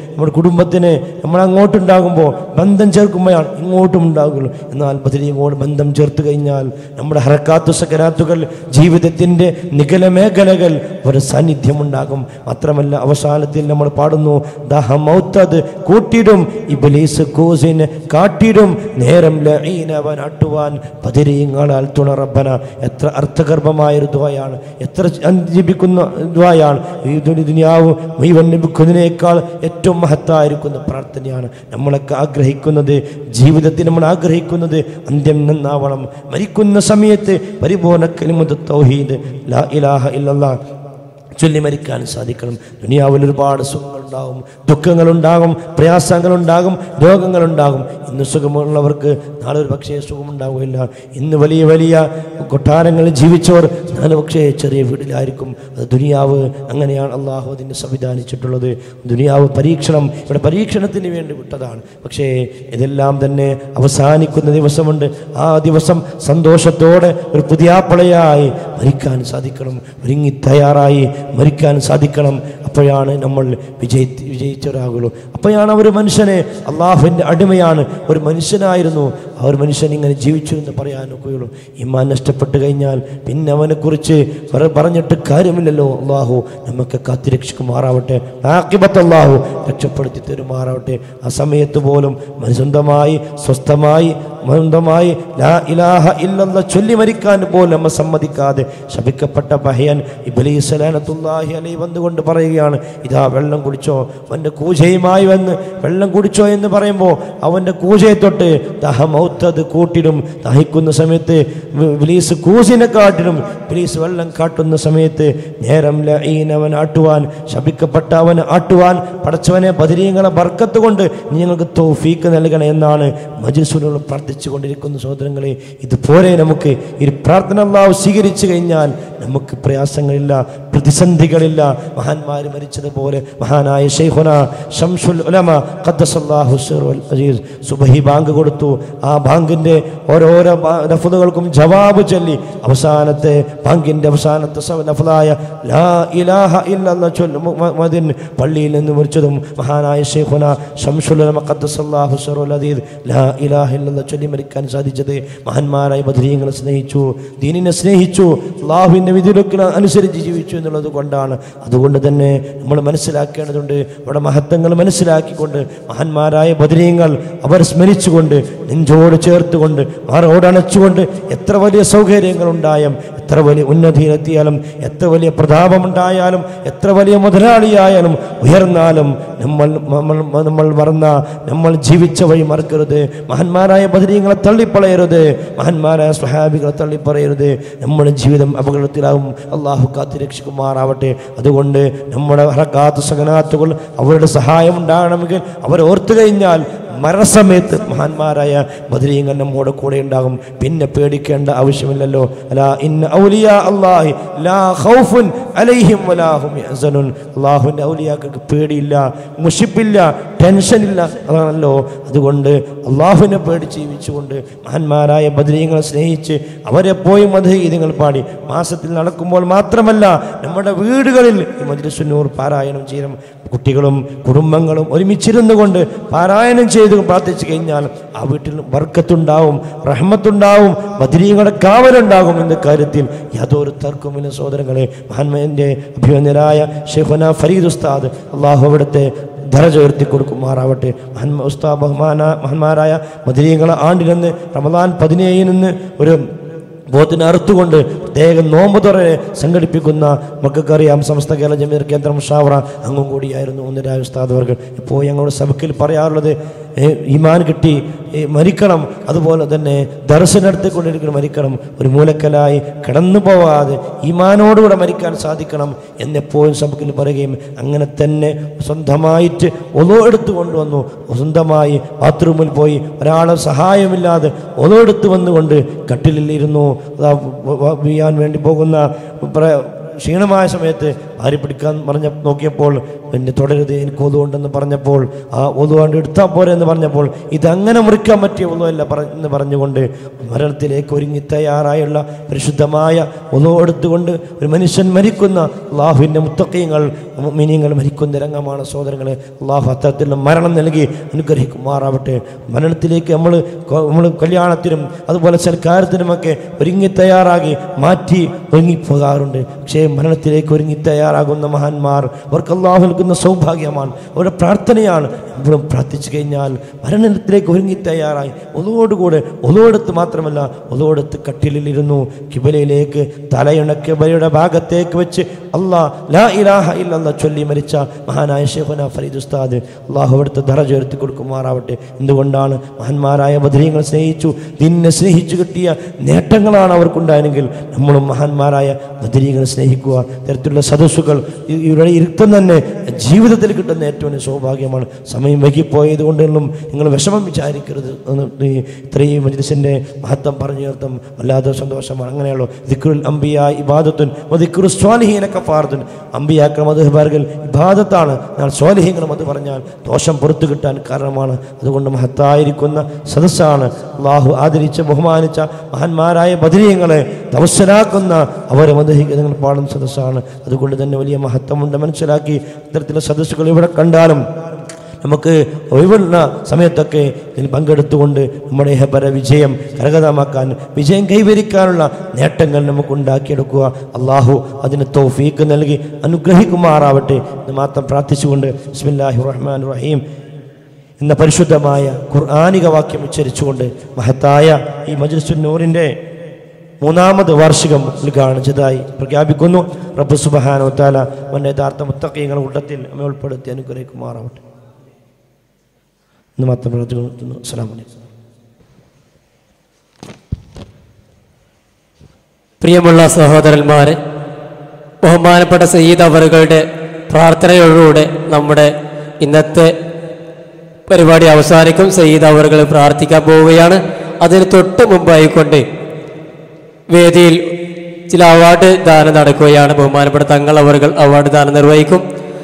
നമ്മുടെ കുടുംബത്തിന് നമ്മൾ അങ്ങോട്ടുണ്ടാകുമ്പോൾ ബന്ധം ചേർക്കുമ്പോഴാണ് ഇങ്ങോട്ടും ഉണ്ടാകുള്ളൂ എന്നാൽ ബദരി ഇങ്ങോട്ട് ബന്ധം ചേർത്ത് കഴിഞ്ഞാൽ നമ്മുടെ ഹറക്കാത്തു സകരാത്തുകൾ ജീവിതത്തിൻ്റെ നികല മേഖലകൾ ഒരു സാന്നിധ്യമുണ്ടാകും മാത്രമല്ല അവസാനത്തിൽ നമ്മൾ പാടുന്നു ദഹമൗത്തത് കൂട്ടിടും ഇബലീസ് കൂസിന് കാട്ടിടും നേരം ലഈനവൻ അട്ടുവാൻ പതിരീങ്ങളാൽ തുണറബന എത്ര അർത്ഥഗർഭമായൊരു ദ്വയാണ് എത്ര ജപിക്കുന്ന ദ്വയാണ് ഈ ദുനി- ദുനിയാവ് മുഴുവൻ ലഭിക്കുന്നതിനേക്കാൾ ഏറ്റവും മഹത്തായിരിക്കുന്ന പ്രാർത്ഥനയാണ് നമ്മളൊക്കെ ആഗ്രഹിക്കുന്നത് ജീവിതത്തിൽ നമ്മൾ ആഗ്രഹിക്കുന്നത് അന്ത്യം നന്നാവണം മരിക്കുന്ന സമയത്ത് പരിപൂർണ കലിമത്ത് തൗഹീദ് ലാ ഇലാഹ ഇല്ലല്ലാ ചൊല്ലി മരിക്കാൻ സാധിക്കണം ദുനിയാവിൽ ഒരുപാട് സുഖങ്ങളുണ്ടാകും ദുഃഖങ്ങളുണ്ടാകും പ്രയാസങ്ങളുണ്ടാകും രോഗങ്ങളുണ്ടാകും ഇന്ന് സുഖമുള്ളവർക്ക് നാളെ ഒരു പക്ഷേ സുഖമുണ്ടാവുകയില്ല ഇന്ന് വലിയ വലിയ കൊട്ടാരങ്ങളിൽ ജീവിച്ചവർ നാളെ പക്ഷേ ചെറിയ വീട്ടിലായിരിക്കും അത് ദുനിയാവ് അങ്ങനെയാണ് അള്ളാഹു അതിനെ സംവിധാനിച്ചിട്ടുള്ളത് ദുനിയാവ് പരീക്ഷണം ഇവിടെ പരീക്ഷണത്തിന് വേണ്ടി വിട്ടതാണ് പക്ഷേ ഇതെല്ലാം തന്നെ അവസാനിക്കുന്ന ദിവസമുണ്ട് ആ ദിവസം സന്തോഷത്തോടെ ഒരു പുതിയാപ്പളയായി മരിക്കാൻ സാധിക്കണം ഒരുങ്ങി തയ്യാറായി മരിക്കാൻ സാധിക്കണം അപ്പോഴാണ് നമ്മൾ വിജയി വിജയിച്ചവരാകുള്ളൂ അപ്പോഴാണ് അവർ മനുഷ്യനെ അള്ളാഹുവിൻ്റെ അടിമയാണ് ഒരു മനുഷ്യനായിരുന്നു ആ ഒരു മനുഷ്യൻ ഇങ്ങനെ ജീവിച്ചു എന്ന് പറയാൻ ഒക്കെയുള്ളൂ ഇമാൻ നഷ്ടപ്പെട്ട് കഴിഞ്ഞാൽ പിന്നെ അവനെക്കുറിച്ച് പറ- പറഞ്ഞിട്ട് കാര്യമില്ലല്ലോ അള്ളാഹു നമുക്ക് കാത്തിരക്ഷിക്കുമാറാവട്ടെ ആക്കിബത്ത് അള്ളാഹു രക്ഷപ്പെടുത്തി തരുമാറാവട്ടെ ആ സമയത്ത് പോലും സ്വന്തമായി സ്വസ്ഥമായി സ്വന്തമായി ലാ ഇലാഹ ഇല്ലല്ല ചൊല്ലി മരിക്കാൻ പോലും നമ്മ സമ്മതിക്കാതെ ശപിക്കപ്പെട്ട ബഹയൻ ഇബലീസലാനത്തുല്ലാഹി അലൈ വന്നുകൊണ്ട് പറയുകയാണ് ഇതാ വെള്ളം കുടിച്ചോ അവൻ്റെ കൂജയുമായി വന്ന് വെള്ളം കുടിച്ചോ എന്ന് പറയുമ്പോൾ അവൻ്റെ കൂജയെ തൊട്ട് ദഹമൗത്തത് കൂട്ടിടും ദഹിക്കുന്ന സമയത്ത് ബിലീസ് കൂസിനെ കാട്ടിടും ബിലീസ് വെള്ളം കാട്ടുന്ന സമയത്ത് നേരം ലഈനവൻ ആട്ടുവാൻ ശപിക്കപ്പെട്ട അവൻ ആട്ടുവാൻ പടച്ചവനെ ബദരീങ്ങളെ ബർക്കത്ത് കൊണ്ട് നീ ഞങ്ങൾക്ക് തൗഫീക്ക് നൽകണേ എന്നാണ് മജിസുനോട് പ്രാർത്ഥിച്ചു കൊണ്ടിരിക്കുന്ന സഹോദരങ്ങളെ ഇതുപോലെ നമുക്ക് ഈ പ്രാർത്ഥന അള്ളാഹു സ്വീകരിച്ചു കഴിഞ്ഞാൽ നമുക്ക് പ്രയാസങ്ങളില്ല പ്രതിസന്ധികളില്ല മഹാന്മാർ മരിച്ചതുപോലെ മഹാനായ ഷെയ്ഖുന ഷംസുൽ ഉലമ ഖദ്ദസല്ലാഹു സിറുൽ അസീസ് സുബഹി ബാങ്ക് കൊടുത്തു ആ ബാങ്കിൻ്റെ ഓരോരോ ബാ- ലഫ്ളുകൾക്കും ജവാബ് ചൊല്ലി അവസാനത്തെ ബാങ്കിൻ്റെ അവസാനത്തെ സ- ലഫ്ലായ ലാ ഇലാഹ ഇല്ലല്ലാഹ് ചൊല്ലു മു- മ- മദിൻ പള്ളിയിൽ നിന്ന് മരിച്ചതും മഹാനായ ഷെയ്ഖുന ഷംസുൽ ഉലമ ഖദ്ദസല്ലാഹു സിറുൽ അസീസ് ലാ ഇലാഹ ഇല്ലല്ലാഹ് ചൊല്ലി മരിക്കാൻ സാധിച്ചത് മഹാന്മാരായ ബദരീങ്ങളെ സ്നേഹിച്ചു ദീനിനെ സ്നേഹിച്ചു അള്ളാഹുവിൻ്റെ വിധിലൊക്കെ അനുസരിച്ച് ജീവിച്ചു എന്നുള്ളത് കൊണ്ടാണ് അതുകൊണ്ട് തന്നെ നമ്മൾ മനസ്സിലാക്കേണ്ടതുണ്ട് അവിടെ മഹത്വങ്ങൾ മനസ്സിലാക്കിക്കൊണ്ട് മഹാന്മാരായ ബദരീങ്ങൾ അവർ സ്മരിച്ചുകൊണ്ട് നെഞ്ചോട് ചേർത്തുകൊണ്ട് മാറോടണച്ചുകൊണ്ട് എത്ര വലിയ സൗകര്യങ്ങളുണ്ടായും എത്ര വലിയ ഉന്നതിയിലെത്തിയാലും എത്ര വലിയ പ്രതാപമുണ്ടായാലും എത്ര വലിയ മുതലാളിയായാലും ഉയർന്നാലും നമ്മൾ നമ്മൾ നമ്മൾ മറന്ന നമ്മൾ ജീവിച്ച വഴി മറക്കരുത് മഹാന്മാരായ ബദരീങ്ങളെ തള്ളിപ്പളയരുത് മഹാന്മാരായ സ്വഹാബികളെ തള്ളിപ്പറയരുത് നമ്മുടെ ജീവിതം അപകടത്തിലാവും അള്ളാഹു കാത്തി രക്ഷിക്കുമാറാവട്ടെ അതുകൊണ്ട് നമ്മുടെ ഹറക്കാത്ത സകനാത്തുകൾ അവരുടെ സഹായം ഉണ്ടാകണമെങ്കിൽ അവർ ഓർത്തു കഴിഞ്ഞാൽ മരണസമയത്ത് മഹാന്മാരായ ബദരീങ്ങൾ നമ്മോട് കൂടെ ഉണ്ടാകും പിന്നെ പേടിക്കേണ്ട ആവശ്യമില്ലല്ലോ അലാ ഇന്ന ഔലിയ അല്ലാഹി ലാ ഖൗഫുൻ അലൈഹിം വലാ ഹും യഹ്സനുൻ അല്ലാഹുവിൻ്റെ ഔലിയാക്കൾക്ക് പേടിയില്ല മുഷിപ്പില്ല ടെൻഷനില്ല അതാണല്ലോ അതുകൊണ്ട് അള്ളാഹുവിനെ പേടിച്ച് ജീവിച്ചുകൊണ്ട് മഹാന്മാരായ ബദരീങ്ങളെ സ്നേഹിച്ച് അവരെ പോയി മധുഗീതങ്ങൾ പാടി മാസത്തിൽ നടക്കുമ്പോൾ മാത്രമല്ല നമ്മുടെ വീടുകളിൽ ഈ മദ്രസുന്നൂർ പാരായണം ചെയ്യണം കുട്ടികളും കുടുംബങ്ങളും ഒരുമിച്ചിരുന്നു കൊണ്ട് പാരായണം ചെയ്ത് പ്രാർത്ഥിച്ചു കഴിഞ്ഞാൽ ആ വീട്ടിൽ വർക്കത്തുണ്ടാവും റഹ്മത്തുണ്ടാവും ബദരീങ്ങളുടെ കാവലുണ്ടാകും എന്ന കാര്യത്തിൽ യാതൊരു തർക്കമില്ല സഹോദരങ്ങളെ മഹാന്മൻ്റെ അഭിമന്യരായ ഷെയ്ഖുന ഫരീദ് ഉസ്താദ് അള്ളാഹു അവിടുത്തെ ധരജ ഉയർത്തി കൊടുക്കുമാറാവട്ടെ മഹന്മ ഉസ്താ ബഹുമാന മഹന്മാരായ മദരീങ്ങളെ ആണ്ടിനെന്ന് റമദാൻ പതിനേഴിന് ഒരു ബോധത്തിന് അറുത്തുകൊണ്ട് പ്രത്യേകം നോമ്പ് തുറ സംഘടിപ്പിക്കുന്ന മക്കൾക്കറിയാം സമസ്ത കേരള ജമീർ കേന്ദ്ര മുഷാവറ അങ്ങും കൂടിയായിരുന്നു ഒന്നിരായ ഉസ്താദ് അവർ ഇപ്പോൾ ഞങ്ങളുടെ സഭക്കിൽ പറയാറുള്ളത് ഏ, ഈമാൻ കിട്ടി ഏ, മരിക്കണം അതുപോലെ തന്നെ ദർശനടുത്തുകൊണ്ടിരിക്കണം മരിക്കണം ഒരു മൂലക്കലായി കടന്നു പോവാതെ ഈമാനോടുകൂടെ മരിക്കാൻ സാധിക്കണം എന്നെപ്പോഴും സഭക്കിൽ പറയുകയും അങ്ങനെ തന്നെ സ്വന്തമായിട്ട് ഒലോ എടുത്തു കൊണ്ടുവന്നു സ്വന്തമായി ബാത്റൂമിൽ പോയി ഒരാളെ സഹായമില്ലാതെ ഒലോ എടുത്തു വന്നുകൊണ്ട് കട്ടിലിൽ ഇരുന്നു അതാ വ- വ- വീഴാൻ വേണ്ടി പോകുന്ന പ്ര- ക്ഷീണമായ സമയത്ത് ആര് പിടിക്കാൻ പറഞ്ഞ നോക്കിയപ്പോൾ എന്നെ തുടരുത് എനിക്ക് ഒതുകൊണ്ടെന്ന് പറഞ്ഞപ്പോൾ ആ ഒതുകൊണ്ട് എടുത്താൽ പോരെ എന്ന് പറഞ്ഞപ്പോൾ ഇതങ്ങനെ മുറിക്കാൻ പറ്റിയ ഒന്നുമല്ല പറ- എന്ന് പറഞ്ഞുകൊണ്ട് മരണത്തിലേക്ക് ഒരുങ്ങി തയ്യാറായുള്ള പരിശുദ്ധമായ ഒതു എടുത്തുകൊണ്ട് ഒരു മനുഷ്യൻ മരിക്കുന്ന അള്ളാഹുവിൻ്റെ മുത്തക്കയങ്ങൾ മിനിയങ്ങൾ മരിക്കുന്ന രംഗമാണ് സഹോദരങ്ങളെ അള്ളാഹു അത്തരത്തിലുള്ള മരണം നൽകി അനുഗ്രഹിക്കുമാറാവട്ടെ മരണത്തിലേക്ക് നമ്മൾ നമ്മൾ കല്യാണത്തിനും അതുപോലെ സൽക്കാരത്തിനുമൊക്കെ ഒരുങ്ങി തയ്യാറാകി മാറ്റി ഒരുങ്ങിപ്പോകാറുണ്ട് പക്ഷേ മരണത്തിലേക്ക് ഒരുങ്ങി തയ്യാറാകുന്ന മഹാന്മാർ അവർക്ക് അള്ളാഹു നൽകുന്ന സൗഭാഗ്യമാണ് അവരുടെ പ്രാർത്ഥനയാണ് നമ്മളും പ്രാർത്ഥിച്ചു കഴിഞ്ഞാൽ മരണത്തിലേക്ക് ഒരുങ്ങി തയ്യാറായി ഒതോടുകൂടെ ഒതോടത്ത് മാത്രമല്ല ഒതോടത്ത് കട്ടിലിലിരുന്നു കിബലയിലേക്ക് തലയുണ കിബലയുടെ ഭാഗത്തേക്ക് വെച്ച് അള്ളാ ലാ ഇലാഹ ഇല്ലല്ല ചൊല്ലി മരിച്ച മഹാനായ ഷെഫന ഫരീദ് ഉസ്താദ് അള്ളാഹു അവിടുത്തെ ദറജ ഉയർത്തി കൊടുക്കുമാറാവട്ടെ എന്തുകൊണ്ടാണ് മഹാന്മാരായ ബദരീങ്ങൾ സ്നേഹിച്ചു ദിന്നെ സ്നേഹിച്ചു കിട്ടിയ നേട്ടങ്ങളാണ് അവർക്കുണ്ടായെങ്കിൽ നമ്മളും മഹാന്മാരായ ബദരീകൾ സ്നേഹിക്കുക തരത്തിലുള്ള സദസ്സുകൾ ഇ- ഇവരുടെ ഇരുത്തം തന്നെ ജീവിതത്തിൽ കിട്ടുന്ന ഏറ്റവും വലിയ സൗഭാഗ്യമാണ് സമയം വൈകിപ്പോയത് കൊണ്ടൊന്നും നിങ്ങൾ വിഷമം വിചാരിക്കരുത് എന്ന് ഈ ഇത്രയും മജ്ലിസിൻ്റെ മഹത്വം പറഞ്ഞു ചേർത്തും വല്ലാതെ സന്തോഷമാണ് അങ്ങനെയുള്ളൂ ദിക്റുൽ അംബിയ ഇബാദത്തുൻ ദിക്റു സ്വാലിഹീനൊക്കെ പാർത്തുൻ അമ്പിയാക്കൾ മധുബാർഗൽ ഇബാദത്താണ് എന്നാൽ സ്വാലിഹീങ്ങളും അത് പറഞ്ഞാൽ ദോഷം പുറത്തു കിട്ടാൻ കാരണമാണ് അതുകൊണ്ട് മഹത്തായിരിക്കുന്ന സദസ്സാണ് അള്ളാഹു ആദരിച്ച ബഹുമാനിച്ച മഹാന്മാരായ ബദരീയങ്ങളെ തവസ്സലാക്കുന്ന അവരെ മധുഹിക്ക് നിങ്ങൾ പാടുന്ന സദസ്സാണ് അതുകൊണ്ട് തന്നെ വലിയ മഹത്വമുണ്ട് മനസ്സിലാക്കി ഇത്തരത്തിലുള്ള സദസ്സുകൾ ഇവിടെ കണ്ടാലും നമുക്ക് ഒഴിവുള്ള സമയത്തൊക്കെ ഇതിൽ പങ്കെടുത്തുകൊണ്ട് നമ്മുടെ ഹെബര വിജയം കരകതമാക്കാൻ വിജയം കൈവരിക്കാനുള്ള നേട്ടങ്ങൾ നമുക്ക് ഉണ്ടാക്കിയെടുക്കുക അള്ളാഹു അതിന് തൗഫീക്ക് നൽകി അനുഗ്രഹിക്കുമാറാവട്ടെ എന്ന് മാത്രം പ്രാർത്ഥിച്ചുകൊണ്ട് ബിസ്മില്ലാഹി റഹ്മാൻ റഹീം എന്ന പരിശുദ്ധമായ ഖുർആാനിക വാക്യം ഉച്ചരിച്ചുകൊണ്ട് മഹത്തായ ഈ മജ്ലിസുൻ നൂറിൻ്റെ മൂന്നാമത് വാർഷികം കാണിച്ചതായി പ്രഖ്യാപിക്കുന്നു റബ്ബ് സുബഹാനോ താല അവൻ്റെ യഥാർത്ഥ മുത്തക്കയങ്ങളുടെ കൂട്ടത്തിൽ നമ്മെ ഉൾപ്പെടുത്തി അനുഗ്രഹിക്കുമാറാവട്ടെ എന്ന് മാത്രം പ്രാർത്ഥിക്കുന്നു അസ്സാം വലൈക്കും പ്രിയമുള്ള സഹോദരന്മാരെ ബഹുമാനപ്പെട്ട സയ്യിദ് അവറുകളുടെ പ്രാർത്ഥനയോടുകൂടെ നമ്മുടെ ഇന്നത്തെ പരിപാടി അവസാനിക്കും സയ്യിദ് അവറുകൾ പ്രാർത്ഥിക്കാൻ പോവുകയാണ് അതിന് തൊട്ട് മുമ്പായിക്കൊണ്ട് വേദിയിൽ ചില അവാർഡ് ദാനം നടക്കുകയാണ് ബഹുമാനപ്പെട്ട തങ്ങൾ അവറുകൾ അവാർഡ് ദാനം നിർവഹിക്കും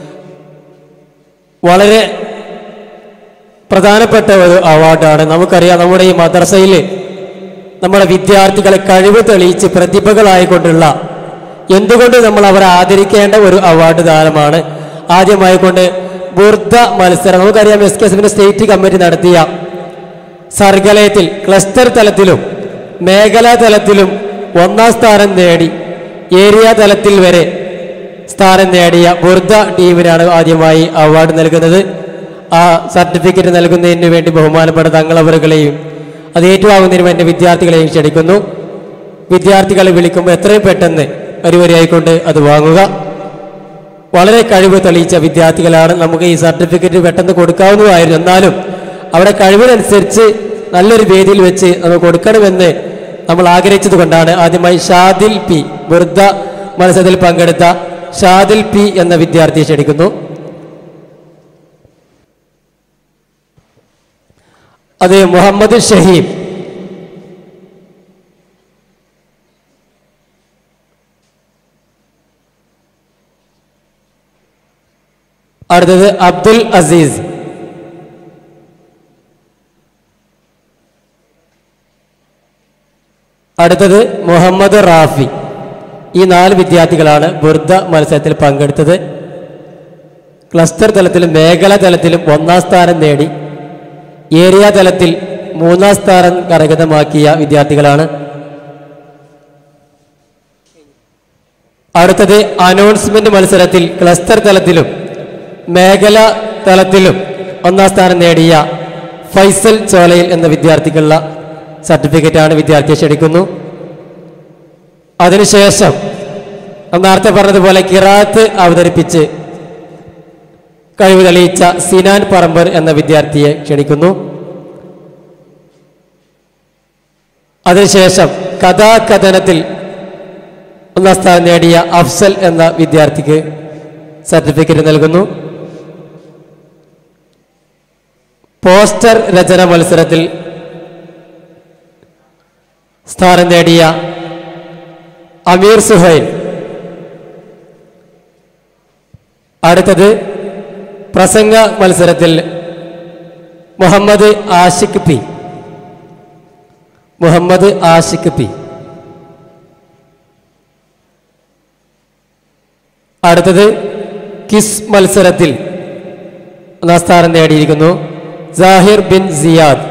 വളരെ പ്രധാനപ്പെട്ട ഒരു അവാർഡാണ് നമുക്കറിയാം നമ്മുടെ ഈ മദ്രസയിൽ നമ്മുടെ വിദ്യാർത്ഥികളെ കഴിവ് തെളിയിച്ച് പ്രതിഭകളായിക്കൊണ്ടുള്ള എന്തുകൊണ്ട് നമ്മൾ അവരെ ആദരിക്കേണ്ട ഒരു അവാർഡ് ദാനമാണ് ആദ്യമായിക്കൊണ്ട് ബുർദ മത്സരം നമുക്കറിയാം എസ് കെ എസിന്റെ സ്റ്റേറ്റ് കമ്മിറ്റി നടത്തിയ സർഗലയത്തിൽ ക്ലസ്റ്റർ തലത്തിലും മേഖലാ തലത്തിലും ഒന്നാം സ്ഥാനം നേടി ഏരിയ തലത്തിൽ വരെ സ്ഥാനം നേടിയ ബുർദ ടീമിനാണ് ആദ്യമായി അവാർഡ് നൽകുന്നത് ആ സർട്ടിഫിക്കറ്റ് നൽകുന്നതിന് വേണ്ടി ബഹുമാനപ്പെട്ട തങ്ങളവറുകളെയും അത് ഏറ്റുവാങ്ങുന്നതിന് വേണ്ടി വിദ്യാർത്ഥികളെയും ക്ഷണിക്കുന്നു വിദ്യാർത്ഥികളെ വിളിക്കുമ്പോൾ എത്രയും പെട്ടെന്ന് വരിവരിയായിക്കൊണ്ട് അത് വാങ്ങുക വളരെ കഴിവ് തെളിയിച്ച വിദ്യാർത്ഥികളാണ് നമുക്ക് ഈ സർട്ടിഫിക്കറ്റ് പെട്ടെന്ന് കൊടുക്കാവുന്നതായിരുന്നു എന്നാലും അവിടെ കഴിവിനനുസരിച്ച് നല്ലൊരു വേദിയിൽ വെച്ച് നമുക്ക് കൊടുക്കണമെന്ന് നമ്മൾ ആഗ്രഹിച്ചത് കൊണ്ടാണ് ആദ്യമായി ഷാദിൽ പി വൃദ്ധ മത്സരത്തിൽ പങ്കെടുത്ത ഷാദിൽ പി എന്ന വിദ്യാർത്ഥിയെ ക്ഷണിക്കുന്നു അത് മുഹമ്മദ് ഷഹീം അടുത്തത് അബ്ദുൽ അസീസ് അടുത്തത് മുഹമ്മദ് റാഫി ഈ നാല് വിദ്യാർത്ഥികളാണ് ബുർദ മത്സരത്തിൽ പങ്കെടുത്തത് ക്ലസ്റ്റർ തലത്തിലും മേഖലാ തലത്തിലും ഒന്നാം സ്ഥാനം നേടി ഏരിയ തലത്തിൽ മൂന്നാം സ്ഥാനം കരഗതമാക്കിയ വിദ്യാർത്ഥികളാണ് അടുത്തത് അനൗൺസ്മെന്റ് മത്സരത്തിൽ ക്ലസ്റ്റർ തലത്തിലും മേഖല തലത്തിലും ഒന്നാം സ്ഥാനം നേടിയ ഫൈസൽ ചോലയിൽ എന്ന വിദ്യാർത്ഥിക്കുള്ള സർട്ടിഫിക്കറ്റാണ് വിദ്യാർത്ഥിയെ ക്ഷണിക്കുന്നു അതിനുശേഷം നാം നേരത്തെ പറഞ്ഞതുപോലെ കിറാത്ത് അവതരിപ്പിച്ച് കഴിവ് തെളിയിച്ച സിനാൻ പറമ്പർ എന്ന വിദ്യാർത്ഥിയെ ക്ഷണിക്കുന്നു അതിനുശേഷം കഥാകഥനത്തിൽ ഒന്നാം സ്ഥാനം നേടിയ അഫ്സൽ എന്ന വിദ്യാർത്ഥിക്ക് സർട്ടിഫിക്കറ്റ് നൽകുന്നു പോസ്റ്റർ രചന മത്സരത്തിൽ സ്ഥാനം നേടിയ അമീർ സുഹൈൽ അടുത്തത് പ്രസംഗ മത്സരത്തിൽ മുഹമ്മദ് ആഷിഖ് പി മുഹമ്മദ് ആഷിഖ് പി അടുത്തത് കിസ് മത്സരത്തിൽ ഒന്നാം സ്ഥാനം നേടിയിരിക്കുന്നു സാഹിർ ബിൻ സിയാദ്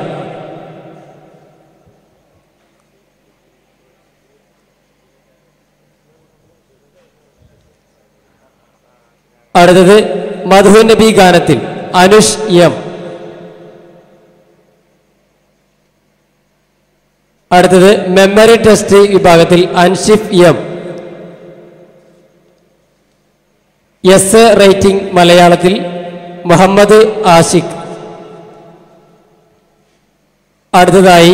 അടുത്തത് മധു നബി ഗാനത്തിൽ അനുഷ് എം അടുത്തത് മെമ്മറി ടെസ്റ്റ് വിഭാഗത്തിൽ Anshif M S A reading മലയാളത്തിൽ മുഹമ്മദ് ആഷിഖ് അടുത്തതായി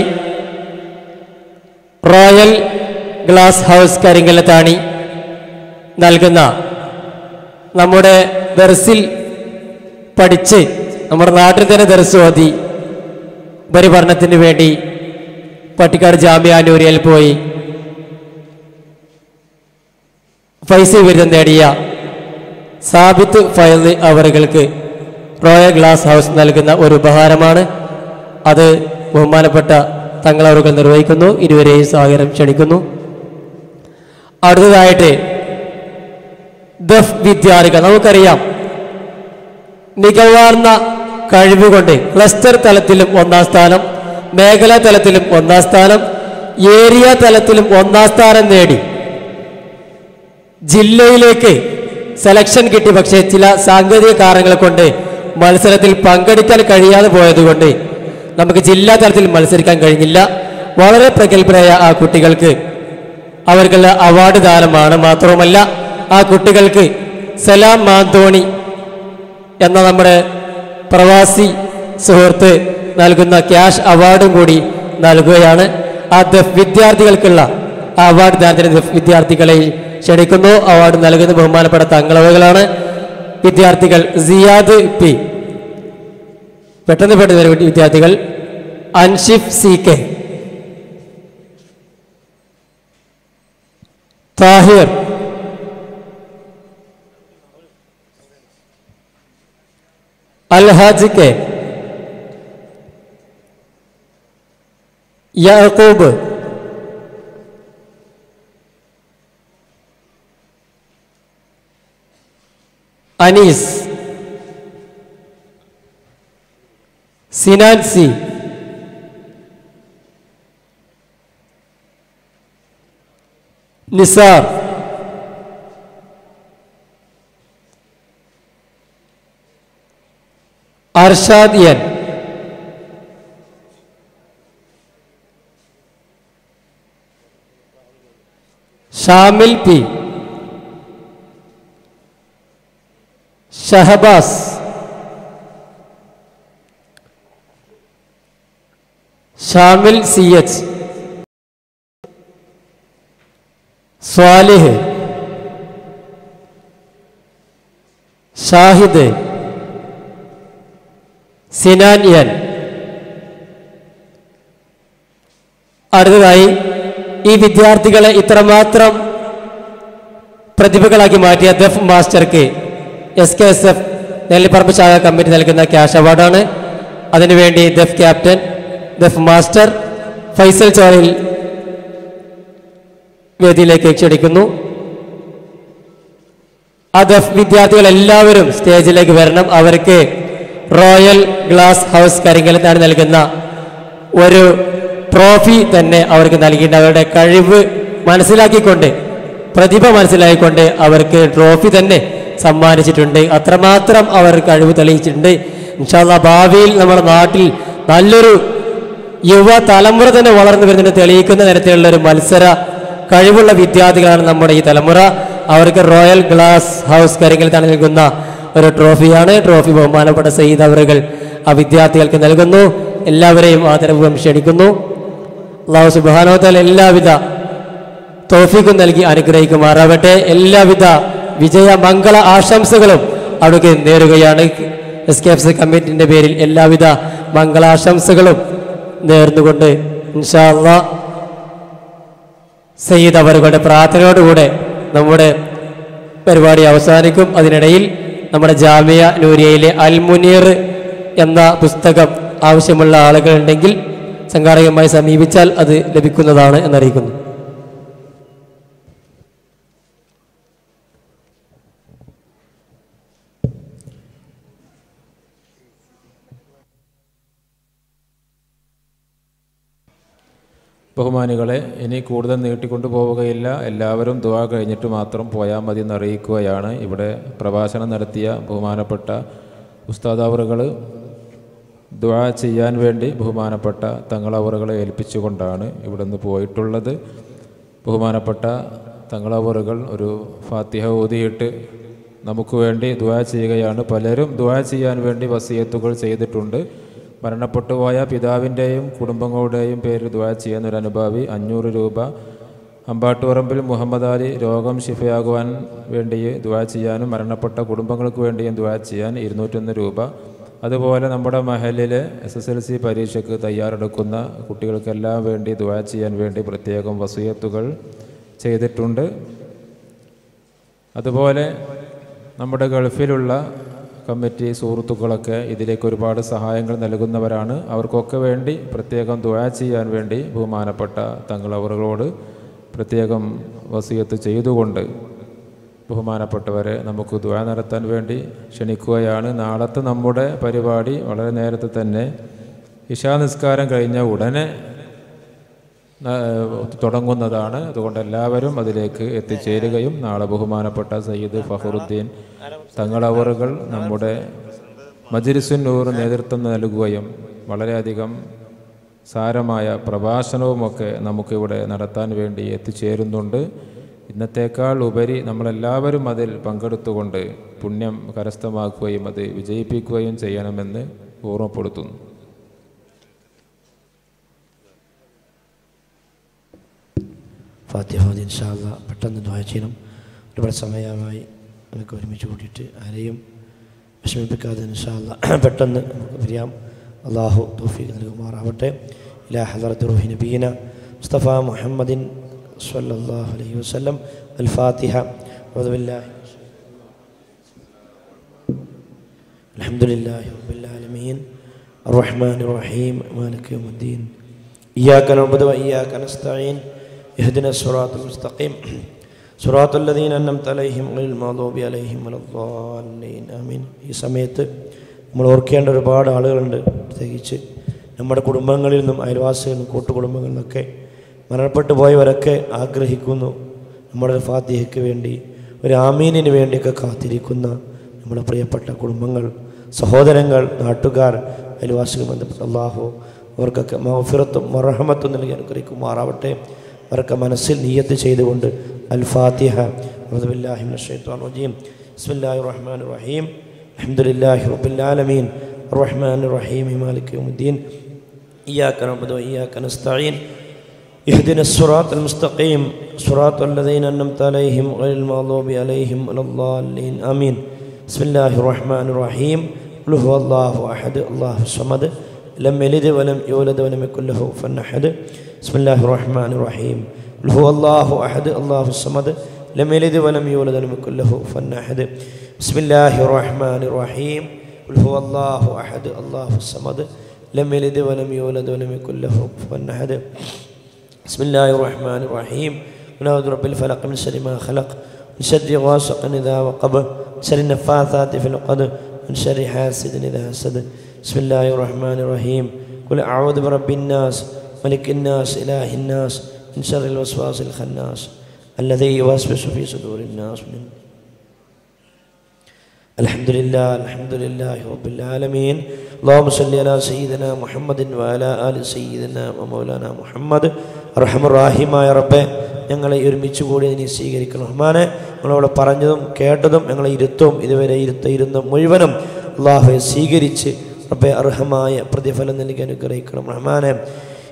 റോയൽ ഗ്ലാസ് ഹൗസ് കരിങ്കല്ലത്താണി നൽകുന്ന നമ്മുടെ ദർസിൽ പഠിച്ച് നമ്മുടെ നാട്ടിൽ തന്നെ ദർസ് ഓതി ഉപരിപഠനത്തിന് വേണ്ടി പട്ടിക്കാട് ജാമ്യാനൂരിയൽ പോയി ഫൈസി ബിരുദം നേടിയ സാബിത്ത് ഫയൽ അവറുകൾക്ക് റോയൽ ഗ്ലാസ് ഹൗസ് നൽകുന്ന ഒരു ഉപഹാരമാണ് അത് ബഹുമാനപ്പെട്ട തങ്ങളവറുകൾ നിർവഹിക്കുന്നു ഇരുവരെയും സ്വാഗതം ക്ഷണിക്കുന്നു അടുത്തതായിട്ട് ദഫ് വിദ്യാർത്ഥികൾ നമുക്കറിയാം മികവാർന്ന കഴിവുകൊണ്ട് ക്ലസ്റ്റർ തലത്തിലും ഒന്നാം സ്ഥാനം മേഖലാ തലത്തിലും ഒന്നാം സ്ഥാനം ഏരിയ തലത്തിലും ഒന്നാം സ്ഥാനം നേടി ജില്ലയിലേക്ക് സെലക്ഷൻ കിട്ടി പക്ഷേ ചില സാങ്കേതിക കാരണങ്ങൾ കൊണ്ട് മത്സരത്തിൽ പങ്കെടുക്കാൻ കഴിയാതെ പോയതുകൊണ്ട് നമുക്ക് ജില്ലാ തലത്തിൽ മത്സരിക്കാൻ കഴിഞ്ഞില്ല വളരെ പ്രഗത്ഭരായ ആ കുട്ടികൾക്ക് അവർക്കുള്ള അവാർഡ് ദാനമാണ് മാത്രവുമല്ല ആ കുട്ടികൾക്ക് സലാം മാന്തോണി എന്ന നമ്മുടെ പ്രവാസി സുഹൃത്ത് നൽകുന്ന ക്യാഷ് അവാർഡും കൂടി നൽകുകയാണ് ആ ദഫ് വിദ്യാർത്ഥികൾക്കുള്ള ആ അവാർഡ് ദാനത്തിന് ദഫ് വിദ്യാർത്ഥികളെ ക്ഷണിക്കുന്നു അവാർഡ് നൽകുന്ന ബഹുമാനപ്പെട്ട തങ്ങളവുകളാണ് വിദ്യാർത്ഥികൾ സിയാദ് പി പെട്ടെന്ന് പെട്ടെന്ന് വരും വിദ്യാർത്ഥികൾ Anshif C K Thahir Alhaj K Yakub Anees Sinan C Nisar Arshad N Shamil P Shahbaz Shamil C H Swalih Shahid Sinan N അടുത്തതായി ഈ വിദ്യാർത്ഥികളെ ഇത്രമാത്രം പ്രതിഭകളാക്കി മാറ്റിയ ദഫ് മാസ്റ്റർക്ക് S K S F Nellipparamb ശാഖ കമ്മിറ്റി നൽകുന്ന ക്യാഷ് അവാർഡാണ് അതിനുവേണ്ടി ദഫ് ക്യാപ്റ്റൻ ദഫ് മാസ്റ്റർ ഫൈസൽ ചോറിൽ വേദിയിലേക്ക് ക്ഷണിക്കുന്നു ആ ദഫ് വിദ്യാർത്ഥികൾ എല്ലാവരും സ്റ്റേജിലേക്ക് വരണം അവർക്ക് റോയൽ ഗ്ലാസ് ഹൗസ് കരിങ്കലത്താണ് നൽകുന്ന ഒരു ട്രോഫി തന്നെ അവർക്ക് നൽകിയിട്ടുണ്ട് അവരുടെ കഴിവ് മനസ്സിലാക്കിക്കൊണ്ട് പ്രതിഭ മനസ്സിലാക്കിക്കൊണ്ട് അവർക്ക് ട്രോഫി തന്നെ സമ്മാനിച്ചിട്ടുണ്ട് അത്രമാത്രം അവർ കഴിവ് തെളിയിച്ചിട്ടുണ്ട് ഇൻഷാല്ല ഭാവിയിൽ നമ്മുടെ നാട്ടിൽ നല്ലൊരു യുവ തലമുറ തന്നെ വളർന്നു വരുന്നതിന് തെളിയിക്കുന്ന തരത്തിലുള്ള ഒരു മത്സര കഴിവുള്ള വിദ്യാർത്ഥികളാണ് നമ്മുടെ ഈ തലമുറ അവർക്ക് റോയൽ ഗ്ലാസ് ഹൗസ് കരിങ്കലത്താണ് നൽകുന്ന ഒരു ട്രോഫിയാണ് ട്രോഫി ബഹുമാനപ്പെട്ട സയ്യിദ് അവറുകൾ ആ വിദ്യാർത്ഥികൾക്ക് നൽകുന്നു എല്ലാവരെയും ആദരവും ക്ഷണിക്കുന്നു അള്ളാഹു സുബാനോത്തൽ എല്ലാവിധ തോഫിക്കും നൽകി അനുഗ്രഹിക്കുമാറാവട്ടെ എല്ലാവിധ വിജയ മംഗള ആശംസകളും അവിടേക്ക് നേരുകയാണ് എസ് കെ എഫ് സി കമ്മിറ്റിന്റെ പേരിൽ എല്ലാവിധ മംഗളാശംസകളും നേർന്നുകൊണ്ട് ഇൻഷാ അള്ളാ സയ്യിദ് അവരുടെ പ്രാർത്ഥനയോടുകൂടെ നമ്മുടെ പരിപാടി അവസാനിക്കും അതിനിടയിൽ നമ്മുടെ ജാമിയ നൂരിയയിലെ അൽ മുനീർ എന്ന പുസ്തകം ആവശ്യമുള്ള ആളുകളുണ്ടെങ്കിൽ സംഘാടകമായി സമീപിച്ചാൽ അത് ലഭിക്കുന്നതാണ് എന്നറിയിക്കുന്നു ബഹുമാനികളെ ഇനി കൂടുതൽ നീട്ടിക്കൊണ്ടു പോവുകയില്ല എല്ലാവരും ദുവാ കഴിഞ്ഞിട്ട് മാത്രം പോയാൽ മതി എന്ന് അറിയിക്കുകയാണ് ഇവിടെ പ്രഭാഷണം നടത്തിയ ബഹുമാനപ്പെട്ട ഉസ്താദാവറുകൾ ദുവാ ചെയ്യാൻ വേണ്ടി ബഹുമാനപ്പെട്ട തങ്ങളവറുകളെ ഏൽപ്പിച്ചുകൊണ്ടാണ് ഇവിടെ നിന്ന് പോയിട്ടുള്ളത് ബഹുമാനപ്പെട്ട തങ്ങളവറുകൾ ഒരു ഫാത്തിഹ ഓതിയിട്ട് നമുക്ക് വേണ്ടി ദുവാ ചെയ്യുകയാണ് പലരും ദുവാ ചെയ്യാൻ വേണ്ടി വസിയത്തുകൾ ചെയ്തിട്ടുണ്ട് മരണപ്പെട്ടു പോയ പിതാവിൻ്റെയും കുടുംബങ്ങളുടെയും പേരിൽ ദുവാ ചെയ്യുന്ന ഒരു അനുഭാവി അഞ്ഞൂറ് രൂപ അമ്പാട്ടുപറമ്പിൽ മുഹമ്മദ് അലി രോഗം ശിഫയാകുവാൻ വേണ്ടി ദുവാ ചെയ്യാനും മരണപ്പെട്ട കുടുംബങ്ങൾക്ക് വേണ്ടിയും ദുവാ ചെയ്യാൻ ഇരുന്നൂറ്റൊന്ന് രൂപ അതുപോലെ നമ്മുടെ മഹലിലെ എസ് എസ് എൽ സി പരീക്ഷയ്ക്ക് തയ്യാറെടുക്കുന്ന കുട്ടികൾക്കെല്ലാം വേണ്ടി ദുവാ ചെയ്യാൻ വേണ്ടി പ്രത്യേകം വസൂയത്തുകൾ ചെയ്തിട്ടുണ്ട് അതുപോലെ നമ്മുടെ ഗൾഫിലുള്ള കമ്മിറ്റി സുഹൃത്തുക്കളൊക്കെ ഇതിലേക്ക് ഒരുപാട് സഹായങ്ങൾ നൽകുന്നവരാണ് അവർക്കൊക്കെ വേണ്ടി പ്രത്യേകം ദുആ ചെയ്യാൻ വേണ്ടി ബഹുമാനപ്പെട്ട തങ്ങളവറുകളോട് പ്രത്യേകം വസീയത്ത് ചെയ്തുകൊണ്ട് ബഹുമാനപ്പെട്ടവരെ നമുക്ക് ദുആ നടത്താൻ വേണ്ടി ക്ഷണിക്കുകയാണ് നാളത്തെ നമ്മുടെ പരിപാടി വളരെ നേരത്തെ തന്നെ ഇഷാ നിസ്കാരം കഴിഞ്ഞ ഉടനെ ആ, തുടങ്ങുന്നതാണ് അതുകൊണ്ട് എല്ലാവരും അതിലേക്ക് എത്തിച്ചേരുകയും നാളെ ബഹുമാനപ്പെട്ട സയ്യിദ് ഫഹറുദ്ദീൻ തങ്ങളവറുകൾ നമ്മുടെ മജിരിസുന്നൂർ നേതൃത്വം നൽകുകയും വളരെയധികം സാരമായ പ്രഭാഷണവുമൊക്കെ നമുക്കിവിടെ നടത്താൻ വേണ്ടി എത്തിച്ചേരുന്നുണ്ട് ഇന്നത്തേക്കാൾ ഉപരി നമ്മളെല്ലാവരും അതിൽ പങ്കെടുത്തുകൊണ്ട് പുണ്യം കരസ്ഥമാക്കുകയും അത് വിജയിപ്പിക്കുകയും ചെയ്യണമെന്ന് ഓർമ്മപ്പെടുത്തുന്നു ഫാത്തിഹ ഓതി ഇൻഷാല്ല പെട്ടെന്ന് ദ്വായ ചെയ്യണം ഒരുപാട് സമയമായി നമുക്ക് ഒരുമിച്ച് കൂട്ടിയിട്ട് ആരെയും വിഷമിപ്പിക്കാതെ ഇൻഷാല്ല പെട്ടെന്ന് നമുക്ക് പിരിയാം അള്ളാഹു തൗഫീഖ് നൽകുമാറാവട്ടെ ഇലാ ഹദറത്ത് റൂഹി നബീന മുസ്തഫ മുഹമ്മദിൻ സ്വല്ലല്ലാഹു അലൈഹി വസല്ലം അൽ ഫാത്തിഹ أعوذ بالله الحمد لله رب العالمين الرحمن الرحيم مالك يوم الدين إياك نعبد وإياك نستعين اهدنا الصراط المستقيم صراط الذين أنعمت عليهم غير المغضوب عليهم ولا الضالين آمين ഈ സമയത്ത് നമ്മൾ ഓർക്കേണ്ട ഒരുപാട് ആളുകളുണ്ട് പ്രത്യേകിച്ച് നമ്മുടെ കുടുംബങ്ങളിൽ നിന്നും അയൽവാസികളിൽ നിന്നും കൂട്ടുകുടുംബങ്ങളിൽ നിന്നൊക്കെ മരണപ്പെട്ടു പോയവരൊക്കെ ആഗ്രഹിക്കുന്നു നമ്മുടെ ഫാത്തിഹയ്ക്ക് വേണ്ടി ഒരു ആമീനിന് വേണ്ടിയൊക്കെ കാത്തിരിക്കുന്ന നമ്മുടെ പ്രിയപ്പെട്ട കുടുംബങ്ങൾ സഹോദരങ്ങൾ നാട്ടുകാർ അയൽവാസികൾ ബന്ധപ്പെട്ട അള്ളാഹു അവർക്കൊക്കെ മഹഫിറത്തും മറഹമത്തും നൽകി അനുഗ്രഹിക്കുമാറാവട്ടെ അവർക്ക് മനസ്സിൽ നീയത്ത് ചെയ്തുകൊണ്ട് അൽ ഫാത്തിഹ റജീം ബിസ്മില്ലാഹിർ റഹ്മാനിർ റഹീം അൽഹംദുലില്ലാഹി റബ്ബിൽ ആലമീൻ الرحمن الرحيم مالك يوم الدين إياك نعبد وإياك نستعين اهدنا الصراط المستقيم صراط الذين أنعمت عليهم غير المغضوب عليهم ولا الضالين آمين بسم الله الرحمن الرحيم قل هو الله أحد الله الصمد لم يلد ولم يولد ولم يكن له كفوا أحد بسم الله الرحمن الرحيم قل هو الله أحد الله الصمد لم يلد ولم يولد ولم يكن له كفوا أحد بسم الله الرحمن الرحيم قل هو الله أحد الله الصمد لم يلد ولم يولد ولم يكن له كفوا أحد بسم الله الرحمن الرحيم قل أعوذ برب الفلق من شر ما خلق من شر غاسق إذا وقب من شر النفاثات في العقد من شر حاسد إذا حسد بسم الله الرحمن الرحيم قل أعوذ برب الناس ملك الناس إله الناس من شر الوسواس الخناس الذي يوسوس في صدور الناس من الحمد لله الحمد لله رب العالمين اللهم صل على سيدنا محمد وعلى آل سيدنا ومولانا محمد റഹമുറാഹിമായ റബ്ബെ ഞങ്ങളെ ഒരുമിച്ച് കൂടി നീ സ്വീകരിക്കണം റഹ്മാനെ ഞങ്ങളവിടെ പറഞ്ഞതും കേട്ടതും ഞങ്ങളെ ഇരുത്തവും ഇതുവരെ ഇരുത്ത ഇരുന്ന മുഴുവനും അള്ളാഹുയെ സ്വീകരിച്ച് റബ്ബെ അർഹമായ പ്രതിഫലം നൽകി അനുഗ്രഹിക്കണം റഹ്മാനെ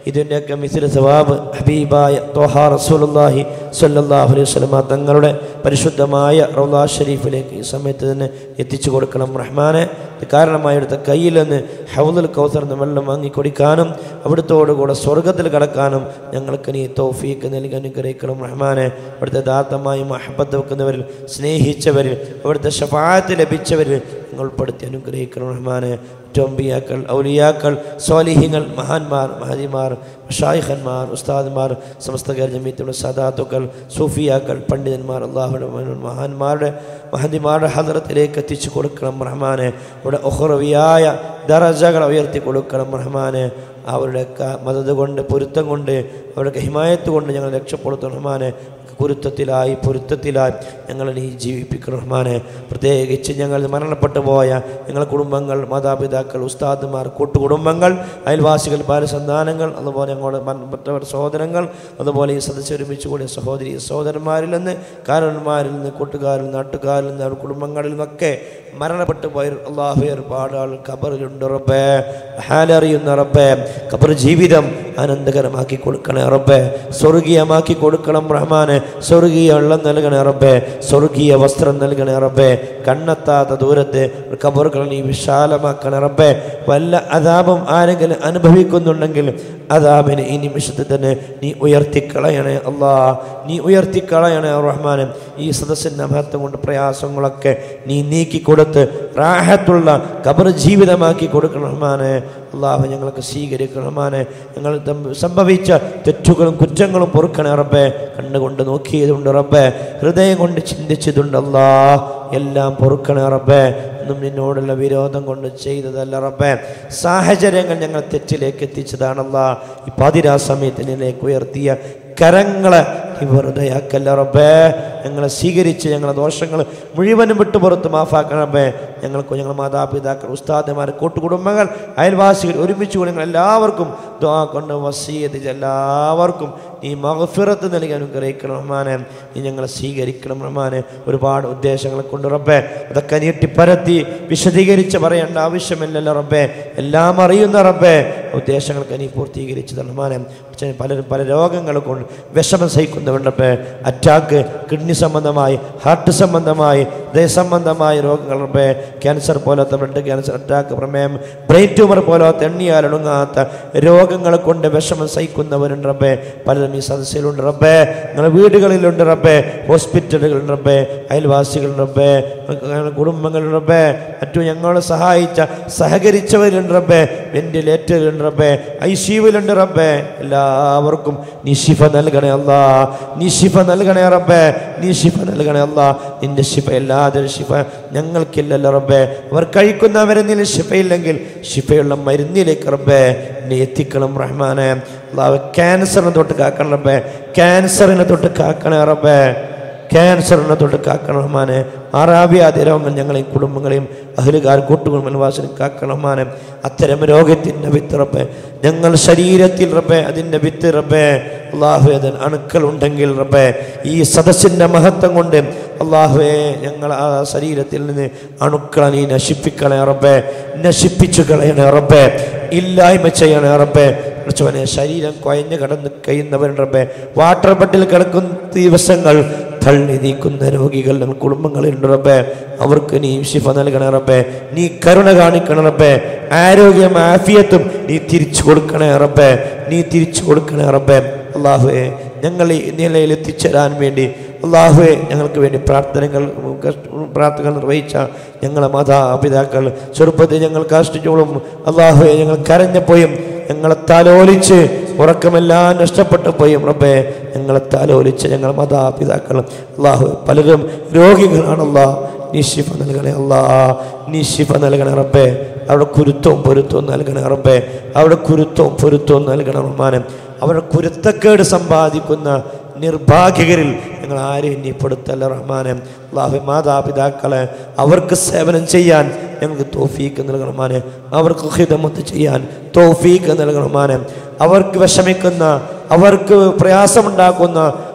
ഇതിൻ്റെയൊക്കെ മിസിൽ സവാബ് ഹബീബായ തോഹ റസൂലുള്ളാഹി സ്വല്ലല്ലാഹു അലൈഹി വസല്ലമ തങ്ങളുടെ പരിശുദ്ധമായ റൗലാ ഷരീഫിലേക്ക് ഈ സമയത്ത് തന്നെ എത്തിച്ചു കൊടുക്കണം റഹ്മാനെ ഇത് കാരണമായി എടുത്ത കയ്യിൽ നിന്ന് ഹൗദുൽ കൗസർ എന്ന വെള്ളം വാങ്ങി കുടിക്കാനും അവിടുത്തോടുകൂടെ സ്വർഗത്തിൽ കടക്കാനും ഞങ്ങൾക്ക് നീ തൗഫീക്ക് നൽകി അനുഗ്രഹിക്കണം റഹ്മാനെ അവിടുത്തെ ദാത്തമായി മഹബത്ത് വെക്കുന്നവരിൽ സ്നേഹിച്ചവരിൽ അവിടുത്തെ ഷഫാത്ത് ലഭിച്ചവരിൽ ഞങ്ങൾ ഉൾപ്പെടുത്തി അനുഗ്രഹിക്കണം റഹ്മാനെ ടൊമ്പിയാക്കൾ ഔലിയാക്കൾ സ്വാലിഹിങ്ങൾ മഹാന്മാർ മഹതിമാർ ഷായിഖന്മാർ ഉസ്താദ്മാർ സമസ്ത ജമീത്തുള്ള സദാത്തുക്കൾ സൂഫിയാക്കൾ പണ്ഡിതന്മാർ അള്ളാഹുടെ മഹാന്മാരുടെ മഹതിമാരുടെ ഹദറത്തിലേക്ക് എത്തിച്ചു കൊടുക്കണം റഹ്മാനെ ഇവിടെ ഒഹ്റവിയായ ദറജകൾ ഉയർത്തി കൊടുക്കണം റഹ്മാനെ അവരുടെ ക- മദത് കൊണ്ട് പൊരുത്തം കൊണ്ട് അവരുടെ ഹിമായത്ത് കൊണ്ട് ഞങ്ങൾ രക്ഷപ്പെടുത്തണം റഹ്മാനെ കുരുത്തത്തിലായി പൊരുത്തത്തിലായി ഞങ്ങളെ നീ ജീവിപ്പിക്കണം റഹ്മാനെ പ്രത്യേകിച്ച് ഞങ്ങൾ മരണപ്പെട്ടു പോയ ഞങ്ങളുടെ കുടുംബങ്ങൾ മാതാപിതാക്കൾ ഉസ്താദുമാർ കൂട്ടുകുടുംബങ്ങൾ അയൽവാസികൾ ബാലസന്താനങ്ങൾ അതുപോലെ ഞങ്ങളുടെ മരണപ്പെട്ടവർ സഹോദരങ്ങൾ അതുപോലെ ഈ സദസ്സ് ഒരുമിച്ച് കൂടിയ സഹോദരി സഹോദരന്മാരിൽ നിന്ന് കാരണന്മാരിൽ നിന്ന് കൂട്ടുകാരിൽ നിന്ന് നാട്ടുകാരിൽ നിന്ന് അവരുടെ കുടുംബങ്ങളിൽ നിന്നൊക്കെ മരണപ്പെട്ടു പോയ അള്ളാഹു ഒരുപാട് ആൾ ഖബറിലുണ്ട് റബ്ബേ ഹാലറിയുന്ന റബ്ബേ ഖബർ ജീവിതം ആനന്ദകരമാക്കി കൊടുക്കണേ റബ്ബേ സ്വർഗീയമാക്കി കൊടുക്കണം റഹ്മാനെ സ്വർഗീയ വെള്ളം നൽകണേ റബ്ബേ സ്വർഗീയ വസ്ത്രം നൽകണേ റബ്ബേ കണ്ണെത്താത്ത ദൂരത്ത് ഖബറുകൾ നീ വിശാലമാക്കണേ റബ്ബേ വല്ല അതാപം ആരെങ്കിലും അനുഭവിക്കുന്നുണ്ടെങ്കിൽ അതാബിനെ ഈ നിമിഷത്തിൽ തന്നെ നീ ഉയർത്തിക്കളയണേ അല്ലാ നീ ഉയർത്തിക്കളയണേ റഹ്മാനെ ഈ സദസ്സിൻ്റെ മഹത്വം കൊണ്ട് പ്രയാസങ്ങളൊക്കെ നീ നീക്കിക്കൊടുത്ത് റാഹത്തുള്ള ഖബർ ജീവിതമാക്കി കൊടുക്കണം റഹ്മാനെ അള്ളാഹു ഞങ്ങൾക്ക് സ്വീകരിക്കണം റഹ്മാനെ ഞങ്ങൾ തം- സംഭവിച്ച തെറ്റുകളും കുറ്റങ്ങളും പൊറുക്കണേ റബ്ബേ കണ്ണുകൊണ്ട് നോക്കിയതുണ്ട് റബ്ബേ ഹൃദയം കൊണ്ട് ചിന്തിച്ചതുണ്ട് അല്ലാ എല്ലാം പൊറുക്കണേ റബ്ബേ ഒന്നും നിന്നോടുള്ള വിരോധം കൊണ്ട് ചെയ്തതല്ല റബ്ബേ സാഹചര്യങ്ങൾ ഞങ്ങൾ തെറ്റിലേക്ക് എത്തിച്ചതാണല്ലാ ഈ പാതിരാ സമയത്ത് നിന്നിലേക്ക് ഉയർത്തിയ കരങ്ങളെ നീ വെറുതെയാക്കല്ല റബ്ബേ ഞങ്ങളെ സ്വീകരിച്ച് ഞങ്ങളെ ദോഷങ്ങൾ മുഴുവനും വിട്ടു പുറത്ത് മാഫാക്കണം റബ്ബേ ഞങ്ങൾക്ക് ഞങ്ങളുടെ മാതാപിതാക്കൾ ഉസ്താദന്മാർ കൂട്ടുകുടുംബങ്ങൾ അയൽവാസികൾ ഒരുമിച്ച് കൂടി ഞങ്ങൾ എല്ലാവർക്കും ദ്വാ കൊണ്ട് വസീയത്ത് എല്ലാവർക്കും നീ മഹഫിറത്ത് നൽകി അനുഗ്രഹിക്കണം റഹ്മാനെ നീ ഞങ്ങളെ സ്വീകരിക്കണം റഹ്മാനെ ഒരുപാട് ഉദ്ദേശങ്ങളെ കൊണ്ട് റബ്ബേ അതൊക്കെ നീട്ടിപ്പരത്തി വിശദീകരിച്ച് പറയേണ്ട ആവശ്യമില്ലല്ലോ റബ്ബേ എല്ലാം അറിയുന്ന റബ്ബേ ഉദ്ദേശങ്ങളൊക്കെ നീ പൂർത്തീകരിച്ച് റഹ്മാനെ അച്ഛൻ പലരും പല രോഗങ്ങൾ കൊണ്ട് വിഷമം സഹിക്കുന്നവരുണ്ട് റബ്ബേ അറ്റാക്ക് കിഡ്നി സംബന്ധമായി ഹാർട്ട് സംബന്ധമായി ഹൃദയ സംബന്ധമായ രോഗങ്ങൾ റബ്ബേ ക്യാൻസർ പോലത്തെ ബ്ലഡ് ക്യാൻസർ അറ്റാക്ക് പ്രമേയം ബ്രെയിൻ ട്യൂമർ പോലത്തെ എണ്ണിയാലൊടുങ്ങാത്ത രോഗങ്ങൾ കൊണ്ട് വിഷമം സഹിക്കുന്നവരുണ്ട് റബ്ബേ പലരും ഈ സദസ്സിലുണ്ട് റബ്ബേ ഞങ്ങളുടെ വീടുകളിലുണ്ട് റബ്ബേ ഹോസ്പിറ്റലുകളുണ്ട് റബ്ബേ അയൽവാസികളുണ്ട് റബ്ബേ ഞങ്ങളുടെ കുടുംബങ്ങളുണ്ട് റബ്ബേ മറ്റു ഞങ്ങളെ സഹായിച്ച സഹകരിച്ചവരുണ്ട് റബ്ബേ വെന്റിലേറ്ററുണ്ട് റബ്ബേ ഐ സിയുവിലുണ്ട് റബ്ബേ എല്ലാവർക്കും നീ ശിഫ നൽകണേ അല്ലാ നീ ശിഫ നൽകണേ റബ്ബേ നീ ശിഫ നൽകണേ അല്ലാ നിന്റെ ശിഫ എല്ലാതെ ശിഫ ഞങ്ങൾക്കില്ലല്ലോ റബ്ബേ അവർ കഴിക്കുന്നവരെ നില ശിഫയില്ലെങ്കിൽ ശിഫയുള്ള മരുന്നിലേക്ക് റബ്ബേ നീ എത്തിക്കണം റഹ്മാനെ അള്ളാഹ് ക്യാൻസറിനെ തൊട്ട് കാക്കണം റബ്ബേ ക്യാൻസറിനെ തൊട്ട് കാക്കണേ റബ്ബേ ക്യാൻസറിനെ തൊട്ട് കാക്കണം റഹ്മാനെ മാറാവ്യാധി രോഗങ്ങൾ ഞങ്ങളെയും കുടുംബങ്ങളെയും അഹലുകാർ കൂട്ടുകുടുംബവാസിനും കാക്കണം റഹ്മാനെ അത്തരം രോഗത്തിൻ്റെ വിത്ത് റബ്ബേ ഞങ്ങൾ ശരീരത്തിൽ റബ്ബേ അതിൻ്റെ വിത്ത് റബ്ബേ അള്ളാഹു അതിന് അണുക്കൾ ഉണ്ടെങ്കിൽ റബ്ബേ ഈ സദസ്സിൻ്റെ മഹത്വം കൊണ്ട് അള്ളാഹുവേ ഞങ്ങൾ ആ ശരീരത്തിൽ നിന്ന് അണുക്കളെ നീ നശിപ്പിക്കണേ റബ്ബേ നശിപ്പിച്ചു കളയണേ റബ്ബേ ഇല്ലായ്മ ചെയ്യണേ റബ്ബേ കുറച്ചവനെ ശരീരം കുഴഞ്ഞു കടന്ന് കഴിയുന്നവരുണ്ട് റബ്ബേ വാട്ടർ ബട്ടിൽ കിടക്കുന്ന ദിവസങ്ങൾ തള്ളി നീക്കുന്ന രോഗികൾ ഞങ്ങൾ കുടുംബങ്ങളുണ്ട് റബ്ബേ അവർക്ക് നീ ശിഫ നൽകണേ റബ്ബേ നീ കരുണ കാണിക്കണേ റബ്ബേ ആരോഗ്യം ആഫിയത്തും നീ തിരിച്ചു കൊടുക്കണേ റബ്ബേ നീ തിരിച്ചു കൊടുക്കണേ റബ്ബേ അള്ളാഹുവേ ഞങ്ങൾ ഈ നിലയിൽ എത്തിച്ചേരാൻ വേണ്ടി അള്ളാഹുവെ ഞങ്ങൾക്ക് വേണ്ടി പ്രാർത്ഥനകൾ പ്രാർത്ഥനകൾ നിർവഹിച്ച ഞങ്ങളെ മാതാപിതാക്കൾ ചെറുപ്പത്തിൽ ഞങ്ങൾ കാഷ്ടിച്ചോളും അള്ളാഹുവെ ഞങ്ങൾ കരഞ്ഞപ്പോയും ഞങ്ങളെ താലോലിച്ച് ഉറക്കമെല്ലാം നഷ്ടപ്പെട്ടു പോയും റബ്ബേ ഞങ്ങളെ താലോലിച്ച് ഞങ്ങളെ മാതാപിതാക്കൾ അള്ളാഹു പലരും രോഗികളാണല്ലാ നീ ശിഫ നൽകണേ അല്ലാ നീ ശിഫ നൽകണേ റബ്ബേ അവിടെ കുരുത്തവും പൊരുത്തവും നൽകണേ റബ്ബേ അവിടെ കുരുത്തവും പൊരുത്തവും നൽകണം റഹ്മാനെ അവിടെ കുരുത്തക്കേട് സമ്പാദിക്കുന്ന നിർഭാഗ്യകരിൽ ഞങ്ങൾ ആരെയും നീ പെടുത്തല്ല റഹ്മാനെ അള്ളാഹു മാതാപിതാക്കളെ അവർക്ക് സേവനം ചെയ്യാൻ ഞങ്ങൾക്ക് തോഫീക്ക് നൽകണമാനെ അവർക്ക് ഹിതമത്ത് ചെയ്യാൻ തോഫീക്ക് നൽകണമാനെ അവർക്ക് വിഷമിക്കുന്ന അവർക്ക് പ്രയാസമുണ്ടാക്കുന്ന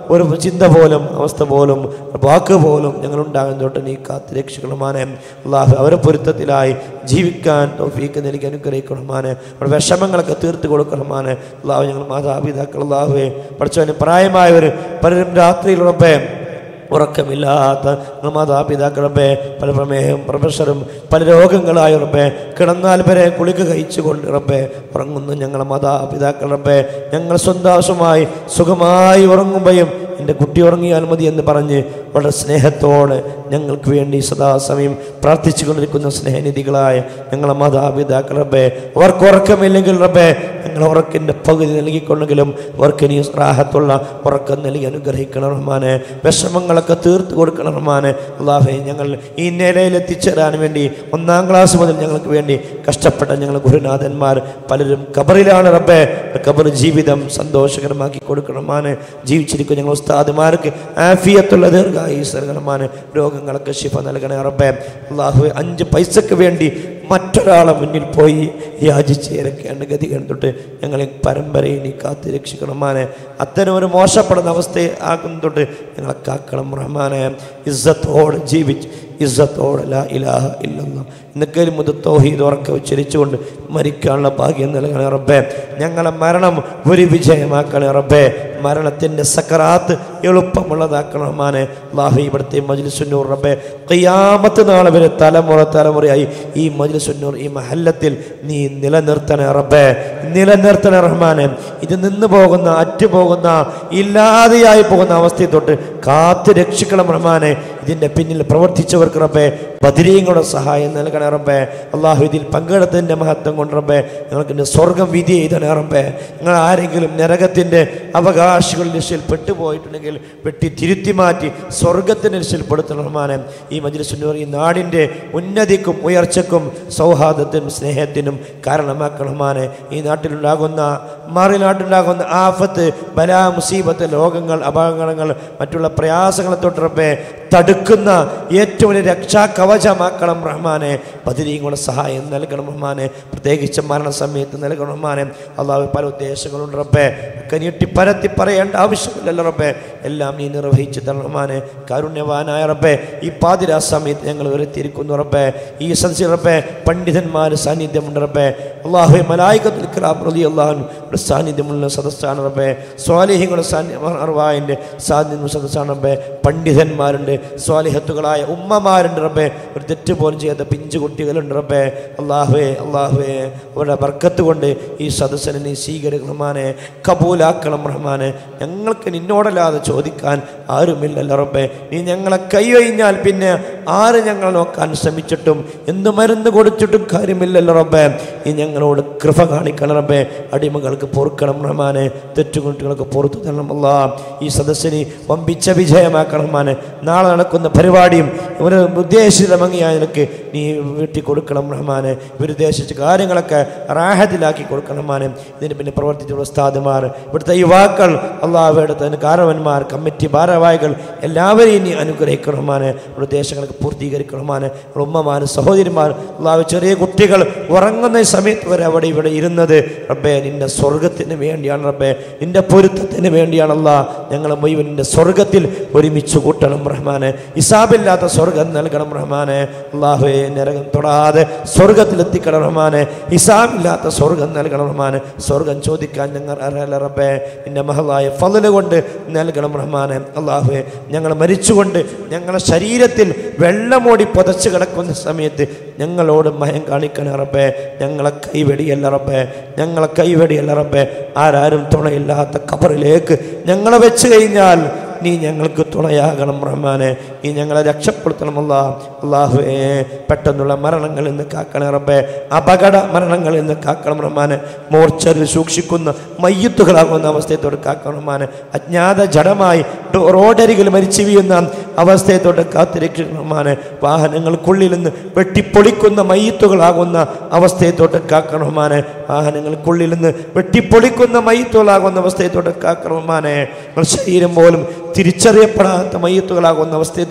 ഒരു ചിന്ത പോലും അവസ്ഥ പോലും വാക്ക് പോലും ഞങ്ങളുണ്ടാകുന്ന തൊട്ട് നീ കാത്ത് രക്ഷിക്കണമാനെ അള്ളാഹു അവരെ പൊരുത്തത്തിലായി ജീവിക്കാൻ തോഫീക്ക് നൽകി അനുഗ്രഹിക്കണമാനെ അവരുടെ വിഷമങ്ങളൊക്കെ തീർത്ത് കൊടുക്കണമാനെ അള്ളാഹു ഞങ്ങൾ മാതാപിതാക്കൾ അള്ളാഹുവെ പഠിച്ചവന് പ്രായമായവർ പലരും രാത്രിയിലുറപ്പേ ഉറക്കമില്ലാത്ത ഞങ്ങൾ മാതാപിതാക്കളുടെ പല പ്രമേഹം പ്രൊഫഷറും പല രോഗങ്ങളായ റബ്ബേ കിടന്നാൽ വരെ കുളിക്ക് കഴിച്ചു കൊണ്ട് റബ്ബേ ഉറങ്ങുന്നു ഞങ്ങളെ മാതാപിതാക്കളുടെ ഞങ്ങൾ സ്വന്താശമായി സുഖമായി ഉറങ്ങുമ്പോഴും എൻ്റെ കുട്ടി ഉറങ്ങിയാൽ മതി എന്ന് പറഞ്ഞ് വളരെ സ്നേഹത്തോടെ ഞങ്ങൾക്ക് വേണ്ടി സദാസമയം പ്രാർത്ഥിച്ചു കൊണ്ടിരിക്കുന്ന സ്നേഹനിധികളായ ഞങ്ങളെ മാതാപിതാക്കൾ റബ്ബേ അവർക്ക് ഉറക്കമില്ലെങ്കിൽ റബ്ബേ ഞങ്ങൾ ഉറക്കിൻ്റെ പകുതി നൽകിക്കൊണ്ടെങ്കിലും അവർക്ക് ഇനി റാഹത്തുള്ള ഉറക്കം നൽകി അനുഗ്രഹിക്കണം റഹ്മാനെ വിഷമങ്ങളൊക്കെ തീർത്ത് കൊടുക്കണം റഹ്മാനെ അള്ളാഹെ ഞങ്ങൾ ഈ നിലയിൽ എത്തിച്ചേരാൻ വേണ്ടി ഒന്നാം ക്ലാസ് മുതൽ ഞങ്ങൾക്ക് വേണ്ടി കഷ്ടപ്പെട്ട ഞങ്ങൾ ഗുരുനാഥന്മാർ പലരും കബറിലാണ് റബ്ബേ കബർ ജീവിതം സന്തോഷകരമാക്കി കൊടുക്കണം റഹ്മാനെ ജീവിച്ചിരിക്കും ഞങ്ങൾ ഉസ്താദുമാർക്ക് ആഫിയത്തുള്ള ദീർഘായുസ് നൽകണമാന് രോഗങ്ങളൊക്കെ ശിഫ നൽകണേ റബ്ബേ അള്ളാഹു അഞ്ച് പൈസക്ക് വേണ്ടി മറ്റൊരാളെ മുന്നിൽ പോയി യാചിച്ച് ഇരക്കേണ്ട ഗതി കണ്ടിട്ട് ഞങ്ങളെ പരമ്പരയിൽ നീ കാത്ത് രക്ഷിക്കണമാനെ അത്തരം ഒരു മോശപ്പെടുന്ന അവസ്ഥ ആക്കുന്ന തൊട്ട് ഞങ്ങളെ കാക്കണം റഹ്മാനെ ഇസ്സത്തോടെ ജീവിച്ച് ഇസ്സത്തോടെ ലാ ഇലാഹ ഇല്ലെന്നും ഇന്നൊക്കെ മുതൽ തൗഹീദ് ഉറക്കെ ഉച്ചരിച്ചുകൊണ്ട് മരിക്കാനുള്ള ഭാഗ്യം നൽകണേ റബ്ബേ ഞങ്ങളെ മരണം ഒരു വിജയമാക്കണേ റബ്ബേ മരണത്തിൻ്റെ സക്കറാത്ത് എളുപ്പമുള്ളതാക്കണം റഹ്മാനെ അള്ളാഹു ഇവിടുത്തെ മജ്ലിസുന്നൂർ റബ്ബേ ഖിയാമത്ത് നാളെ വരെ തലമുറ തലമുറയായി ഈ മജ്ലിസുന്നൂർ ഈ മഹല്ലത്തിൽ നീ നിലനിർത്തണേ റബ്ബേ നിലനിർത്തണേ റഹ്മാനെ ഇത് നിന്ന് പോകുന്ന അറ്റുപോകുന്ന ഇല്ലാതെയായി പോകുന്ന അവസ്ഥയെ തൊട്ട് കാത്ത് രക്ഷിക്കണം റഹ്മാനെ ഇതിൻ്റെ പിന്നിൽ പ്രവർത്തിച്ചവർക്ക് റബ്ബേ ബദിരീങ്ങളുടെ സഹായം നൽകണേ റബ്ബേ അള്ളാഹു ഇതിൽ പങ്കെടുത്തതിൻ്റെ മഹത്വം കൊണ്ട് റബ്ബേ ഞങ്ങൾക്ക് ഇന്ന് സ്വർഗം വിധി ചെയ്തണേ റബ്ബേ നിങ്ങൾ ആരെങ്കിലും നരകത്തിൻ്റെ അവകാശികളുടെ ലിസ്റ്റിൽ പെട്ടുപോയിട്ടുണ്ടെങ്കിൽ വെട്ടി തിരുത്തി മാറ്റി സ്വർഗത്തിൻ്റെ ലിസ്റ്റിൽ പെടുത്തണം റഹ്മാനെ ഈ മജ്ലിസുന്നൂർ ഈ നാടിൻ്റെ ഉന്നതിക്കും ഉയർച്ചക്കും സൗഹാർദ്ദത്തിനും സ്നേഹത്തിനും കാരണമാക്കണമാനെ ഈ നാട്ടിലുണ്ടാകുന്ന മാറി നാട്ടിലുണ്ടാകുന്ന ആഫത്ത് ബലാ മുസീബത്ത് ലോകങ്ങൾ അപകടങ്ങൾ മറ്റുള്ള പ്രയാസങ്ങളെ തൊട്ട് റബ്ബേ തടുക്കുന്ന ഏറ്റവും വലിയ രക്ഷാ കവചമാക്കണം റഹ്മാനെ പതിരിയും സഹായം നൽകണം റഹ്മാനെ പ്രത്യേകിച്ച് മരണസമയത്ത് നൽകണം റഹ്മാനെ അള്ളാഹു പല ഉദ്ദേശങ്ങളുണ്ട് റബ്ബേ ഒക്കെ നീട്ടി പരത്തി പറയേണ്ട ആവശ്യമില്ലല്ലോ റബ്ബേ എല്ലാം നീ നിർവഹിച്ചു തരണം റഹ്മാനെ കാരുണ്യവാനായ റബ്ബേ ഈ പാതിരാ സമയത്ത് ഞങ്ങൾ ഉയർത്തിയിരിക്കുന്നു റബ്ബേ ഈ സദസ്സിൽ റബ്ബേ പണ്ഡിതന്മാർ സാന്നിധ്യമുണ്ട് റബ്ബേ അള്ളാഹു മലായികത്തിൽ കിറാം റലി അള്ളാഹു സാന്നിധ്യമുള്ള സദസ്സാണ് റബ്ബേ സ്വാലിഹിങ്ങളുടെ സാന്നിധ്യം സാന്നിധ്യം സദസ്സാണ് റബ്ബേ പണ്ഡിതന്മാരുണ്ട് സ്വാലിഹത്തുകളായ ഉമ്മമാരുണ്ട് റബ്ബേ ഒരു തെറ്റ് പോലും ചെയ്യാത്ത പിഞ്ചു കുട്ടികളുണ്ട് റബ്ബേ അള്ളാഹുവേ അള്ളാഹുവേ അവരുടെ ബർക്കത്ത് കൊണ്ട് ഈ സദസ്സിനെ നീ സ്വീകരിക്കണം റഹ്മാനെ കബൂലാക്കണം റഹ്മാനെ ഞങ്ങൾക്ക് നിന്നോടല്ലാതെ ചോദിക്കാൻ ആരുമില്ലല്ലോ റബ്ബേ നീ ഞങ്ങളെ കൈവഴിഞ്ഞാൽ പിന്നെ ആര് ഞങ്ങളെ നോക്കാൻ ശ്രമിച്ചിട്ടും എന്ത് മരുന്ന് കൊടുത്തിട്ടും കാര്യമില്ലല്ലോ റബ്ബേ നീ ഞങ്ങളോട് കൃപ കാണിക്കണം റബ്ബേ അടിമകൾക്ക് പൊറുക്കണം റഹ്മാനെ തെറ്റുകുട്ടികൾക്ക് പുറത്തു തരണം അല്ലാ ഈ സദസ്സിനെ വമ്പിച്ച വിജയമാക്കണം റഹ്മാനെ നാളെ നടക്കുന്ന പരിപാടിയും ഇവർ ഉദ്ദേശിച്ച ഭംഗിയായ നിനക്ക് നീ വീട്ടിൽ കൊടുക്കണം റഹ്മാനെ ഇവരുദ്ദേശിച്ച കാര്യങ്ങളൊക്കെ റാഹത്തിലാക്കി കൊടുക്കണം റഹ്മാനെ ഇതിന് പിന്നെ പ്രവർത്തിച്ചുള്ള ഉസ്താദുമാർ ഇവിടുത്തെ യുവാക്കൾ അള്ളാഹുയുടെ തന്നെ കാരവന്മാർ കമ്മിറ്റി ഭാരവാഹികൾ എല്ലാവരെയും നീ അനുഗ്രഹിക്കണം റഹ്മാനെ ഇവിടെ ഉദ്ദേശങ്ങളൊക്കെ പൂർത്തീകരിക്കണം റഹ്മാനെ നമ്മുടെ ഉമ്മമാർ സഹോദരിമാർ അള്ളാഹു ചെറിയ കുട്ടികൾ ഉറങ്ങുന്ന ഈ സമയത്ത് വരെ അവിടെ ഇവിടെ ഇരുന്നത് റബ്ബേ നിന്റെ സ്വർഗത്തിന് വേണ്ടിയാണ് റബ്ബേ നിന്റെ പൊരുത്തത്തിന് വേണ്ടിയാണ് അല്ലാ ഞങ്ങൾ മുഴുവൻ നിന്റെ സ്വർഗത്തിൽ ഒരുമിച്ച് കൂട്ടണം റഹ്മാനെ ഇസാബില്ലാത്ത സ്വർഗം നൽകണം റഹ്മാനെ അള്ളാഹുവെ നരകം തൊടാതെ സ്വർഗത്തിലെത്തിക്കണം റഹ്മാനെ ഇസാബില്ലാത്ത സ്വർഗം നൽകണം റഹ്മാനെ സ്വർഗം ചോദിക്കാൻ ഞങ്ങൾ അർഹല്ല റബ്ബേ നിന്റെ മഹളായ ഫലല് കൊണ്ട് നൽകണം റഹ്മാനെ അള്ളാഹുവെ ഞങ്ങൾ മരിച്ചുകൊണ്ട് ഞങ്ങളുടെ ശരീരത്തിൽ വെള്ളമോടി പുതച്ച് കിടക്കുന്ന സമയത്ത് ഞങ്ങളോട് മയം കാണിക്കണേ റബ്ബേ ഞങ്ങളെ കൈവെടിയല്ല റബ്ബേ ഞങ്ങളെ കൈവെടിയല്ല റബ്ബേ ആരാരും തുണയില്ലാത്ത കബറിലേക്ക് ഞങ്ങളെ വെച്ച് കഴിഞ്ഞാൽ നീ ഞങ്ങൾക്ക് തുണയാകണം റഹ്മാനെ നീ ഞങ്ങളെ രക്ഷപ്പെടുത്തണമല്ല അള്ളാഹുവേ പെട്ടെന്നുള്ള മരണങ്ങളിൽ നിന്ന് കാക്കണം റബ്ബേ അപകട മരണങ്ങളിൽ നിന്ന് കാക്കണം റഹ്മാനെ മോർച്ചറിൽ സൂക്ഷിക്കുന്ന മയ്യത്തുകളാകുന്ന അവസ്ഥയത്തോട് കാക്കണം റഹ്മാനെ അജ്ഞാത ജഡമായി റോഡരികിൽ മരിച്ചു വീഴുന്ന അവസ്ഥയത്തോട് കാത്തിരക്ഷിക്കണം റഹ്മാനെ വാഹനങ്ങൾക്കുള്ളിൽ നിന്ന് വെട്ടിപ്പൊളിക്കുന്ന മയ്യത്തുകളാകുന്ന അവസ്ഥയത്തോട്ട് കാക്കണം റഹ്മാനെ വാഹനങ്ങൾക്കുള്ളിൽ നിന്ന് വെട്ടിപ്പൊളിക്കുന്ന മയ്യത്തുകളാകുന്ന അവസ്ഥയത്തോട്ട് കാക്കണം റഹ്മാനെ ഞങ്ങൾ ശരീരം പോലും തിരിച്ചറിയപ്പെടാത്ത മയ്യത്തുകളാകുന്ന അവസ്ഥയെ തൊട്ട്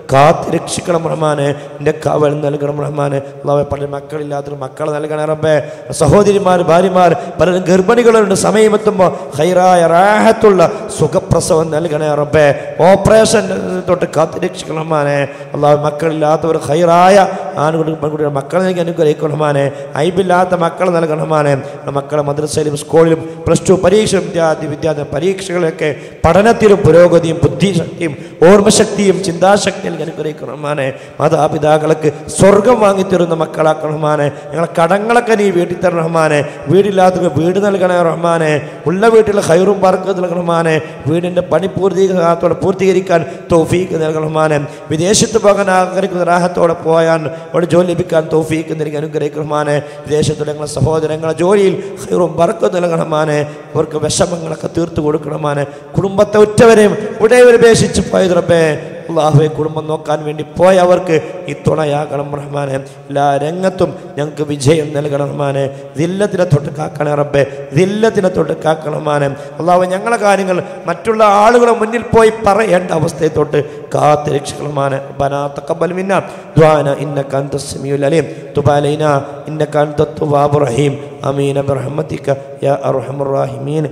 കാത്ത് രക്ഷിക്കണം റഹ്മാനെ എൻ്റെ കാവൽ നൽകണം റഹ്മാനെ അള്ളാഹെ പല മക്കളില്ലാത്ത മക്കളെ നൽകണേ റബ്ബേ സഹോദരിമാർ ഭാര്യമാർ പലരും ഗർഭിണികളുണ്ട് സമയമെത്തുമ്പോൾ ഹൈറായ റാഹത്തുള്ള സുഖപ്രസവം നൽകണേ റബ്ബേ ഓപ്പറേഷൻ തൊട്ട് കാത്ത് രക്ഷിക്കണം റഹ്മാനെ അള്ളാഹു മക്കളില്ലാത്തവർ ഹൈറായ ആൺകുട്ടി പെൺകുട്ടികൾ മക്കളെ നൽകി അനുഗ്രഹിക്കണമാനെ ഐബില്ലാത്ത മക്കളെ നൽകണമാനെ മക്കളെ മദ്രസയിലും സ്കൂളിലും പ്ലസ് ടു പരീക്ഷ വിദ്യാർത്ഥി വിദ്യാർത്ഥി പരീക്ഷകളൊക്കെ പഠനത്തിലും പുരോഗതിയും ബുദ്ധിശക്തിയും ഓർമ്മശക്തിയും ചിന്താശക്തിയും നൽകി അനുഗ്രഹിക്കണമാനെ മാതാപിതാക്കൾക്ക് സ്വർഗം വാങ്ങിത്തരുന്ന മക്കളാക്കണമാനെ ഞങ്ങളെ കടങ്ങളൊക്കെ നീ വീട്ടിൽ തരണം റഹ്മാനെ വീടില്ലാത്തവർക്ക് വീട് നൽകണേ റഹ്മാനെ ഉള്ള വീട്ടിൽ ഹൈറും പറക്ക് നൽകണമാനെ വീടിൻ്റെ പണി പൂർത്തീകരണത്തോടെ പൂർത്തീകരിക്കാൻ തോഫീക്ക് നൽകണമാനെ വിദേശത്ത് പോകാൻ ആഗ്രഹിക്കുന്ന റാഹത്തോടെ പോയാൻ അവിടെ ജോലി ലഭിക്കാൻ തോഫീക്ക് നൽകി അനുഗ്രഹിക്കണമാനെ വിദേശത്തുള്ള ഞങ്ങളെ സഹോദരങ്ങളെ ജോലിയിൽ ഹൈറും പറക്ക് നൽകണമാനെ അവർക്ക് വിഷമങ്ങളൊക്കെ തീർത്തു കൊടുക്കണമാനെ കുടുംബത്തെ ഉറ്റവരെയും ഉടയവരെ ഉപേക്ഷിച്ച് പോയത് റബ്ബേ അള്ളാഹുവെ കുടുംബം നോക്കാൻ വേണ്ടി പോയവർക്ക് ഈ തുണയാകണം റഹ്മാനെ എല്ലാ രംഗത്തും ഞങ്ങൾക്ക് വിജയം നൽകണം റഹ്മാനെ ദില്ലത്തിനെ തൊട്ട് കാക്കണേ റബ്ബെ ദില്ലത്തിനെ തൊട്ട് കാക്കണം റഹ്മാനെ അള്ളാഹു ഞങ്ങളെ കാര്യങ്ങൾ മറ്റുള്ള ആളുകളെ മുന്നിൽ പോയി പറയേണ്ട അവസ്ഥയെ തൊട്ട് കാത്ത് രക്ഷിക്കണമാനെ ബനാ തക്കബൽ മിന്ന ദ്വാന ഇന്നക അൻത സമീഉൽ അലീം തുബ അലൈനാ ഇന്നക അൻത തവ്വാബുർ റഹീം ആമീൻ ബിറഹ്മതിക യാ അർഹമർ റഹീമീൻ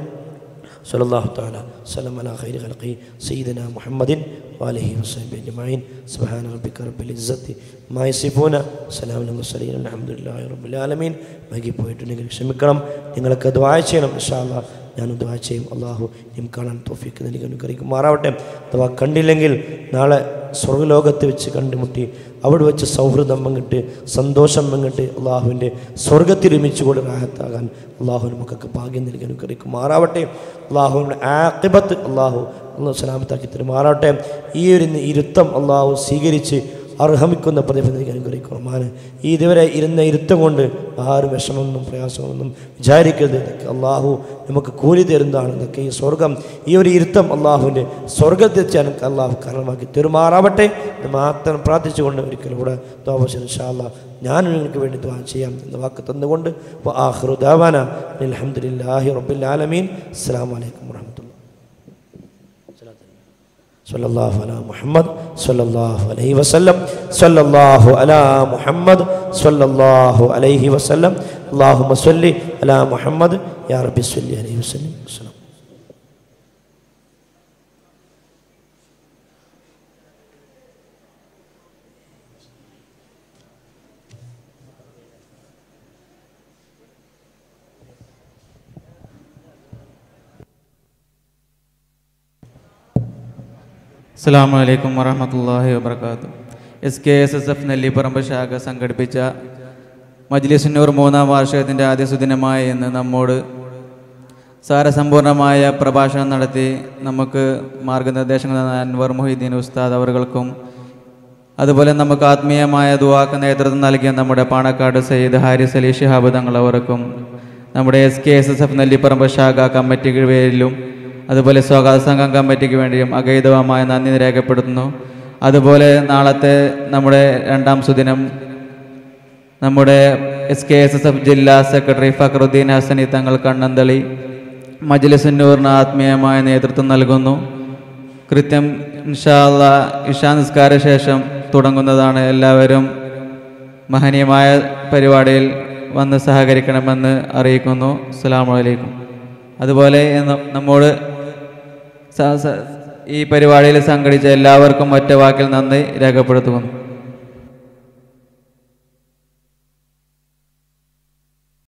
صلى الله تعالى وسلم على خير خلقه سيدنا محمد وآله وصحبه أجمعين سبحان ربك رب العزة ما يصفون سلام على المرسلين الحمد لله رب العالمين വൈകി പോയിട്ടുണ്ടെങ്കിൽ ക്ഷമിക്കണം നിങ്ങളൊക്കെ ദ്വാ ചെയ്യണം ഇൻഷാല്ല ഞാൻ ദ്വാ ചെയ്യും അള്ളാഹു നിം കാണാൻ തോഫിക്ക് നൽകി അനുഗ്രഹിക്കുമാറാവട്ടെ അഥവാ കണ്ടില്ലെങ്കിൽ നാളെ സ്വർഗ്ഗലോകത്ത് വെച്ച് കണ്ടുമുട്ടി അവിടെ വെച്ച് സൗഹൃദം പങ്കിട്ട് സന്തോഷം പങ്കിട്ട് അള്ളാഹുവിൻ്റെ സ്വർഗത്തിരുമിച്ച് കൂടി റാഹത്താകാൻ അള്ളാഹു നമുക്കൊക്കെ ഭാഗ്യം നൽകി അനുഗ്രഹിക്കുമാറാവട്ടെ അള്ളാഹുവിൻ്റെ ആക്കിബത്ത് അള്ളാഹു അള്ളാഹു സലാമത്താക്കി തരുമാറാവട്ടെ ഈ ഒരു ഇരുത്തം അള്ളാഹു സ്വീകരിച്ച് അർഹമിക്കുന്ന പ്രതിഫലം നൽകി അനുഗ്രഹിക്കണമാണ് ഈ ഇതുവരെ ഇരുന്ന ഇരുത്തം കൊണ്ട് ആരും വിഷമമൊന്നും പ്രയാസമൊന്നും വിചാരിക്കരുത് ഇതൊക്കെ അള്ളാഹു നമുക്ക് കൂലി തരുന്നതാണ് ഇതൊക്കെ ഈ സ്വർഗം ഈ ഒരു ഇരുത്തം അള്ളാഹുവിൻ്റെ സ്വർഗത്തെത്തിയാൽ നമുക്ക് അള്ളാഹു കാരണമാക്കി തെരുമാറാവട്ടെ എന്ന് മാത്രം പ്രാർത്ഥിച്ചുകൊണ്ട് ഒരിക്കലും കൂടെ ദോപശൻ ഷാല്ല ഞാൻ നിങ്ങൾക്ക് വേണ്ടി ദ്വാ ചെയ്യാം എന്ന വാക്ക് തന്നുകൊണ്ട് ആഹ്റു ദാവാന അലഹമുല്ലാഹി റബ്ബിൽ ആലമീൻ അസ്സാം വലൈക്കും വാഹമത്തുള്ള صلى الله على محمد صلى الله عليه وسلم صلى الله على محمد صلى الله عليه وسلم اللهم صل على محمد يا رب صل عليه وسلم السلام അസ്സാം വലൈക്കും വറഹമത്തല്ലാഹി വബർക്കാത്തു S K S S F Nellipparamb ശാഖ സംഘടിപ്പിച്ച മജ്ലിസുന്നൂർ മൂന്നാം വാർഷികത്തിൻ്റെ ആദ്യ സുദിനമായ ഇന്ന് നമ്മോട് സാരസമ്പൂർണമായ പ്രഭാഷണം നടത്തി നമുക്ക് മാർഗനിർദ്ദേശങ്ങൾ തന്ന അൻവർ മൊഹീദ്ദീൻ ഉസ്താദ് അവർകൾക്കും അതുപോലെ നമുക്ക് ആത്മീയമായ ദുവാക്ക് നേതൃത്വം നൽകിയ നമ്മുടെ പാണക്കാട് സയ്യിദ് ഹാരിസ് അലി ഷിഹാബ് തങ്ങൾ അവർക്കും നമ്മുടെ S K S S F Nellipparamb ശാഖ കമ്മിറ്റിക്ക് പേരിലും അതുപോലെ സ്വാഗത സംഘം കമ്മിറ്റിക്ക് വേണ്ടിയും അഗൈതവമായ നന്ദി രേഖപ്പെടുത്തുന്നു അതുപോലെ നാളത്തെ നമ്മുടെ രണ്ടാം സുദിനം നമ്മുടെ S K S S F ജില്ലാ സെക്രട്ടറി ഫക്രുദ്ദീൻ ഹസനി തങ്ങൾ കണ്ണന്തളി മജ്ലിസുന്നൂറിന് ആത്മീയമായ നേതൃത്വം നൽകുന്നു കൃത്യം ഇൻഷാല്ല ഇഷാ നിസ്കാര ശേഷം തുടങ്ങുന്നതാണ് എല്ലാവരും മഹനീയമായ പരിപാടിയിൽ വന്ന് സഹകരിക്കണമെന്ന് അറിയിക്കുന്നു അസ്സാം വലൈക്കും അതുപോലെ ന- നമ്മോട് സ- സ- ഈ പരിപാടിയിൽ സംഘടിച്ച എല്ലാവർക്കും ഒറ്റ വാക്കിൽ നന്ദി രേഖപ്പെടുത്തുന്നു